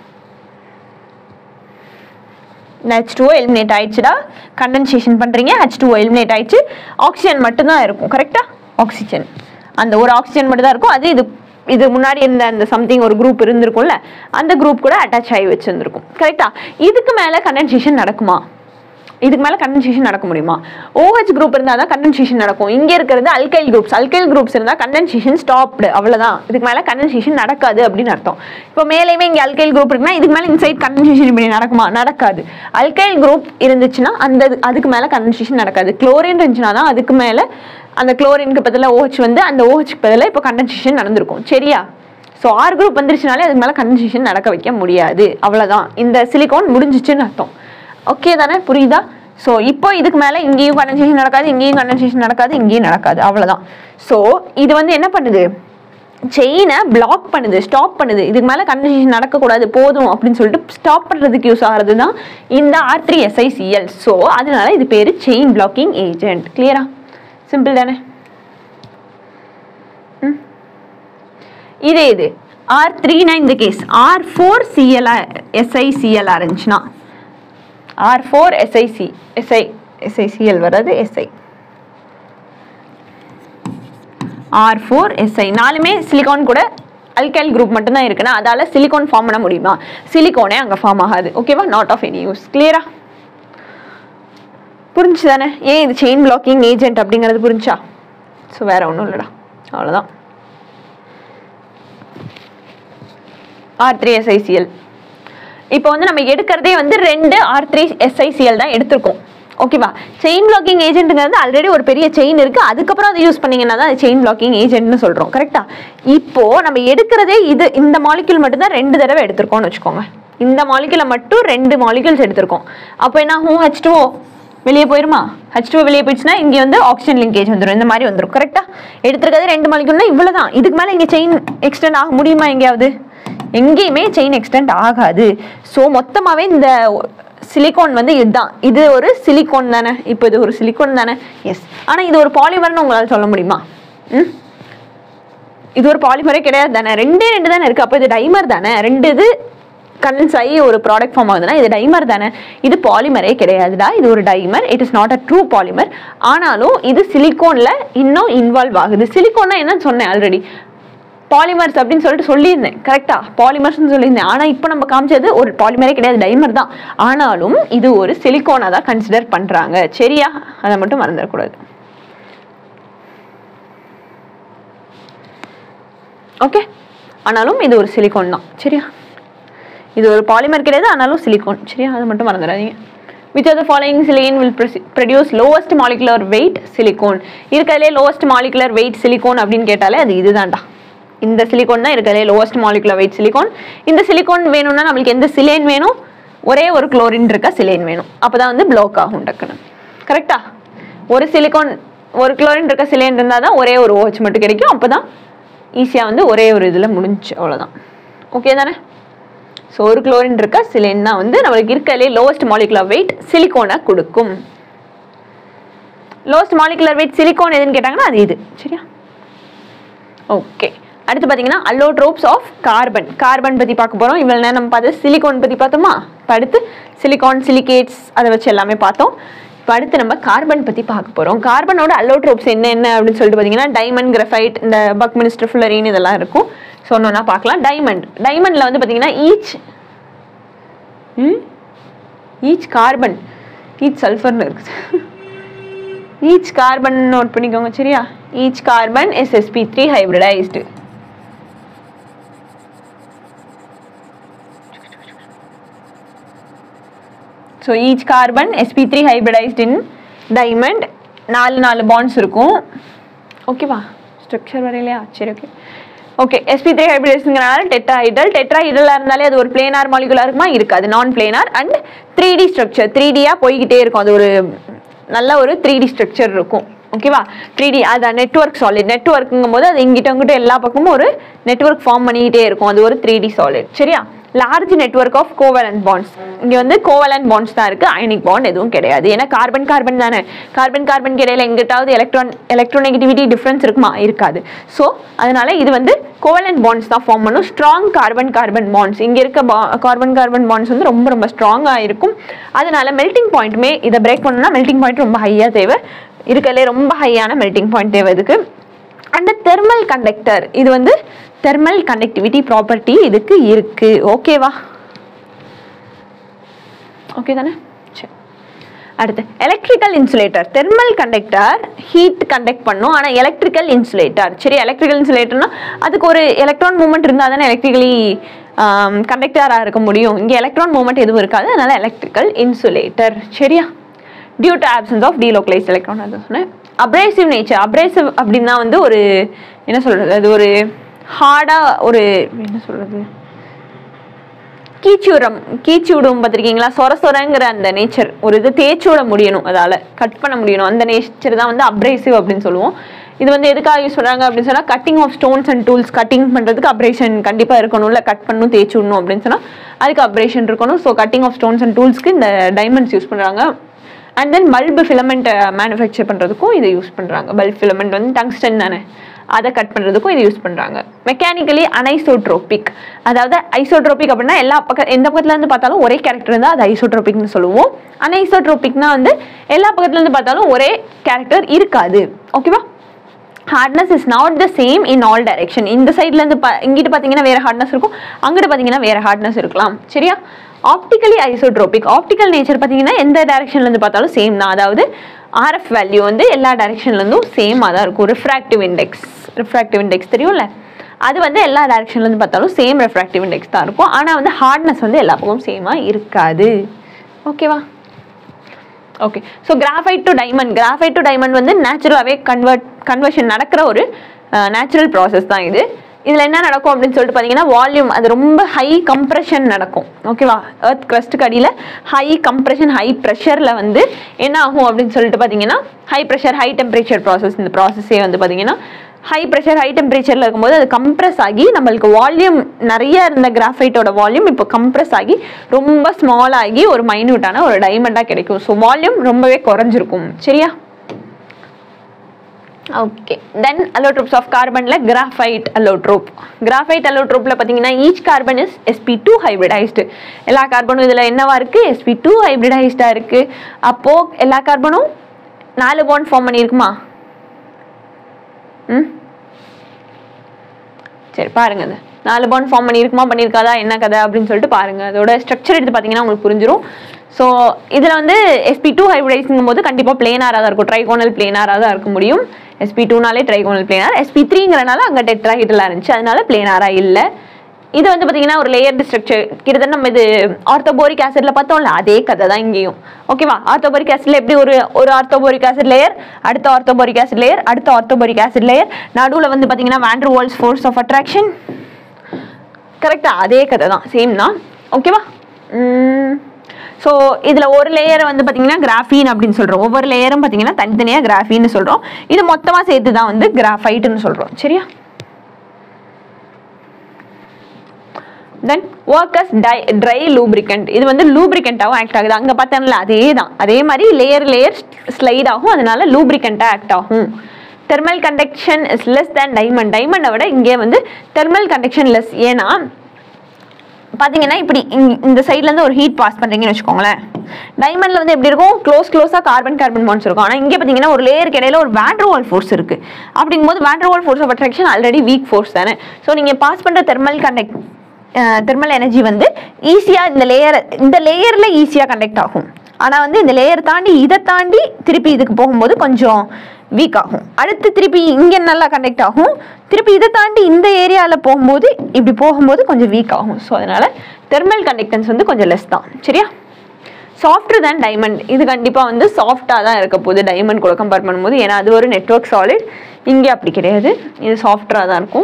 ஹெச் டூ எலிமினேட் ஆயிடுச்சுடா கண்டென்சேஷன் பண்றீங்க ஹெச் டூ எலிமினேட் ஆயிடுச்சு ஆக்சிஜன் மட்டும்தான் இருக்கும் கரெக்டா ஆக்சிஜன் அந்த ஒரு ஆக்சிஜன் மட்டும் தான் இருக்கும் அது இது இது முன்னாடி இருந்த அந்த சம்திங் ஒரு குரூப் இருந்திருக்கும்ல அந்த குரூப் கூட அட்டாச் ஆகி வச்சிருந்திருக்கும் கரெக்டா இதுக்கு மேல கண்டென்சேஷன் நடக்குமா இதுக்கு மேல கண்டென்சேஷன் நடக்க முடியுமா OH குரூப் இருந்தால் தான் கண்டென்சேஷன் நடக்கும் இங்க இருக்கிறது அல்கைல் குரூப்ஸ் அல்கைல் குரூப்ஸ் இருந்தால் கண்டென்சேஷன் ஸ்டாப்டு அவ்வளவுதான் இதுக்கு மேல கண்டென்சேஷன் நடக்காது அப்படின்னு அர்த்தம் இப்போ மேலேயுமே இங்க அல்கைல் குரூப் இருக்குன்னா இதுக்கு மேல இன்சைட் கண்டென்சேஷன் இப்படி நடக்குமா நடக்காது அல்கைல் குரூப் இருந்துச்சுன்னா அந்த இது- அதுக்கு மேல கண்டென்சேஷன் நடக்காது குளோரின் இருந்துச்சுன்னா தான் அதுக்கு மேல அந்த குளோரினுக்கு பதிலாக OH வந்து அந்த OH க்கு பதிலாக இப்போ கண்டென்சேஷன் நடந்திருக்கும் சரியா ஸோ ஆர் குரூப் வந்துருச்சுனாலே அதுக்கு மேலே கண்டென்சேஷன் நடக்க வைக்க முடியாது அவ்வளோதான் இந்த சிலிகான் முடிஞ்சிச்சுன்னு அர்த்தம் ஓகே தானே புரியுதா ஸோ இப்போ இதுக்கு மேலே இங்கேயும் கண்டென்சேஷன் நடக்காது இங்கேயும் கண்டென்சேஷன் நடக்காது இங்கேயும் நடக்காது அவ்வளோதான் ஸோ இது வந்து என்ன பண்ணுது செயினை பிளாக் பண்ணுது ஸ்டாப் பண்ணுது இதுக்கு மேலே கண்டென்சேஷன் நடக்கக்கூடாது போதும் அப்படின்னு சொல்லிட்டு ஸ்டாப் பண்ணுறதுக்கு யூஸ் ஆகிறது தான் இந்த ஆர் த்ரீ எஸ்ஐசிஎல் ஸோ அதனால இது பேர் செயின் பிளாக்கிங் ஏஜென்ட் கிளியரா சிம்பிள் தானே ம். இதே இது ஆர் த்ரீனா இந்த case R four CLR SICLR இருந்துச்சுன்னா R four SIC SI SICL வராது எஸ்ஐ ஆர் ஃபோர் எஸ்ஐ நாலுமே சிலிகான் கூட அல்கைல் குரூப் மட்டும்தான் இருக்குன்னா அதால சிலிகான் ஃபார்ம் பண்ண முடியுமா சிலிகானே அங்கே ஃபார்ம் ஆகாது ஓகேவா நாட் ஆஃப் எனி யூஸ் கிளியரா புரிஞ்சு தானே ஏன் இது செயின் பிளாக்கிங் ஏஜென்ட் அப்படிங்கிறது புரிஞ்சா ஸோ வேற ஒன்றும் இல்லைடா அவ்வளோதான் ஆர் த்ரீ எஸ்ஐசிஎல் இப்போ வந்து நம்ம எடுக்கிறதே வந்து ரெண்டு ஆர் த்ரீ எஸ்ஐசிஎல் தான் எடுத்திருக்கோம் ஓகேவா செயின் பிளாக்கிங் ஏஜென்ட்டுங்கிறது ஆல்ரெடி ஒரு பெரிய செயின் இருக்கு அதுக்கப்புறம் அதை யூஸ் பண்ணீங்கன்னா தான் செயின் பிளாக்கிங் ஏஜென்ட்னு சொல்றோம் கரெக்டா இப்போ நம்ம எடுக்கிறதே இது இந்த மாலிக்யூல் மட்டும் தான் ரெண்டு தடவை எடுத்திருக்கோம்னு வச்சுக்கோங்க இந்த மாலிக்யூலை மட்டும் ரெண்டு மாலிக்யூல்ஸ் எடுத்திருக்கோம் அப்போ என்ன ஆகும் ஹச் டூ வெளியே போயிருமா ஹச் டூ வெளியே போயிடுச்சுன்னா இங்கே வந்து ஆக்சிஜன் லிங்கேஜ் வந்துடும் இந்த மாதிரி வந்துடும் கரெக்டா எடுத்திருக்கிறது ரெண்டு மாலிக்யூல்னா இவ்வளோ தான் இதுக்கு மேலே இங்கே செயின் எக்ஸ்டெண்ட் ஆக முடியுமா எங்கேயாவது எங்கேயுமே செயின் எக்ஸ்டெண்ட் ஆகாது ஸோ மொத்தமாகவே இந்த சிலிகான் வந்து இதுதான் இது ஒரு சிலிகான் தானே இப்போ இது ஒரு சிலிகான் தானே எஸ் ஆனால் இது ஒரு பாலிமர்னு உங்களால் சொல்ல முடியுமா ம் இது ஒரு பாலிமரே கிடையாது தானே ரெண்டே ரெண்டு தானே இருக்குது அப்போ இது டைமர் தானே ரெண்டு இது கண்டென்ஸ் ஆகி ஒரு ப்ராடக்ட் ஃபார்ம் ஆகுதுன்னா இது டைமர் தானே இது பாலிமரே கிடையாதுடா இது ஒரு dimer it is not a true polymer ஆனாலும் இது சிலிகானில் இன்னும் இன்வால்வ் ஆகுது சிலிகான்னா என்னன்னு சொன்னேன் ஆல்ரெடி பாலிமர்ஸ் அப்படின்னு சொல்லிட்டு சொல்லியிருந்தேன் கரெக்டா பாலிமர்ஸ்னு சொல்லியிருந்தேன் ஆனால் இப்போ நம்ம காமிச்சது ஒரு பாலிமரே கிடையாது டைமர் தான் ஆனாலும் இது ஒரு சிலிகானாக தான் கன்சிடர் பண்ணுறாங்க சரியா அதை மட்டும் மறந்துடக்கூடாது ஓகே ஆனாலும் இது ஒரு சிலிகான் தான் சரியா இது ஒரு பாலிமர் கிடையாது ஆனாலும் சிலிகான் சரியா அதை மட்டும் மறந்துடாதீங்க which are the following silicon will produce lowest molecular weight silicon இருக்கிறதுலே லோவஸ்ட் மாலிகுலர் வெயிட் சிலிகான் அப்படின்னு கேட்டாலே அது இதுதான்டா இந்த சிலிகான் தான் இருக்கிறதுலே லோவஸ்ட் மாலிகுலர் வெயிட் சிலிகான் இந்த சிலிகான் வேணும்னா நம்மளுக்கு எந்த சிலேன் வேணும் ஒரே ஒரு குளோரின் இருக்க சிலேன் வேணும் அப்பதான் வந்து ப்ளோக் ஆகும் டக்குன்னு கரெக்டா ஒரு சிலிகான் ஒரு குளோரின் இருக்க சிலேன் இருந்தால் தான் ஒரே ஒரு ஓஹெச் மட்டும் கிடைக்கும் அப்போ தான் ஈஸியாக வந்து ஒரே ஒரு இதில் முடிஞ்சு அவ்வளோதான் ஓகே தானே ஸோ ஒரு குளோரின் இருக்க சிலேன் தான் வந்து நம்மளுக்கு இருக்கலே லோவஸ்ட் மாலிகுலர் வெயிட் சிலிகோனை கொடுக்கும் லோவஸ்ட் மாலிகுலர் வெயிட் சிலிகான் எதுன்னு கேட்டாங்கன்னா அது இது சரியா ஓகே அடுத்து பார்த்தீங்கன்னா அல்லோட்ரோப்ஸ் ஆஃப் கார்பன் கார்பன் பற்றி பார்க்க போகிறோம் இவ்வளோ நேரம் நம்ம பார்த்து சிலிகான் பற்றி பார்த்தோமா இப்போ அடுத்து சிலிகான் சிலிகேட்ஸ் அதை வச்சு எல்லாமே பார்த்தோம் இப்போ அடுத்து நம்ம கார்பன் பற்றி பார்க்க போகிறோம் கார்பனோட அல்லோட்ரோப்ஸ் என்ன என்ன அப்படின்னு சொல்லிட்டு பார்த்தீங்கன்னா டைமண்ட் கிரஃபைட் இந்த பக் மினிஸ்டர் ஃபுல்லரின் இதெல்லாம் இருக்கும் ஸோ ஒன்றா பார்க்கலாம் டைமண்ட் டைமண்டில் வந்து பார்த்தீங்கன்னா ஈச் ஈச் கார்பன் ஈச் சல்ஃபர்னு இருக்குது ஈச் கார்பன் நோட் பண்ணிக்கோங்க சரியா each carbon SSP three hybridised so each carbon SP three hybridised in diamond நாலு நாலு பாண்ட்ஸ் இருக்கும் ஓகேவா ஸ்ட்ரக்சர் வரையிலையா சரி ஓகே ஓகே எஸ்பி த்ரீ ஹைப்ரிடைஸ்ங்கிறனால டெட்ராஹைடல் டெட்ராஹைடலாக இருந்தாலே அது ஒரு பிளேனார் மாலிகுலா இருக்குமா இருக்காது non planar and three D structure three டியாக போய்கிட்டே இருக்கும் அது ஒரு நல்ல ஒரு த்ரீ டி ஸ்ட்ரக்சர் இருக்கும் ஓகேவா த்ரீ டி அது நெட்ஒர்க் சாலிட் நெட்ஒர்க்குங்கும் போது அது இங்கிட்ட அங்கிட்ட எல்லா பக்கமும் ஒரு நெட்ஒர்க் ஃபார்ம் பண்ணிக்கிட்டே இருக்கும் அது ஒரு த்ரீ டி சாலிட் சரியா large network of covalent bonds இங்கே வந்து கோவலன்ட் பாண்ட்ஸ் தான் இருக்குது அயனிக் பாண்ட் எதுவும் கிடையாது ஏன்னா கார்பன் கார்பன் தானே கார்பன் கார்பன் இடையில எங்கிட்டாவது எலக்ட்ரான் எலக்ட்ரோநெகட்டிவிட்டி டிஃப்ரென்ஸ் இருக்குமா இருக்காது ஸோ அதனால இது வந்து கோவலன்ட் பாண்ட்ஸ் தான் ஃபார்ம் பண்ணும் ஸ்ட்ராங் கார்பன் கார்பன் பாண்ட்ஸ் இங்கே இருக்க கார்பன் கார்பன் பாண்ட்ஸ் வந்து ரொம்ப ரொம்ப ஸ்ட்ராங்காக இருக்கும் அதனால மெல்டிங் பாயிண்ட்டுமே இதை பிரேக் பண்ணணும்னா மெல்டிங் பாயிண்ட் ரொம்ப ஹையாக தேவை இருக்கலே ரொம்ப ஹையான மெல்டிங் பாயிண்ட் தேவை இதுக்கு அண்ட் தெர்மல் கண்டக்டர் இது வந்து தெர்மல் கண்டக்டிவிட்டி ப்ராப்பர்ட்டி இதுக்கு இருக்கு ஓகேவா ஓகே தானே சரி அடுத்து electrical insulator thermal conductor heat conduct பண்ணும் ஆனால் எலக்ட்ரிக்கல் இன்சுலேட்டர் சரி எலக்ட்ரிக்கல் இன்சுலேட்டர்னா அதுக்கு ஒரு எலக்ட்ரான் மூமெண்ட் இருந்தால் தானே எலக்ட்ரிக்கலி கண்டக்டராக இருக்க முடியும் இங்கே எலக்ட்ரான் மூமெண்ட் எதுவும் இருக்காது அதனால எலக்ட்ரிக்கல் இன்சுலேட்டர் சரியா due to absence of delocalise electron அது சொன்னேன் அப்ரேசிவ் நேச்சர் அப்ரேசிவ் அப்படின்னா வந்து ஒரு என்ன சொல்கிறது அது ஒரு ஹார்டாக ஒரு என்ன சொல்கிறது கீச்சுரம் கீச்சு விடும் பார்த்துருக்கீங்களா சொர சொரங்கிற அந்த நேச்சர் ஒரு இது தேய்ச்சி விட முடியணும் அதால் கட் பண்ண முடியணும் அந்த நேச்சர் தான் வந்து அப்ரேசிவ் அப்படின்னு சொல்லுவோம் இது வந்து எதுக்காக யூஸ் பண்ணுறாங்க அப்படின்னு சொன்னால் cutting of stones and tools cutting பண்ணுறதுக்கு அப்ரேஷன் கண்டிப்பாக இருக்கணும்ல கட் பண்ணணும் தேய்ச்சி விடணும் அப்படின்னு சொன்னால் அதுக்கு அப்ரேஷன் இருக்கணும் so cutting of stones and டூல்ஸ்க்கு இந்த டைமண்ட்ஸ் யூஸ் பண்ணுறாங்க and then bulb filament manufacture பண்ணுறதுக்கும் இதை யூஸ் பண்ணுறாங்க பல்ப் ஃபிலமெண்ட் வந்து டங்ஸ்டன் தானே அதை கட் பண்ணுறதுக்கும் இது யூஸ் பண்ணுறாங்க மெக்கானிக்கலி அனைசோட்ரோபிக் அதாவது ஐசோட்ரோபிக் அப்படின்னா எல்லா பக்கம் எந்த பக்கத்துல இருந்து பார்த்தாலும் ஒரே கேரக்டர் இருந்தால் அது ஐசோட்ரோபிக்னு சொல்லுவோம் அனைசோட்ரோபிக்னா வந்து எல்லா பக்கத்துல இருந்து பார்த்தாலும் ஒரே கேரக்டர் இருக்காது ஓகேவா hardness is not the same in all direction இந்த சைட்லேருந்து பா இங்கிட்டு பார்த்தீங்கன்னா வேறு ஹார்ட்னஸ் இருக்கும் அங்கிட்டு பார்த்தீங்கன்னா வேறு ஹார்ட்னஸ் இருக்கலாம் சரியா ஆப்டிக்கலி ஐசோட்ரோபிக் ஆப்டிக்கல் நேச்சர் பார்த்தீங்கன்னா எந்த டைரக்ஷன்லேருந்து பார்த்தாலும் சேம் தான் அதாவது ஆர்எஃப் வேல்யூ வந்து எல்லா டைரக்ஷன்லேருந்தும் சேமாக தான் இருக்கும் ரிஃப்ராக்டிவ் இண்டெக்ஸ் ரிஃப்ராக்டிவ் இண்டெக்ஸ் தெரியும்ல அது வந்து எல்லா டைரக்ஷன்லேருந்து பார்த்தாலும் சேம் ரெஃப்ராக்டிவ் இண்டெக்ஸ் தான் இருக்கும் ஆனால் வந்து ஹார்ட்னஸ் வந்து எல்லா பக்கமும் சேமாக இருக்காது ஓகேவா okay so graphite to diamond graphite to diamond வந்து நேச்சுரலாகவே கன்வெர்ட் கன்வர்ஷன் நடக்கிற ஒரு நேச்சுரல் ப்ராசஸ் தான் இது இதில் என்ன நடக்கும் அப்படின்னு சொல்லிட்டு பார்த்தீங்கன்னா வால்யூம் அது ரொம்ப ஹை கம்ப்ரெஷன் நடக்கும் ஓகேவா எர்த் கிரஸ்ட்டுக்கு அடியில் ஹை கம்ப்ரெஷன் ஹை ப்ரெஷரில் வந்து என்ன ஆகும் அப்படின்னு சொல்லிட்டு பார்த்தீங்கன்னா high pressure high temperature process இந்த ப்ராசஸே வந்து பார்த்தீங்கன்னா ஹை ப்ரெஷர் ஹை டெம்பரேச்சரில் இருக்கும்போது அது கம்ப்ரெஸ் ஆகி நம்மளுக்கு வால்யூம் நிறைய இருந்த கிராஃபைட்டோட வால்யூம் இப்போ கம்ப்ரெஸ் ஆகி ரொம்ப ஸ்மால் ஆகி ஒரு மைன்யூட்டான ஒரு டைமண்டாக கிடைக்கும் ஸோ வால்யூம் ரொம்பவே குறைஞ்சிருக்கும் சரியா ஓகே தென் அலோட்ரோப்ஸ் ஆஃப் கார்பனில் கிராஃபைட் அலோட்ரோப் கிராஃபைட் அலோட்ரோப்பில் பார்த்தீங்கன்னா each carbon is SP two hybridised எல்லா கார்பனும் இதில் என்னவா இருக்குது எஸ்பி டூ ஹைப்ரிடைஸ்டாக இருக்குது அப்போது எல்லா கார்பனும் நாலு பாண்ட் ஃபார்ம் பண்ணியிருக்குமா ம் சரி பாருங்க அது நாலு பாண்ட் ஃபார்ம் பண்ணியிருக்குமா பண்ணியிருக்காதா என்ன கதை அப்படின்னு சொல்லிட்டு பாருங்க அதோட ஸ்ட்ரக்சர் எடுத்து பார்த்தீங்கன்னா உங்களுக்கு புரிஞ்சிரும் ஸோ இதில் வந்து எஸ்பி டூ ஹைப்ரிடைஸிங்கும் போது கண்டிப்பாக பிளேனாராக தான் இருக்கும் ட்ரைகோனல் பிளேனாராக தான் இருக்க முடியும் எஸ்பி டூனாலே ட்ரைகோனல் பிளேனார் எஸ்பி த்ரீங்கிறனால அங்கே டெட்ராஹைடலாக இருந்துச்சு அதனால பிளேனாராக இல்லை இது வந்து பார்த்தீங்கன்னா ஒரு லேயர்டு ஸ்ட்ரக்சர் கிட்டத்தட்ட நம்ம இது ஆர்த்தோபோரிக் ஆசிட்ல பார்த்தோம்ல அதே கதை தான் இங்கேயும் ஓகேவா ஆர்த்தோபோரிக் ஆசிட்ல எப்படி ஒரு ஒரு ஆர்த்தோபோரிக் ஆசிட் லேயர் அடுத்த ஆர்த்தோபோரிக் ஆசிட் லேயர் அடுத்த ஆர்த்தோபோரிக் ஆசிட் லேயர் நடுவில் வந்து பார்த்தீங்கன்னா van der Waals force of attraction கரெக்டா அதே கதை தான் சேம் தான் ஓகேவா ஸோ இதில் ஒரு லேயர் வந்து பார்த்தீங்கன்னா கிராஃபீன் அப்படின்னு சொல்கிறோம் ஒவ்வொரு லேயரும் பார்த்தீங்கன்னா தனித்தனியாக கிராஃபீன்னு சொல்கிறோம் இது மொத்தமாக சேர்த்து தான் வந்து கிராஃபைட்டுன்னு சொல்கிறோம் சரியா தென் ஒர்க்கஸ் டை ட்ரை லூப்ரிகண்ட் இது வந்து லூப்ரிகண்ட்டாகவும் ஆக்ட் ஆகுது அங்கே பார்த்தோம்ல அதே தான் அதே மாதிரி லேயர் லேயர் ஸ்லைட் ஆகும் அதனால லூப்ரிகண்ட்டாக ஆக்ட் ஆகும் thermal conduction is less than diamond டைமண்டை விட இங்கே வந்து தெர்மல் கண்டக்ஷன் லெஸ் ஏன்னா பார்த்தீங்கன்னா இப்படி இங்க- இந்த சைட்லேருந்து ஒரு ஹீட் பாஸ் பண்ணுறீங்கன்னு வச்சுக்கோங்களேன் டைமண்டில் வந்து எப்படி இருக்கும் க்ளோஸ் க்ளோஸாக கார்பன் கார்பன் பாண்ட்ஸ் இருக்கும் ஆனால் இங்கே பார்த்தீங்கன்னா ஒரு லேயருக்கு இடையில ஒரு வேண்ட்ரோவால் ஃபோர்ஸ் இருக்குது அப்படிங்கும்போது van der Waals force of attraction already weak force தானே ஸோ நீங்கள் பாஸ் பண்ணுற தெர்மல் கண்டக்ட் தெர்மல் எனர்ஜி வந்து ஈஸியாக இந்த லேயர் இந்த லேயரில் ஈஸியாக கண்டக்ட் ஆகும் ஆனால் வந்து இந்த லேயர் தாண்டி இதை தாண்டி திருப்பி இதுக்கு போகும்போது கொஞ்சம் வீக் ஆகும் அடுத்து திருப்பி இங்கே நல்லா கண்டக்ட் ஆகும் திருப்பி இதை தாண்டி இந்த ஏரியாவில் போகும்போது இப்படி போகும்போது கொஞ்சம் வீக் ஆகும் ஸோ அதனால் தெர்மல் கண்டக்டன்ஸ் வந்து கொஞ்சம் லெஸ் தான் சரியா சாஃப்டர் தேன் டைமண்ட் இது கண்டிப்பாக வந்து சாஃப்டாக தான் இருக்க போகுது டைமண்ட் கூட கம்பேர் பண்ணும்போது ஏன்னா அது ஒரு நெட்வொர்க் சாலிட் இங்கே அப்படி கிடையாது இது சாஃப்டராக தான் இருக்கும்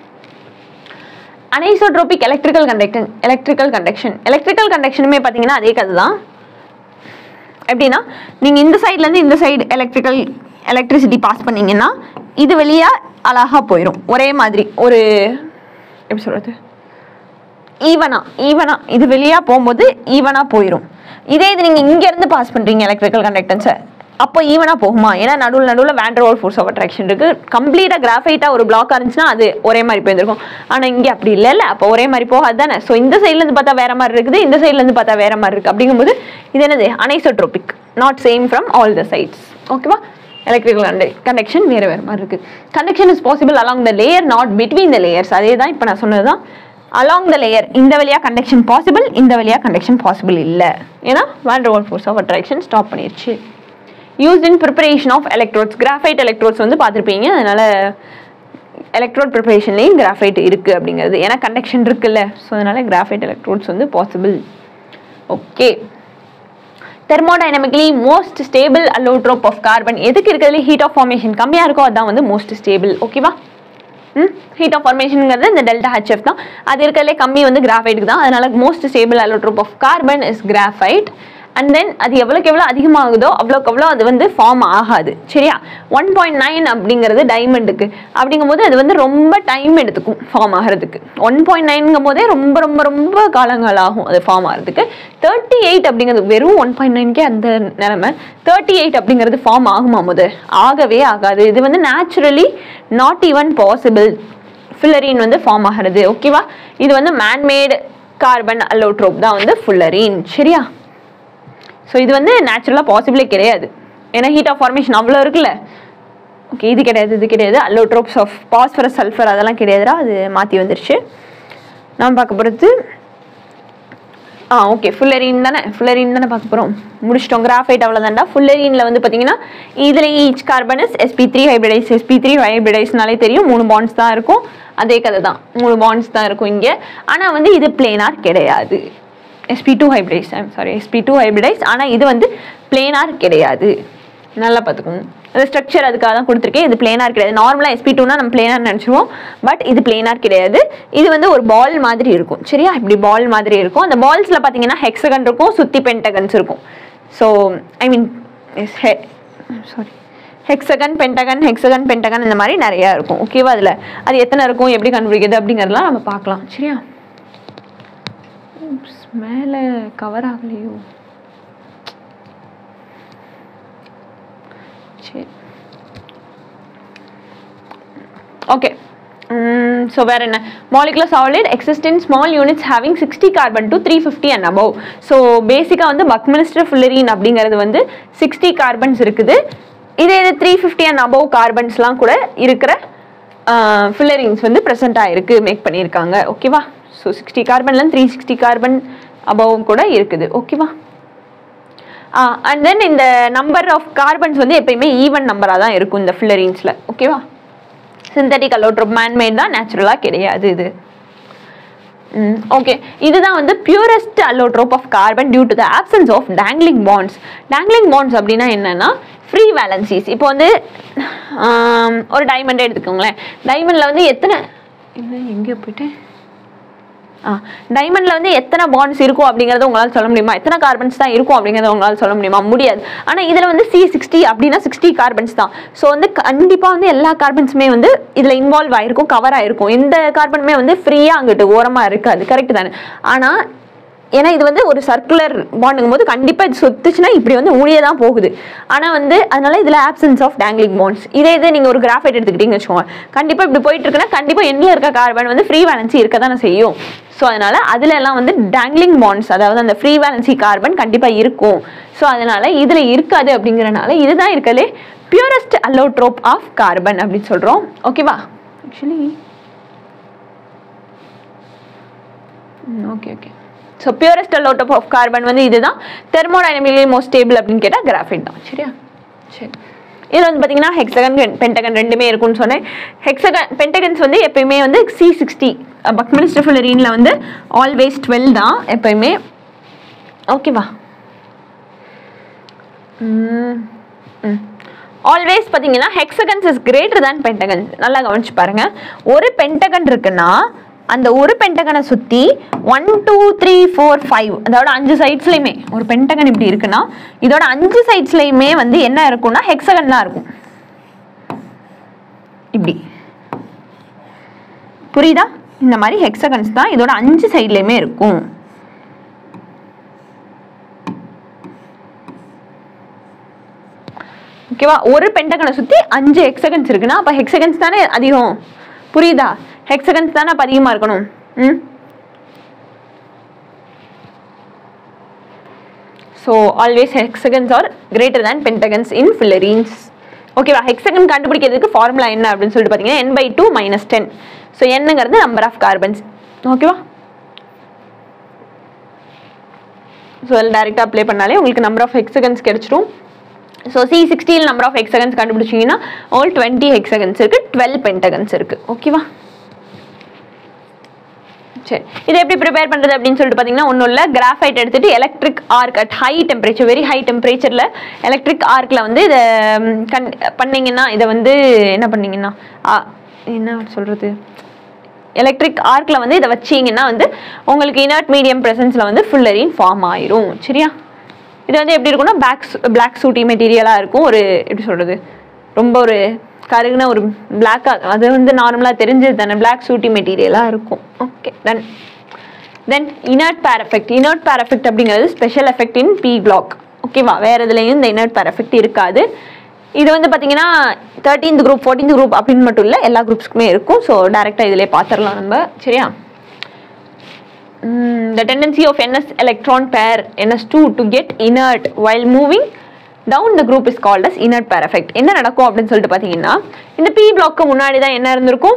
anisotropic electrical conduction electrical conduction electrical கண்டக்ஷனுமே பார்த்தீங்கன்னா அதே கதை தான் எப்படின்னா நீங்கள் இந்த சைட்லேருந்து இந்த சைடு எலக்ட்ரிக்கல் எலக்ட்ரிசிட்டி பாஸ் பண்ணீங்கன்னா இது வழியாக அழகாக போயிடும் ஒரே மாதிரி ஒரு எப்படி சொல்கிறது ஈவனா ஈவனா இது வெளியாக போகும்போது ஈவனா போயிடும் இதே இது நீங்கள் இங்கேருந்து பாஸ் பண்ணுறீங்க எலக்ட்ரிக்கல் கண்டக்டன்ஸை அப்போ ஈவனா போகுமா ஏன்னா நடுவில் நடுவில் வேண்டர் ஃபோர்ஸ் ஆஃப் அட்ராக்ஷன் இருக்கு கம்ப்ளீட்டாக கிராஃபைட்டாக ஒரு பிளாக்காக இருந்துச்சுன்னா அது ஒரே மாதிரி போயிருக்கும் ஆனால் இங்கே அப்படி இல்லைல்ல அப்போ ஒரே மாதிரி போகாது தானே ஸோ இந்த சைட்லேருந்து பார்த்தா வேற மாதிரி இருக்குது இந்த சைட்லேருந்து பார்த்தா வேற மாதிரி இருக்குது அப்படிங்கும்போது இது என்னது anisotropic not same from all the sides ஓகேவா எலக்ட்ரிக்கல் கண்டக்ஷன் வேறு வேறு மாதிரி இருக்குது conduction is possible along the layer not between the layers அதே தான் இப்போ நான் சொன்னது தான் அலாங் த லேயர் இந்த வழியாக கண்டக்ஷன் பாசிபிள் இந்த வழியாக கண்டக்ஷன் பாசிபிள் இல்லை ஏன்னா van der force of attraction stop பண்ணிருச்சு used in preparation of electrodes graphite electrodes வந்து பார்த்துருப்பீங்க அதனால எலக்ட்ரோட் ப்ரிப்பரேஷன்லேயும் கிராஃபைட் இருக்குது அப்படிங்கிறது ஏன்னா கண்டக்ஷன் இருக்குல்ல ஸோ அதனால கிராஃபைட் எலக்ட்ரோட்ஸ் வந்து possible okay thermodynamically most stable allotrope of carbon எதுக்கு இருக்கிறதுல ஹீட் ஆஃப் ஃபார்மேஷன் கம்மியாக இருக்கோ அதான் வந்து மோஸ்ட் ஸ்டேபிள் ஓகேவா ஹீட் ஆஃப் ஃபார்மேஷனுங்கிறது இந்த டெல்டா ஹெச்எஃப் தான் அது இருக்கிறதுலே கம்மி வந்து கிராஃபைட்டுக்கு தான் அதனால most stable allotrope of carbon is graphite and then அது எவ்வளோக்கு எவ்வளோ அதிகமாகுதோ அவ்வளோக்கு அவ்வளோ அது வந்து ஃபார்ம் ஆகாது சரியா ஒன் பாயிண்ட் நைன் அப்படிங்கிறது டைமண்டுக்கு அப்படிங்கும்போது அது வந்து ரொம்ப டைம் எடுத்துக்கும் ஃபார்ம் ஆகிறதுக்கு ஒன் பாயிண்ட் நைன்ங்கும் போதே ரொம்ப ரொம்ப ரொம்ப காலங்கள் ஆகும் அது ஃபார்ம் ஆகிறதுக்கு தேர்ட்டி எயிட் அப்படிங்கிறது வெறும் ஒன் பாயிண்ட் நைன்கே அந்த நிலைமை தேர்ட்டி எயிட் அப்படிங்கிறது ஃபார்ம் ஆகுமா போது ஆகவே ஆகாது இது வந்து naturally not even possible fullerene வந்து ஃபார்ம் ஆகிறது ஓகேவா இது வந்து மேன்மேடு கார்பன் அல்லோட்ரோப் தான் வந்து ஃபுல்லரின் சரியா ஸோ இது வந்து நேச்சுரலாக பாசிபிளே கிடையாது ஏன்னா ஹீட் ஆஃப் ஃபார்மேஷன் அவ்வளோ இருக்குல்ல ஓகே இது கிடையாது இது கிடையாது அல்லோட்ரோப்ஸ் ஆஃப் பாஸ்பரஸ் சல்ஃபர் அதெல்லாம் கிடையாதுடா அது மாற்றி வந்துருச்சு நாம் பார்க்க போகிறது ஆ ஓகே ஃபுல்லரின் தானே ஃபுல்லரின் தானே பார்க்க போகிறோம் முடிச்சிட்டோம் கிராஃபைட் அவ்வளோதான்டா ஃபுல்லரினில் வந்து பார்த்தீங்கன்னா இதில் each carbon is SP three hybridise SP three ஹைப்ரிடைஸ்னாலே தெரியும் மூணு பாண்ட்ஸ் தான் இருக்கும் அதே கதை தான் மூணு பாண்ட்ஸ் தான் இருக்கும் இங்கே ஆனால் வந்து இது பிளேனார் கிடையாது SP two hybridise I'm sorry SP two hybridise ஆனால் இது வந்து பிளேனார் கிடையாது நல்லா பார்த்துக்கோங்க அது ஸ்ட்ரக்சர் அதுக்காக தான் கொடுத்துருக்கேன் இது பிளேனார் கிடையாது நார்மலாக எஸ்பி டூனா நம்ம பிளேனார் நினச்சிருவோம் பட் இது பிளேனார் கிடையாது இது வந்து ஒரு பால் மாதிரி இருக்கும் சரியா இப்படி பால் மாதிரி இருக்கும் அந்த பால்ஸில் பார்த்தீங்கன்னா ஹெக்ஸகன் இருக்கும் சுற்றி பென்டகன்ஸ் இருக்கும் so I mean sorry hexagon pentagon hexagon pentagon இந்த மாதிரி நிறையா இருக்கும் ஓகேவா அதில் அது எத்தனை இருக்கும் எப்படி கண்டுபிடிக்கிறது அப்படிங்கிறதெல்லாம் நம்ம பார்க்கலாம் சரியா மேலே கவர் ஆகலையோ சரி ஓகே ஸோ வேற என்ன molecular solid exist in small units having sixty carbon to three fifty and above so பேசிக்காக வந்து பக்மினிஸ்டர் ஃபுல்லரின் அப்படிங்கிறது வந்து சிக்ஸ்டி கார்பன்ஸ் இருக்குது இதே இது த்ரீ ஃபிஃப்டி அண்ட் அபவ் கார்பன்ஸ்லாம் கூட இருக்கிற ஃபில்லரிங்ஸ் வந்து ப்ரெசென்ட் ஆகிருக்கு மேக் பண்ணியிருக்காங்க ஓகேவா ஸோ சிக்ஸ்டி கார்பன்லேருந்து த்ரீ சிக்ஸ்டி கார்பன் அபவ் கூட இருக்குது ஓகேவா அண்ட் தென் இந்த நம்பர் ஆஃப் கார்பன்ஸ் வந்து எப்பயுமே ஈவன் நம்பராக தான் இருக்கும் இந்த ஃபில்லரின்ஸில் ஓகேவா சிந்தட்டிக் அலோட்ரோப் மேன்மேட் தான் நேச்சுரலாக கிடையாது இது ஓகே இதுதான் வந்து purest allotrope of carbon due to the absence of dangling bonds dangling bonds அப்படின்னா என்னன்னா ஃப்ரீ வேலன்சிஸ் இப்போ வந்து ஆம், ஒரு டைமண்டே எடுத்துக்கோங்களேன் டைமண்டில் வந்து எத்தனை என்ன எங்கே போயிட்டேன் ஆ டைமண்டில் வந்து எத்தனை பாண்ட்ஸ் இருக்கும் அப்படிங்கறத உங்களால் சொல்ல முடியுமா எத்தனை கார்பன்ஸ் தான் இருக்கும் அப்படிங்கறத உங்களால் சொல்ல முடியுமா முடியாது ஆனால் இதில் வந்து சி சிக்ஸ்டி அப்படின்னா சிக்ஸ்டி கார்பன்ஸ் தான் ஸோ வந்து கண்டிப்பாக வந்து எல்லா கார்பன்ஸுமே வந்து இதில் இன்வால்வ் ஆயிருக்கும் கவர் ஆயிருக்கும் எந்த கார்பனுமே வந்து ஃப்ரீயாக அங்கிட்டு ஓரமாக இருக்காது கரெக்ட் தானே ஆனால் ஏன்னா இது வந்து ஒரு சர்க்குலர் பாண்டுங்கும் போது கண்டிப்பாக இது சொத்துச்சுன்னா இப்படி வந்து ஊழியே தான் போகுது ஆனால் வந்து அதனால இதில் ஆப்சன்ஸ் ஆஃப் டேங்லிங் பாண்ட்ஸ் இதே இது நீங்கள் ஒரு கிராஃபைட் எடுத்துக்கிட்டீங்கன்னு வச்சுக்கோங்க கண்டிப்பாக இப்படி போயிட்டு இருக்குன்னா கண்டிப்பாக எண்ணில் இருக்க கார்பன் வந்து ஃப்ரீ வேலன்சி இருக்க தானே செய்யும் ஸோ அதனால அதுல எல்லாம் வந்து டேங்லிங் பாண்ட்ஸ் அதாவது அந்த ஃப்ரீ வேலன்சி கார்பன் கண்டிப்பாக இருக்கும் ஸோ அதனால இதில் இருக்காது அப்படிங்கிறனால இதுதான் இருக்கலே பியூரஸ்ட் அல்லோட்ரோப் ஆஃப் கார்பன் அப்படின்னு சொல்கிறோம் ஓகேவா actually okay okay so purest allotrope of carbon வந்து இதுதான் தெர்மோடைனமிக்கலி மோஸ்ட் ஸ்டேபிள் அப்படின்னு கேட்டால் கிராஃபைட் தான் சரியா சரி இதில் வந்து பார்த்தீங்கன்னா ஹெக்ஸகன் பென்டகன் ரெண்டுமே இருக்கும்னு சொன்னேன் ஹெக்ஸகன் பென்டகன்ஸ் வந்து எப்பயுமே வந்து சி சிக்ஸ்டி பக்மினிஸ்டர் ஃபுல்லரீனில் வந்து ஆல்வேஸ் டுவெல் தான் எப்பயுமே ஓகேவா ஆல்வேஸ் பார்த்தீங்கன்னா hexagons is greater than pentagons நல்லா கவனிச்சு பாருங்க ஒரு பென்டகன் இருக்குன்னா அந்த ஒரு பென்டகனை சுற்றி one two three four five அதோட அஞ்சு சைட்ஸ்லையுமே ஒரு பென்டகன் இப்படி இருக்குன்னா இதோட அஞ்சு சைட்ஸ்லையுமே வந்து என்ன இருக்கும்னா ஹெக்ஸகன் தான் இருக்கும் இப்படி புரியுதா இந்த மாதிரி ஹெக்ஸகன்ஸ் தான் இதோட அஞ்சு சைட்லையுமே இருக்கும் ஓகேவா ஒரு பென்டகனை சுற்றி அஞ்சு ஹெக்ஸகன்ஸ் இருக்குன்னா அப்போ ஹெக்ஸகன்ஸ் தானே அதிகம் புரியுதா ஹெக்ஸகன்ஸ் தானே அப்போ அதிகமாக இருக்கணும் ம் so always hexagons are greater than pentagons in fullerenes ஓகேவா ஹெக்ஸகன் கண்டுபிடிக்கிறதுக்கு ஃபார்முலா என்ன அப்படின்னு சொல்லிட்டு பார்த்தீங்கன்னா N by two minus ten so என்னங்கிறது நம்பர் ஆஃப் கார்பன்ஸ் ஓகேவா ஸோ அதில் டேரெக்டாக அப்ளை பண்ணாலே உங்களுக்கு நம்பர் ஆஃப் ஹெக்ஸகன்ஸ் கிடைச்சிரும் ஸோ சி சிக்ஸ்டியில் நம்பர் ஆஃப் ஹெக்ஸகன்ஸ் கண்டுபிடிச்சிங்கன்னா ஆல் டுவெண்ட்டி ஹெக்ஸகன்ஸ் இருக்குது டுவெல் பென்டகன்ஸ் இருக்குது ஓகேவா சரி இதை எப்படி ப்ரிப்பேர் பண்ணுறது அப்படின்னு சொல்லிட்டு பார்த்தீங்கன்னா ஒன்றும் இல்லை கிராஃபைட் எடுத்துட்டு electric arc at high temperature very high டெம்பரேச்சரில் எலக்ட்ரிக் ஆர்க்கில் வந்து இதை ம், கண் பண்ணீங்கன்னா இதை வந்து என்ன பண்ணீங்கன்னா ஆ, என்ன சொல்கிறது எலக்ட்ரிக் ஆர்க்கில் வந்து இதை வச்சீங்கன்னா வந்து உங்களுக்கு இனர்ட் மீடியம் ப்ரெசன்ஸில் வந்து ஃபுல்லரின் ஃபார்ம் ஆயிரும் சரியா இது வந்து எப்படி இருக்கும்னா பேக் பிளாக் சூட்டி மெட்டீரியலாக இருக்கும் ஒரு எப்படி சொல்கிறது ரொம்ப ஒரு கருகுன ஒரு பிளாக்காக அது வந்து நார்மலாக தெரிஞ்சது தானே பிளாக் சூட்டி மெட்டீரியலாக இருக்கும் okay done then inert pair effect inert pair effect அப்படிங்கிறது special effect in P block ஓகேவா வேறு இதுலேயும் இந்த இனர்ட் பேர் எஃபெக்ட் இருக்காது இது வந்து பார்த்தீங்கன்னா தேர்ட்டீன்த் குரூப் ஃபோர்டீன்த் குரூப் அப்படின்னு மட்டும் இல்லை எல்லா குரூப்ஸ்க்குமே இருக்கும் ஸோ டேரெக்டாக இதிலே பார்த்துடலாம் நம்ம சரியா Mm, the tendency of ns electron pair ns2 to get inert while moving down the group is called as inert pair effect என்ன நடக்கும் அப்படின்னு சொல்லிட்டு பார்த்தீங்கன்னா இந்த p பிளாக்கு முன்னாடி தான் என்ன இருந்திருக்கும்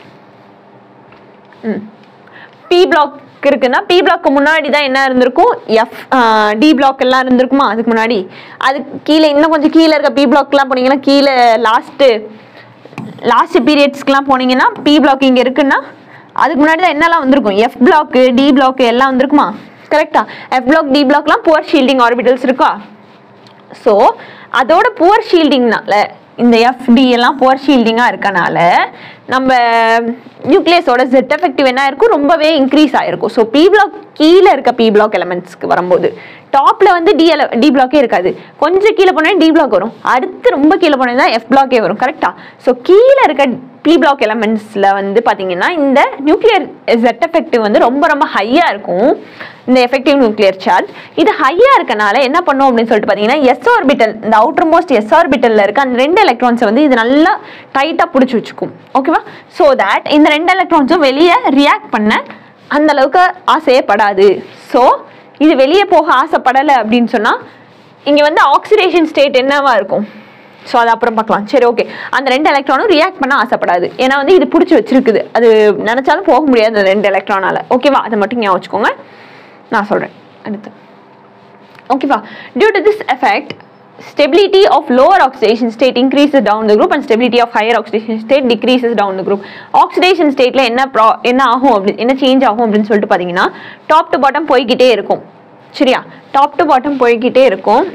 பி பிளாக் இருக்குன்னா பி பிளாக்கு முன்னாடி தான் என்ன இருந்திருக்கும் எஃப் டி பிளாக் எல்லாம் இருந்திருக்குமா அதுக்கு முன்னாடி அதுக்கு கீழே இன்னும் கொஞ்சம் கீழே இருக்க பி பிளாக்லாம் போனீங்கன்னா கீழே லாஸ்ட்டு லாஸ்ட் பீரியட்ஸ்க்குலாம் போனீங்கன்னா பி பிளாக் இங்கே இருக்குன்னா அதுக்கு முன்னாடி தான் என்னெல்லாம் வந்திருக்கும் எஃப் பிளாக்கு டி பிளாக் எல்லாம் வந்திருக்குமா கரெக்டா எஃப் பிளாக் டி பிளாக்லாம் புவர் ஷீல்டிங் ஆர்பிட்டல்ஸ் இருக்கா ஸோ அதோட புவர் ஷீல்டிங்னால இந்த எஃப்டி எல்லாம் புவர் ஷீல்டிங்காக இருக்கனால நம்ம நியூக்ளியஸோட ஜெட் எஃபெக்டிவ் என்ன இருக்கும் ரொம்பவே இன்க்ரீஸ் ஆயிருக்கும் ஸோ பி பிளாக் கீழே இருக்க பி பிளாக் எலமெண்ட்ஸ்க்கு வரும்போது டாப்பில் வந்து டி எல டி பிளாக்கே இருக்காது கொஞ்சம் கீழே போனால் டி பிளாக் வரும் அடுத்து ரொம்ப கீழே போனால் தான் எஃப் பிளாக்கே வரும் கரெக்டாக ஸோ கீழே இருக்க பி பிளாக் எலமெண்ட்ஸில் வந்து பார்த்தீங்கன்னா இந்த நியூக்ளியர் ஜெட் எஃபெக்டிவ் வந்து ரொம்ப ரொம்ப ஹையாக இருக்கும் இந்த எஃபெக்டிவ் நியூக்ளியர் சார்ஜ் இது ஹையாக இருக்கனால என்ன பண்ணும் அப்படின்னு சொல்லிட்டு பார்த்தீங்கன்னா எஸ் ஆர்பிட்டல் இந்த அவுட்டர் மோஸ்ட் எஸ் ஆர்பிட்டலில் இருக்க அந்த ரெண்டு எலக்ட்ரான்ஸை வந்து இது நல்லா டைட்டாக பிடிச்சி வச்சுக்கும் ஓகேவா ஸோ தட் இந்த ரெண்டு எலக்ட்ரான்ஸும் வெளியே ரியாக்ட் பண்ண அந்த அளவுக்கு ஆசையப்படாது ஸோ இது வெளியே போக ஆசைப்படலை அப்படின்னு சொன்னால் இங்கே வந்து ஆக்சிடேஷன் ஸ்டேட் என்னவா இருக்கும் ஸோ அது அப்புறம் பார்க்கலாம் சரி ஓகே அந்த ரெண்டு எலக்ட்ரானும் ரியாக்ட் பண்ண ஆசைப்படாது ஏன்னா வந்து இது பிடிச்சி வச்சிருக்குது அது நினச்சாலும் போக முடியாது அந்த ரெண்டு எலக்ட்ரானால ஓகேவா அதை மட்டும் ஞாபகம் வச்சுக்கோங்க நான் சொல்கிறேன் அடுத்து ஓகேவா due to this effect stability of lower oxidation state increases down the group and stability of higher oxidation state decreases down the group oxidation stateல என்ன ப்ரா என்ன ஆகும் அப்படி என்ன சேஞ்ச் ஆகும் அப்படின்னு சொல்லிட்டு பார்த்தீங்கன்னா டாப் டு பாட்டம் போய்கிட்டே இருக்கும் சரியா டாப் டு பாட்டம் போய்கிட்டே இருக்கும்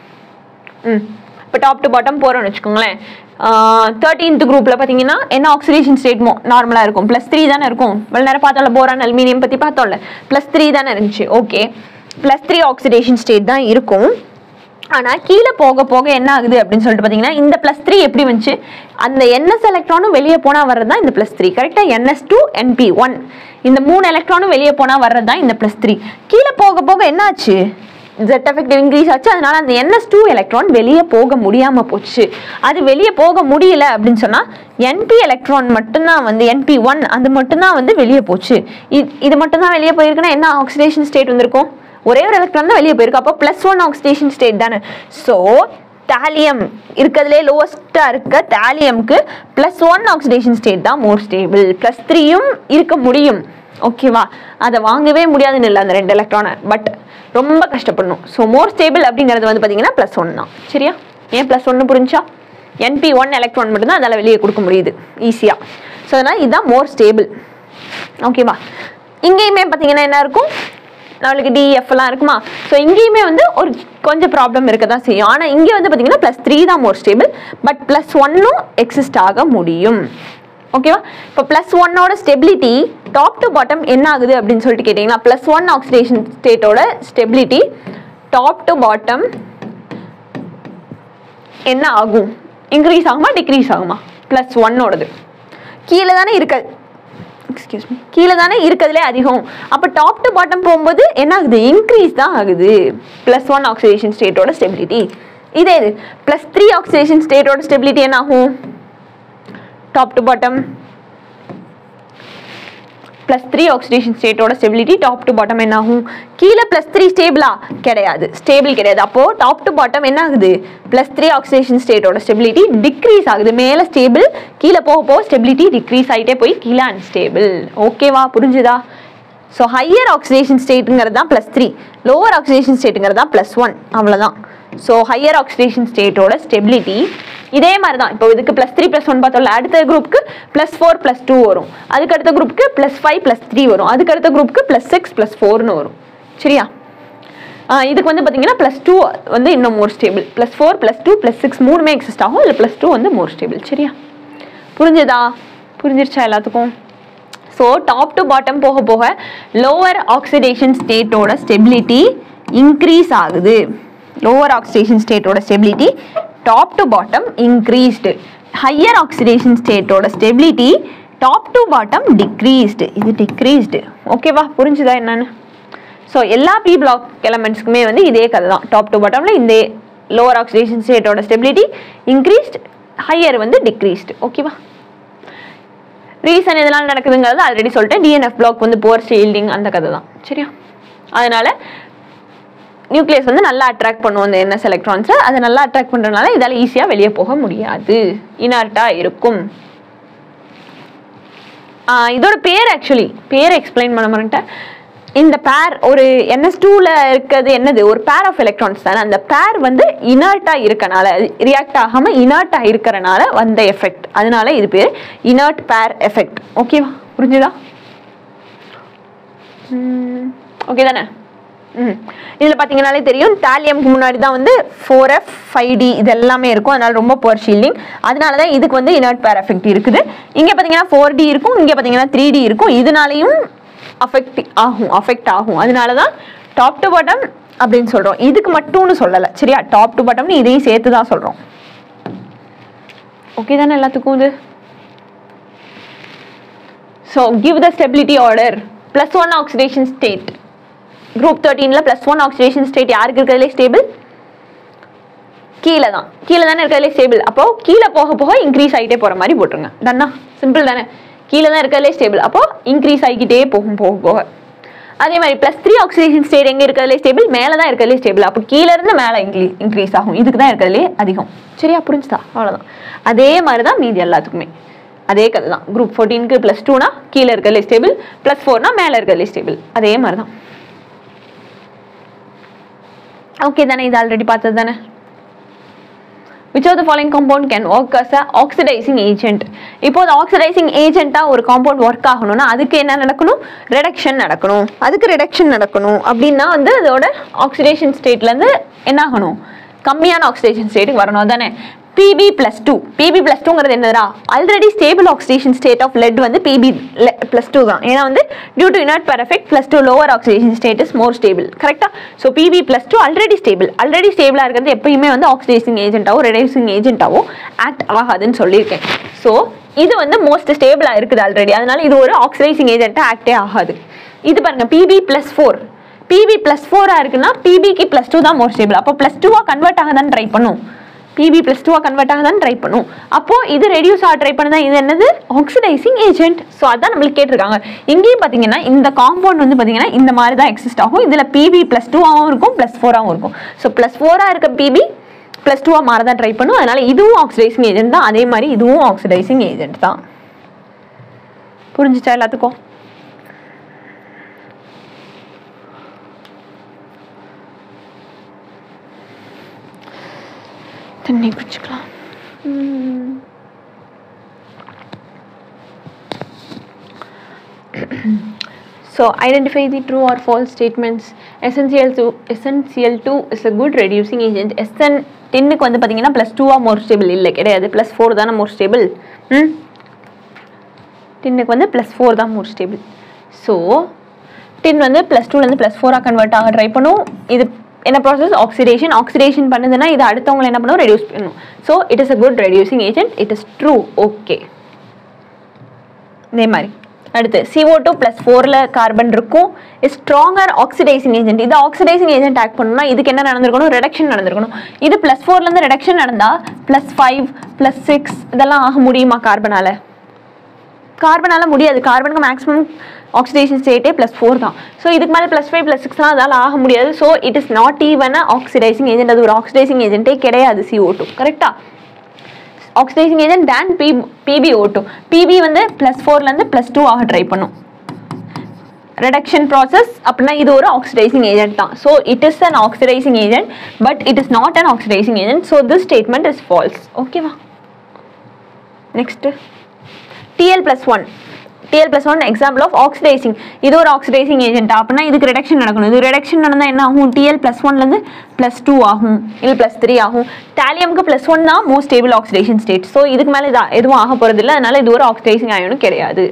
ம் இப்போ டாப் டு பாட்டம் போகிறோம்னு வச்சுக்கோங்களேன் தேர்ட்டீன்த் குரூப்பில் பார்த்தீங்கன்னா என்ன ஆக்சிடேஷன் ஸ்டேட் நார்மலாக இருக்கும் ப்ளஸ் த்ரீ தானே இருக்கும் இவ்வளோ நேரம் பார்த்தோம்ல போரான் அலுமினியம் பற்றி பார்த்தோம்ல ப்ளஸ் த்ரீ தானே இருந்துச்சு okay plus three oxidation state தான் இருக்கும் ஆனால் கீழே போக போக என்ன ஆகுது அப்படின்னு சொல்லிட்டு பார்த்தீங்கன்னா இந்த ப்ளஸ் த்ரீ எப்படி வந்துச்சு அந்த என்எஸ் எலக்ட்ரானும் வெளியே போனால் வர்றது தான் இந்த ப்ளஸ் த்ரீ கரெக்டாக என்எஸ் டூ என்பி ஒன் இந்த மூணு எலக்ட்ரானும் வெளியே போனால் வர்றது தான் இந்த ப்ளஸ் த்ரீ கீழே போக போக என்னாச்சு ஜெட் எஃபெக்டிவ் இன்க்ரீஸ் ஆச்சு அதனால அந்த என்எஸ் டூ எலக்ட்ரான் வெளியே போக முடியாமல் போச்சு அது வெளியே போக முடியல அப்படின்னு சொன்னால் என்பி எலக்ட்ரான் மட்டும்தான் வந்து என்பி ஒன் அது மட்டும்தான் வந்து வெளியே போச்சு இது இது மட்டும்தான் வெளியே போயிருக்குன்னா என்ன ஆக்சிடேஷன் ஸ்டேட் வந்திருக்கும் ஒரே ஒரு எலக்ட்ரான் தான் வெளியே போயிருக்கு அப்போ ப்ளஸ் ஒன் ஆக்சிடேஷன் ஸ்டேட் தானே ஸோ தாலியம் இருக்கிறதுலே லோவஸ்ட்டாக இருக்க தாலியம்க்கு ப்ளஸ் ஒன் ஆக்சிடேஷன் ஸ்டேட் தான் மோர் ஸ்டேபிள் ப்ளஸ் த்ரீயும் இருக்க முடியும் ஓகேவா அதை வாங்கவே முடியாதுன்னு இல்லை அந்த ரெண்டு எலக்ட்ரானை பட் ரொம்ப கஷ்டப்படணும் ஸோ மோர் ஸ்டேபிள் அப்படிங்கிறது வந்து பார்த்தீங்கன்னா ப்ளஸ் ஒன் தான் சரியா ஏன் ப்ளஸ் ஒன்று புரிஞ்சா என்பி ஒன் எலக்ட்ரான் மட்டும்தான் அதால் வெளியே கொடுக்க முடியுது ஈஸியாக ஸோ அதனால் இதுதான் மோர் ஸ்டேபிள் ஓகேவா இங்கேயுமே பார்த்தீங்கன்னா என்ன இருக்கும் நம்மளுக்கு டிஎஃப்லாம் இருக்குமா ஸோ இங்கேயுமே வந்து ஒரு கொஞ்சம் ப்ராப்ளம் இருக்க தான் செய்யும் ஆனால் இங்கே வந்து பார்த்தீங்கன்னா ப்ளஸ் த்ரீ தான் மோர் ஸ்டேபிள் பட் ப்ளஸ் ஒன்னும் எக்ஸிஸ்ட் ஆக முடியும் ஓகேவா இப்போ ப்ளஸ் ஒன்னோட ஸ்டெபிலிட்டி டாப் டு பாட்டம் என்ன ஆகுது அப்படின்னு சொல்லிட்டு கேட்டிங்கன்னா ப்ளஸ் ஒன் ஆக்சிடேஷன் ஸ்டேட்டோட ஸ்டெபிலிட்டி டாப் டு பாட்டம் என்ன ஆகும் இன்க்ரீஸ் ஆகுமா டிக்ரீஸ் ஆகுமா ப்ளஸ் ஒன்னோடது கீழே தானே இருக்காது எக்ஸ்கியூஸ் மீ கீழே தானே இருக்கிறதுலே அதிகம் அப்போ டாப் டு பாட்டம் போகும்போது என்ன ஆகுது இன்க்ரீஸ் தான் ஆகுது ப்ளஸ் ஒன் ஆக்சிடேஷன் ஸ்டேட்டோட ஸ்டெபிலிட்டி இதே இது ப்ளஸ் த்ரீ ஆக்சிடேஷன் ஸ்டேட்டோட ஸ்டெபிலிட்டி என்ன ஆகும் top to bottom plus three oxidation ஸ்டேட்டோட ஸ்டெபிலிட்டி டாப் டு பாட்டம் என்ன ஆகும் கீழே ப்ளஸ் த்ரீ ஸ்டேபிளா கிடையாது ஸ்டேபிள் கிடையாது அப்போது டாப் டு பாட்டம் என்ன ஆகுது ப்ளஸ் த்ரீ ஆக்சிடேஷன் ஸ்டேட்டோட ஸ்டெபிலிட்டி டிக்ரீஸ் ஆகுது மேலே ஸ்டேபிள் கீழே போக போக ஸ்டெபிலிட்டி டிக்ரீஸ் ஆகிட்டே போய் கீழே அன்ஸ்டேபிள் ஓகேவா புரிஞ்சுதா ஸோ ஹையர் ஆக்சிடேஷன் ஸ்டேட்டுங்கிறது தான் ப்ளஸ் த்ரீ லோவர் ஆக்சிடேஷன் ஸ்டேட்டுங்கிறது தான் ப்ளஸ் ஒன் அவ்வளோதான் ஸோ ஹையர் ஆக்சிடேஷன் ஸ்டேட்டோட ஸ்டெபிலிட்டி இதே மாதிரி தான் இப்போ இதுக்கு ப்ளஸ் த்ரீ ப்ளஸ் ஒன் பார்த்தோம்ல அடுத்த குரூப்புக்கு ப்ளஸ் ஃபோர் ப்ளஸ் டூ வரும் அதுக்கு அடுத்த குரூப்புக்கு ப்ளஸ் ஃபைவ் ப்ளஸ் த்ரீ வரும் அதுக்கு அடுத்த குரூப்புக்கு ப்ளஸ் சிக்ஸ் ப்ளஸ் ஃபோர்னு வரும் சரியா ஆ, இதுக்கு வந்து பார்த்தீங்கன்னா ப்ளஸ் டூ வந்து இன்னும் more stable plus four plus two plus six மூணுமே எக்ஸிஸ்ட் ஆகும் இல்லை ப்ளஸ் டூ வந்து மோர் ஸ்டேபிள் சரியா புரிஞ்சுதா புரிஞ்சிருச்சா எல்லாத்துக்கும் ஸோ டாப் டு பாட்டம் போக போக லோவர் ஆக்சிடேஷன் ஸ்டேட்டோட ஸ்டெபிலிட்டி இன்க்ரீஸ் ஆகுது லோவர் ஆக்சிடேஷன் ஸ்டேட்டோட stability top to bottom increased higher oxidation ஸ்டேட்டோட stability top to bottom decreased இது டிக்ரீஸ்டு ஓகேவா புரிஞ்சுதா என்னன்னு ஸோ எல்லா பி பிளாக் எலமெண்ட்ஸ்க்குமே வந்து இதே கதை தான் டாப் டு பாட்டமில் இந்த லோவர் ஆக்சிடேஷன் ஸ்டேட்டோட ஸ்டெபிலிட்டி இன்க்ரீஸ்ட் ஹையர் வந்து டிக்ரீஸ்டு ஓகேவா ரீசன் இதெல்லாம் நடக்குதுங்கிறது ஆல்ரெடி சொல்லிட்டேன் டிஎன்எஃப் பிளாக் வந்து போர் ஷீல்டிங் அந்த கதை தான் சரியா அதனால நியூக்ளியஸ் வந்து நல்லா அட்ராக்ட் பண்ணும் அந்த என்எஸ் எலக்ட்ரான்ஸை அதை நல்லா அட்ராக்ட் பண்ணுறதுனால இதால் ஈஸியாக வெளியே போக முடியாது இனர்ட்டாக இருக்கும் ஆஹ் இதோட பேர் ஆக்சுவலி பேர் எக்ஸ்பிளைன் பண்ண மாட்டேன் இந்த பேர் ஒரு என்எஸ் டூவில் இருக்கிறது என்னது ஒரு பேர் ஆஃப் எலக்ட்ரான்ஸ் தானே அந்த பேர் வந்து இனர்ட்டாக இருக்கனால ரியாக்ட் ஆகாமல் இனர்ட்டாக இருக்கிறனால வந்த எஃபெக்ட் அதனால இது பேர் இனர்ட் பேர் எஃபெக்ட் ஓகேவா புரிஞ்சுதா ஓகே தானே ம் இதில் பார்த்தீங்கனாலே தெரியும் டாலியம்க்கு முன்னாடி தான் வந்து ஃபோர் எஃப் ஃபைவ் டி இது எல்லாமே இருக்கும் அதனால ரொம்ப புவர் ஷீல்டிங் அதனால தான் இதுக்கு வந்து இனர்ட் பேர் எஃபெக்ட் இருக்குது இங்கே பார்த்தீங்கன்னா ஃபோர் டி இருக்கும் இங்கே பார்த்தீங்கன்னா த்ரீ டி இருக்கும் இதனாலையும் அஃபெக்ட் ஆகும் அஃபெக்ட் ஆகும் அதனால தான் டாப் டு பாட்டம் அப்படின்னு சொல்கிறோம் இதுக்கு மட்டும்னு சொல்லலை சரியா டாப் டு பாட்டம்னு இதையும் சேர்த்து தான் சொல்கிறோம் ஓகே தானே எல்லாத்துக்கும் இது so give the stability order plus one oxidation state group தேர்ட்டீனில் ப்ளஸ் ஒன் ஆக்சிடேஷன் ஸ்டேட் யாருக்கு இருக்கிறதுலே ஸ்டேபிள் கீழே தான் கீழே தானே இருக்கிறதுலே ஸ்டேபிள் அப்போ கீழே போக போக இன்க்ரீஸ் ஆகிட்டே போகிற மாதிரி போட்டுருங்க தன்னா சிம்பிள் தானே கீழே தான் இருக்கிறதுலே ஸ்டேபிள் அப்போ இன்க்ரீஸ் ஆகிக்கிட்டே போகும் போக போக அதே மாதிரி ப்ளஸ் த்ரீ ஆக்சிடேஷன் ஸ்டேட் எங்கே இருக்கிறதுலே ஸ்டேபிள் மேலே தான் இருக்கிறதுலே ஸ்டேபிள் அப்போ கீழே இருந்து மேலே இன்க்ரீ இன்க்ரீஸ் ஆகும் இதுக்கு தான் இருக்கிறதுலே அதிகம் சரியா புரிஞ்சுதா அவ்வளோதான் அதே மாதிரி தான் மீதி எல்லாத்துக்குமே அதே கதை தான் குரூப் ஃபோர்டீனுக்கு ப்ளஸ் டூனா கீழே இருக்கிறதுலே ஸ்டேபிள் ப்ளஸ் ஃபோர்னா மேலே இருக்கிறதுலே ஸ்டேபிள் அதே மாதிரி தான் ஓகே தானே இது ஆல்ரெடி பார்த்தது தானே which of the following compound can work as a oxidizing agent இப்போ அது ஆக்சிடைசிங் ஏஜென்ட்டாக ஒரு காம்பவுண்ட் ஒர்க் ஆகணும்னா அதுக்கு என்ன நடக்கணும் ரெடக்ஷன் நடக்கணும் அதுக்கு ரெடக்ஷன் நடக்கணும் அப்படின்னா வந்து அதோட ஆக்சிடேஷன் ஸ்டேட்லேருந்து என்ன ஆகணும் கம்மியான ஆக்சிடேஷன் ஸ்டேட்டுக்கு வரணும் அதானே PB plus two PB plus டூங்கிறது என்னடா already stable oxidation state of lead வந்து பிபி பிளஸ் டூ தான் ஏன்னா வந்து due to inert perfect plus two lower oxidation state is more stable கரெக்டாக so PB plus two already stable already ஸ்டேபிளாக இருக்கிறது எப்பயுமே வந்து ஆக்சிடேசிங் ஏஜென்ட்டாவோ ரெடைசிங் ஏஜென்ட்டாவோ ஆக்ட் ஆகாதுன்னு சொல்லியிருக்கேன் ஸோ இது வந்து மோஸ்ட் ஸ்டேபிளாக இருக்குது ஆல்ரெடி அதனால இது ஒரு ஆக்சிடைசிங் ஏஜென்ட்டாக ஆக்டே ஆகாது இது பாருங்க PB plus four PB plus ஃபோராக இருக்குன்னா பிபிக்கு பிளஸ் டூ தான் மோர் ஸ்டேபிள் அப்போ பிளஸ் டூவாக கன்வெர்ட் ஆக தான் ட்ரை பண்ணும் பிபி பிளஸ் டூவாக கன்வெர்ட் ஆக தான் ட்ரை பண்ணும் அப்போ இது ரெடியூஸ் ஆக ட்ரை பண்ணதான் இது என்னது ஆக்சிடைசிங் ஏஜென்ட் ஸோ அதான் நம்மளுக்கு கேட்டிருக்காங்க இங்கேயும் பார்த்தீங்கன்னா இந்த காம்பவுண்ட் வந்து பார்த்தீங்கன்னா இந்த மாதிரி தான் எக்ஸிஸ்ட் ஆகும் இதில் பிபி ப்ளஸ் டூவாகவும் இருக்கும் ப்ளஸ் ஃபோராகவும் இருக்கும் ஸோ ப்ளஸ் ஃபோராக இருக்க பிபி ப்ளஸ் டூவாக மாற தான் ட்ரை பண்ணும் அதனால இதுவும் ஆக்சிடைசிங் ஏஜென்ட் தான் அதே மாதிரி இதுவும் ஆக்சிடைசிங் ஏஜென்ட் தான் புரிஞ்சுச்சா எல்லாத்துக்கும் தண்ணி குடிச்சுக்கலாம் So identify the true or false statements. Essential to essential to is a good reducing agent. SN டென்னுக்கு வந்து பார்த்தீங்கன்னா ப்ளஸ் டூவாக மோர் ஸ்டேபிள் இல்லை கிடையாது ப்ளஸ் ஃபோர் தானே மோர் ஸ்டேபிள் ம் டென்னுக்கு வந்து ப்ளஸ் ஃபோர் தான் மோர் ஸ்டேபிள் ஸோ டென் வந்து ப்ளஸ் டூலேருந்து ப்ளஸ் ஃபோராக கன்வெர்ட் ஆக ட்ரை பண்ணும் இது என்ன ப்ராசஸ் ஆக்சிடேஷன் ஆக்சிடேஷன் பண்ணுதுன்னா இது அடுத்தவங்களை என்ன பண்ணும் ரெடியூஸ் பண்ணும் so it is a good reducing agent it is true okay இதே மாதிரி அடுத்து CO2 டூ ப்ளஸ் ஃபோரில் கார்பன் இருக்கும் ஸ்ட்ராங்கர் ஆக்சிடைசிங் ஏஜென்ட் இது ஆக்சிடைசிங் ஏஜென்ட் ஆக்ட் பண்ணணும்னா இதுக்கு என்ன நடந்திருக்கணும் ரெடக்ஷன் நடந்திருக்கணும் இது ப்ளஸ் ஃபோர்லேருந்து ரெடக்ஷன் நடந்தால் ப்ளஸ் ஃபைவ் ப்ளஸ் சிக்ஸ் இதெல்லாம் ஆக முடியுமா கார்பனால் கார்பனால முடியாது கார்பனுக்கு மேக்ஸிமம் ஆக்சிடேஷன் ஸ்டேட்டே ப்ளஸ் ஃபோர் தான் ஸோ இதுக்கு மேலே ப்ளஸ் ஃபைவ் ப்ளஸ் சிக்ஸ்லாம் அதால் ஆக முடியாது so it is not even oxidizing agent அது ஒரு ஆக்சிடைசிங் ஏஜென்ட்டே கிடையாது CO2 டூ கரெக்டாக oxidizing agent then P PB O two PB வந்து ப்ளஸ் ஃபோர்லேருந்து ப்ளஸ் டூ ஆக ட்ரை பண்ணும் ரெடக்ஷன் ப்ராசஸ் அப்படின்னா இது ஒரு ஆக்சிடைசிங் ஏஜென்ட் தான் so it is an oxidizing agent but it is not an oxidizing agent so this statement is false ஓகேவா next TL plus one TL plus one example of oxidizing இது ஒரு oxidizing agent அப்படின்னா இதுக்கு reduction நடக்கணும் இது reduction நடந்தால் என்ன ஆகும் டிஎல் பிளஸ் ஒன்லேருந்து ப்ளஸ் டூ ஆகும் இல்லை ப்ளஸ் த்ரீ ஆகும் டேலியம்க்கு ப்ளஸ் ஒன் தான் most stable oxidation state so இதுக்கு மேலே இது எதுவும் ஆக போகிறது இல்லை அதனால இது ஒரு ஆக்சிடைசிங் அயனும் கிடையாது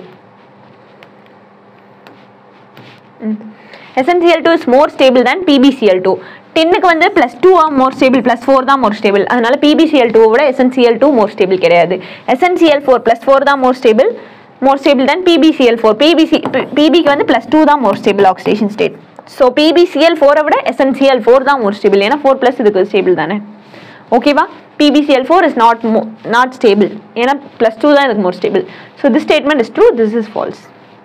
SnCl2 is more stable than PbCl2 டென்னுக்கு வந்து ப்ளஸ் டூ ஆ மோர் ஸ்டேபிள் ப்ளஸ் ஃபோர் தான் மோர் ஸ்டேபிள் அதனால பிபிசிஎல் டூ விட எஸ்என்சிஎல் டூ மோர் ஸ்டேபிள் கிடையாது எஸ்என்சிஎல் ஃபோர் ப்ளஸ் ஃபோர் தான் மோர் ஸ்டேபிள் மோர் ஸ்டேபிள் தான் பிபிசிஎல் ஃபோர் பிபிசி பிபிக்கு வந்து ப்ளஸ் டூ தான் more stable oxidation state so PBCL ஃபோரை விட எஸ்என்சிஎல் ஃபோர் தான் மோர் ஸ்டேபிள் ஏன்னா ஃபோர் ப்ளஸ் இதுக்கு ஸ்டேபிள் தானே ஓகேவா PBCL four is not mo not stable ஏன்னா ப்ளஸ் டூ தான் இதுக்கு more stable so this statement is true this is false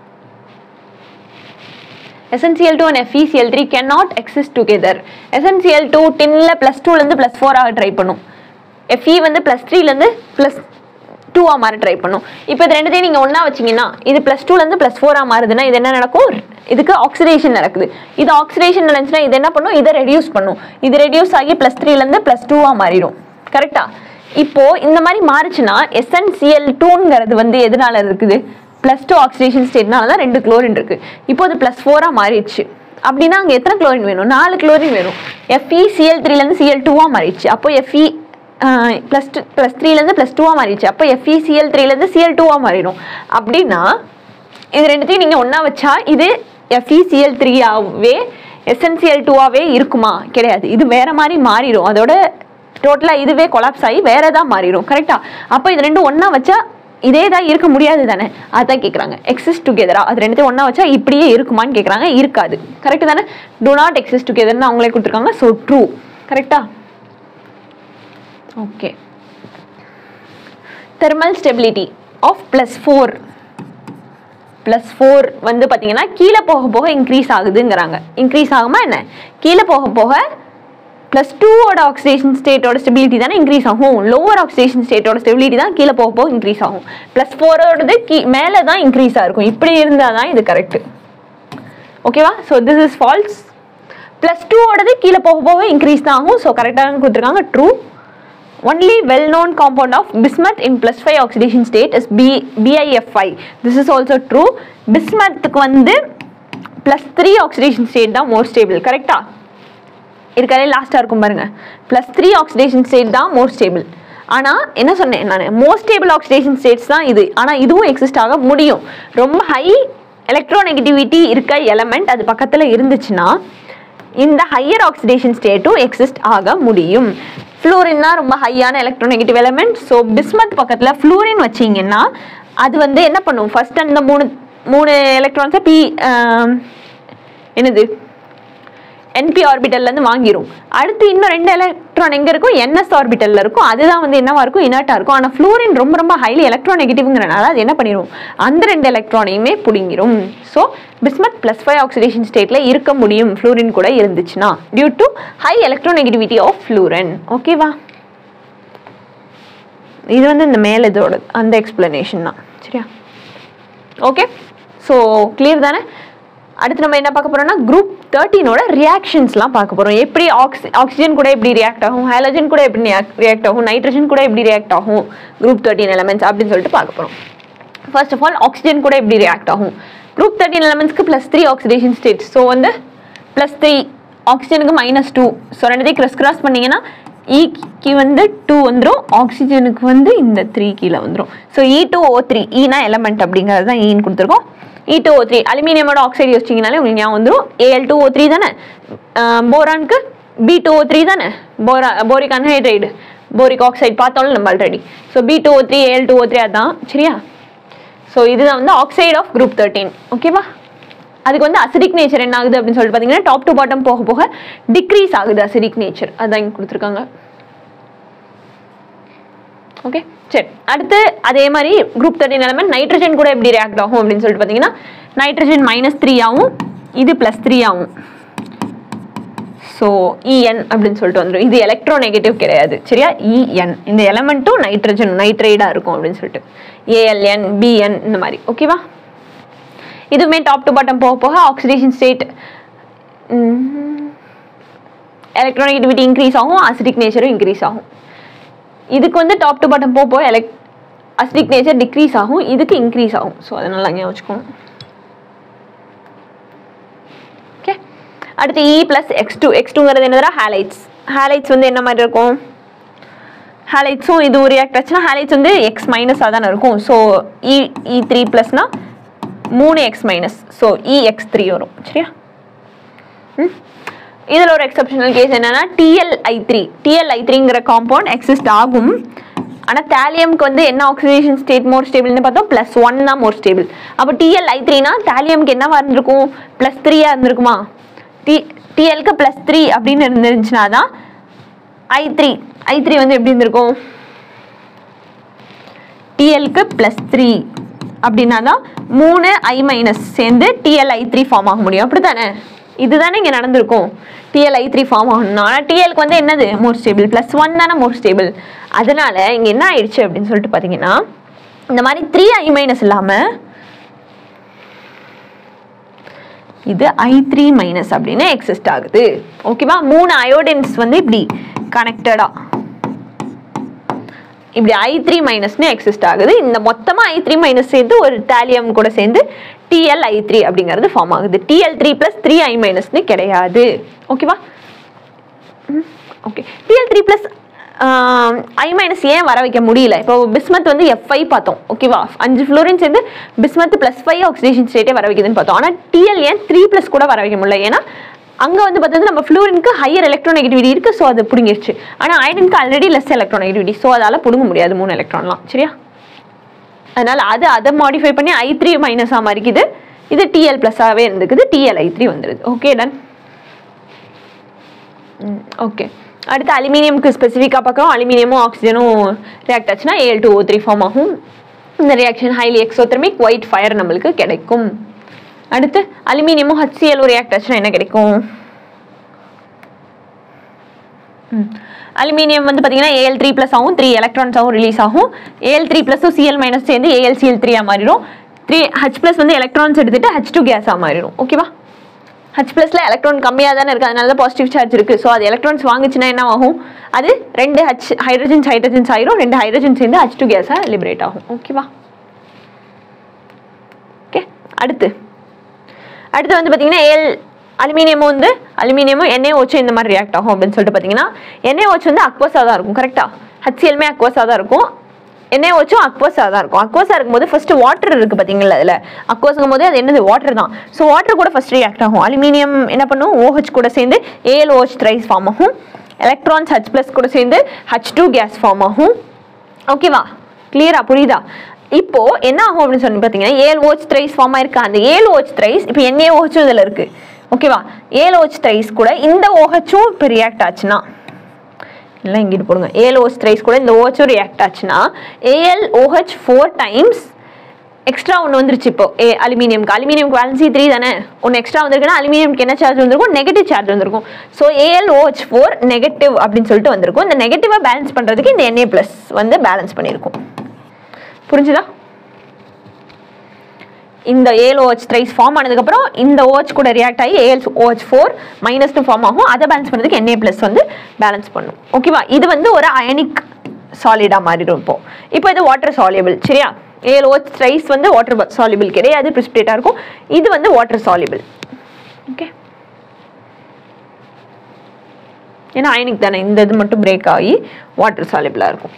SnCl2 and FeCl3 cannot exist together. SnCl2 டென்னில் plus டூலேருந்து plus ஃபோராக try பண்ணும் Fe வந்து ப்ளஸ் த்ரீலேருந்து plus டூவாக மாற ட்ரை பண்ணும் இப்போ இது ரெண்டுத்தையும் நீங்கள் ஒன்றா வச்சிங்கன்னா இது ப்ளஸ் டூலேருந்து ப்ளஸ் ஃபோராக மாறுதுன்னா இது என்ன நடக்கும் இதுக்கு ஆக்சிடேஷன் நடக்குது இது ஆக்சிடேஷன் நடந்துச்சுன்னா இது என்ன பண்ணும் இதை ரெடியூஸ் பண்ணும் இது ரெடியூஸ் ஆகி ப்ளஸ் த்ரீலேருந்து ப்ளஸ் டூவாக மாறிடும் கரெக்டா இப்போ இந்த மாதிரி மாறுச்சுன்னா எஸ்என்சிஎல் டூங்கிறது வந்து எதனால இருக்குது ப்ளஸ் டூ ஆக்சிடேஷன் ஸ்டேட்னால தான் ரெண்டு குளோரின் இருக்கு இப்போ அது ப்ளஸ் ஃபோராக மாறிடுச்சு அப்படின்னா அங்கே எத்தனை குளோரின் வேணும் நாலு குளோரின் வேணும் எஃப்இ சிஎல் த்ரீலேருந்து சிஎல் டூவாக மாறிடுச்சு அப்போ எஃப்இ ப்ளஸ் டூ ப்ளஸ் த்ரீலேருந்து ப்ளஸ் டூவாக மாறிடுச்சு அப்போ எஃப்இ சிஎல் த்ரீலேருந்து சிஎல் டூவாக மாறிடும் அப்படின்னா இது ரெண்டுத்தையும் நீங்கள் ஒன்றா வச்சா இது எஃப்இ சிஎல் த்ரீயாகவே எஸ்என்சிஎல் டூவாகவே இருக்குமா கிடையாது இது வேற மாதிரி மாறிடும் அதோட டோட்டலாக இதுவே கொலாப்ஸ் ஆகி வேற தான் மாறிடும் கரெக்டா அப்போ இது ரெண்டும் ஒன்றா வச்சா இதே தான் இருக்க முடியாது தானே அதான் கேட்குறாங்க எக்ஸிஸ்ட் டுகெதரா அது ரெண்டுத்தையும் ஒன்றா வச்சா இப்படியே இருக்குமான்னு கேட்குறாங்க இருக்காது கரெக்டு தானே டு நாட் எக்ஸிஸ்ட் டுகெதர்னு அவங்களே கொடுத்துருக்காங்க ஸோ ட்ரூ கரெக்டா okay thermal stability of plus four plus four வந்து பார்த்தீங்கன்னா கீழே போக போக இன்க்ரீஸ் ஆகுதுங்கிறாங்க இன்க்ரீஸ் ஆகுமா என்ன கீழே போக போக ப்ளஸ் டூவோட ஆக்சிடேஷன் ஸ்டேட்டோட ஸ்டெபிலிட்டி தானே இன்க்ரீஸ் ஆகும் லோவர் ஆக்சிடேஷன் ஸ்டேட்டோட ஸ்டெபிலிட்டி தான் கீழே போக போக இன்க்ரீஸ் ஆகும் ப்ளஸ் ஃபோரோடது கீ மேலே தான் இன்க்ரீஸ் ஆகிருக்கும் இப்படி இருந்தால் தான் இது கரெக்ட் ஓகேவா so this is false plus டூவோடது கீழே போக போக இன்க்ரீஸ் தான் ஆகும் ஸோ கரெக்டாக கொடுத்துருக்காங்க true only well known compound of bismuth in plus 5 oxidation state is B, BIF5 this is also true bismuthக்கு வந்து plus 3 oxidation state தான் more stable கரெக்டா இருக்காலே லாஸ்ட்டாக இருக்கும் பாருங்க ப்ளஸ் த்ரீ ஆக்சிடேஷன் ஸ்டேட் தான் மோர் ஸ்டேபிள் ஆனால் என்ன சொன்னேன் நான் மோஸ்ட் ஸ்டேபிள் ஆக்சிடேஷன் ஸ்டேட்ஸ் தான் இது ஆனால் இதுவும் எக்ஸிஸ்ட் ஆக முடியும் ரொம்ப ஹை எலக்ட்ரோநெகட்டிவிட்டி இருக்க எலமெண்ட் அது பக்கத்தில் இருந்துச்சுன்னா இந்த ஹையர் ஆக்சிடேஷன் ஸ்டேட்டும் எக்ஸிஸ்ட் ஆக முடியும் ஃப்ளூரின் தான் ரொம்ப ஹையான எலக்ட்ரோநெகட்டிவ் எலமெண்ட் ஸோ பிஸ்மத் பக்கத்தில் ஃப்ளூரின் வச்சிங்கன்னா அது வந்து என்ன பண்ணும் ஃபர்ஸ்ட் அந்த மூணு மூணு எலக்ட்ரான்ஸை பி என்னது என்பி ஆர்பிட்டல்லேருந்து வாங்கிரும் அடுத்து இன்னும் ரெண்டு எலக்ட்ரான் எங்கே இருக்கும் என்எஸ் ஆர்பிட்டலில் இருக்கும் அதுதான் வந்து என்னவா இருக்கும் இனர்ட்டாக இருக்கும் ஆனால் ஃப்ளூரின் ரொம்ப ரொம்ப ஹைலி எலக்ட்ரோ நெகட்டிவ்ங்கிறனால அது என்ன பண்ணிடும் அந்த ரெண்டு எலக்ட்ரானையுமே பிடிங்கிரும் so bismuth plus five oxidation ஸ்டேட்டில் இருக்க முடியும் ஃப்ளூரின் கூட இருந்துச்சுன்னா due to high electro negativity of fluorine ஓகேவா இது வந்து இந்த மேலே இதோட அந்த எக்ஸ்பிளனேஷன் தான் சரியா ஓகே ஸோ கிளியர் தானே அடுத்து நம்ம என்ன பார்க்க போறோம்னா குரூப் தேர்ட்டீனோட ரியாக்ஷன்ஸ்லாம் பார்க்க போறோம் எப்படி ஆக்சி ஆக்சிஜன் கூட எப்படி ரியாக்ட் ஆகும் ஹைலஜன் கூட எப்படி ரியாக்ட் ஆகும் நைட்ரஜன் கூட எப்படி ரியாக்ட் ஆகும் குரூப் தேர்ட்டின் எலமெண்ட்ஸ் அப்படின்னு சொல்லிட்டு பார்க்க போறோம் ஃபர்ஸ்ட் ஆஃப் ஆல் ஆக்சிஜன் கூட எப்படி ரியாக்ட் ஆகும் குரூப் தேர்ட்டின் எலமெண்ட்ஸ்க்கு plus three oxidation states so வந்து ப்ளஸ் த்ரீ ஆக்சிஜனுக்கு மைனஸ் டூ ஸோ ரெண்டுத்தையும் கிரஸ் கிராஸ் பண்ணீங்கன்னா ஈக்கு வந்து டூ வந்துடும் ஆக்சிஜனுக்கு வந்து இந்த த்ரீ கீழே வந்துடும் so E two O three ஈனா எலமெண்ட் அப்படிங்கிறது தான் ஈன்னு கொடுத்துருக்கோம் இ டூ ஓ த்ரீ அலுமினியமோட ஆக்சைடு யோசிச்சிங்கனாலே உங்களுக்கு ஞாபகம் வந்துடும் ஏஎல் டூ ஓ த்ரீ தானே போரானுக்கு பி டூ ஓ த்ரீ தானே போரா போரிக் அன்ஹைட்ரைடு போரிக் ஆக்சைடு பார்த்தோம்ல நம்ம already so B two O three AL two O three அதான் சரியா ஸோ இதுதான் வந்து ஆக்சைடு ஆஃப் குரூப் தேர்ட்டீன் ஓகேவா அதுக்கு வந்து அசிடிக் நேச்சர் என்ன ஆகுது அப்படின்னு சொல்லிட்டு பார்த்தீங்கன்னா டாப் டு பாட்டம் போக போக டிக்ரீஸ் ஆகுது அசிடிக் நேச்சர் அதான் இங்கே கொடுத்துருக்காங்க ஓகே சரி அடுத்து அதே மாதிரி குரூப் தேர்ட்டின் எலமெண்ட் நைட்ரஜன் கூட எப்படி ரியாக்ட் ஆகும் அப்படின்னு சொல்லிட்டு பார்த்தீங்கன்னா நைட்ரஜன் மைனஸ் த்ரீ ஆகும் இது ப்ளஸ் த்ரீ ஆகும் ஸோ இஎன் அப்படின்னு சொல்லிட்டு வந்துடும் இது எலக்ட்ரோ நெகட்டிவ் கிடையாது சரியா இஎன் இந்த எலமெண்ட்டும் நைட்ரஜன் நைட்ரைடாக இருக்கும் அப்படின்னு சொல்லிட்டு ஏஎல்என் பிஎன் இந்த மாதிரி ஓகேவா இதுவுமே டாப் டு பாட்டம் போக போக ஆக்சிடேஷன் ஸ்டேட் எலக்ட்ரானிகிட்டிவிட்டி இன்க்ரீஸ் ஆகும் அசிடிக் நேச்சரும் இன்க்ரீஸ் ஆகும் இதுக்கு வந்து டாப் டு பாட்டம் போக போக எலக் அசிடிக் நேச்சர் டிக்ரீஸ் ஆகும் இதுக்கு இன்க்ரீஸ் ஆகும் ஸோ அதனால அங்கே வச்சுக்கோங்க ஓகே அடுத்து E plus X two X டூங்கிறது என்னதுடா ஹேலைட்ஸ் ஹேலைட்ஸ் வந்து என்ன மாதிரி இருக்கும் ஹேலைட்ஸும் இது ரியாக்ட் ஆச்சுன்னா ஹேலைட்ஸ் வந்து எக்ஸ் மைனஸாக தானே இருக்கும் ஸோ இ இ த்ரீ ப்ளஸ்னா மூணு X minus so E X three வரும் சரியா ம் இதில் ஒரு எக்ஸப்ஷனல் கேஸ் என்னன்னா TL I three TL I த்ரீங்கிற காம்பவுண்ட் எக்ஸிஸ்ட் ஆகும் ஆனால் தாலியம்க்கு வந்து என்ன ஆக்சிடேஷன் ஸ்டேட் மோர் ஸ்டேபிள்னு பார்த்தோம் ப்ளஸ் ஒன் தான் மோர் ஸ்டேபிள் அப்போ டிஎல் ஐ த்ரீனா தாலியம்க்கு என்னவா இருந்திருக்கும் ப்ளஸ் த்ரீயாக இருந்திருக்குமா டி டிஎல்க்கு ப்ளஸ் த்ரீ அப்படின்னு இருந்துருந்துச்சுன்னா தான் ஐ த்ரீ ஐ த்ரீ வந்து எப்படி இருந்திருக்கும் டிஎல்க்கு ப்ளஸ் த்ரீ அப்படின்னா தான் மூணு ஐ மைனஸ் சேர்ந்து டிஎல் ஐ த்ரீ ஃபார்ம் ஆக முடியும் அப்படி தானே இதுதானே இங்கே நடந்திருக்கும் டிஎல் ஐ த்ரீ ஃபார்ம் ஆகணும்னா ஆனால் டிஎல்க்கு வந்து என்னது மோர் ஸ்டேபிள் ப்ளஸ் ஒன் தானே மோர் ஸ்டேபிள் அதனால இங்கே என்ன ஆயிடுச்சு அப்படின்னு சொல்லிட்டு பார்த்தீங்கன்னா இந்த மாதிரி த்ரீ ஐ மைனஸ் இல்லாமல் இது ஐ த்ரீ மைனஸ் அப்படின்னு எக்ஸிஸ்ட் ஆகுது ஓகேவா மூணு அயோடின்ஸ் வந்து இப்படி கனெக்டடா இப்படி ஐ த்ரீ மைனஸ்னு எக்ஸிஸ்ட் ஆகுது இந்த மொத்தமாக ஐ த்ரீ மைனஸ் சேர்ந்து ஒரு டேலியம் கூட சேர்ந்து டிஎல் ஐ த்ரீ அப்படிங்கிறது ஃபார்ம் ஆகுது TL three plus three I மைனஸ்னு கிடையாது ஓகேவா okay TL three plus I minus ஏன் வர வைக்க முடியல இப்போ பிஸ்மத் வந்து எஃப்ஐ பார்த்தோம் ஓகேவா அஞ்சு ஃப்ளோரின் சேர்ந்து பிஸ்மத் ப்ளஸ் ஃபைவ் ஆக்சிடேஷன் ஸ்டேட்டே வர வைக்குதுன்னு பார்த்தோம் ஆனால் டிஎல் ஏன் த்ரீ ப்ளஸ் கூட வர வைக்க முடியல ஏன்னா அங்கே வந்து பார்த்தது நம்ம ஃப்ளூரினுக்கு ஹையர் எலக்ட்ரோநெகட்டிவிட்டி இருக்குது ஸோ அது பிடுங்கிருச்சு ஆனால் அயனுக்கு ஆல்ரெடி லெஸ் எலக்ட்ரோநெகட்டிவிட்டி ஸோ அதால் பிடுங்க முடியாது மூணு எலக்ட்ரான்லாம் சரியா அதனால் அது அதை மாடிஃபை பண்ணி ஐ த்ரீ மைனஸாக மாறிக்குது இது டிஎல் ப்ளஸ்ஸாகவே இருந்துக்குது டிஎல் ஐ த்ரீ வந்துடுது ஓகே டன் ஓகே அடுத்து அலுமினியம்க்கு ஸ்பெசிஃபிக்காக பார்க்குறோம் அலுமினியமும் ஆக்சிஜனும் ரியாக்ட் ஆச்சுன்னா ஏல் டூ ஓ த்ரீ ஃபார்ம் ஆகும் இந்த reaction highly exothermic white fire நம்மளுக்கு கிடைக்கும் அடுத்து அலுமினியமும் ஹச்சிஎலும் ரியாக்ட் ஆச்சுன்னா என்ன கிடைக்கும் அலுமினியம் வந்து பார்த்தீங்கன்னா ஏஎல் த்ரீ ப்ளஸ் ஆகும் த்ரீ எலக்ட்ரான்ஸாகவும் ரிலீஸ் ஆகும் ஏஎல் த்ரீ ப்ளஸும் சிஎல் மைனஸ் சேர்ந்து ஏஎல் சிஎல் த்ரீயாக மாறிடும் த்ரீ ஹச் ப்ளஸ் வந்து எலக்ட்ரான்ஸ் எடுத்துட்டு ஹச் டூ கேஸாக மாறிடும் ஓகேவா ஹச் ப்ளஸ்ல எலக்ட்ரான் கம்மியாக தானே இருக்குது அதனால தான் பாசிட்டிவ் சார்ஜ் இருக்குது ஸோ அது எலக்ட்ரான்ஸ் வாங்குச்சுன்னா என்ன ஆகும் அது ரெண்டு ஹச் ஹைட்ரஜன்ஸ் ஹைட்ரஜன்ஸ் ஆயிரும் ரெண்டு ஹைட்ரஜன் சேர்ந்து ஹச் டூ கேஸாக லிபரேட் ஆகும் ஓகேவா ஓகே அடுத்து அடுத்து வந்து பார்த்தீங்கன்னா ஏல் அலுமினியமும் வந்து அலுமினியமும் எண்ணெய் ஓச்சு இந்த மாதிரி ரியாக்ட் ஆகும் அப்படின்னு சொல்லிட்டு பார்த்தீங்கன்னா எண்ணெய் ஓச்சு வந்து அக்வஸாக தான் இருக்கும் கரெக்டாக ஹச்சிஎல்மே அக்வஸாக தான் இருக்கும் எண்ணெய் ஓச்சும் அக்வஸாக தான் இருக்கும் அக்வஸாக இருக்கும்போது ஃபர்ஸ்ட் வாட்டர் இருக்குது பார்த்தீங்களா அதில் அக்வஸுங்கும் போது அது என்னது வாட்டர் தான் ஸோ வாட்டர் கூட ஃபர்ஸ்ட் ரியாக்ட் ஆகும் அலுமினியம் என்ன பண்ணும் OH கூட சேர்ந்து ஏஎல் ஓஹெச் த்ரைஸ் ஃபார்ம் ஆகும் எலக்ட்ரான்ஸ் ஹச் ப்ளஸ் கூட சேர்ந்து ஹச் டூ கேஸ் ஃபார்ம் ஆகும் ஓகேவா கிளியரா புரியுதா இப்போ என்ன ஆகும் அப்படின்னு சொல்லி பார்த்தீங்கன்னா ஏழு ஓச் த்ரைஸ் ஃபார்ம் ஆயிருக்கா அந்த ஏழு ஓச் த்ரைஸ் இப்போ எண்ணெய் ஓஹச்சும் இதில் இருக்கு ஓகேவா ஏழு ஓச் த்ரைஸ் கூட இந்த ஓஹச்சும் இப்போ ரியாக்ட் ஆச்சுன்னா எல்லாம் இங்கிட்டு போடுங்க ஏழு ஓச் த்ரைஸ் கூட இந்த ஓஹச்சும் ரியாக்ட் ஆச்சுன்னா AL OH four times extra ஒன்று வந்துருச்சு இப்போ ஏ அலுமினியம்க்கு அலுமினியம்க்கு வேலன்சி த்ரீ தானே ஒன்று எக்ஸ்ட்ரா வந்திருக்குன்னா அலுமினியம்க்கு என்ன சார்ஜ் வந்திருக்கும் நெகட்டிவ் சார்ஜ் வந்திருக்கும் so AL OH four negative அப்படின்னு சொல்லிட்டு வந்திருக்கும் இந்த நெகட்டிவாக பேலன்ஸ் பண்ணுறதுக்கு இந்த என்ஏ ப்ளஸ் வந்து பேலன்ஸ் பண்ணியிருக்கும் புரிஞ்சுதா இந்த ஏழு ஓஹெச் த்ரைஸ் ஃபார்ம் ஆனதுக்கப்புறம் இந்த ஓஹெச் கூட ரியாக்ட் ஆகி AL OH four minus two form ஆகும் அதை பேலன்ஸ் பண்ணுறதுக்கு என்ஏ ப்ளஸ் வந்து பேலன்ஸ் பண்ணும் ஓகேவா இது வந்து ஒரு அயனிக் சாலிடாக மாறிடும் இப்போ இப்போ இது வாட்டர் சாலியபிள் சரியா ஏழு ஓஹெச் த்ரைஸ் வந்து வாட்டர் சாலிபிள் கிடையாது பிரிசிபிடேட்டாக இருக்கும் இது வந்து வாட்டர் சாலிபிள் ஓகே ஏன்னா அயனிக் தானே இந்த இது மட்டும் பிரேக் ஆகி வாட்டர் சாலிபிளாக இருக்கும்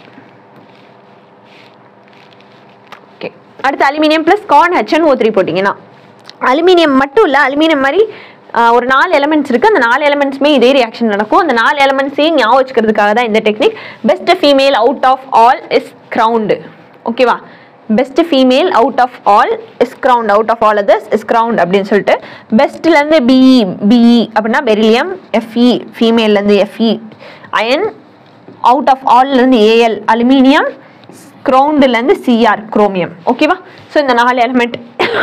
ஓகே அடுத்து aluminium plus con HN O three போட்டிங்கன்னா அலுமினியம் மட்டும் இல்லை அலுமினியம் மாதிரி ஆஹ், ஒரு நாலு எலமெண்ட்ஸ் இருக்குது அந்த நாலு எலமெண்ட்ஸுமே இதே ரியாக்ஷன் நடக்கும் அந்த நாலு எலமெண்ட்ஸையும் ஞாபகம் வச்சுக்கிறதுக்காக தான் இந்த technique best female out of all is ground ஓகேவா best female out of all is ground out of all others is ground அப்படின்னு சொல்லிட்டு பெஸ்ட்லேருந்து பிஇ பிஇ அப்படின்னா பெரிலியம் எஃப்இ ஃபீமேல்லேருந்து எஃப்இ அயன் அவுட் ஆஃப் ஆல்லேருந்து ஏஎல் அலுமினியம் க்ரௌண்டுலேருந்து CR chromium ஓகேவா so இந்த நாலு எலமெண்ட்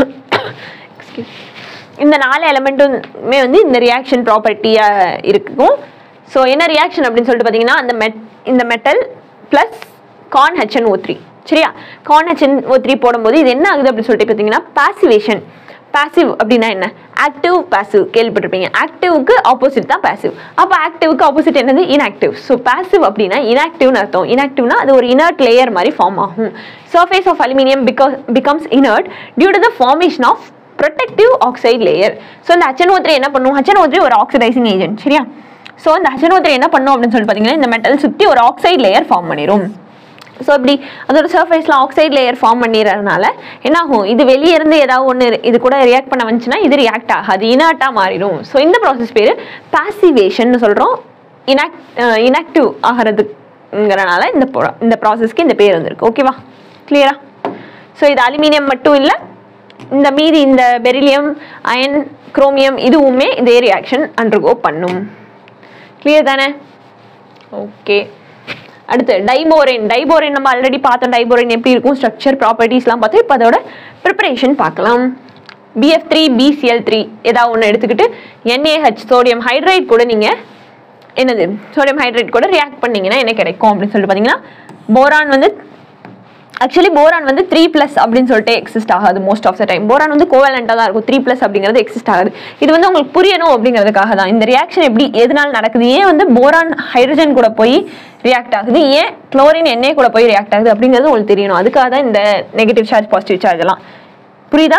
இந்த நாலு எலமெண்ட்டுமே வந்து இந்த ரியாக்ஷன் ப்ராப்பர்ட்டியாக இருக்கும் ஸோ என்ன ரியாக்ஷன் அப்படின்னு சொல்லிட்டு பார்த்தீங்கன்னா அந்த மெட் இந்த metal plus con HN O three சரியா கான் ஹெச்என் ஓ த்ரீ போடும்போது இது என்ன ஆகுது அப்படின்னு சொல்லிட்டு பார்த்தீங்கன்னா பாசிவேஷன் பாசிவ் அப்படின்னா என்ன ஆக்டிவ் பாசிவ் கேள்விப்பட்டிருப்பீங்க ஆக்டிவ்க்கு ஆப்போசிட் தான் பாசிவ் அப்போ ஆக்டிவ்க்கு ஆப்போசிட் என்னது இன்ஆக்டிவ் ஸோ பாசிவ் அப்படின்னா இன்ஆக்டிவ்னு அர்த்தம் இன்ஆக்டிவ்னா அது ஒரு இனர்ட் லேயர் மாதிரி ஃபார்ம் ஆகும் surface of aluminium because becomes inert due to the formation of protective oxide layer so இந்த HNO3 என்ன பண்ணும் HNO3 ஒரு ஆக்சிடைசிங் ஏஜென்ட் சரியா ஸோ இந்த HNO3 என்ன பண்ணும் அப்படின்னு சொல்லி பார்த்தீங்கன்னா இந்த மெட்டல் சுற்றி ஒரு ஆக்சைடு லேயர் ஃபார்ம் பண்ணிடும் ஸோ இப்படி அதோட சர்ஃபேஸில் ஆக்சைடு லேயர் ஃபார்ம் பண்ணிடுறதுனால என்ன ஆகும் இது வெளியே இருந்து ஏதாவது ஒன்று இது கூட ரியாக்ட் பண்ண வந்துச்சுன்னா இது ரியாக்ட் ஆகாது இனாக்டாக மாறிடும் ஸோ இந்த ப்ராசஸ் பேர் பாசிவேஷன் சொல்கிறோம் இனாக்ட் இனாக்டிவ் ஆகிறதுங்கிறனால இந்த pro- இந்த ப்ராசஸ்க்கு இந்த பேர் வந்திருக்கு ஓகேவா கிளியரா ஸோ இது அலுமினியம் மட்டும் இல்லை இந்த மீதி இந்த பெரிலியம் அயன் குரோமியம் இதுவுமே இதே ரியாக்ஷன் அண்டர்கோ பண்ணும் கிளியர் தானே ஓகே அடுத்து டைபோரேன் டைபோரேன் நம்ம ஆல்ரெடி பார்த்தோம் டைபோரேன் எப்படி இருக்கும் ஸ்ட்ரக்சர் ப்ராப்பர்ட்டிஸ்லாம் பார்த்து இப்போ அதோட ப்ரிப்பரேஷன் பார்க்கலாம் பிஎஃப் த்ரீ பிசிஎல் த்ரீ ஏதாவது ஒன்று எடுத்துக்கிட்டு என்ஏஹெச் சோடியம் ஹைட்ரைட் கூட நீங்கள் என்னது சோடியம் ஹைட்ரைட் கூட ரியாக்ட் பண்ணீங்கன்னா என்ன கிடைக்கும் அப்படின்னு சொல்லிட்டு பார்த்தீங்கன்னா போரான் வந்து ஆக்சுவலி போரான் வந்து த்ரீ ப்ளஸ் அப்படின்னு சொல்லிட்டு எக்ஸிஸ்ட் ஆகாது most of the time boron வந்து கோவலண்ட்டாக தான் இருக்கும் த்ரீ ப்ளஸ் அப்படிங்கிறது எக்ஸிஸ்ட் ஆகாது இது வந்து உங்களுக்கு புரியணும் அப்படிங்கிறதுக்காக தான் இந்த ரியாக்ஷன் எப்படி எதனால நடக்குது ஏன் வந்து போரான் ஹைட்ரஜன் கூட போய் ரியாக்ட் ஆகுது ஏன் குளோரின் எண்ணெய் கூட போய் ரியாக்ட் ஆகுது அப்படிங்கிறது உங்களுக்கு தெரியணும் அதுக்காக தான் இந்த நெகட்டிவ் சார்ஜ் பாசிட்டிவ் சார்ஜ் எல்லாம் புரியுதா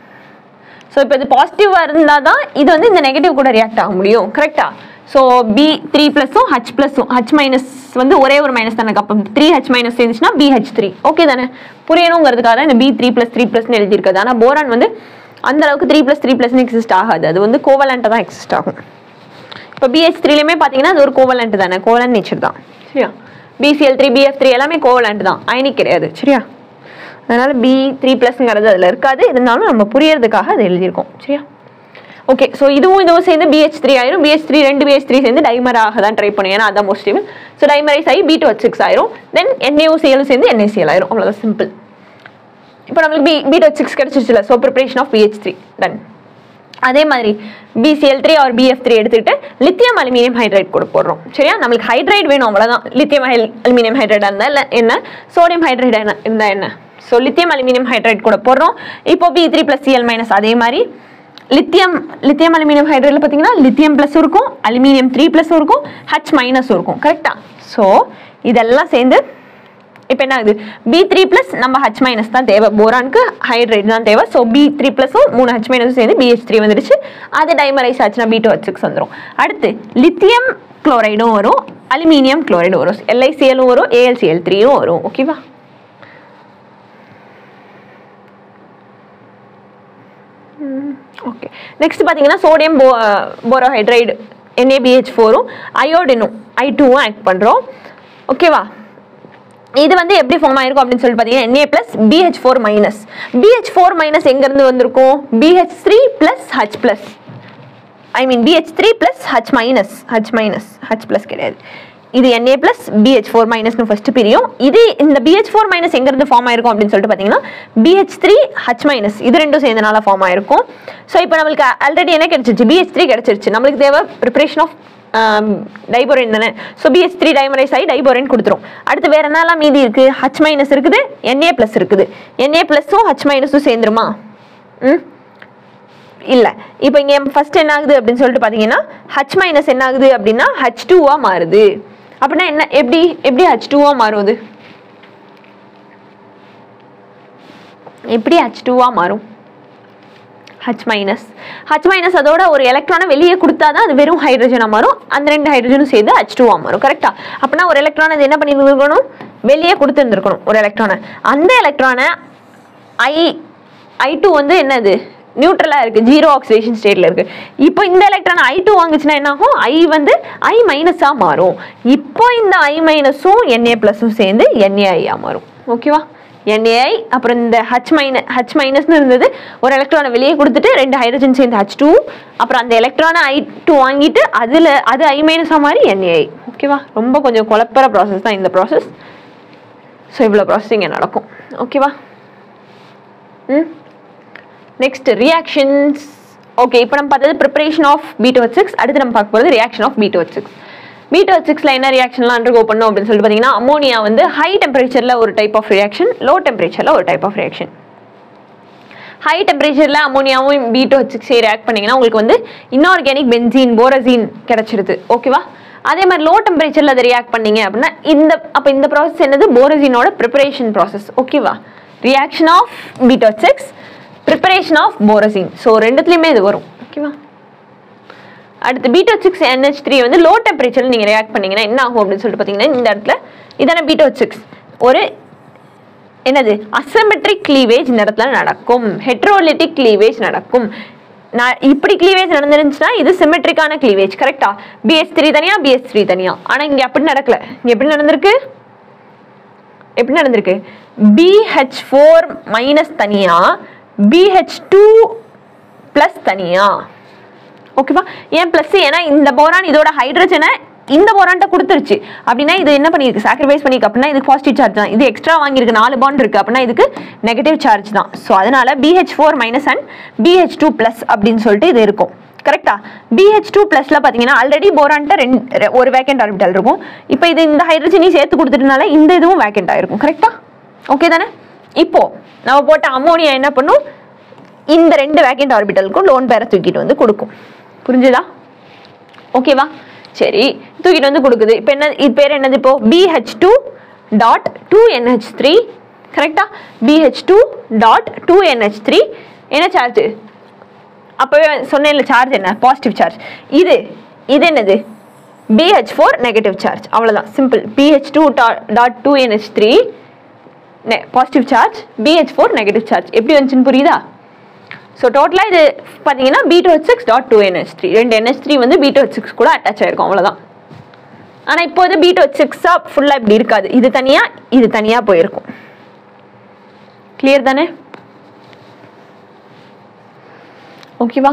ஸோ இப்போ இது பாசிட்டிவாக இருந்தால் தான் இது வந்து இந்த நெகட்டிவ் கூட ரியாக்ட் ஆக முடியும் கரெக்டா ஸோ பி த்ரீ ப்ளஸும் ஹச் ப்ளஸும் ஹச் மைனஸ் வந்து ஒரே ஒரு மைனஸ் தானே அப்போ த்ரீ ஹச் மைனஸ் சேர்ந்துச்சுன்னா பிஹெச் த்ரீ ஓகே தானே புரியணுங்கிறதுக்காக தான் இந்த பி த்ரீ ப்ளஸ் த்ரீ ப்ளஸ்னு எழுதியிருக்காது ஆனால் போரான் வந்து அந்த அளவுக்கு த்ரீ ப்ளஸ் த்ரீ ப்ளஸ்னு எக்ஸிஸ்ட் ஆகாது அது வந்து கோவலண்ட்டாக தான் எக்ஸிஸ்ட் ஆகும் இப்போ பிஹெச் த்ரீலையுமே பார்த்தீங்கன்னா அது ஒரு கோவலண்ட் தானே கோவலண்ட் நேச்சர் தான் சரியா பிசிஎல் த்ரீ பிஎஃப் த்ரீ எல்லாமே கோவலண்ட் தான் அயனிக் கிடையாது சரியா அதனால பி த்ரீ ப்ளஸ்ங்கிறது அதில் இருக்காது இருந்தாலும் நம்ம புரியறதுக்காக அது எழுதியிருக்கோம் சரியா ஓகே ஸோ இதுவும் இதுவும் சேர்ந்து பிஹெச் த்ரீ ஆயிரும் பிஹெச் த்ரீ ரெண்டு பிஹெச் த்ரீ சேர்ந்து டைமராக தான் ட்ரை பண்ணும் ஏன்னா அதான் மோஸ்ட் ஸ்டேபிள் ஸோ டைமரைஸ் ஆகி பி டூ சிக்ஸ் ஆயிரும் தென் என்ஏஓசிஎல் சேர்ந்து என்ஏசிஎல் ஆயிரும் அவ்வளோதான் சிம்பிள் இப்போ நம்மளுக்கு பி பி டூ சிக்ஸ் கிடச்சிருச்சுல so preparation of pH three done அதே மாதிரி BCl three or BF three எடுத்துக்கிட்டு லித்தியம் அலுமினியம் ஹைட்ரைட் கூட போடுறோம் சரியா நம்மளுக்கு ஹைட்ரைட் வேணும் அவ்வளோதான் லித்தியம் அலுமினியம் ஹைட்ரைடாக இருந்தால் இல்லை என்ன சோடியம் ஹைட்ரைட் என்ன இருந்தால் என்ன ஸோ லித்தியம் அலுமினியம் ஹைட்ரைட் கூட போடுறோம் இப்போ B three plus Cl minus அதே மாதிரி லித்தியம் லித்தியம் அலுமினியம் ஹைட்ரைடில் பார்த்தீங்கன்னா லித்தியம் ப்ளஸ் இருக்கும் அலுமினியம் த்ரீ ப்ளஸும் இருக்கும் ஹச் மைனஸும் இருக்கும் கரெக்டா ஸோ இதெல்லாம் சேர்ந்து இப்போ என்ன ஆகுது பி த்ரீ ப்ளஸ் நம்ம ஹச் மைனஸ் தான் தேவை போரானுக்கு ஹைட்ரேட் தான் தேவை ஸோ பி த்ரீ ப்ளஸும் மூணு ஹச் மைனஸும் சேர்ந்து பிஹெச் த்ரீ வந்துடுச்சு அது டைமரைஸ் ஆச்சுன்னா பி டூ ஹச் சிக்ஸ் வந்துடும் அடுத்து லித்தியம் குளோரைடும் வரும் அலுமினியம் குளோரைடும் வரும் எல்ஐசிஎலும் வரும் ஏஎல்சிஎல் த்ரீயும் வரும் ஓகேவா ஓகே நெக்ஸ்ட் பார்த்தீங்கன்னா சோடியம் போ போரோஹைட்ரைடு என்ஏபிஹெச் ஃபோரும் அயோடினும் ஐ டூவும் ஆக்ட் பண்ணுறோம் ஓகேவா இது வந்து எப்படி ஃபார்ம் ஆயிருக்கும் அப்படின்னு சொல்லி பார்த்தீங்கன்னா Na plus BH four minus BH four minus எங்கேருந்து வந்திருக்கும் BH three plus H plus I mean BH three plus H minus H minus H plus கிடையாது இது என்ஏ பிளஸ் பிஹெச் ஃபோர் மைனஸ்னு ஃபர்ஸ்ட் பிரியும் இது இந்த பிஹெச் ஃபோர் மைனஸ் எங்கேருந்து form ஆயிருக்கும் அப்படின்னு சொல்லிட்டு பார்த்தீங்கன்னா பிஹெச் த்ரீ ஹச் மைனஸ் இது ரெண்டும் சேர்ந்தனால ஃபார்ம் ஆயிருக்கும் ஸோ இப்போ நம்மளுக்கு ஆல்ரெடி என்ன கிடைச்சிருச்சு பிஹெச் த்ரீ கிடைச்சிருச்சு நம்மளுக்கு தேவை ப்ரிப்பரேஷன் ஆஃப் டைபோரேன் தானே ஸோ பிஹெச் த்ரீ டைமரைஸ் ஆகி டைபோரேன் கொடுத்துரும் அடுத்து வேற என்னெல்லாம் மீதி இருக்கு ஹச் மைனஸ் இருக்குது என்ஏ ப்ளஸ் இருக்குது என்ஏ ப்ளஸும் ஹச் மைனஸும் சேர்ந்துருமா ம் இல்லை இப்போ இங்கே ஃபர்ஸ்ட் என்ன ஆகுது அப்படின்னு சொல்லிட்டு பார்த்தீங்கன்னா ஹச் மைனஸ் என்ன ஆகுது அப்படின்னா ஹச் டூவாக மாறுது அப்படின்னா என்ன எப்படி எப்படி ஹச் டூவாக மாறும் அது எப்படி ஹச் டூவாக மாறும் ஹச் மைனஸ் ஹச் மைனஸ் அதோட ஒரு எலக்ட்ரானை வெளியே கொடுத்தா தான் அது வெறும் ஹைட்ரஜனாக மாறும் அந்த ரெண்டு ஹைட்ரஜனும் சேர்ந்து ஹச் டூவாக மாறும் கரெக்டா அப்படின்னா ஒரு எலக்ட்ரான் அது என்ன பண்ணியிருக்கணும் வெளியே கொடுத்துருந்துருக்கணும் ஒரு எலக்ட்ரானை அந்த எலக்ட்ரானை ஐ ஐ டூ வந்து என்னது நியூட்ரலாக இருக்குது ஜீரோ ஆக்சிடேஷன் ஸ்டேட்டில் இருக்குது இப்போ இந்த எலக்ட்ரான் ஐ டூ வாங்குச்சுன்னா என்ன ஆகும் ஐ வந்து ஐ மைனஸாக மாறும் இப்போ இந்த ஐ மைனஸும் என்ஏ ப்ளஸும் சேர்ந்து என்ஏஐயாக மாறும் ஓகேவா என்ஏஐ அப்புறம் இந்த ஹச் மைன ஹச் மைனஸ்னு இருந்தது ஒரு எலக்ட்ரானை வெளியே கொடுத்துட்டு ரெண்டு ஹைட்ரஜன் சேர்ந்து ஹச் டூ அப்புறம் அந்த எலக்ட்ரானை ஐ டூ வாங்கிட்டு அதில் அது ஐ மைனஸாக மாதிரி என்ஏஐ ஓகேவா ரொம்ப கொஞ்சம் குழப்பற ப்ராசஸ் தான் இந்த ப்ராசஸ் ஸோ இவ்வளோ ப்ராசஸிங் நடக்கும் ஓகேவா ம் நெக்ஸ்ட் ரியாக்ஷன்ஸ் ஓகே இப்போ நம்ம பார்த்தது ப்ரிப்பரேஷன் ஆஃப் பீட்டோ சிக்ஸ் அடுத்து நம்ம பார்க்க போகிறது reaction of B two six B two சிக்ஸில் என்ன ரியாக்ஷன்லாம் அண்டர்கோ பண்ணும் அப்படின்னு சொல்லிட்டு பார்த்தீங்கன்னா அமோனியா வந்து ஹை டெம்பரேச்சரில் ஒரு டைப் ஆஃப் ரியாக்ஷன் லோ டெம்பரேச்சரில் ஒரு டைப் ஆஃப் ரியாக்ஷன் ஹை டெம்பரேச்சரில் அமோனியாவும் பீட்டோ சிக்ஸ் ரியாக்ட் பண்ணீங்கன்னா உங்களுக்கு வந்து இன்ஆர்கானிக் பென்சீன் போரசீன் கிடைச்சிருது ஓகேவா அதே மாதிரி லோ டெம்பரேச்சரில் அதை ரியாக்ட் பண்ணீங்க அப்படின்னா இந்த அப்போ இந்த ப்ராசஸ் என்னது போரசீனோட ப்ரிப்பரேஷன் ப்ராசஸ் ஓகேவா reaction of B two six preparation of borazine so ரெண்டுத்துலேயுமே இது வரும் ஓகேவா அடுத்து பீட்டோ சிக்ஸ் என்ஹெச் த்ரீ வந்து லோ டெம்பரேச்சரில் நீங்கள் ரியாக்ட் பண்ணீங்கன்னா என்ன ஆகும் அப்படின்னு சொல்லிட்டு பார்த்தீங்கன்னா இந்த இடத்துல இதான பீட்டோ சிக்ஸ் ஒரு என்னது அசமெட்ரிக் க்ளீவேஜ் இந்த இடத்துல நடக்கும் ஹெட்ரோலிட்டிக் க்ளீவேஜ் நடக்கும் நான் இப்படி க்ளீவேஜ் நடந்துருந்துச்சுன்னா இது சிமெட்ரிக்கான க்ளீவேஜ் கரெக்டா பிஎஸ் த்ரீ தனியா பிஎஸ் த்ரீ தனியா ஆனால் இங்கே அப்படி நடக்கல இங்கே எப்படி நடந்திருக்கு எப்படி நடந்திருக்கு பிஹெச் ஃபோர் மைனஸ் தனியா பிஹெச் டூ ப்ளஸ் தனியா ஓகேவா ஏன் ப்ளஸ் ஏன்னா இந்த போரான் இதோட ஹைட்ரஜனை இந்த போரான்ட்ட கொடுத்துருச்சு அப்படின்னா இது என்ன பண்ணிருக்கு சாக்ரிஃபைஸ் பண்ணிருக்கு அப்படின்னா இதுக்கு பாசிட்டிவ் சார்ஜ் தான் இது எக்ஸ்ட்ரா வாங்கியிருக்கு நாலு பாண்ட் இருக்கு அப்படின்னா இதுக்கு நெகட்டிவ் சார்ஜ் தான் ஸோ அதனால BH four minus and BH two plus அப்படின்னு சொல்லிட்டு இது இருக்கும் கரெக்டா பிஹெச் டூ ப்ளஸ்ல பார்த்தீங்கன்னா ஆல்ரெடி போரான்ட்ட ரெண்டு ஒரு வேக்கண்ட் ஆர்பிட்டல் இருக்கும் இப்போ இது இந்த ஹைட்ரஜனையும் சேர்த்து கொடுத்துட்டனால இந்த இதுவும் வேக்கண்ட் ஆயிருக்கும் கரெக்டா ஓகே தானே இப்போ நம்ம போட்ட அமோனியா என்ன பண்ணும் இந்த ரெண்டு வேக்கண்ட் ஆர்பிட்டலுக்கும் லோன் பேரை தூக்கிட்டு வந்து கொடுக்கும் புரிஞ்சுதா ஓகேவா சரி தூக்கிட்டு வந்து கொடுக்குது இப்போ என்ன இது பேர் என்னது இப்போ BH two dot two NH three கரெக்டா BH two dot two NH three என்ன சார்ஜ் அப்போவே சொன்னேன்ல சார்ஜ் என்ன பாசிட்டிவ் சார்ஜ் இது இது என்னது பிஹெச் ஃபோர் நெகட்டிவ் சார்ஜ் அவ்வளோதான் simple BH two dot two NH three positive charge BH four negative charge எப்படி வந்துச்சுன்னு புரியுதா ஸோ டோட்டலாக இது பார்த்தீங்கன்னா B two six dot two NH three ரெண்டு என்ஹெச் த்ரீ வந்து பீட்டோ சிக்ஸ் கூட அட்டாச் ஆயிருக்கும் அவ்வளோதான் ஆனால் இப்போ இது பீட்டோ சிக்ஸாக ஃபுல்லாக இப்படி இருக்காது இது தனியாக இது தனியாக போயிருக்கும் கிளியர் தானே ஓகேவா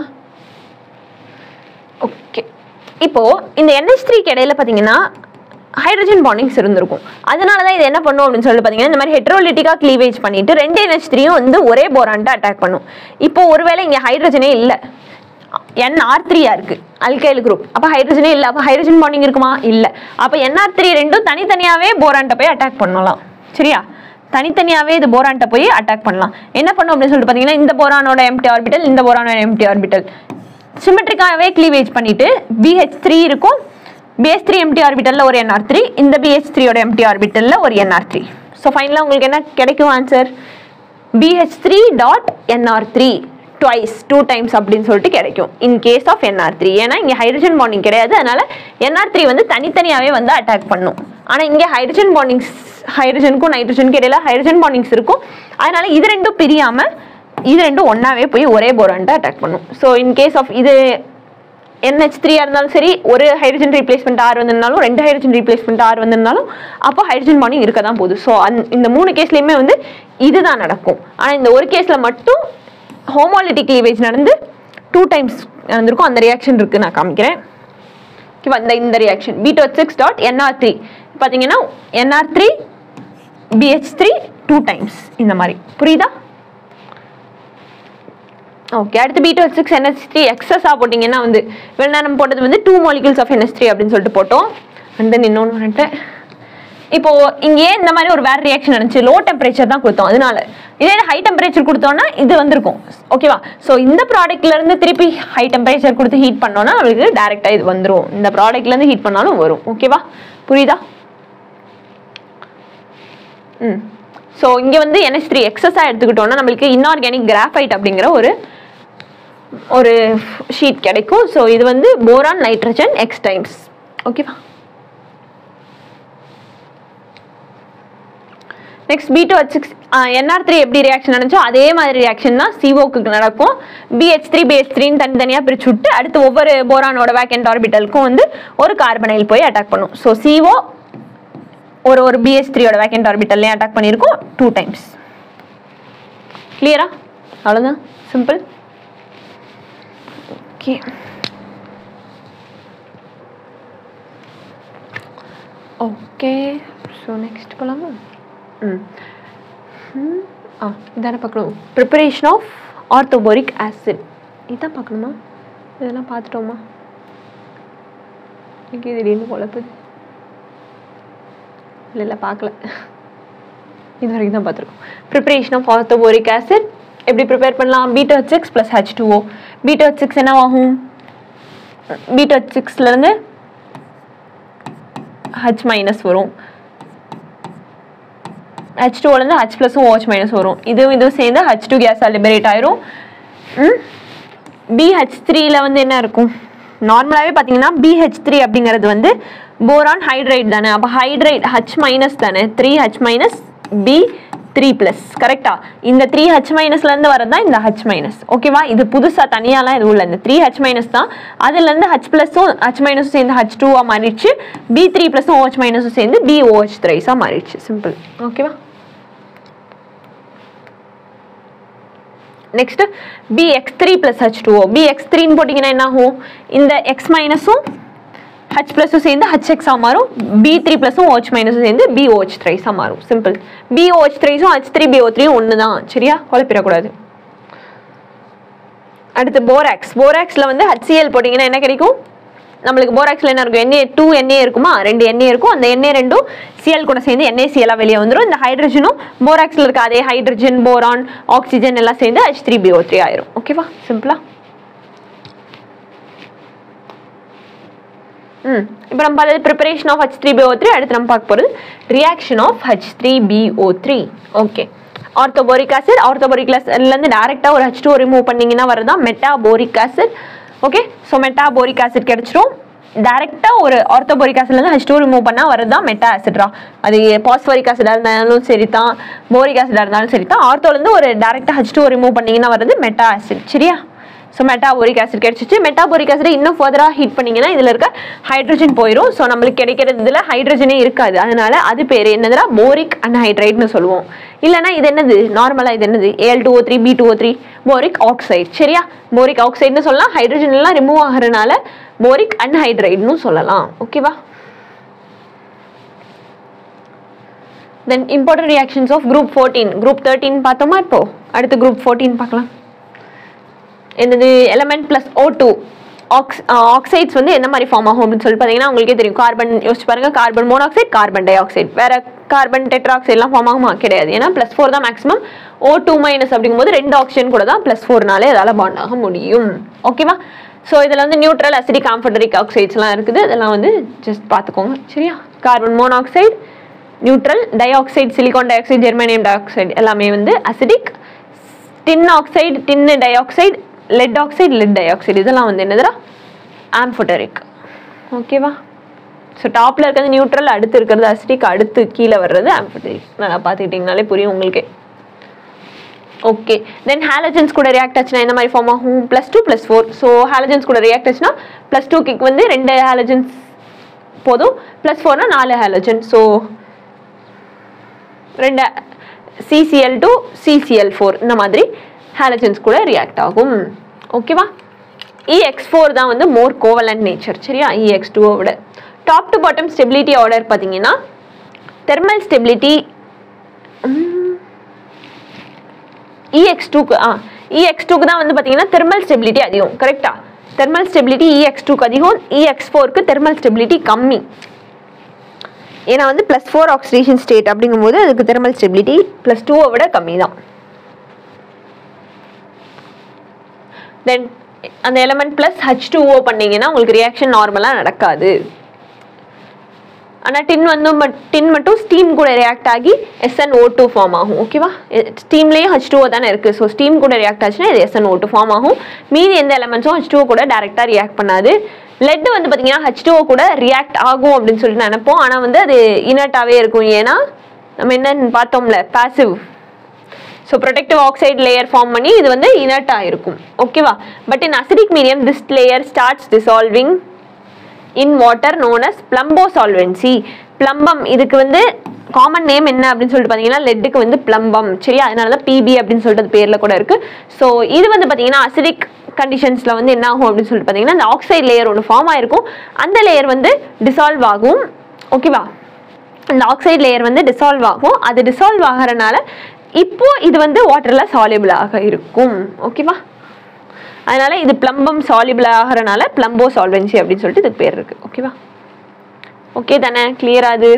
ஓகே இப்போ இந்த என்ஹெச் த்ரீக்கு இடையில பார்த்தீங்கன்னா ஹைட்ரஜன் பாண்டிங்ஸ் இருந்திருக்கும் அதனால தான் இது என்ன பண்ணும் அப்படின்னு சொல்லி பார்த்தீங்கன்னா இந்த மாதிரி ஹெட்ரோலிட்டிக்காக க்ளீவேஜ் பண்ணிட்டு ரெண்டு என்ஹெச் த்ரீயும் வந்து ஒரே போரான்ட்டு அட்டாக் பண்ணும் இப்போ ஒருவேளை இங்கே ஹைட்ரஜனே இல்லை என்ஆர் த்ரீயா இருக்கு அல்கைல் குரூப் அப்போ ஹைட்ரஜனே இல்லை அப்போ ஹைட்ரஜன் பாண்டிங் இருக்குமா இல்லை அப்போ என்ஆர் த்ரீ ரெண்டும் தனித்தனியாகவே போரான்ட்ட போய் அட்டாக் பண்ணலாம் சரியா தனித்தனியாகவே இது போரான்ட்ட போய் அட்டாக் பண்ணலாம் என்ன பண்ணும் அப்படின்னு சொல்லிட்டு பார்த்தீங்கன்னா இந்த போரானோட எம்டி ஆர்பிட்டல் இந்த போரானோட எம்டி ஆர்பிட்டல் சிமெட்ரிக்காகவே க்ளீவேஜ் பண்ணிட்டு பிஹெச் த்ரீ இருக்கும் பிஎஸ் த்ரீ எம்டி ஆர்பிட்டலில் ஒரு என்ஆர் த்ரீ இந்த பிஹெச் த்ரீயோட எம்டி ஆர்பிட்டலில் ஒரு என்ஆர் த்ரீ ஸோ ஃபைனலாக உங்களுக்கு என்ன கிடைக்கும் answer BH three dot NR three twice two times அப்படின்னு சொல்லிட்டு கிடைக்கும் in case of NR three ஏன்னா இங்கே ஹைட்ரஜன் பாண்டிங் கிடையாது அதனால என்ஆர் த்ரீ வந்து தனித்தனியாகவே வந்து அட்டாக் பண்ணும் ஆனால் இங்கே ஹைட்ரஜன் பாண்டிங்ஸ் ஹைட்ரஜனுக்கும் நைட்ரஜனுக்கும் இடையில ஹைட்ரஜன் பாண்டிங்ஸ் இருக்கும் அதனால இது ரெண்டும் பிரியாமல் இது ரெண்டும் ஒன்றாவே போய் ஒரே போரான்ட்டு அட்டாக் பண்ணும் ஸோ இன் கேஸ் ஆஃப் இது என்ஹெச் த்ரீயாக இருந்தாலும் சரி ஒரு ஹைட்ரஜன் ரீப்ளேஸ்மெண்ட் ஆறு வந்திருந்தாலும் ரெண்டு ஹைட்ரஜன் ரீப்ளேஸ்மெண்ட் ஆறு வந்திருந்தாலும் அப்போ ஹைட்ரஜன் பாண்டிங் இருக்க தான் போகுது ஸோ அந் இந்த மூணு கேஸ்லையுமே வந்து இதுதான் நடக்கும் ஆனால் இந்த ஒரு கேஸில் மட்டும் ஹோமாலிட்டி கிளீவேஜ் நடந்து டூ டைம்ஸ் நடந்திருக்கும் அந்த ரியாக்ஷன் இருக்குது நான் காமிக்கிறேன் ஓகேவா இந்த இந்த reaction B two six dot NR three பார்த்தீங்கன்னா NR three pH three two times இந்த மாதிரி புரியுதா ஓகே அடுத்து பீட்டோ சிக்ஸ் என்எஸ் த்ரீ எக்ஸஸாக போட்டிங்கன்னா வந்து இவ்வளோ நேரம் போட்டது வந்து two molecules of NS three அப்படின்னு சொல்லிட்டு போட்டோம் அண்ட் தென் இன்னொன்று வந்துட்டு இப்போ இங்கே இந்த மாதிரி ஒரு வேற ரியாக்ஷன் நடந்துச்சு லோ டெம்பரேச்சர் தான் கொடுத்தோம் அதனால இதே ஹை டெம்பரேச்சர் கொடுத்தோம்னா இது வந்திருக்கும் ஓகேவா ஸோ இந்த ப்ராடக்ட்ல இருந்து திருப்பி ஹை டெம்பரேச்சர் கொடுத்து ஹீட் பண்ணோம்னா நம்மளுக்கு டேரெக்டா இது வந்துரும் இந்த ப்ராடக்ட்ல இருந்து ஹீட் பண்ணாலும் வரும் ஓகேவா புரியுதா ம் ஸோ இங்கே வந்து NH3 த்ரீ எக்ஸஸாக எடுத்துக்கிட்டோம்னா நம்மளுக்கு இன்ஆர்கானிக் கிராஃபைட் அப்படிங்கிற ஒரு ஒரு ஷீட் கிடைக்கும் ஸோ இது வந்து போரான் நைட்ரஜன் எக்ஸ் டைம்ஸ் ஓகேவா next B two six NR three எப்படி ரியாக்ஷன் நடந்துச்சோ அதே மாதிரி ரியாக்ஷன் தான் சிஓக்கு நடக்கும் பிஹெச் த்ரீ பிஹெச் த்ரீன்னு தனித்தனியாக பிரிச்சு விட்டு அடுத்து ஒவ்வொரு போரானோட வேக்கண்ட் ஆர்பிட்டலுக்கும் வந்து ஒரு கார்பனைல் போய் அட்டாக் பண்ணும் ஸோ சிஓ ஒரு ஒரு பிஹெச் த்ரீயோட வேக்கண்ட் ஆர்பிட்டல்லையும் அட்டாக் பண்ணியிருக்கோம் டூ டைம்ஸ் கிளியரா அவ்வளோதான் simple okay okay so next போகலாமா ம் ம், ஆ இதானே பார்க்கணும் ப்ரிப்பரேஷன் ஆஃப் ஆர்த்தோபோரிக் ஆசிட் இதான் பார்க்கணுமா இதெல்லாம் பார்த்துட்டோமா எனக்கு திடீர்னு குழப்புது இல்லை இல்லை பார்க்கல இது வரைக்கும் தான் பார்த்துருக்கோம் ப்ரிப்பரேஷன் ஆஃப் ஆர்த்தோபோரிக் ஆசிட் எப்படி ப்ரிப்பேர் பண்ணலாம் B two six plus H two O B two six என்னவாகும் பீட்டா சிக்ஸ்லேருந்து ஹச் மைனஸ் வரும் ஹச் டூலேருந்து ஹச் ப்ளஸும் ஓஹெச் மைனஸ் வரும் இதுவும் இதுவும் சேர்ந்து ஹச் டூ கேஸாக லிபரேட் ஆயிரும் பிஹெச் த்ரீல வந்து என்ன இருக்கும் நார்மலாகவே பார்த்தீங்கன்னா பிஹெச் த்ரீ அப்படிங்கிறது வந்து போரான் ஹைட்ரைட் தானே அப்போ ஹைட்ரைட் ஹச் மைனஸ் தானே three H minus B three plus கரெக்டா இந்த த்ரீ ஹச் மைனஸ்லேருந்து வரது தான் இந்த ஹச் மைனஸ் ஓகேவா இது புதுசாக தனியாலாம் எதுவும் இல்லை இந்த த்ரீ ஹச் மைனஸ் தான் அதுலேருந்து ஹச் ப்ளஸும் ஹச் மைனஸும் சேர்ந்து ஹச் டூவாக மாறிடுச்சு பி த்ரீ ப்ளஸும் ஓஹெச் மைனஸும் சேர்ந்து பி ஓஹெச் த்ரைஸாக மாறிடுச்சு சிம்பிள் ஓகேவா next B X three plus H two B X த்ரீன்னு போட்டிங்கன்னா என்ன ஆகும் இந்த எக்ஸ் மைனஸும் ஹச் ப்ளஸும் சேர்ந்து ஹச் எக்ஸாக மாறும் பி த்ரீ ப்ளஸும் ஓஹெச் மைனஸும் சேர்ந்து பி ஓஹெச் த்ரைஸாக மாறும் சிம்பிள் பி ஓஹெச் த்ரைஸும் ஹச் த்ரீ பி ஓ த்ரீயும் ஒன்று தான் சரியா குழப்பிடக்கூடாது அடுத்து போராக்ஸ் போராக்ஸில் வந்து ஹச்சிஎல் போட்டிங்கன்னா என்ன கிடைக்கும் நம்மளுக்கு போராக்ஸில் என்ன இருக்கும் எண்ணெய் டூ எண்ணெய் இருக்குமா ரெண்டு எண்ணெய் இருக்கும் அந்த எண்ணெய் ரெண்டும் சிஎல் கூட சேர்ந்து என்ஏசிஎலாக வெளியே வந்துடும் இந்த ஹைட்ரஜனும் போராக்ஸில் இருக்க அதே ஹைட்ரஜன் போரான் ஆக்சிஜன் எல்லாம் சேர்ந்து ஹச் த்ரீ பிஓ த்ரீ ஆயிரும் ஓகேவா சிம்பிளா ம் இப்போ நம்ம பார்த்தது preparation of H three PO three அடுத்து நம்ம பார்க்க போகிறது reaction of H three PO three okay orthoboric acid orthoboric ஆசிட்லேருந்து டேரெக்டாக ஒரு ஹச் டூ ரிமூவ் பண்ணிங்கன்னா வரதான் metaboric acid okay so metaboric acid கிடைச்சிரும் டேரெக்டாக ஒரு ஆர்த்தோபோரிக் ஆசிட்லேருந்து ஹச் டூ ரிமூவ் பண்ணால் வரது தான் மெட்டா ஆசிட்ரா அது பாஸ்போரிக் ஆசிடாக இருந்தாலும் சரி தான் போரிக் ஆசிடாக இருந்தாலும் சரி தான் ஆர்த்தோலேருந்து ஒரு டேரெக்டாக ஹச் டூ ரிமூவ் பண்ணிங்கன்னா வரது மெட்டா ஆசிட் சரியா ஸோ மெட்டாபோரிக் ஆசிட் கிடைச்சிச்சு மெட்டாபோரிக் ஆசிட் இன்னும் ஃபர்தராக ஹீட் பண்ணிங்கன்னா இதில் இருக்க ஹைட்ரஜன் போயிடும் ஸோ நம்மளுக்கு கிடைக்கிறது இதில் ஹைட்ரஜனே இருக்காது அதனால அது பேர் என்னதுன்னா போரிக் அன்ஹைட்ரைட்னு சொல்லுவோம் இல்லைனா இது என்னது நார்மலாக இது என்னது Al two O three B two O three boric oxide சரியா போரிக் ஆக்சைடுன்னு சொல்லலாம் ஹைட்ரஜன் எல்லாம் ரிமூவ் ஆகிறனால போரிக் அன்ஹைட்ரைட்னு சொல்லலாம் ஓகேவா then important reactions of group fourteen group thirteen பார்த்தோமா இப்போ அடுத்து குரூப் ஃபோர்டீன் பார்க்கலாம் என்னது எலமெண்ட் ப்ளஸ் ஓ டூ ஆக்ஸ் ஆக்சைட்ஸ் வந்து என்ன மாதிரி ஃபார்ம் ஆகும் அப்படின்னு சொல்லி பார்த்தீங்கன்னா உங்களுக்கே தெரியும் கார்பன் யோசிச்சு பாருங்க carbon monoxide carbon dioxide வேற கார்பன் டெட்ராக்சைட்லாம் ஃபார்ம் ஆகுமா கிடையாது ஏன்னா ப்ளஸ் ஃபோர் தான் மேக்ஸிமம் ஓ டூ மைனஸ் அப்படிங்கும்போது ரெண்டு ஆக்சிஜன் கூட தான் ப்ளஸ் ஃபோர்னாலே அதால் பாண்ட் ஆக முடியும் ஓகேவா ஸோ இதில் வந்து நியூட்ரல் அசிடிக் ஆம்ஃபடரிக் ஆக்சைட்ஸ்லாம் இருக்குது இதெல்லாம் வந்து ஜஸ்ட் பார்த்துக்கோங்க சரியா carbon monoxide neutral dioxide silicon dioxide germanium dioxide எல்லாமே வந்து acidic tin oxide tin dioxide lead oxide lead dioxide இதெல்லாம் வந்து என்னதுடா ஆம்ஃபோட்டரிக் ஓகேவா ஸோ டாப்பில் இருக்கிறது நியூட்ரல் அடுத்து இருக்கிறது அசிடிக் அடுத்து கீழே வர்றது ஆம்ஃபோட்டரிக் நல்லா பார்த்துக்கிட்டிங்கனாலே புரியும் உங்களுக்கே ஓகே தென் ஹாலஜன்ஸ் கூட ரியாக்ட் ஆச்சுன்னா என்ன மாதிரி ஃபார்ம் ஆகும் plus two plus four so halogens கூட ரியாக்ட் ஆச்சுன்னா ப்ளஸ் டூ கிக் வந்து ரெண்டு ஹாலஜன்ஸ் போதும் ப்ளஸ் ஃபோர்னா நாலு ஹாலஜன் ஸோ ரெண்டு சிசிஎல் டு சிசிஎல் ஃபோர் இந்த மாதிரி ஹாலஜன்ஸ் கூட ரியாக்ட் ஆகும் ஓகேவா இஎக்ஸ் ஃபோர் தான் வந்து மோர் கோவலண்ட் நேச்சர் சரியா இஎக்ஸ் டூவை விட top to bottom stability order பார்த்தீங்கன்னா தெர்மல் ஸ்டெபிலிட்டி இஎக்ஸ் டூக்கு ஆ இஎக்ஸ் டூக்கு தான் வந்து பார்த்தீங்கன்னா தெர்மல் ஸ்டெபிலிட்டி அதிகம் கரெக்டா தெர்மல் ஸ்டெபிலிட்டி இஎக்ஸ் டூக்கு அதிகம் இஎக்ஸ் ஃபோருக்கு தெர்மல் ஸ்டெபிலிட்டி கம்மி ஏன்னா வந்து ப்ளஸ் ஃபோர் ஆக்சிடேஷன் ஸ்டேட் அப்படிங்கும்போது அதுக்கு தெர்மல் ஸ்டெபிலிட்டி ப்ளஸ் டூவை விட கம்மி தான் தென் அந்த element plus H two O பண்ணீங்கன்னா உங்களுக்கு ரியாக்ஷன் நார்மலாக நடக்காது ஆனால் டின் வந்து மட் டின் மட்டும் ஸ்டீம் கூட ரியாக்ட் ஆகி எஸ்என் ஓ டூ ஃபார்ம் ஆகும் ஓகேவா ஸ்டீம்லேயும் ஹச் டூ தானே இருக்குது ஸோ ஸ்டீம் கூட ரியாக்ட் ஆச்சுன்னா இது எஸ்என் ஓ டூ ஃபார்ம் ஆகும் மீதி எந்த எலமெண்ட்ஸும் ஹச் டூ கூட டேரெக்டாக ரியாக்ட் பண்ணாது லெட் வந்து பார்த்தீங்கன்னா ஹச் டூ கூட ரியாக்ட் ஆகும் அப்படின்னு சொல்லிட்டு நினைப்போம் ஆனால் வந்து அது இனர்ட்டாகவே இருக்கும் ஏன்னா நம்ம என்னன்னு பார்த்தோம்ல passive so protective oxide layer form பண்ணி இது வந்து இனர்ட்டாக இருக்கும் ஓகேவா but in acidic medium this layer starts dissolving in water known as plumbosolvency plumbum இதுக்கு வந்து காமன் நேம் என்ன அப்படின்னு சொல்லிட்டு பார்த்தீங்கன்னா லெட்டுக்கு வந்து பிளம்பம் சரியா அதனால தான் பிபி அப்படின்னு சொல்லிட்டு அது பேரில் கூட இருக்குது ஸோ இது வந்து பார்த்தீங்கன்னா அசிடிக் கண்டிஷன்ஸில் வந்து என்ன ஆகும் அப்படின்னு சொல்லிட்டு பார்த்தீங்கன்னா இந்த ஆக்சைடு லேயர் ஒன்று ஃபார்ம் ஆயிருக்கும் அந்த லேயர் வந்து டிசால்வ் ஆகும் ஓகேவா அந்த ஆக்சைடு லேயர் வந்து டிசால்வ் ஆகும் அது டிசால்வ் ஆகிறனால இப்போ இது வந்து வாட்டரில் சாலிபிளாக இருக்கும் ஓகேவா அதனால இது பிளம்பம் சாலிபிள் ஆகிறனால பிளம்போ சால்வென்சி அப்படின்னு சொல்லிட்டு இதுக்கு பேர் இருக்கு ஓகேவா ஓகே தானே கிளியரா அது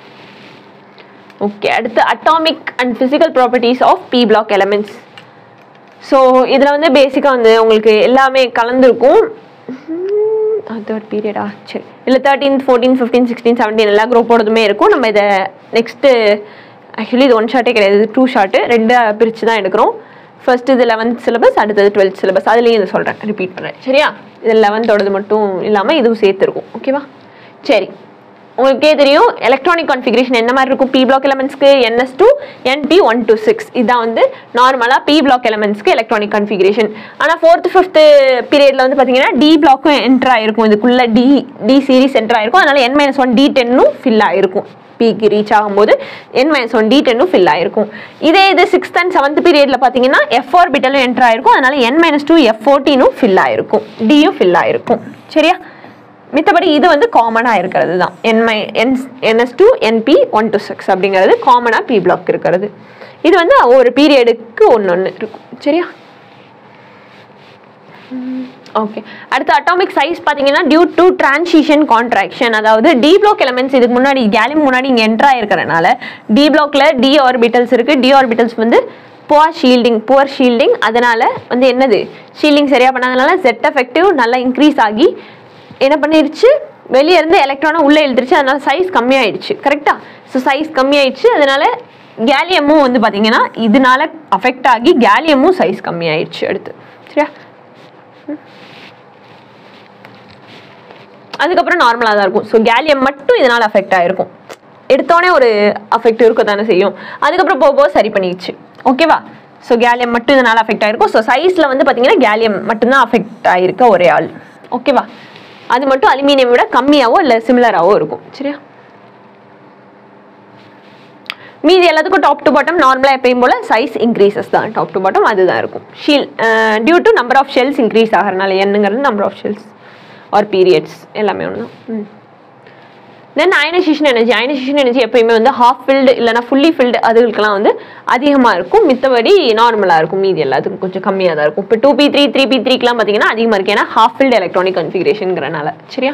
ஓகே அடுத்து atomic and physical properties of B block elements so இதில் வந்து பேசிக்காக வந்து உங்களுக்கு எல்லாமே கலந்துருக்கும் தேர்ட் பீரியடா சரி இல்லை thirteen fourteen fifteen sixteen seventeen எல்லா குரூப்போடதுமே இருக்கும் நம்ம இதை நெக்ஸ்ட்டு ஆக்சுவலி இது ஒன் ஷார்ட்டே கிடையாது டூ ஷார்ட்டு ரெண்டாக பிரித்து தான் எடுக்கிறோம் ஃபர்ஸ்ட் இது லெவன்த் சிலபஸ் அடுத்தது டுவெல்த் சிலபஸ் அதுலேயும் இதை சொல்கிறேன் ரிப்பீட் பண்ணுறேன் சரியா இது லெவன்த்தோடது மட்டும் இல்லாமல் இதுவும் சேர்த்துருக்கும் ஓகேவா சரி உங்களுக்கே தெரியும் எலக்ட்ரானிக் கான்ஃபிகரேஷன் என்ன மாதிரி இருக்கும் பி பிளாக் எலமெண்ட்ஸ்க்கு NS two NP one to six இதான் வந்து நார்மலாக பி பிளாக் எலமெண்ட்ஸ்க்கு எலக்ட்ரானிக் கான்ஃபிகரேஷன் ஆனால் ஃபோர்த்து ஃபிஃப்த்து பீரியடில் வந்து பார்த்தீங்கன்னா டி பிளாக்கும் என்ட்ரு ஆயிருக்கும் இதுக்குள்ள டி டி சீரிஸ் என்ட்ரு ஆயிருக்கும் அதனால என் மைனஸ் ஒன் டி டென்னும் ஃபில் ஆயிருக்கும் பிக்கு ரீச் ஆகும்போது என் மைனஸ் ஒன் டி டென்னும் ஃபில் ஆயிருக்கும் இதே இது சிக்ஸ்த் அண்ட் செவன்த் பீரியடில் பார்த்தீங்கன்னா எஃப் ஆர்பிட்டலும் என்ட்ரு ஆயிருக்கும் அதனால என் மைனஸ் டூ எஃப் ஃபோர்டீனும் ஃபில் ஆயிருக்கும் டியும் ஃபில் ஆயிருக்கும் சரியா மித்தபடி இது வந்து காமனாக இருக்கிறது தான் என்மை N NS two NP one to six அப்படிங்கிறது காமனாக பி பிளாக் இருக்கிறது இது வந்து ஒரு பீரியடுக்கு ஒன்று ஒன்று இருக்கும் சரியா ஓகே அடுத்து அட்டாமிக் சைஸ் பார்த்தீங்கன்னா டியூ டு டிரான்சிஷன் கான்ட்ராக்ஷன் அதாவது டி பிளாக் எலமெண்ட்ஸ் இதுக்கு முன்னாடி கேலியம் முன்னாடி இங்கே என்ட்ரா இருக்கிறனால டி பிளாக்ல டி ஆர்பிட்டல்ஸ் இருக்கு டி ஆர்பிட்டல்ஸ் வந்து புவர் ஷீல்டிங் புவர் ஷீல்டிங் அதனால வந்து என்னது ஷீல்டிங் சரியா பண்ணாதனால ஜெட் எஃபெக்டிவ் நல்லா இன்க்ரீஸ் ஆகி என்ன பண்ணிருச்சு வெளியே இருந்து எலக்ட்ரானை உள்ளே இழுத்துருச்சு அதனால சைஸ் கம்மியாயிடுச்சு கரெக்டா ஸோ சைஸ் கம்மியாயிடுச்சு அதனால கேலியமும் வந்து பார்த்தீங்கன்னா இதனால அஃபெக்ட் ஆகி கேலியமும் சைஸ் கம்மியாயிடுச்சு அடுத்து சரியா அதுக்கப்புறம் நார்மலாக தான் இருக்கும் ஸோ கேலியம் மட்டும் இதனால் அஃபெக்ட் ஆகிருக்கும் எடுத்தோடனே ஒரு அஃபெக்ட் இருக்க தானே செய்யும் அதுக்கப்புறம் போக போக சரி பண்ணிடுச்சு ஓகேவா ஸோ கேலியம் மட்டும் இதனால் அஃபெக்ட் ஆகிருக்கும் ஸோ சைஸில் வந்து பார்த்தீங்கன்னா கேலியம் மட்டும்தான் அஃபெக்ட் ஆகிருக்க ஒரே ஆள் ஓகேவா அது மட்டும் அலுமினியம் விட கம்மியாவோ இல்லை சிமிலராகவோ இருக்கும் சரியா மீதி எல்லாத்துக்கும் டாப் டு பாட்டம் நார்மலாக எப்பயும் போல் சைஸ் இன்க்ரீசஸ் தான் டாப் டு பாட்டம் அதுதான் இருக்கும் ஷீல் due to number of shells increase ஆகிறனால என்னங்கிறது number of shells or periods எல்லாமே ஒன்று தான் then ionisation energy ionisation energy எப்பயுமே வந்து ஹாஃப் ஃபில்டு இல்லைனா ஃபுல்லி ஃபில்டு அதுகளுக்கெல்லாம் வந்து அதிகமாக இருக்கும் மித்தபடி நார்மலாக இருக்கும் மீதி எல்லாத்துக்கும் கொஞ்சம் கம்மியாக தான் இருக்கும் இப்போ two P three three P த்ரீக்கெலாம் பார்த்தீங்கன்னா அதிகமாக இருக்கு ஏன்னா ஹாஃப் ஃபில்டு எலக்ட்ரானிக் கன்ஃபிகரேஷனுங்கிறனால சரியா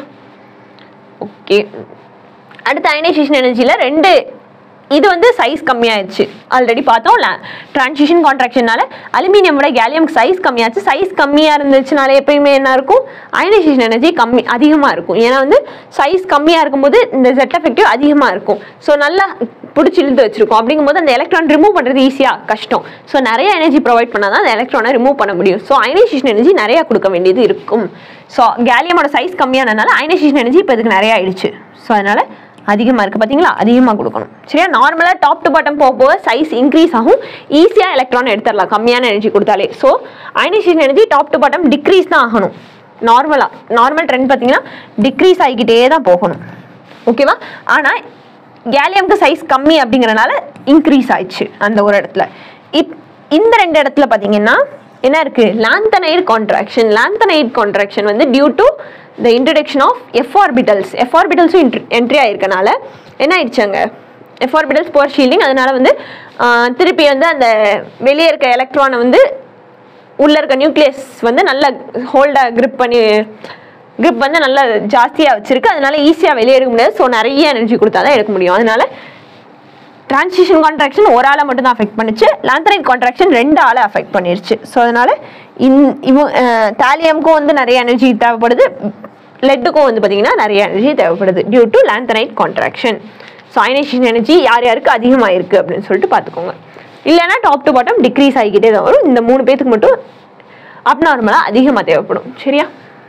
ஓகே அடுத்த அயனைசேஷன் எனர்ஜியில் ரெண்டு இது வந்து சைஸ் கம்மியாயிடுச்சு ஆல்ரெடி பார்த்தோம் டிரான்சிஷன் கான்ட்ராக்ஷனால அலுமினியம் விட கேலியம் சைஸ் கம்மியாச்சு சைஸ் கம்மியாக இருந்துச்சுனால எப்பயுமே என்ன இருக்கும் அயனைசேஷன் எனர்ஜி கம்மி அதிகமாக இருக்கும் ஏன்னா வந்து சைஸ் கம்மியாக இருக்கும்போது இந்த ஜெட் எஃபெக்டிவ் அதிகமாக இருக்கும் ஸோ நல்லா பிடிச்சி இழுத்து வச்சிருக்கோம் அப்படிங்கும்போது அந்த எலக்ட்ரான் ரிமூவ் பண்ணுறது ஈஸியாக கஷ்டம் ஸோ நிறைய எனர்ஜி ப்ரொவைட் பண்ணால் தான் அந்த எலக்ட்ரானை ரிமூவ் பண்ண முடியும் ஸோ அயனைசேஷன் எனர்ஜி நிறையா கொடுக்க வேண்டியது இருக்கும் ஸோ கேலியமோட சைஸ் கம்மியானதுனால அயனைசேஷன் எனர்ஜி இப்போ இதுக்கு நிறைய ஆயிடுச்சு ஸோ அதனால அதிகமாக இருக்குது பார்த்தீங்களா அதிகமாக கொடுக்கணும் சரியா நார்மலாக டாப் டு பாட்டம் போக போக சைஸ் இன்க்ரீஸ் ஆகும் ஈஸியாக எலக்ட்ரான் எடுத்துடலாம் கம்மியான எனர்ஜி கொடுத்தாலே so ionisation energy top to bottom decrease தான் ஆகணும் நார்மலாக நார்மல் ட்ரெண்ட் பார்த்தீங்கன்னா டிக்ரீஸ் ஆகிக்கிட்டே தான் போகணும் ஓகேவா ஆனால் கேலியம்க்கு சைஸ் கம்மி அப்படிங்கறனால இன்க்ரீஸ் ஆயிடுச்சு அந்த ஒரு இடத்துல இப் இந்த ரெண்டு இடத்துல பார்த்தீங்கன்னா என்ன இருக்கு லாந்தனைடு கான்ட்ராக்ஷன் லாந்தனைடு கான்ட்ராக்ஷன் வந்து due to the introduction of F orbitals F ஆர்பிட்டல்ஸும் என்ட்ரி ஆயிருக்கனால என்ன ஆயிடுச்சு அங்க எஃப் ஆர்பிட்டல்ஸ் போர் ஷீல்டிங் அதனால வந்து ஆஹ், திருப்பி வந்து அந்த வெளியே இருக்க எலக்ட்ரானை வந்து உள்ள இருக்க நியூக்ளியஸ் வந்து நல்ல ஹோல்டா grip பண்ணி grip வந்து நல்லா ஜாஸ்தியா வச்சிருக்கு அதனால ஈஸியா வெளியே எடுக்க முடியாது ஸோ நிறைய எனர்ஜி கொடுத்தா தான் எடுக்க முடியும் அதனால டிரான்சிஷன் கான்ட்ராக்ஷன் ஒரு ஆளை மட்டும் தான் அஃபெக்ட் பண்ணுச்சு லாந்தரைட் கான்ட்ராக்ஷன் ரெண்டு ஆளை அஃபெக்ட் பண்ணிருச்சு ஸோ அதனால இன் இவ தாலியம்க்கும் வந்து நிறைய எனர்ஜி தேவைப்படுது லெட்டுக்கும் வந்து பார்த்தீங்கன்னா நிறைய எனர்ஜி தேவைப்படுது due to lanthanide contraction so ionisation energy யார் யாருக்கு அதிகமாக இருக்குது அப்படின்னு சொல்லிட்டு பார்த்துக்கோங்க இல்லைன்னா டாப் டு பாட்டம் டிக்ரீஸ் ஆகிக்கிட்டே தான் வரும் இந்த மூணு பேத்துக்கு மட்டும் அப்நார்மலாக அதிகமாக தேவைப்படும் சரியா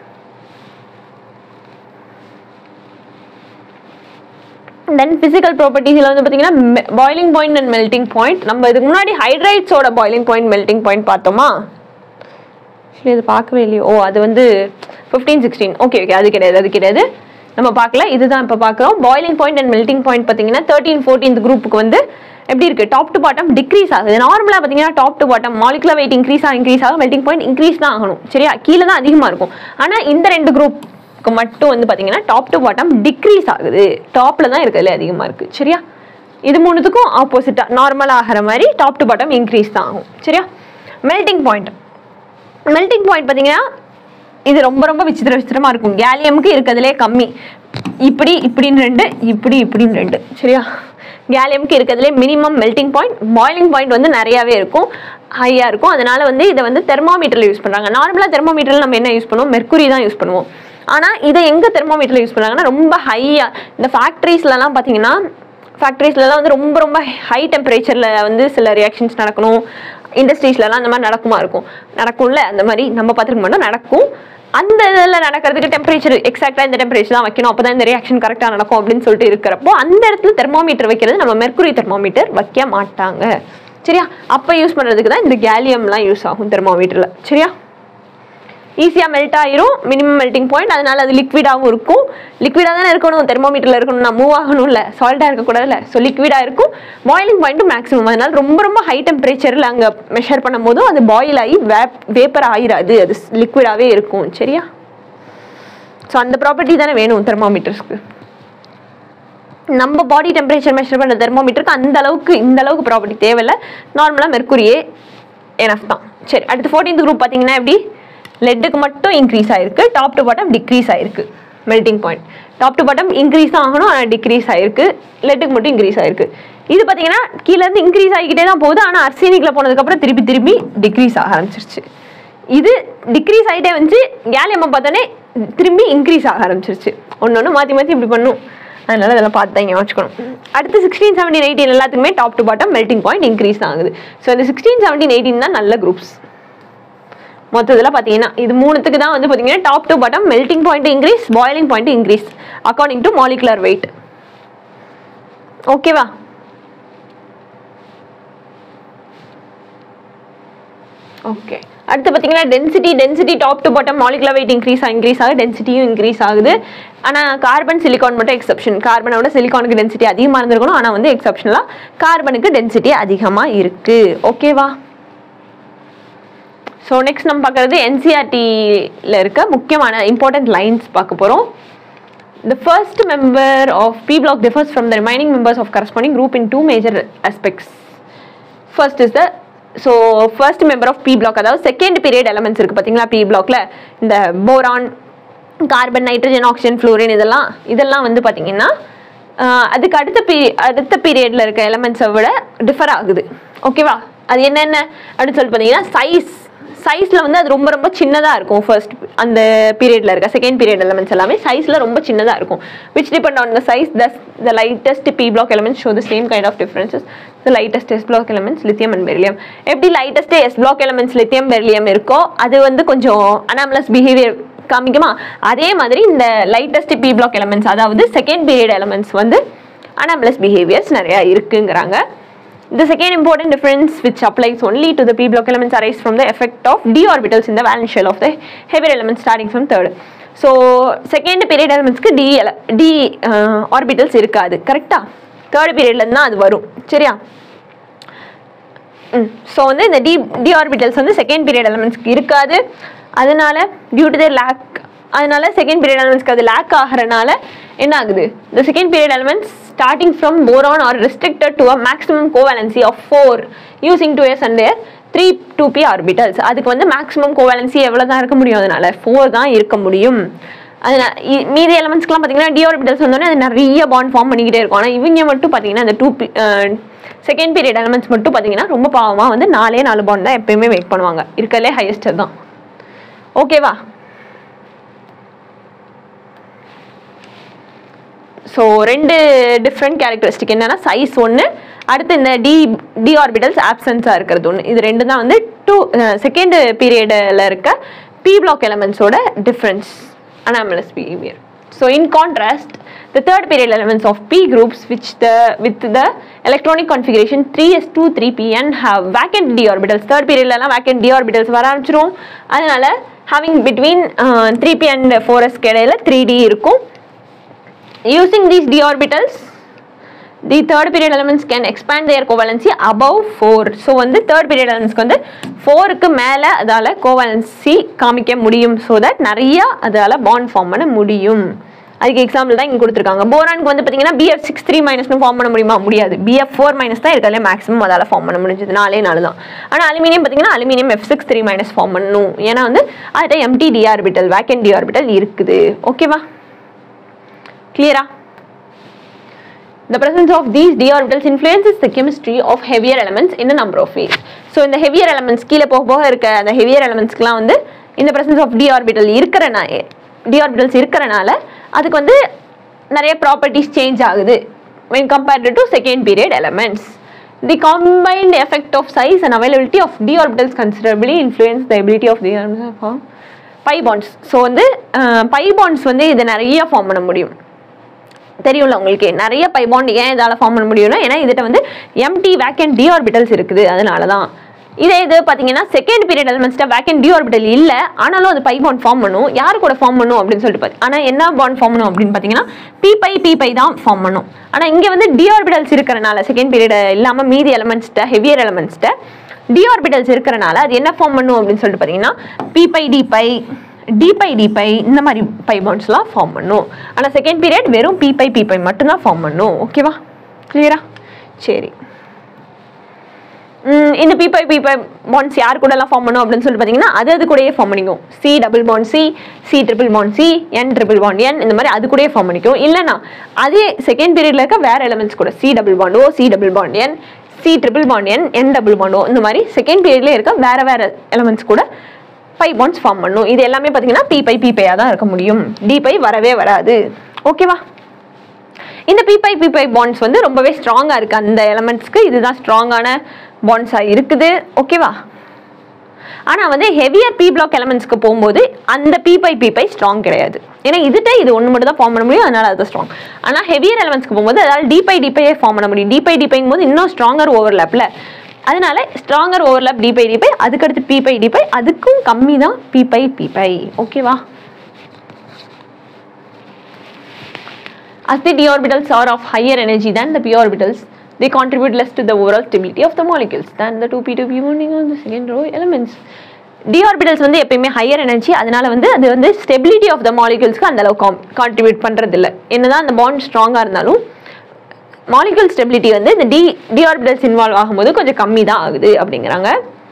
தென் ஃபிசிக்கல் ப்ராப்பர்ட்டிஸில் வந்து பார்த்தீங்கன்னா boiling point and melting point நம்ம இதுக்கு முன்னாடி ஹைட்ரைட்ஸோட பாய்லிங் பாயிண்ட் மெல்டிங் பாயிண்ட் பார்த்தோமா ஆக்சுவலி அது பார்க்கவே இல்லையோ ஓ அது வந்து ஃபிஃப்டீன் சிக்ஸ்டீன் ஓகே ஓகே அது கிடையாது அது கிடையாது நம்ம பார்க்கல இதுதான் இப்போ பார்க்குறோம் boiling point and melting point பார்த்தீங்கன்னா தேர்ட்டீன் ஃபோர்டீன்த் குரூப்புக்கு வந்து எப்படி இருக்கு டாப் டு பாட்டம் டிக்ரீஸ் ஆகுது நார்மலாக பார்த்தீங்கன்னா top to bottom molecular weight increase ஆக இன்க்ரீஸ் ஆகும் மெல்டிங் பாயிண்ட் இன்க்ரீஸ் தான் ஆகணும் சரியா கீழே தான் அதிகமாக இருக்கும் ஆனால் இந்த ரெண்டு குரூப்புக்கு மட்டும் வந்து பார்த்தீங்கன்னா டாப் டு பாட்டம் டிக்ரீஸ் ஆகுது டாப்பில் தான் இருக்கிறதுல அதிகமாக இருக்குது சரியா இது மூணுத்துக்கும் ஆப்போசிட்டாக நார்மலாக ஆகிற மாதிரி டாப் டு பாட்டம் இன்க்ரீஸ் தான் ஆகும் சரியா மெல்டிங் பாயிண்ட் மெல்டிங் பாயிண்ட் பார்த்தீங்கன்னா இது ரொம்ப ரொம்ப விசித்திர விசித்திரமா இருக்கும் கேலியமுக்கு இருக்கிறதுலே கம்மி இப்படி இப்படின்னு ரெண்டு இப்படி இப்படின்னு ரெண்டு சரியா கேலியம்க்கு இருக்கிறதுலே minimum melting point boiling point வந்து நிறையாவே இருக்கும் ஹையாக இருக்கும் அதனால வந்து இதை வந்து தெர்மாமீட்டரில் யூஸ் பண்ணுறாங்க நார்மலாக தெர்மாமீட்டரில் நம்ம என்ன யூஸ் பண்ணுவோம் மெர்க்குரி தான் யூஸ் பண்ணுவோம் ஆனால் இதை எங்கே தெர்மாமீட்டரில் யூஸ் பண்ணுறாங்கன்னா ரொம்ப ஹையாக இந்த ஃபேக்ட்ரிஸ்லலாம் பார்த்தீங்கன்னா ஃபேக்ட்ரிஸ்லலாம் வந்து ரொம்ப ரொம்ப ஹை டெம்பரேச்சரில் வந்து சில ரியாக்ஷன்ஸ் நடக்கணும் இண்டஸ்ட்ரீஸ்லலாம் அந்த மாதிரி நடக்குமா இருக்கும் நடக்கும்ல அந்த மாதிரி நம்ம பார்த்துருக்க மாட்டோம் நடக்கும் அந்த இதில் நடக்கிறதுக்கு டெம்பரேச்சர் எக்ஸாக்டாக இந்த டெம்பரேச்சர் தான் வைக்கணும் அப்போ தான் இந்த ரியாக்ஷன் கரெக்டாக நடக்கும் அப்படின்னு சொல்லிட்டு இருக்கிறப்போ அந்த இடத்துல தெர்மாமீட்டர் வைக்கிறது நம்ம மெர்க்குரி தெர்மாமீட்டர் வைக்க மாட்டாங்க சரியா அப்போ யூஸ் பண்ணுறதுக்கு தான் இந்த கேலியம்லாம் யூஸ் ஆகும் தெர்மாமீட்டரில் சரியா ஈஸியாக மெல்ட் ஆயிரும் மினிமம் மெல்டிங் பாயிண்ட் அதனால அது லிக்விடாகவும் இருக்கும் லிக்விடாக தானே இருக்கணும் தெர்மோமீட்டரில் இருக்கணும் நான் மூவ் ஆகணும்ல சால்ட்டாக இருக்கக்கூடாதுல்ல ஸோ லிக்விடாக இருக்கும் பாயிலிங் பாயிண்ட்டும் மேக்ஸிமம் அதனால ரொம்ப ரொம்ப ஹை டெம்பரேச்சரில் அங்கே மெஷர் பண்ணும்போதும் அது பாயில் ஆகி வேப் வேப்பர் ஆயிராது அது லிக்விடாகவே இருக்கும் சரியா ஸோ அந்த ப்ராப்பர்ட்டி தானே வேணும் தெர்மோமீட்டர்ஸ்க்கு நம்ம பாடி டெம்பரேச்சர் மெஷர் பண்ண தெர்மோமீட்டருக்கு அந்த அளவுக்கு இந்த அளவுக்கு ப்ராப்பர்ட்டி தேவையில்லை நார்மலாக மெர்க்குரியே எனஃப் தான் சரி அடுத்து ஃபோர்டீன்த் குரூப் பார்த்தீங்கன்னா எப்படி லெட்டுக்கு மட்டும் இன்க்ரீஸ் ஆயிருக்கு டாப் டு பாட்டம் டிக்ரீஸ் ஆயிருக்கு melting point top to bottom increase தான் ஆகணும் ஆனால் டிக்ரீஸ் ஆயிருக்கு லெட்டுக்கு மட்டும் இன்க்ரீஸ் ஆயிருக்கு இது பார்த்தீங்கன்னா கீழேருந்து இன்க்ரீஸ் ஆகிக்கிட்டே தான் போகுது ஆனால் அர்சேனிக்கில் போனதுக்கப்புறம் திருப்பி திருப்பி டிக்ரீஸ் ஆக ஆரம்பிச்சிருச்சு இது டிக்ரீஸ் ஆகிட்டே வந்துச்சு கேலியம்மை பார்த்தோன்னே திரும்பி இன்க்ரீஸ் ஆக ஆரம்பிச்சிருச்சு ஒன்று ஒன்று மாற்றி மாற்றி இப்படி பண்ணும் அதனால இதெல்லாம் பார்த்து தான் இங்கே வச்சுக்கணும் அடுத்து சிக்ஸ்டீன் செவன்டீன் எயிட்டீன் எல்லாத்துக்குமே top to bottom melting point increase தான் ஆகுது ஸோ இந்த சிக்ஸ்டீன் செவன்டீன் எயிட்டீன் தான் நல்ல குரூப்ஸ் மொத்தத்தில் பார்த்தீங்கன்னா இது மூணுத்துக்கு தான் வந்து பார்த்தீங்கன்னா top to bottom melting point increase boiling point increase according to molecular weight ஓகேவா ஓகே அடுத்து பார்த்தீங்கன்னா density density top to bottom molecular weight increase increase ஆகுது டென்சிட்டியும் இன்க்ரீஸ் ஆகுது ஆனால் கார்பன் சிலிகான் மட்டும் எக்ஸப்ஷன் கார்பனை விட சிலிகானுக்கு டென்சிட்டி அதிகமாக இருந்திருக்கணும் ஆனால் வந்து எக்ஸப்ஷனலாக கார்பனுக்கு டென்சிட்டி அதிகமாக இருக்குது ஓகேவா ஸோ நெக்ஸ்ட் நம்ம பார்க்குறது என்சிஆர்டியில் இருக்க முக்கியமான இம்பார்ட்டன்ட் லைன்ஸ் பார்க்க போகிறோம் The first member of P block differs from the remaining members of corresponding group in two major aspects. First is the so first member of B block அதாவது second period elements இருக்குது பார்த்தீங்களா p பிளாக்ல இந்த boron carbon nitrogen oxygen fluorine இதெல்லாம் இதெல்லாம் வந்து பார்த்தீங்கன்னா ஆஹ், அதுக்கு அடுத்த பீரி அடுத்த பீரியடில் இருக்க எலமெண்ட்ஸை விட டிஃபர் ஆகுது ஓகேவா அது என்னென்ன அப்படின்னு சொல்லி பார்த்தீங்கன்னா சைஸ் சைஸில் வந்து அது ரொம்ப ரொம்ப சின்னதாக இருக்கும் ஃபர்ஸ்ட் அந்த பீரியடில் இருக்க செகண்ட் பீரியட் எலமெண்ட்ஸ் எல்லாமே சைஸில் ரொம்ப சின்னதாக இருக்கும் which depend on the size thus the lightest p block elements show the same kind of differences the lightest s block elements lithium and beryllium எப்படி lightest s block elements lithium beryllium இருக்கோ அது வந்து கொஞ்சம் anomalous behaviour காமிக்குமா அதே மாதிரி இந்த lightest p block elements அதாவது second period elements வந்து அனாமலஸ் பிஹேவியர்ஸ் நிறையா இருக்குங்கிறாங்க The second important difference which applies only to the p block elements arise from the effect of d orbitals in the valence shell of the heavier elements starting from third. So second period எலமெண்ட்ஸ்க்கு d d orbitals இருக்காது கரெக்டா third பீரியட்லேருந்து தான் அது வரும் சரியா so வந்து இந்த d d orbitals வந்து செகண்ட் பீரியட் எலமெண்ட்ஸ்க்கு இருக்காது அதனால டியூ டு த லேக் அதனால செகண்ட் பீரியட் எலமெண்ட்ஸ்க்கு அது லேக் ஆகிறனால என்ன ஆகுது இந்த second period elements starting from boron are restricted to a maximum covalency of four using two s and three two p orbitals அதுக்கு வந்து மேக்ஸிமம் கோவேலன்சி எவ்வளோ தான் இருக்க முடியும் அதனால ஃபோர் தான் இருக்க முடியும் அதனால இ- மீதி எலமெண்ட்ஸ்க்குலாம் பார்த்தீங்கன்னா டி ஆர்பிட்டல்ஸ் வந்தோடனே அது நிறைய பாண்ட் ஃபார்ம் பண்ணிக்கிட்டே இருக்கும் ஆனால் இவங்க மட்டும் பார்த்தீங்கன்னா இந்த டூ செகண்ட் பீரியட் எலமெண்ட்ஸ் மட்டும் பார்த்தீங்கன்னா ரொம்ப பாவமாக வந்து நாலே நாலு பாண்ட் தான் எப்பயுமே மேக் பண்ணுவாங்க இருக்கலே ஹையஸ்ட் தான் ஓகேவா ஸோ ரெண்டு டிஃப்ரெண்ட் கேரக்டரிஸ்டிக் என்னன்னா சைஸ் ஒன்று அடுத்து இந்த டி டி ஆர்பிட்டல்ஸ் ஆப்சன்ஸாக இருக்கிறது ஒன்று இது ரெண்டு தான் வந்து டூ செகண்ட் பீரியடில் இருக்க பி பிளாக் எலமெண்ட்ஸோட difference anomalous behavior. So in contrast, the third period elements of P groups which the with the electronic configuration 3s2 3pn have vacant d orbitals third period எல்லாம் vacant d orbitals வர ஆரம்பிச்சிரும் அதனால having between uh, 3p and 4s க்கு இடையில 3d இருக்கும் using these d orbitals the third period elements can expand their covalency above 4 so வந்து third period elementsக்கு வந்து 4க்கு மேலே அதால் கோவலன்சி காமிக்க முடியும் ஸோ தட் நிறைய அதால் பாண்ட் ஃபார்ம் பண்ண முடியும் அதுக்கு எக்ஸாம்பிள் தான் இங்கே கொடுத்துருக்காங்க போரானுக்கு வந்து பார்த்தீங்கன்னா பிஎஃப் சிக்ஸ் த்ரீ மைனஸ்னு ஃபார்ம் பண்ண முடியுமா முடியாது பிஎஃப் ஃபோர் மைனஸ் தான் இருக்கிறதுல மேக்ஸிமம் அதால் ஃபார்ம் பண்ண முடிஞ்சது நாலே நாலு தான் ஆனால் அலுமினியம் பார்த்தீங்கன்னா aluminium F six three minus form பண்ணணும் ஏன்னா வந்து அதுகிட்ட empty d orbital vacant d orbital இருக்குது ஓகேவா கிளியரா The presence of these d orbitals influences the chemistry of heavier elements in a number of ways. So இந்த heavier elements கீழே போக போக இருக்க அந்த heavier elementsக்குலாம் வந்து இந்த presence of d orbital இருக்கிறனா d orbitals இருக்கிறனால அதுக்கு வந்து நிறைய ப்ராப்பர்ட்டிஸ் சேஞ்ச் ஆகுது when compared to second period elements. The combined effect of size and availability of d orbitals considerably influence the ability of the elements to form pi bonds. So வந்து pi bonds வந்து இது நிறைய form பண்ண முடியும் தெரியும்ல உங்களுக்கு நிறைய by bond ஏன் இதால் ஃபார்ம் பண்ண முடியும்னா ஏன்னா இதுகிட்ட வந்து எம்டி வேக்கண்ட் டி ஆர்பிட்டல்ஸ் இருக்குது அதனால தான் இதே இது பார்த்தீங்கன்னா செகண்ட் பீரியட் எலிமெண்ட்ஸ்ட வேக்கண்ட் டி ஆர்பிட்டல் இல்லை ஆனாலும் அது பை பாண்ட் ஃபார்ம் பண்ணும் யார் கூட ஃபார்ம் பண்ணும் அப்படின்னு சொல்லிட்டு பார்த்து ஆனால் என்ன பாண்ட் ஃபார்ம் பண்ணும் அப்படின்னு பார்த்தீங்கன்னா பி பை பி பை தான் ஃபார்ம் பண்ணும் ஆனால் இங்கே வந்து டி ஆர்பிட்டல்ஸ் இருக்கிறனால செகண்ட் பீரியட் இல்லாமல் மீதி எலிமெண்ட்ஸ்ட ஹெவியர் எலிமெண்ட்ஸ்ட டி ஆர்பிட்டல்ஸ் இருக்கிறனால அது என்ன ஃபார்ம் பண்ணும் அப்படின்னு சொல்லிட்டு பார்த்தீங்கன்னா p pi d pi d pi d pi இந்த மாதிரி பை பாண்ட்ஸ்லாம் ஃபார்ம் பண்ணும் ஆனால் செகண்ட் பீரியட் வெறும் பி பை பி பை மட்டும்தான் ஃபார்ம் பண்ணும் ஓகேவா கிளியரா சரி ம், இந்த p pi p pi bonds யார் கூடலாம் ஃபார்ம் பண்ணும் அப்படின்னு சொல்லி பார்த்தீங்கன்னா அது அது கூடயே ஃபார்ம் பண்ணிக்கும் C double bond C C triple bond C N triple bond N இந்த மாதிரி அது கூடயே ஃபார்ம் பண்ணிக்கும் இல்லைனா அதே செகண்ட் பீரியட்ல இருக்க வேற எலிமெண்ட்ஸ் கூட C double bond O C double bond N C triple bond N N double bond O இந்த மாதிரி செகண்ட் பீரியட்ல இருக்க வேற வேற எலிமெண்ட்ஸ் கூட பை பாண்ட்ஸ் ஃபார்ம் பண்ணும் இது எல்லாமே பார்த்தீங்கன்னா பி பை பி பையாக தான் இருக்க முடியும் டி பை வரவே வராது ஓகேவா இந்த p pi p pi bonds வந்து ரொம்பவே ஸ்ட்ராங்காக இருக்குது அந்த எலமெண்ட்ஸ்க்கு இதுதான் ஸ்ட்ராங்கான பாண்ட்ஸாக இருக்குது ஓகேவா ஆனால் வந்து ஹெவியர் பி பிளாக் எலமெண்ட்ஸ்க்கு போகும்போது அந்த p pi p pi strong கிடையாது ஏன்னா இதுட்ட இது ஒன்று மட்டும் தான் ஃபார்ம் பண்ண முடியும் அதனால அது ஸ்ட்ராங் ஆனால் ஹெவியர் எலமெண்ட்ஸ்க்கு போகும்போது அதாவது டி பை டிபையே ஃபார்ம் பண்ண முடியும் டி பை டிபைங்கும் போது இன்னும் ஸ்ட்ராங்கர் ஓவர்லேப்பில் அதனால stronger overlap d pi d pi அதுக்கடுத்து பி பை டிபை அதுக்கும் கம்மி தான் பி பை பி பை ஓகேவா As the d orbitals are of higher energy than the p orbitals, they contribute less to the overall stability of the molecules than the 2p2p bonding on the second row elements. d orbitals வந்து எப்பயுமே higher energy அதனால வந்து அது வந்து stability of the மாலிகூல்ஸ்க்கு அந்த அளவு contribute பண்றது இல்ல என்னதான் அந்த பாண்ட் ஸ்ட்ராங்கா இருந்தாலும் மாலிகூல் ஸ்டெபிலிட்டி வந்து இந்த டி டி ஆர்பிட்டல்ஸ் இன்வால்வ் ஆகும்போது கொஞ்சம் கம்மி தான் ஆகுது அப்படிங்கிறாங்க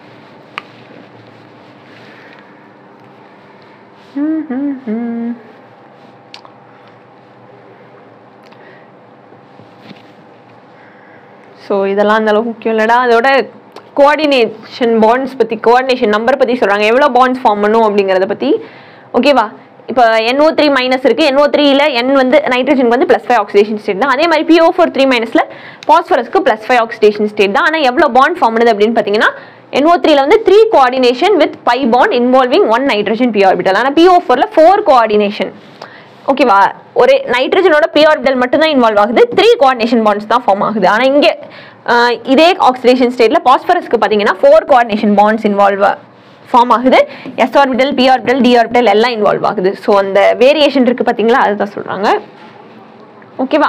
ம், ம், ம். ஸோ இதெல்லாம் அந்த அளவுக்கு முக்கியம் இல்லைடா அதோட கோஆர்டினேஷன் பாண்ட்ஸ் பற்றி கோஆர்டினேஷன் நம்பர் பற்றி சொல்கிறாங்க எவ்வளோ பாண்ட்ஸ் ஃபார்ம் பண்ணும் அப்படிங்கிறத பற்றி ஓகேவா இப்போ NO3 த்ரீ மைனஸ் இருக்குது NO3 த்ரீல N வந்து நைட்ரஜனுக்கு வந்து ப்ளஸ் ஃபைவ் ஆக்சிடேஷன் ஸ்டேட் தான் அதே மாதிரி PO4 ஃபோர் த்ரீ மைனஸில் பாஸ்பரஸ்க்கு ப்ளஸ் ஃபைவ் ஆக்சிடேஷன் ஸ்டேட் தான் ஆனால் எவ்வளோ பாண்ட் ஃபார்ம் பண்ணுது அப்படின்னு பார்த்தீங்கன்னா NO3 த்ரீல வந்து three coordination with pi bond involving one nitrogen p orbital ஆனால் PO4 ஃபோரில் ஃபோர் கோஆர்டினேஷன் ஓகேவா ஒரே நைட்ரஜனோட பி ஆர்பிட்டல் மட்டும் தான் இன்வால்வ் ஆகுது த்ரீ கோஆர்டினேஷன் பாண்ட்ஸ் தான் ஃபார்ம் ஆகுது ஆனால் இங்கே இதே ஆக்சிடேஷன் ஸ்டேட்ல பாஸ்பரஸ்க்கு பார்த்தீங்கன்னா four coordination bonds involve form ஆகுது s orbital p orbital d orbital எல்லாம் இன்வால்வ் ஆகுது ஸோ அந்த வேரியேஷன் இருக்கு பார்த்தீங்களா அதுதான் சொல்றாங்க ஓகேவா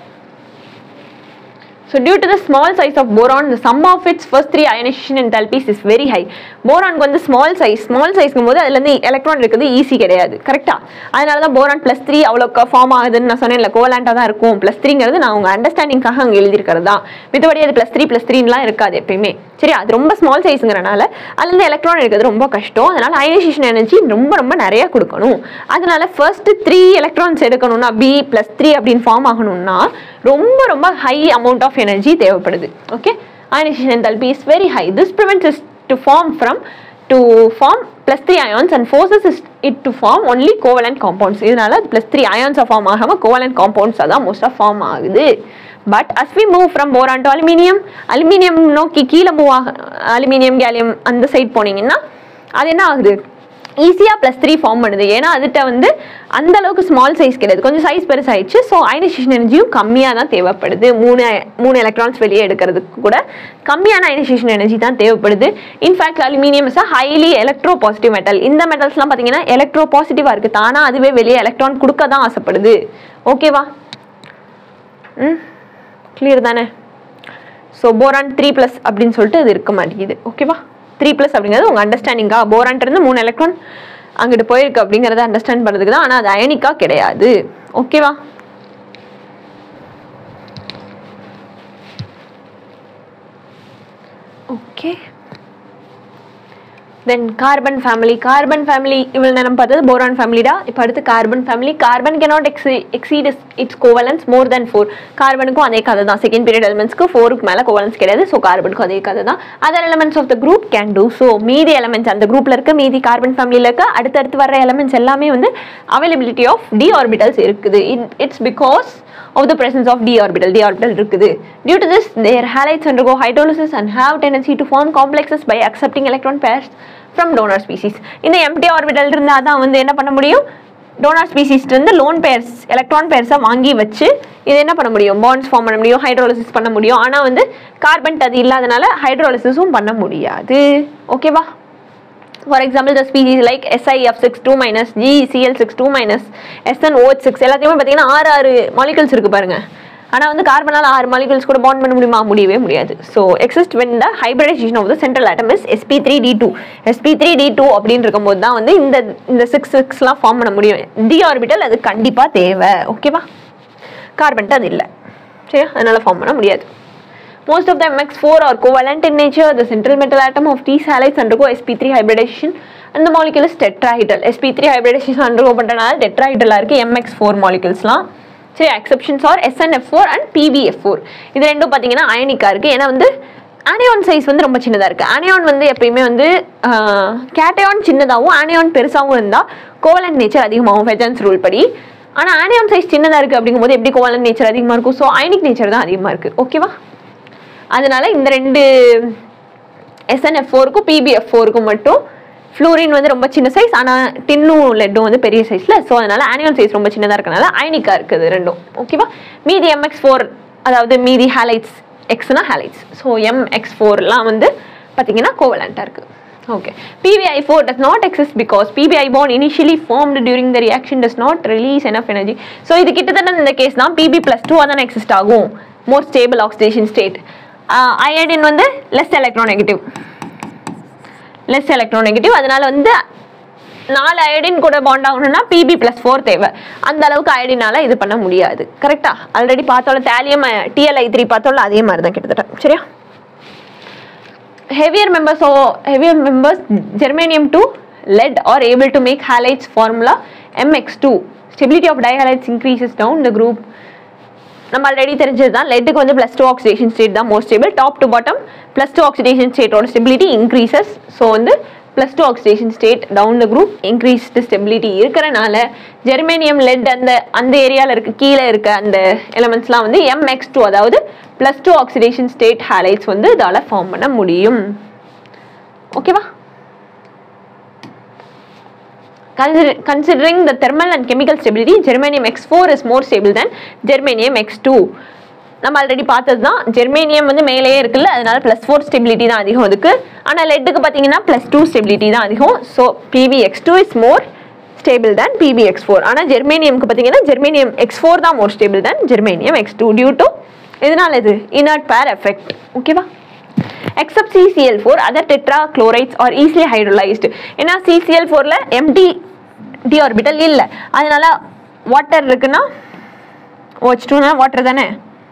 So due to the small size of boron, the sum of its first three ionization enthalpies is very high. போரானுக்கு வந்து ஸ்மால் சைஸ் ஸ்மால் சைஸ்ங்கும் போது அதுலேருந்து எலக்ட்ரான் இருக்கிறது ஈஸி கிடையாது கரெக்டா அதனால தான் போரான் ப்ளஸ் த்ரீ அவ்வளோ ஃபார்ம் ஆகுதுன்னு நான் சொன்னேன்ல கோலாண்டாக தான் இருக்கும் ப்ளஸ் த்ரீங்கிறது நான் உங்கள் அண்டர்ஸ்டாண்டிங்காக அங்கே எழுதியிருக்கிறது தான் மித்தபடி அது ப்ளஸ் த்ரீ ப்ளஸ் த்ரீலாம் இருக்காது எப்பயுமே சரி அது ரொம்ப ஸ்மால் சைஸுங்கிறனால அதுலேருந்து எலக்ட்ரான் எடுக்கிறது ரொம்ப கஷ்டம் அதனால அயனைசேஷன் எனர்ஜி ரொம்ப ரொம்ப நிறைய கொடுக்கணும் அதனால ஃபர்ஸ்ட் த்ரீ எலக்ட்ரான்ஸ் எடுக்கணும்னா பி ப்ளஸ் த்ரீ அப்படின்னு ஃபார்ம் ஆகணும்னா ரொம்ப ரொம்ப ஹை அமௌண்ட் ஆஃப் எனர்ஜி தேவைப்படுது okay ionisation enthalpy is very high this prevents it to form from to form plus 3 ions and forces is- it to form only covalent compounds இதனால plus 3 ions form ஆகாம covalent compounds தான் மோஸ்டா form ஆகுது but as we move from boron to aluminium aluminium நோக்கி கீழே move ஆக aluminium gallium அந்த side போனீங்கன்னா அது என்ன ஆகுது ஈஸியாக ப்ளஸ் த்ரீ ஃபார்ம் பண்ணுது ஏன்னா அதுகிட்ட வந்து அந்த அளவுக்கு ஸ்மால் சைஸ் கிடையாது கொஞ்சம் சைஸ் பெருசாயிடுச்சு ஸோ அயனைசேஷன் எனர்ஜியும் கம்மியாக தான் தேவைப்படுது மூணு மூணு எலக்ட்ரான்ஸ் வெளியே எடுக்கிறதுக்கு கூட கம்மியான அயனைசேஷன் எனர்ஜி தான் தேவைப்படுது in fact aluminium is a highly electropositive metal இந்த மெட்டல்ஸ்லாம் பார்த்தீங்கன்னா எலக்ட்ரோ பாசிட்டிவாக இருக்குது தானாக அதுவே வெளியே எலக்ட்ரான் கொடுக்க தான் ஆசைப்படுது ஓகேவா ம் கிளியர் தானே ஸோ போரான் த்ரீ ப்ளஸ் அப்படின்னு சொல்லிட்டு அது இருக்க மாட்டேங்குது ஓகேவா த்ரீ ப்ளஸ் அப்படிங்கிறது உங்கள் அண்டர்ஸ்டாண்டிங்கா போரான்ட்டு இருந்து மூணு எலக்ட்ரான் அங்கிட்டு போயிருக்கு அப்படிங்கிறத அண்டர்ஸ்டாண்ட் பண்ணுறதுக்கு தான் ஆனால் அது அயனிக்கா கிடையாது ஓகேவா okay then carbon family carbon family இவ்வளோ நேரம் பார்த்தது போரான் ஃபேமிலிடா இப்போ அடுத்து carbon family carbon cannot exceed exceed it's covalence more than four கார்பனுக்கும் அதே கதை தான் செகண்ட் பீரியட் எலிமெண்ட்ஸ்க்கு ஃபோருக்கு மேலே கோவலன்ஸ் கிடையாது ஸோ கார்பனுக்கும் அதே கதை தான் other elements of the group can do so மீதி எலிமெண்ட்ஸ் அந்த குரூப்பில் இருக்க மீதி கார்பன் ஃபேமிலியில் இருக்க அடுத்தடுத்து வர எலிமெண்ட்ஸ் எல்லாமே வந்து அவைலபிலிட்டி ஆஃப் டி ஆர்பிட்டல்ஸ் இருக்குது it's because of the presence of d orbital d orbital இருக்குது due to this their halides undergo hydrolysis and have tendency to form complexes by accepting electron pairs from donor species இந்த empty orbital இருந்தா தான் வந்து என்ன பண்ண முடியும் donor ஸ்பீசிஸ்ல இருந்து loan purse electron பேர்ஸை வாங்கி வச்சு இது என்ன பண்ண முடியும் பாண்ட்ஸ் ஃபார்ம் பண்ண முடியும் ஹைட்ரோலிசிஸ் பண்ண முடியும் ஆனால் வந்து கார்பன் அது இல்லாதனால ஹைட்ரோலிசிஸும் பண்ண முடியாது ஓகேவா for example the species like SiF six two minus GCl six two minus Sn O six எல்லாத்தையுமே பார்த்தீங்கன்னா ஆறு ஆறு மாலிகல்ஸ் இருக்கு பாருங்க ஆனால் வந்து கார்பனால் ஆறு மாலிகல்ஸ் கூட பாண்ட் பண்ண முடியுமா முடியவே முடியாது so exist when the hybridisation of the central atom is SP three d two sp three d two அப்படின்னு இருக்கும்போது தான் வந்து இந்த இந்த சிக்ஸ் சிக்ஸ்லாம் ஃபார்ம் பண்ண முடியும் டி ஆர்பிட்டல் அது கண்டிப்பாக தேவை ஓகேவா கார்பன்ட்டு அது இல்லை சரியா அதனால ஃபார்ம் பண்ண முடியாது Most of the MX4 are covalent in nature. The central metal atom of these halides undergo sp3 hybridization and the molecule is tetrahedral. sp3 hybridization undergo பண்றனால tetrahedral இருக்கு MX4 moleculesலாம் சரி exceptions R SNF4 and PbF4 இது ரெண்டும் பார்த்தீங்கன்னா அயனிக்கா இருக்கு ஏன்னா வந்து anion size வந்து ரொம்ப சின்னதாக இருக்குது ஆனியான் வந்து எப்பயுமே வந்து கேட்டயான் சின்னதாகவும் ஆனியான் பெருசாகவும் இருந்தால் கோவலண்ட் நேச்சர் அதிகமாகும் ஃபெஜன்ஸ் ரூல் படி ஆனால் ஆனியான் சைஸ் சின்னதாக இருக்குது அப்படிங்கும்போது எப்படி கோவலண்ட் நேச்சர் அதிகமாக இருக்கும் ஸோ அயனிக் நேச்சர் தான் அதிகமாக இருக்குது ஓகேவா அதனால இந்த ரெண்டு எஸ்என்எஃப் ஃபோருக்கும் பிபிஎஃப் ஃபோருக்கும் மட்டும் ஃப்ளூரின் வந்து ரொம்ப சின்ன சைஸ் ஆனால் டின்னும் லெட்டும் வந்து பெரிய சைஸில் ஸோ அதனால ஆனுவல் சைஸ் ரொம்ப சின்னதாக இருக்கனால அயனிக்கா இருக்குது ரெண்டும் ஓகேவா மீதி எம்எக்ஸ் ஃபோர் அதாவது மீதி ஹேலைட்ஸ் எக்ஸ்னா ஹேலைட்ஸ் ஸோ எம்எக்ஸ் ஃபோர்லாம் வந்து பார்த்தீங்கன்னா கோவலண்ட்டாக இருக்குது okay PBI four does not exist because PBI bond initially formed during the reaction does not release enough energy. So இது கிட்டத்தட்ட இந்த கேஸ் தான் PB plus டூ தானே எக்ஸிஸ்ட் ஆகும் more stable oxidation state iodine வந்து லெஸ் எலக்ட்ரோநெகட்டிவ் லெஸ் எலக்ட்ரோநெகட்டிவ் அதனால வந்து நாலு அயடின் கூட பாண்ட் ஆகணும்னா பிபி ப்ளஸ் ஃபோர் தேவை அந்த அளவுக்கு அயடினால இது பண்ண முடியாது கரெக்டா ஆல்ரெடி பார்த்தோம்ல தேலியம் டிஎல்ஐ த்ரீ பார்த்தோம்ல அதே மாதிரி தான் கிட்டத்தட்ட சரியா heavier members or heavier members germanium 2 lead are able to make halides formula mx2 stability of dihalides increases down the group நம்ம ஆல்ரெடி தெரிஞ்சது தான் லெட்டுக்கு வந்து ப்ளஸ் டூ ஆக்சிடேஷன் ஸ்டேட் தான் more stable top to bottom plus two oxidation ஸ்டேட்டோட stability increases so வந்து plus two oxidation state down the group increased stability இருக்கிறனால germanium lead அந்த அந்த ஏரியாவில் இருக்க கீழே இருக்க அந்த எலமெண்ட்ஸ்லாம் வந்து எம்எக்ஸ் டூ அதாவது plus two oxidation state halides வந்து இதால் ஃபார்ம் பண்ண முடியும் ஓகேவா Consider- considering the thermal and chemical stability, germanium X4 is more stable than germanium X2. நம்ம ஆல்ரெடி பார்த்தது தான் ஜெர்மேனியம் வந்து மேலேயே இருக்குல்ல அதனால ப்ளஸ் ஃபோர் ஸ்டெபிலிட்டி தான் அதிகம் அதுக்கு ஆனால் லெட்டுக்கு பார்த்தீங்கன்னா ப்ளஸ் டூ ஸ்டெபிலிட்டி தான் அதிகம் so PV X two is more stable than PB X four ஆனால் ஜெர்மேனியம்க்கு பார்த்தீங்கன்னா ஜெர்மேனியம் எக்ஸ் ஃபோர் தான் more stable than germanium X two due to இதனால இது இனர்ட் பேர் எஃபெக்ட் ஓகேவா except CCl four other tetrachlorides are easily hydrolysed ஏன்னா CCl ஃபோரில் empty d orbital இல்லை அதனால வாட்டர் இருக்குன்னா ஓச் டூனா வாட்டர் தானே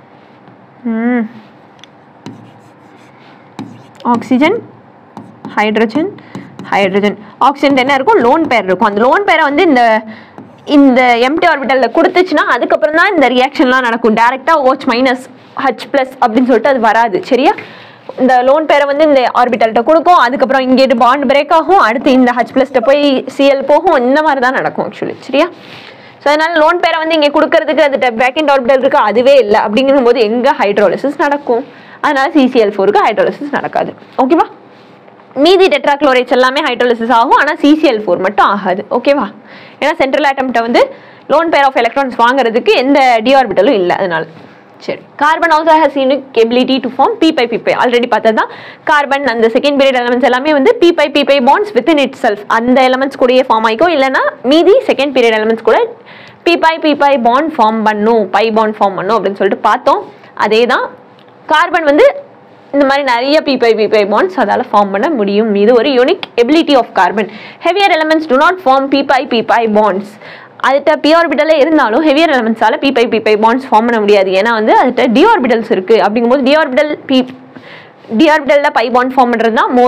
ஆக்சிஜன் ஹைட்ரஜன் ஹைட்ரஜன் ஆக்சிஜன் என்ன இருக்கும் லோன் பேர் இருக்கும் அந்த லோன் பேரை வந்து இந்த இந்த எம்டி ஆர்பிட்டலில் கொடுத்துச்சுன்னா அதுக்கப்புறம் தான் இந்த ரியாக்ஷன்லாம் நடக்கும் டேரெக்டாக ஓச் மைனஸ் ஹச் ப்ளஸ் அப்படின்னு சொல்லிட்டு அது வராது சரியா இந்த லோன் பேரை வந்து இந்த ஆர்பிட்டல்கிட்ட கொடுக்கும் அதுக்கப்புறம் இங்கேட்டு பாண்ட் பிரேக் ஆகும் அடுத்து இந்த ஹச் ப்ளஸ்ட்ட போய் சிஎல் போகும் இந்த மாதிரி தான் நடக்கும் ஆக்சுவலி சரியா ஸோ அதனால லோன் பேரை வந்து இங்கே கொடுக்கறதுக்கு அது பேக்கெண்ட் ஆர்பிட்டல் இருக்கு அதுவே இல்லை அப்படிங்கும் போது எங்கே ஹைட்ரோலிசிஸ் நடக்கும் அதனால சிசிஎல் ஃபோருக்கு ஹைட்ரோலிசிஸ் நடக்காது ஓகேவா மீதி டெட்ராக்ளோரேட்ஸ் எல்லாமே ஹைட்ரோலிசிஸ் ஆகும் ஆனால் சிசிஎல் ஃபோர் மட்டும் ஆகாது ஓகேவா ஏன்னா சென்ட்ரல் ஆட்டம்கிட்ட வந்து லோன் பேர் ஆஃப் எலக்ட்ரான்ஸ் வாங்குறதுக்கு எந்த டிஆர்பிட்டலும் இல்லை அதனால சரி carbon also has unique ability to form p pi p pi already பார்த்தது தான் கார்பன் அந்த செகண்ட் பீரியட் எலமெண்ட்ஸ் எல்லாமே வந்து p pi p pi bonds within itself அந்த எலமெண்ட்ஸ் கூடயே ஃபார்ம் ஆகிக்கும் இல்லைன்னா மீதி செகண்ட் பீரியட் எலமெண்ட்ஸ் கூட p pi p pi bond form பண்ணும் பை பாண்ட் ஃபார்ம் பண்ணும் அப்படின்னு சொல்லிட்டு பார்த்தோம் அதே தான் கார்பன் வந்து இந்த மாதிரி நிறைய பிபை பிபை பாண்ட்ஸ் அதால் ஃபார்ம் பண்ண முடியும் இது ஒரு unique ability of carbon heavier elements to not form p pi p pi bonds அதுகிட்ட பி ஆர்பிட்டலே இருந்தாலும் ஹெவியர் எலமெண்ட்ஸால பிபை பிபை பாண்ட்ஸ் ஃபார்ம் பண்ண முடியாது ஏன்னா வந்து அதுகிட்ட டி ஆர்பிட்டல்ஸ் இருக்கு அப்படிங்கும்போது டி ஆர்பிட்டல் பி டி ஆர்பிட்டலில் பை பாண்ட் ஃபார்ம் பண்ணுறது தான் மோர்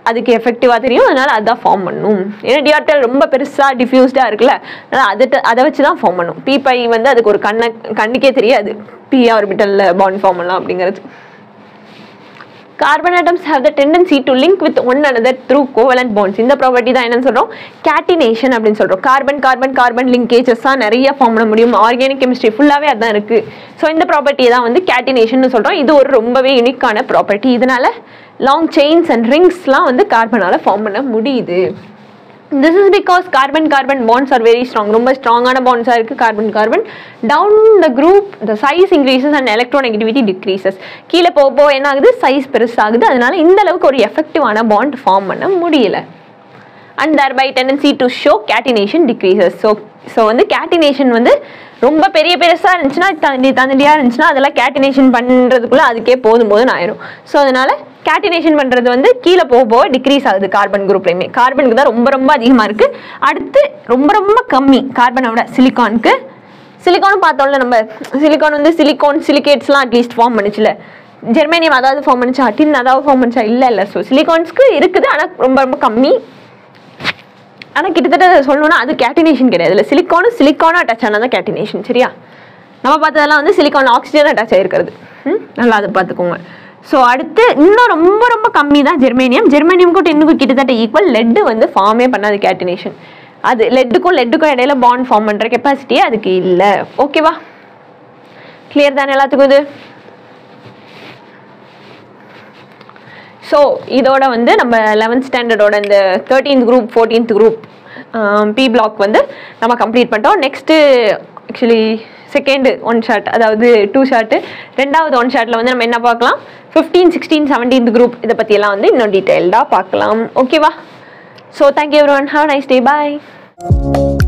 அதுக்கு எஃபெக்டிவாக தெரியும் அதனால அதான் ஃபார்ம் பண்ணும் ஏன்னா டிஆர்டல் ரொம்ப பெருசாக டிஃப்யூஸ்டாக இருக்குல்ல அதனால் அதை அதை வச்சு தான் ஃபார்ம் பண்ணும் பி பை வந்து அதுக்கு ஒரு கண்ணை கண்ணுக்கே தெரியாது பி ஆர்பிட்டலில் பாண்ட் ஃபார்ம் பண்ணலாம் அப்படிங்கிறது carbon atoms have the tendency to link with one another through covalent bonds இந்த ப்ராப்பர்ட்டி தான் என்னன்னு சொல்றோம் கேட்டினேஷன் அப்படின்னு சொல்றோம் கார்பன் கார்பன் கார்பன் லிங்கேஜஸ் தான் நிறைய ஃபார்ம் பண்ண முடியும் ஆர்கானிக் கெமிஸ்ட்ரி ஃபுல்லாவே அதான் இருக்கு ஸோ இந்த ப்ராப்பர்ட்டியை தான் வந்து கேட்டினேஷன் சொல்றோம் இது ஒரு ரொம்பவே யூனிக்கான ப்ராப்பர்ட்டி இதனால லாங் செயின்ஸ் அண்ட் ரிங்ஸ்லாம் வந்து கார்பனால ஃபார்ம் பண்ண முடியுது this is because carbon carbon bonds are very strong ரொம்ப ஸ்ட்ராங்கான பாண்ட்ஸாக இருக்குது carbon carbon down the group the size increases and electronegativity decreases கீழே போக போக என்ன ஆகுது சைஸ் பெருசாகுது அதனால இந்த அளவுக்கு ஒரு எஃபெக்டிவான பாண்ட் ஃபார்ம் பண்ண முடியல and thereby tendency to show catenation decreases so so வந்து கேட்டினேஷன் வந்து ரொம்ப பெரிய பெருசாக இருந்துச்சுன்னா தந்தி தந்தடியாக இருந்துச்சுன்னா அதெல்லாம் கேட்டினேஷன் பண்ணுறதுக்குள்ளே அதுக்கே போதும் போதுன்னு ஆயிரும் ஸோ அதனால கேட்டினேஷன் பண்ணுறது வந்து கீழே போக போக டிக்ரீஸ் ஆகுது கார்பன் குரூப்லையுமே கார்பனுக்கு தான் ரொம்ப ரொம்ப அதிகமாக இருக்குது அடுத்து ரொம்ப ரொம்ப கம்மி கார்பனை விட சிலிக்கானுக்கு சிலிக்கான் பார்த்தோம்ல நம்ம சிலிக்கான் வந்து சிலிக்கான் சிலிகேட்ஸ்லாம் அட்லீஸ்ட் ஃபார்ம் பண்ணுச்சுல ஜெர்மேனியம் அதாவது ஃபார்ம் பண்ணுச்சா டின் அதாவது ஃபார்ம் பண்ணுச்சா இல்லை இல்லை ஸோ சிலிகான்ஸ்க்கு இருக்குது ஆனால் ரொம்ப ரொம்ப கம்மி ஆனால் கிட்டத்தட்ட சொல்லணும்னா அது கேட்டினேஷன் கிடையாது இல்லை சிலிக்கானும் சிலிக்கானும் அட்டாச் ஆனதான் கேட்டினேஷன் சரியா நம்ம பார்த்ததெல்லாம் வந்து சிலிக்கான் ஆக்சிஜன் அட்டாச் ஆகிருக்கிறது ம் நல்லா அதை பார்த்துக்கோங்க ஸோ அடுத்து இன்னும் ரொம்ப ரொம்ப கம்மி தான் ஜெர்மேனியம் ஜெர்மேனியம்க்கும் டென்னுக்கும் கிட்டத்தட்ட ஈக்குவல் லெட்டு வந்து ஃபார்மே பண்ணாது கேட்டினேஷன் அது லெட்டுக்கும் லெட்டுக்கும் இடையில பாண்ட் ஃபார்ம் பண்ணுற கெப்பாசிட்டியே அதுக்கு இல்லை ஓகேவா கிளியர் தானே எல்லாத்துக்கும் இது ஸோ இதோட வந்து நம்ம லெவன்த் ஸ்டாண்டர்டோட இந்த thirteenth group fourteenth group p block வந்து நம்ம கம்ப்ளீட் பண்ணிட்டோம் next actually second one shot அதாவது டூ ஷாட்டு ரெண்டாவது ஒன் ஷாட்டில் வந்து நம்ம என்ன பார்க்கலாம் ஃபிஃப்டீன் சிக்ஸ்டீன் செவன்டீன்த் குரூப் இதை பற்றியெல்லாம் வந்து இன்னும் டீட்டெயில்டாக பார்க்கலாம் ஓகேவா so thank you everyone have nice day bye